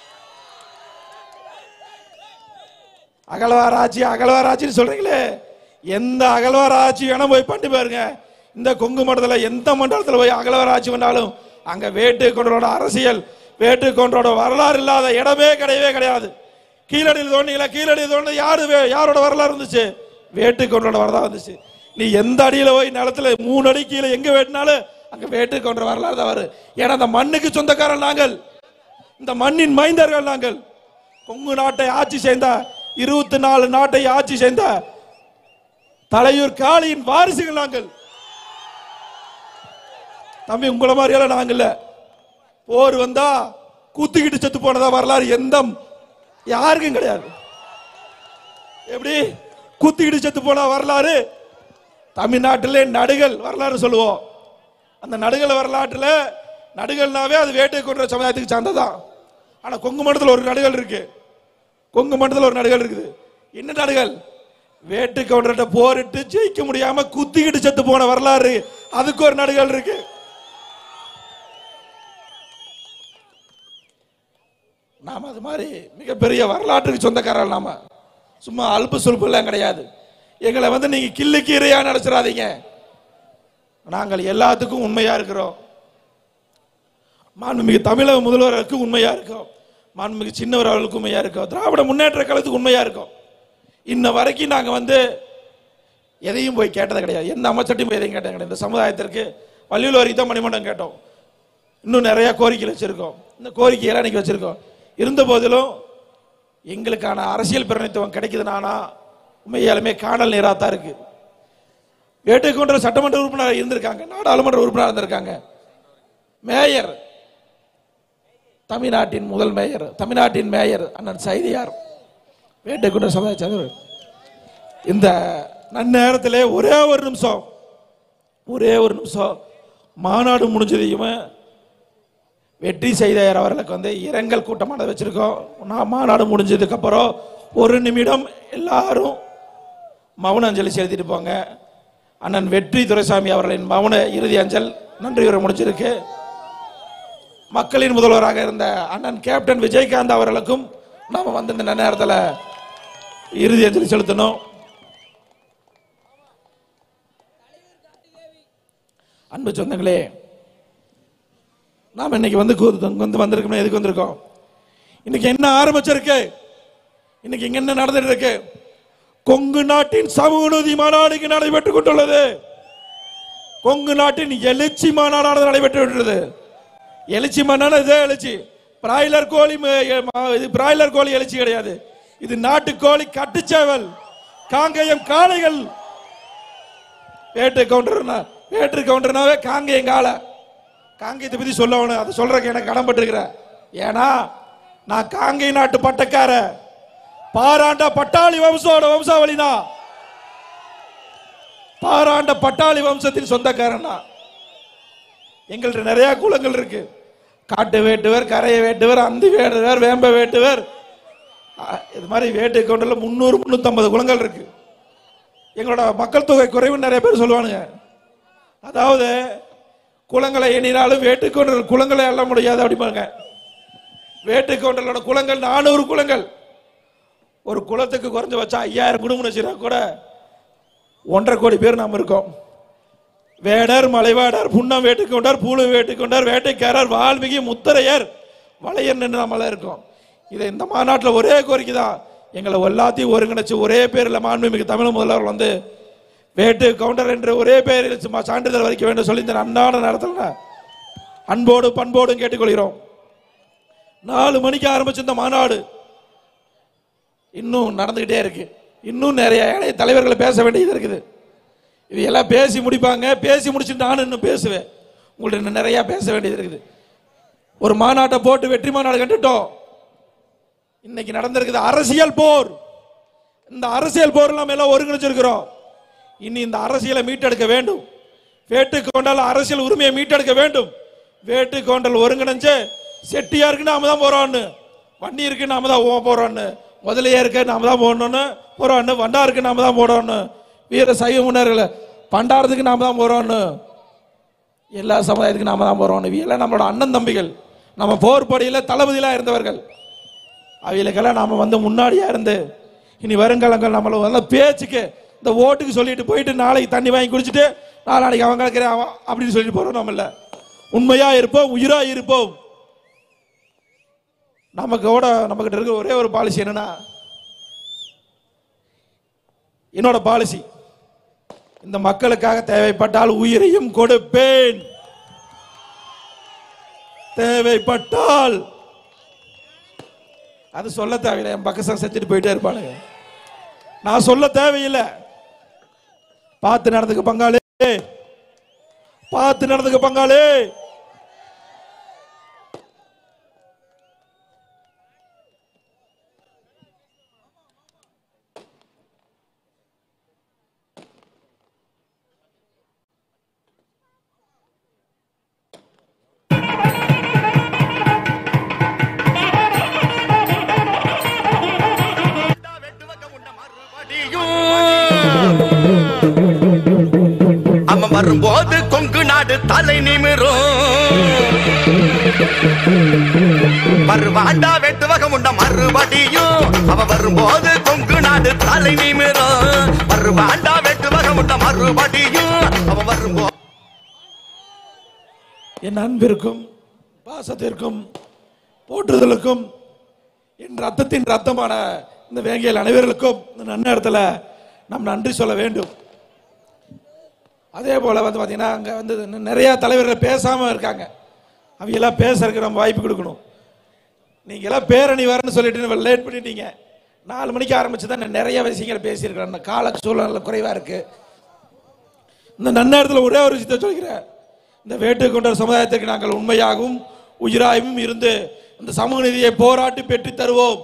S21: அகழ்வாராட்சி அகழ்வாராட்சின்னு சொல்றீங்களே எந்த அகழ்வார ஆட்சி வேணா போய் பண்ணி பாருங்க இந்த கொங்கு மண்டலத்தில் எந்த மண்டலத்தில் போய் அகழ்வார ஆட்சி பண்ணாலும் அங்க வேட்டு கொண்டரோட அரசியல் வேட்டு கொண்டரோட வரலாறு இல்லாத இடமே கிடையவே கிடையாது கீழடியில் தோண்டிங்களா கீழடியில் தோண்டி யாரு வே- யாரோட வரலாறு இருந்துச்சு வேட்டு கொண்டரோட வரலாறு இருந்துச்சு நீ எந்த அடியில போய் நிலத்துல மூணு அடி கீழே எங்க வெட்டினாலும் அங்க வேட்டு கொண்ட வரலாறு தான் வரும் ஏன்னா அந்த மண்ணுக்கு சொந்தக்காரன் நாங்கள் இந்த மண்ணின் மைந்தர்கள் நாங்கள் கொங்கு நாட்டை ஆட்சி செய்த இருபத்தி நாலு நாட்டை ஆட்சி செய்த தலையூர் காளியின் வாரிசுகள் நாங்கள் தம்பி உங்கள மாதிரியெல்லாம் நாங்க இல்ல போர் வந்தா குத்திக்கிட்டு செத்து போனதா வரலாறு எந்த யாருக்கும் கிடையாது எப்படி குத்திக்கிட்டு செத்து போன வரலாறு தமிழ்நாட்டிலே நடுகள் வரலாறு சொல்லுவோம் அந்த நடுகள் வரலாற்றுல நடுகள்னாவே அது வேட்டை கொன்ற சமுதாயத்துக்கு சார்ந்ததான் ஆனா கொங்கு மண்டலத்தில் ஒரு நடுகள் இருக்கு கொங்கு மண்டலத்தில் ஒரு நடுகள் இருக்குது என்ன நடுகள் வேட்டு கவுண்டர்கிட்ட போரிட்டு ஜெயிக்க முடியாம குத்திக்கிட்டு செத்து போன வரலாறு அதுக்கு ஒரு நடுகள் இருக்கு நாம அது மாதிரி மிகப்பெரிய வரலாற்றுக்கு சொந்தக்காரர்கள் நாம சும்மா அல்ப சுல்பு எல்லாம் கிடையாது எங்களை வந்து நீங்க கிள்ளு கீரையா நினைச்சிடாதீங்க நாங்கள் எல்லாத்துக்கும் உண்மையா இருக்கிறோம் மாண்புமிகு தமிழக முதல்வருக்கு உண்மையா இருக்கோம் மாண்புமிகு சின்னவர் அவர்களுக்கு உண்மையா இருக்கோம் திராவிட முன்னேற்ற கழகத்துக்கு உண்மையா இருக்கோம் இன்ன வரைக்கும் நாங்க வந்து எதையும் போய் கேட்டது கிடையாது எந்த அமைச்சர்ட்டையும் போய் எதையும் கேட்டது கிடையாது இந்த சமுதாயத்திற்கு வள்ளியூர் வரைக்கும் தான் மணிமண்டம் கேட்டோம் இன்னும் நிறைய கோரிக்கை வச்சிருக்கோம் இந்த கோரிக்கையெல்லாம் இன்னைக்கு வச்சிருக்கோம் இருந்த போதிலும் எங்களுக்கான அரசியல் பிரதிநிதித்துவம் கிடைக்குதுனானா உண்மையாலுமே காணல் நீராக தான் இருக்கு வேட்டைக்கொன்ற சட்டமன்ற உறுப்பினர் இருந்திருக்காங்க நாடாளுமன்ற உறுப்பினர் இருந்திருக்காங்க மேயர் தமிழ்நாட்டின் முதல் மேயர் தமிழ்நாட்டின் மேயர் அண்ணன் சைதியார் வேட்டைக்குன்ற சமுதாய சேர்ந்தவர் இந்த நன்னேரத்திலே ஒரே ஒரு நிமிஷம் ஒரே ஒரு நிமிஷம் மாநாடு முடிஞ்சதையுமே வெற்றி செய்தார் அவர்களுக்கு வந்து இரங்கல் கூட்டமானது வச்சிருக்கோம் நான் மாநாடு முடிஞ்சதுக்கு அப்புறம் ஒரு நிமிடம் எல்லாரும் மௌன அஞ்சலி செலுத்திட்டு போங்க அண்ணன் வெற்றி துரைசாமி அவர்களின் மௌன இறுதி அஞ்சல் நன்றி உரை முடிஞ்சிருக்கு மக்களின் முதல்வராக இருந்த அண்ணன் கேப்டன் விஜயகாந்த் அவர்களுக்கும் நாம வந்து இந்த நேரத்தில் இறுதி அஞ்சலி செலுத்தணும் அன்பு சொந்தங்களே நாம் இன்னைக்கு வந்து கூ- வந்து வந்திருக்கோம் எதுக்கு வந்திருக்கோம் இன்னைக்கு என்ன ஆரம்பிச்சிருக்கு இன்னைக்கு இங்க என்ன நடந்துட்டு இருக்கு கொங்கு நாட்டின் சமூக நீதி மாநாடு இங்கு நடைபெற்றுக் கொண்டுள்ளது கொங்கு நாட்டின் எழுச்சி மாநாடானது நடைபெற்று விட்டது எழுச்சி மாநாடு இதே எழுச்சி பிராய்லர் கோழி ம- ம- இது பிராய்லர் கோழி எழுச்சி கிடையாது இது நாட்டு கோழி கட்டுச்சேவல் காங்கேயம் காளைகள் வேட்டு கவுண்டர்னா வேட்டு கவுண்டர்னாவே காங்கேயம் காளை காங்கேயத்தை பத்தி சொல்லணும் அதை சொல்றதுக்கு எனக்கு கடன்பட்டிருக்கிறேன் ஏன்னா நான் காங்கேய நாட்டு பட்டக்கார பாராண்ட பட்டாளி வம்சோட வம்சாவளினா பாராண்ட பட்டாளி வம்சத்தின் சொந்தக்காரன் நான் எங்கள்ட்ட நிறைய குளங்கள் இருக்கு காட்டு வேட்டுவர் கரையை வேட்டுவர் அந்தி வேட்டுவர் வேம்ப வேட்டுவர் அஹ், இது மாதிரி வேட்டை கொண்டுல முந்நூறு முந்நூற்றம்பது குளங்கள் இருக்கு எங்களோட மக்கள் தொகை குறைவு நிறைய பேர் சொல்லுவானுங்க அதாவது குளங்களை எண்ணினாலும் வேட்டுக்கொண்டல் குளங்களை எண்ண முடியாது அப்படிம்பாங்க வேட்டுக்கொண்டலோட குளங்கள் நானூறு குளங்கள் ஒரு குளத்துக்கு குறைஞ்ச வச்சா ஐயாயிரம் குடும்பம் வச்சுனா கூட ஒன்றரை கோடி பேர் நாம் இருக்கோம் வேடர் மலைவாடர் புன்னம் வேட்டுக்கொண்டார் பூலு வேட்டுக்கொண்டார் வேட்டைக்காரர் வால்மீகி முத்தரையர் வளையர் நின்று நம்மளாம் இருக்கோம் இதை இந்த மாநாட்டில் ஒரே கோரிக்கை தான் எங்களை எல்லாத்தையும் ஒருங்கிணைச்சு ஒரே பேரில் மாண்புமிகு தமிழ் முதல்வர் வந்து வேட்டு கவுண்டர் என்ற ஒரே பேரில் சும்மா சான்றிதழ் வரைக்க வேண்டும் சொல்லி இந்த அன்றாட நேரத்தில் அன்போடு பண்போடும் கேட்டுக்கொள்கிறோம் நாலு மணிக்கு ஆரம்பிச்ச இந்த மாநாடு இன்னும் நடந்துகிட்டே இருக்கு இன்னும் நிறைய ஏழை தலைவர்களை பேச வேண்டியது இருக்குது இது எல்லாம் பேசி முடிப்பாங்க பேசி முடிச்சுட்டு நானும் இன்னும் பேசுவேன் உங்கள்ட்ட இன்னும் நிறைய பேச வேண்டியது இருக்குது ஒரு மாநாட்டை போட்டு வெற்றி மாநாடு கண்டுட்டோம் இன்னைக்கு நடந்திருக்குது அரசியல் போர் இந்த அரசியல் போர் நம்ம எல்லாம் ஒருங்கிணைச்சிருக்கிறோம் இனி இந்த அரசியலை மீட்டெடுக்க வேண்டும் வேட்டு கொண்டால் அரசியல் உரிமையை மீட்டெடுக்க வேண்டும் வேட்டு கொண்டல் ஒருங்கிணைஞ்சு செட்டியாருக்கு நாம தான் போறோம்னு வன்னியருக்கு நாம தான் ஓ- போறோம்னு முதலியாருக்கு நாம தான் போடணும்னு போறோம்னு வண்டாருக்கு நாம தான் போடணும்னு வீர சைவ முன்னேறல பண்டாரத்துக்கு நாம தான் போறோம்னு எல்லா சமுதாயத்துக்கும் நாம தான் போறோம்னு இவையெல்லாம் நம்மளோட அண்ணன் தம்பிகள் நம்ம போர் படையில தளபதியில இருந்தவர்கள் அவைகளுக்கெல்லாம் நாம வந்து முன்னாடியா இருந்து இனி வருங்காலங்கள் நம்மள வந்து பேச்சுக்கு இந்த ஓட்டுக்கு சொல்லிட்டு போயிட்டு நாளைக்கு தண்ணி வாங்கி குடிச்சிட்டு நாளைக்கு அவன் கிடக்கிற அவன் அப்படின்னு சொல்லிட்டு போறோம் நம்ம இல்ல உண்மையா இருப்போம் உயிரா இருப்போம் நமக்கு கூட நம்மகிட்ட இருக்க ஒரே ஒரு பாலிசி என்னன்னா என்னோட பாலிசி இந்த மக்களுக்காக தேவைப்பட்டால் உயிரையும் கொடுப்பேன் தேவைப்பட்டால் அது சொல்ல தேவையில்லை என் பக்கசம் செஞ்சுட்டு போயிட்டே இருப்பானுங்க நான் சொல்ல தேவையில்லை பார்த்து நடந்துக்க பங்காளி பார்த்து நடந்துக்க பங்காளி
S10: அவன் வரும்போது கொங்கு நாடு தலை நிமிரும் வருவாண்டா வெட்டுவகம் உண்ட மறுபடியும் அவன் வரும்போது கொங்கு நாடு தலை நிமிரும் வருவாண்டா வெட்டுவகம் உண்ட மறுபடியும் அவன் வரும்போது
S21: என் அன்பிற்கும் பாசத்திற்கும் போற்றுதலுக்கும் என் ரத்தத்தின் ரத்தமான இந்த வேங்கையில் அனைவர்களுக்கும் இந்த நன்னேரத்தில் நாம் நன்றி சொல்ல வேண்டும் அதே போல் வந்து பார்த்தீங்கன்னா அங்கே வந்து நிறைய தலைவர்கள் பேசாமல் இருக்காங்க அவங்கெல்லாம் பேசுறதுக்கு நம்ம வாய்ப்பு கொடுக்கணும் நீங்க எல்லாம் பேரணி வரேன்னு சொல்லிட்டு லேட் பண்ணிட்டீங்க நாலு மணிக்கு ஆரம்பிச்சு தான் நான் நிறைய விஷயங்கள் பேசியிருக்கிறேன் இந்த கால சூழ்நிலை குறைவாக இருக்கு இந்த நன்னேரத்தில் ஒரே ஒரு விஷயத்தை சொல்கிறேன் இந்த வேட்டு கொண்ட சமுதாயத்திற்கு நாங்கள் உண்மையாகவும் உயிராகவும் இருந்து இந்த சமூக நீதியை போராட்டி பெற்று தருவோம்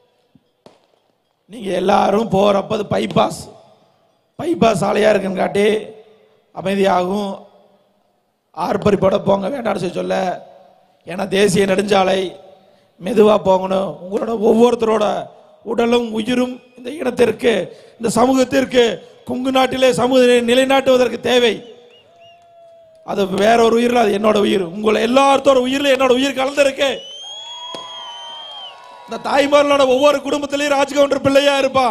S21: நீங்க எல்லாரும் போறப்ப அது பைபாஸ் பைபாஸ் சாலையா இருக்குன்னு காட்டி அமைதியாகவும் ஆர்ப்பரிப்போட போங்க வேண்டாம்னு சொல்லி சொல்ல ஏன்னா தேசிய நெடுஞ்சாலை மெதுவா போகணும் உங்களோட ஒவ்வொருத்தரோட உடலும் உயிரும் இந்த இனத்திற்கு இந்த சமூகத்திற்கு கொங்கு நாட்டிலே சமூக நிலைநாட்டுவதற்கு தேவை அது வேற ஒரு உயிரில் அது என்னோட உயிர் உங்களை எல்லாத்தோட உயிரில் என்னோட உயிர் கலந்துருக்கு இந்த தாய்மார்களோட ஒவ்வொரு குடும்பத்திலையும் ராஜ்கவுண்டர் பிள்ளையா இருப்பான்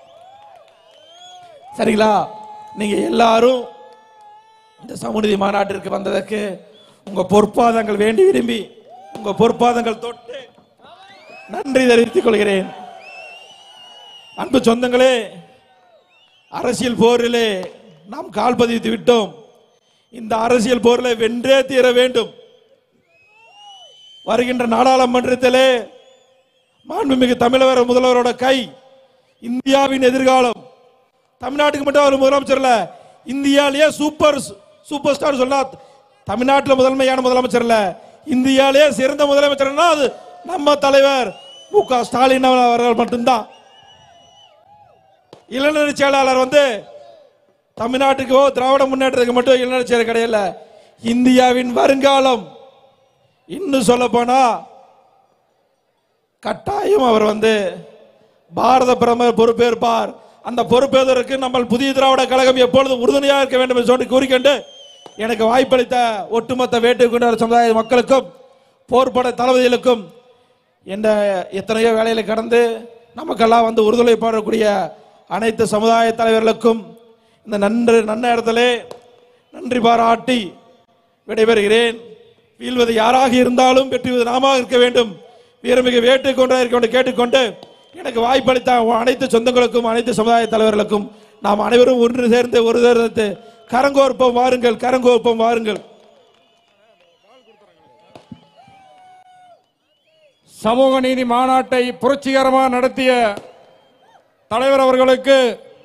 S21: சரிங்களா நீங்க எல்லாரும் இந்த சமூகநீதி மாநாட்டிற்கு வந்ததற்கு உங்க பொற்பாதங்கள் வேண்டி விரும்பி உங்க பொற்பாதங்கள் தொட்டு நன்றி தெரிவித்துக் கொள்கிறேன் அன்பு சொந்தங்களே அரசியல் போரிலே நாம் கால் பதித்து விட்டோம் இந்த அரசியல் போரில் வென்றே தீர வேண்டும் வருகின்ற நாடாளுமன்றத்திலே மாண்புமிகு தமிழக முதல்வரோட கை இந்தியாவின் எதிர்காலம் தமிழ்நாட்டுக்கு மட்டும் அவர் முதலமைச்சர் இல்ல இந்தியாலேயே சூப்பர் சூப்பர் ஸ்டார் சொன்னா தமிழ்நாட்டில் முதன்மையான முதலமைச்சர் இல்ல இந்தியாலேயே சிறந்த முதலமைச்சர்னா அது நம்ம தலைவர் மு க ஸ்டாலின் அவர்கள் மட்டும்தான் இளைஞர் செயலாளர் வந்து தமிழ்நாட்டுக்கோ திராவிட முன்னேற்றத்துக்கு மட்டும் இளைஞர் செயலர் கிடையாது இந்தியாவின் வருங்காலம் இன்னும் சொல்ல போனா கட்டாயம் அவர் வந்து பாரத பிரதமர் பொறுப்பேற்பார் அந்த பொறுப்பேற்பதற்கு நம்ம புதிய திராவிட கழகம் எப்பொழுதும் உறுதுணையாக இருக்க வேண்டும் என்று சொல்லி கூறிக்கொண்டு எனக்கு வாய்ப்பளித்த ஒட்டுமொத்த வேட்டுக்குண்டார் சமுதாய மக்களுக்கும் போர்படை தளபதிகளுக்கும் என்ற எத்தனையோ வேலைகளை கடந்து நமக்கெல்லாம் வந்து உறுதுணை பாடக்கூடிய அனைத்து சமுதாய தலைவர்களுக்கும் இந்த நன்று நன்ன இடத்திலே நன்றி பாராட்டி விடைபெறுகிறேன் வீழ்வது யாராக இருந்தாலும் வெற்றுவது நாம இருக்க வேண்டும் வீரமிகு வேட்டு கொண்டே இருக்க வேண்டும் கேட்டுக்கொண்டு எனக்கு வாய்ப்பளித்த அனைத்து சொந்தங்களுக்கும் அனைத்து சமுதாய தலைவர்களுக்கும் நாம் அனைவரும் ஒன்று சேர்ந்து ஒரு சேர்ந்து கரங்கோர்ப்பம் வாருங்கள் கரங்கோர்ப்பம் வாருங்கள்
S20: சமூக நீதி மாநாட்டை புரட்சிகரமாக நடத்திய தலைவர் அவர்களுக்கு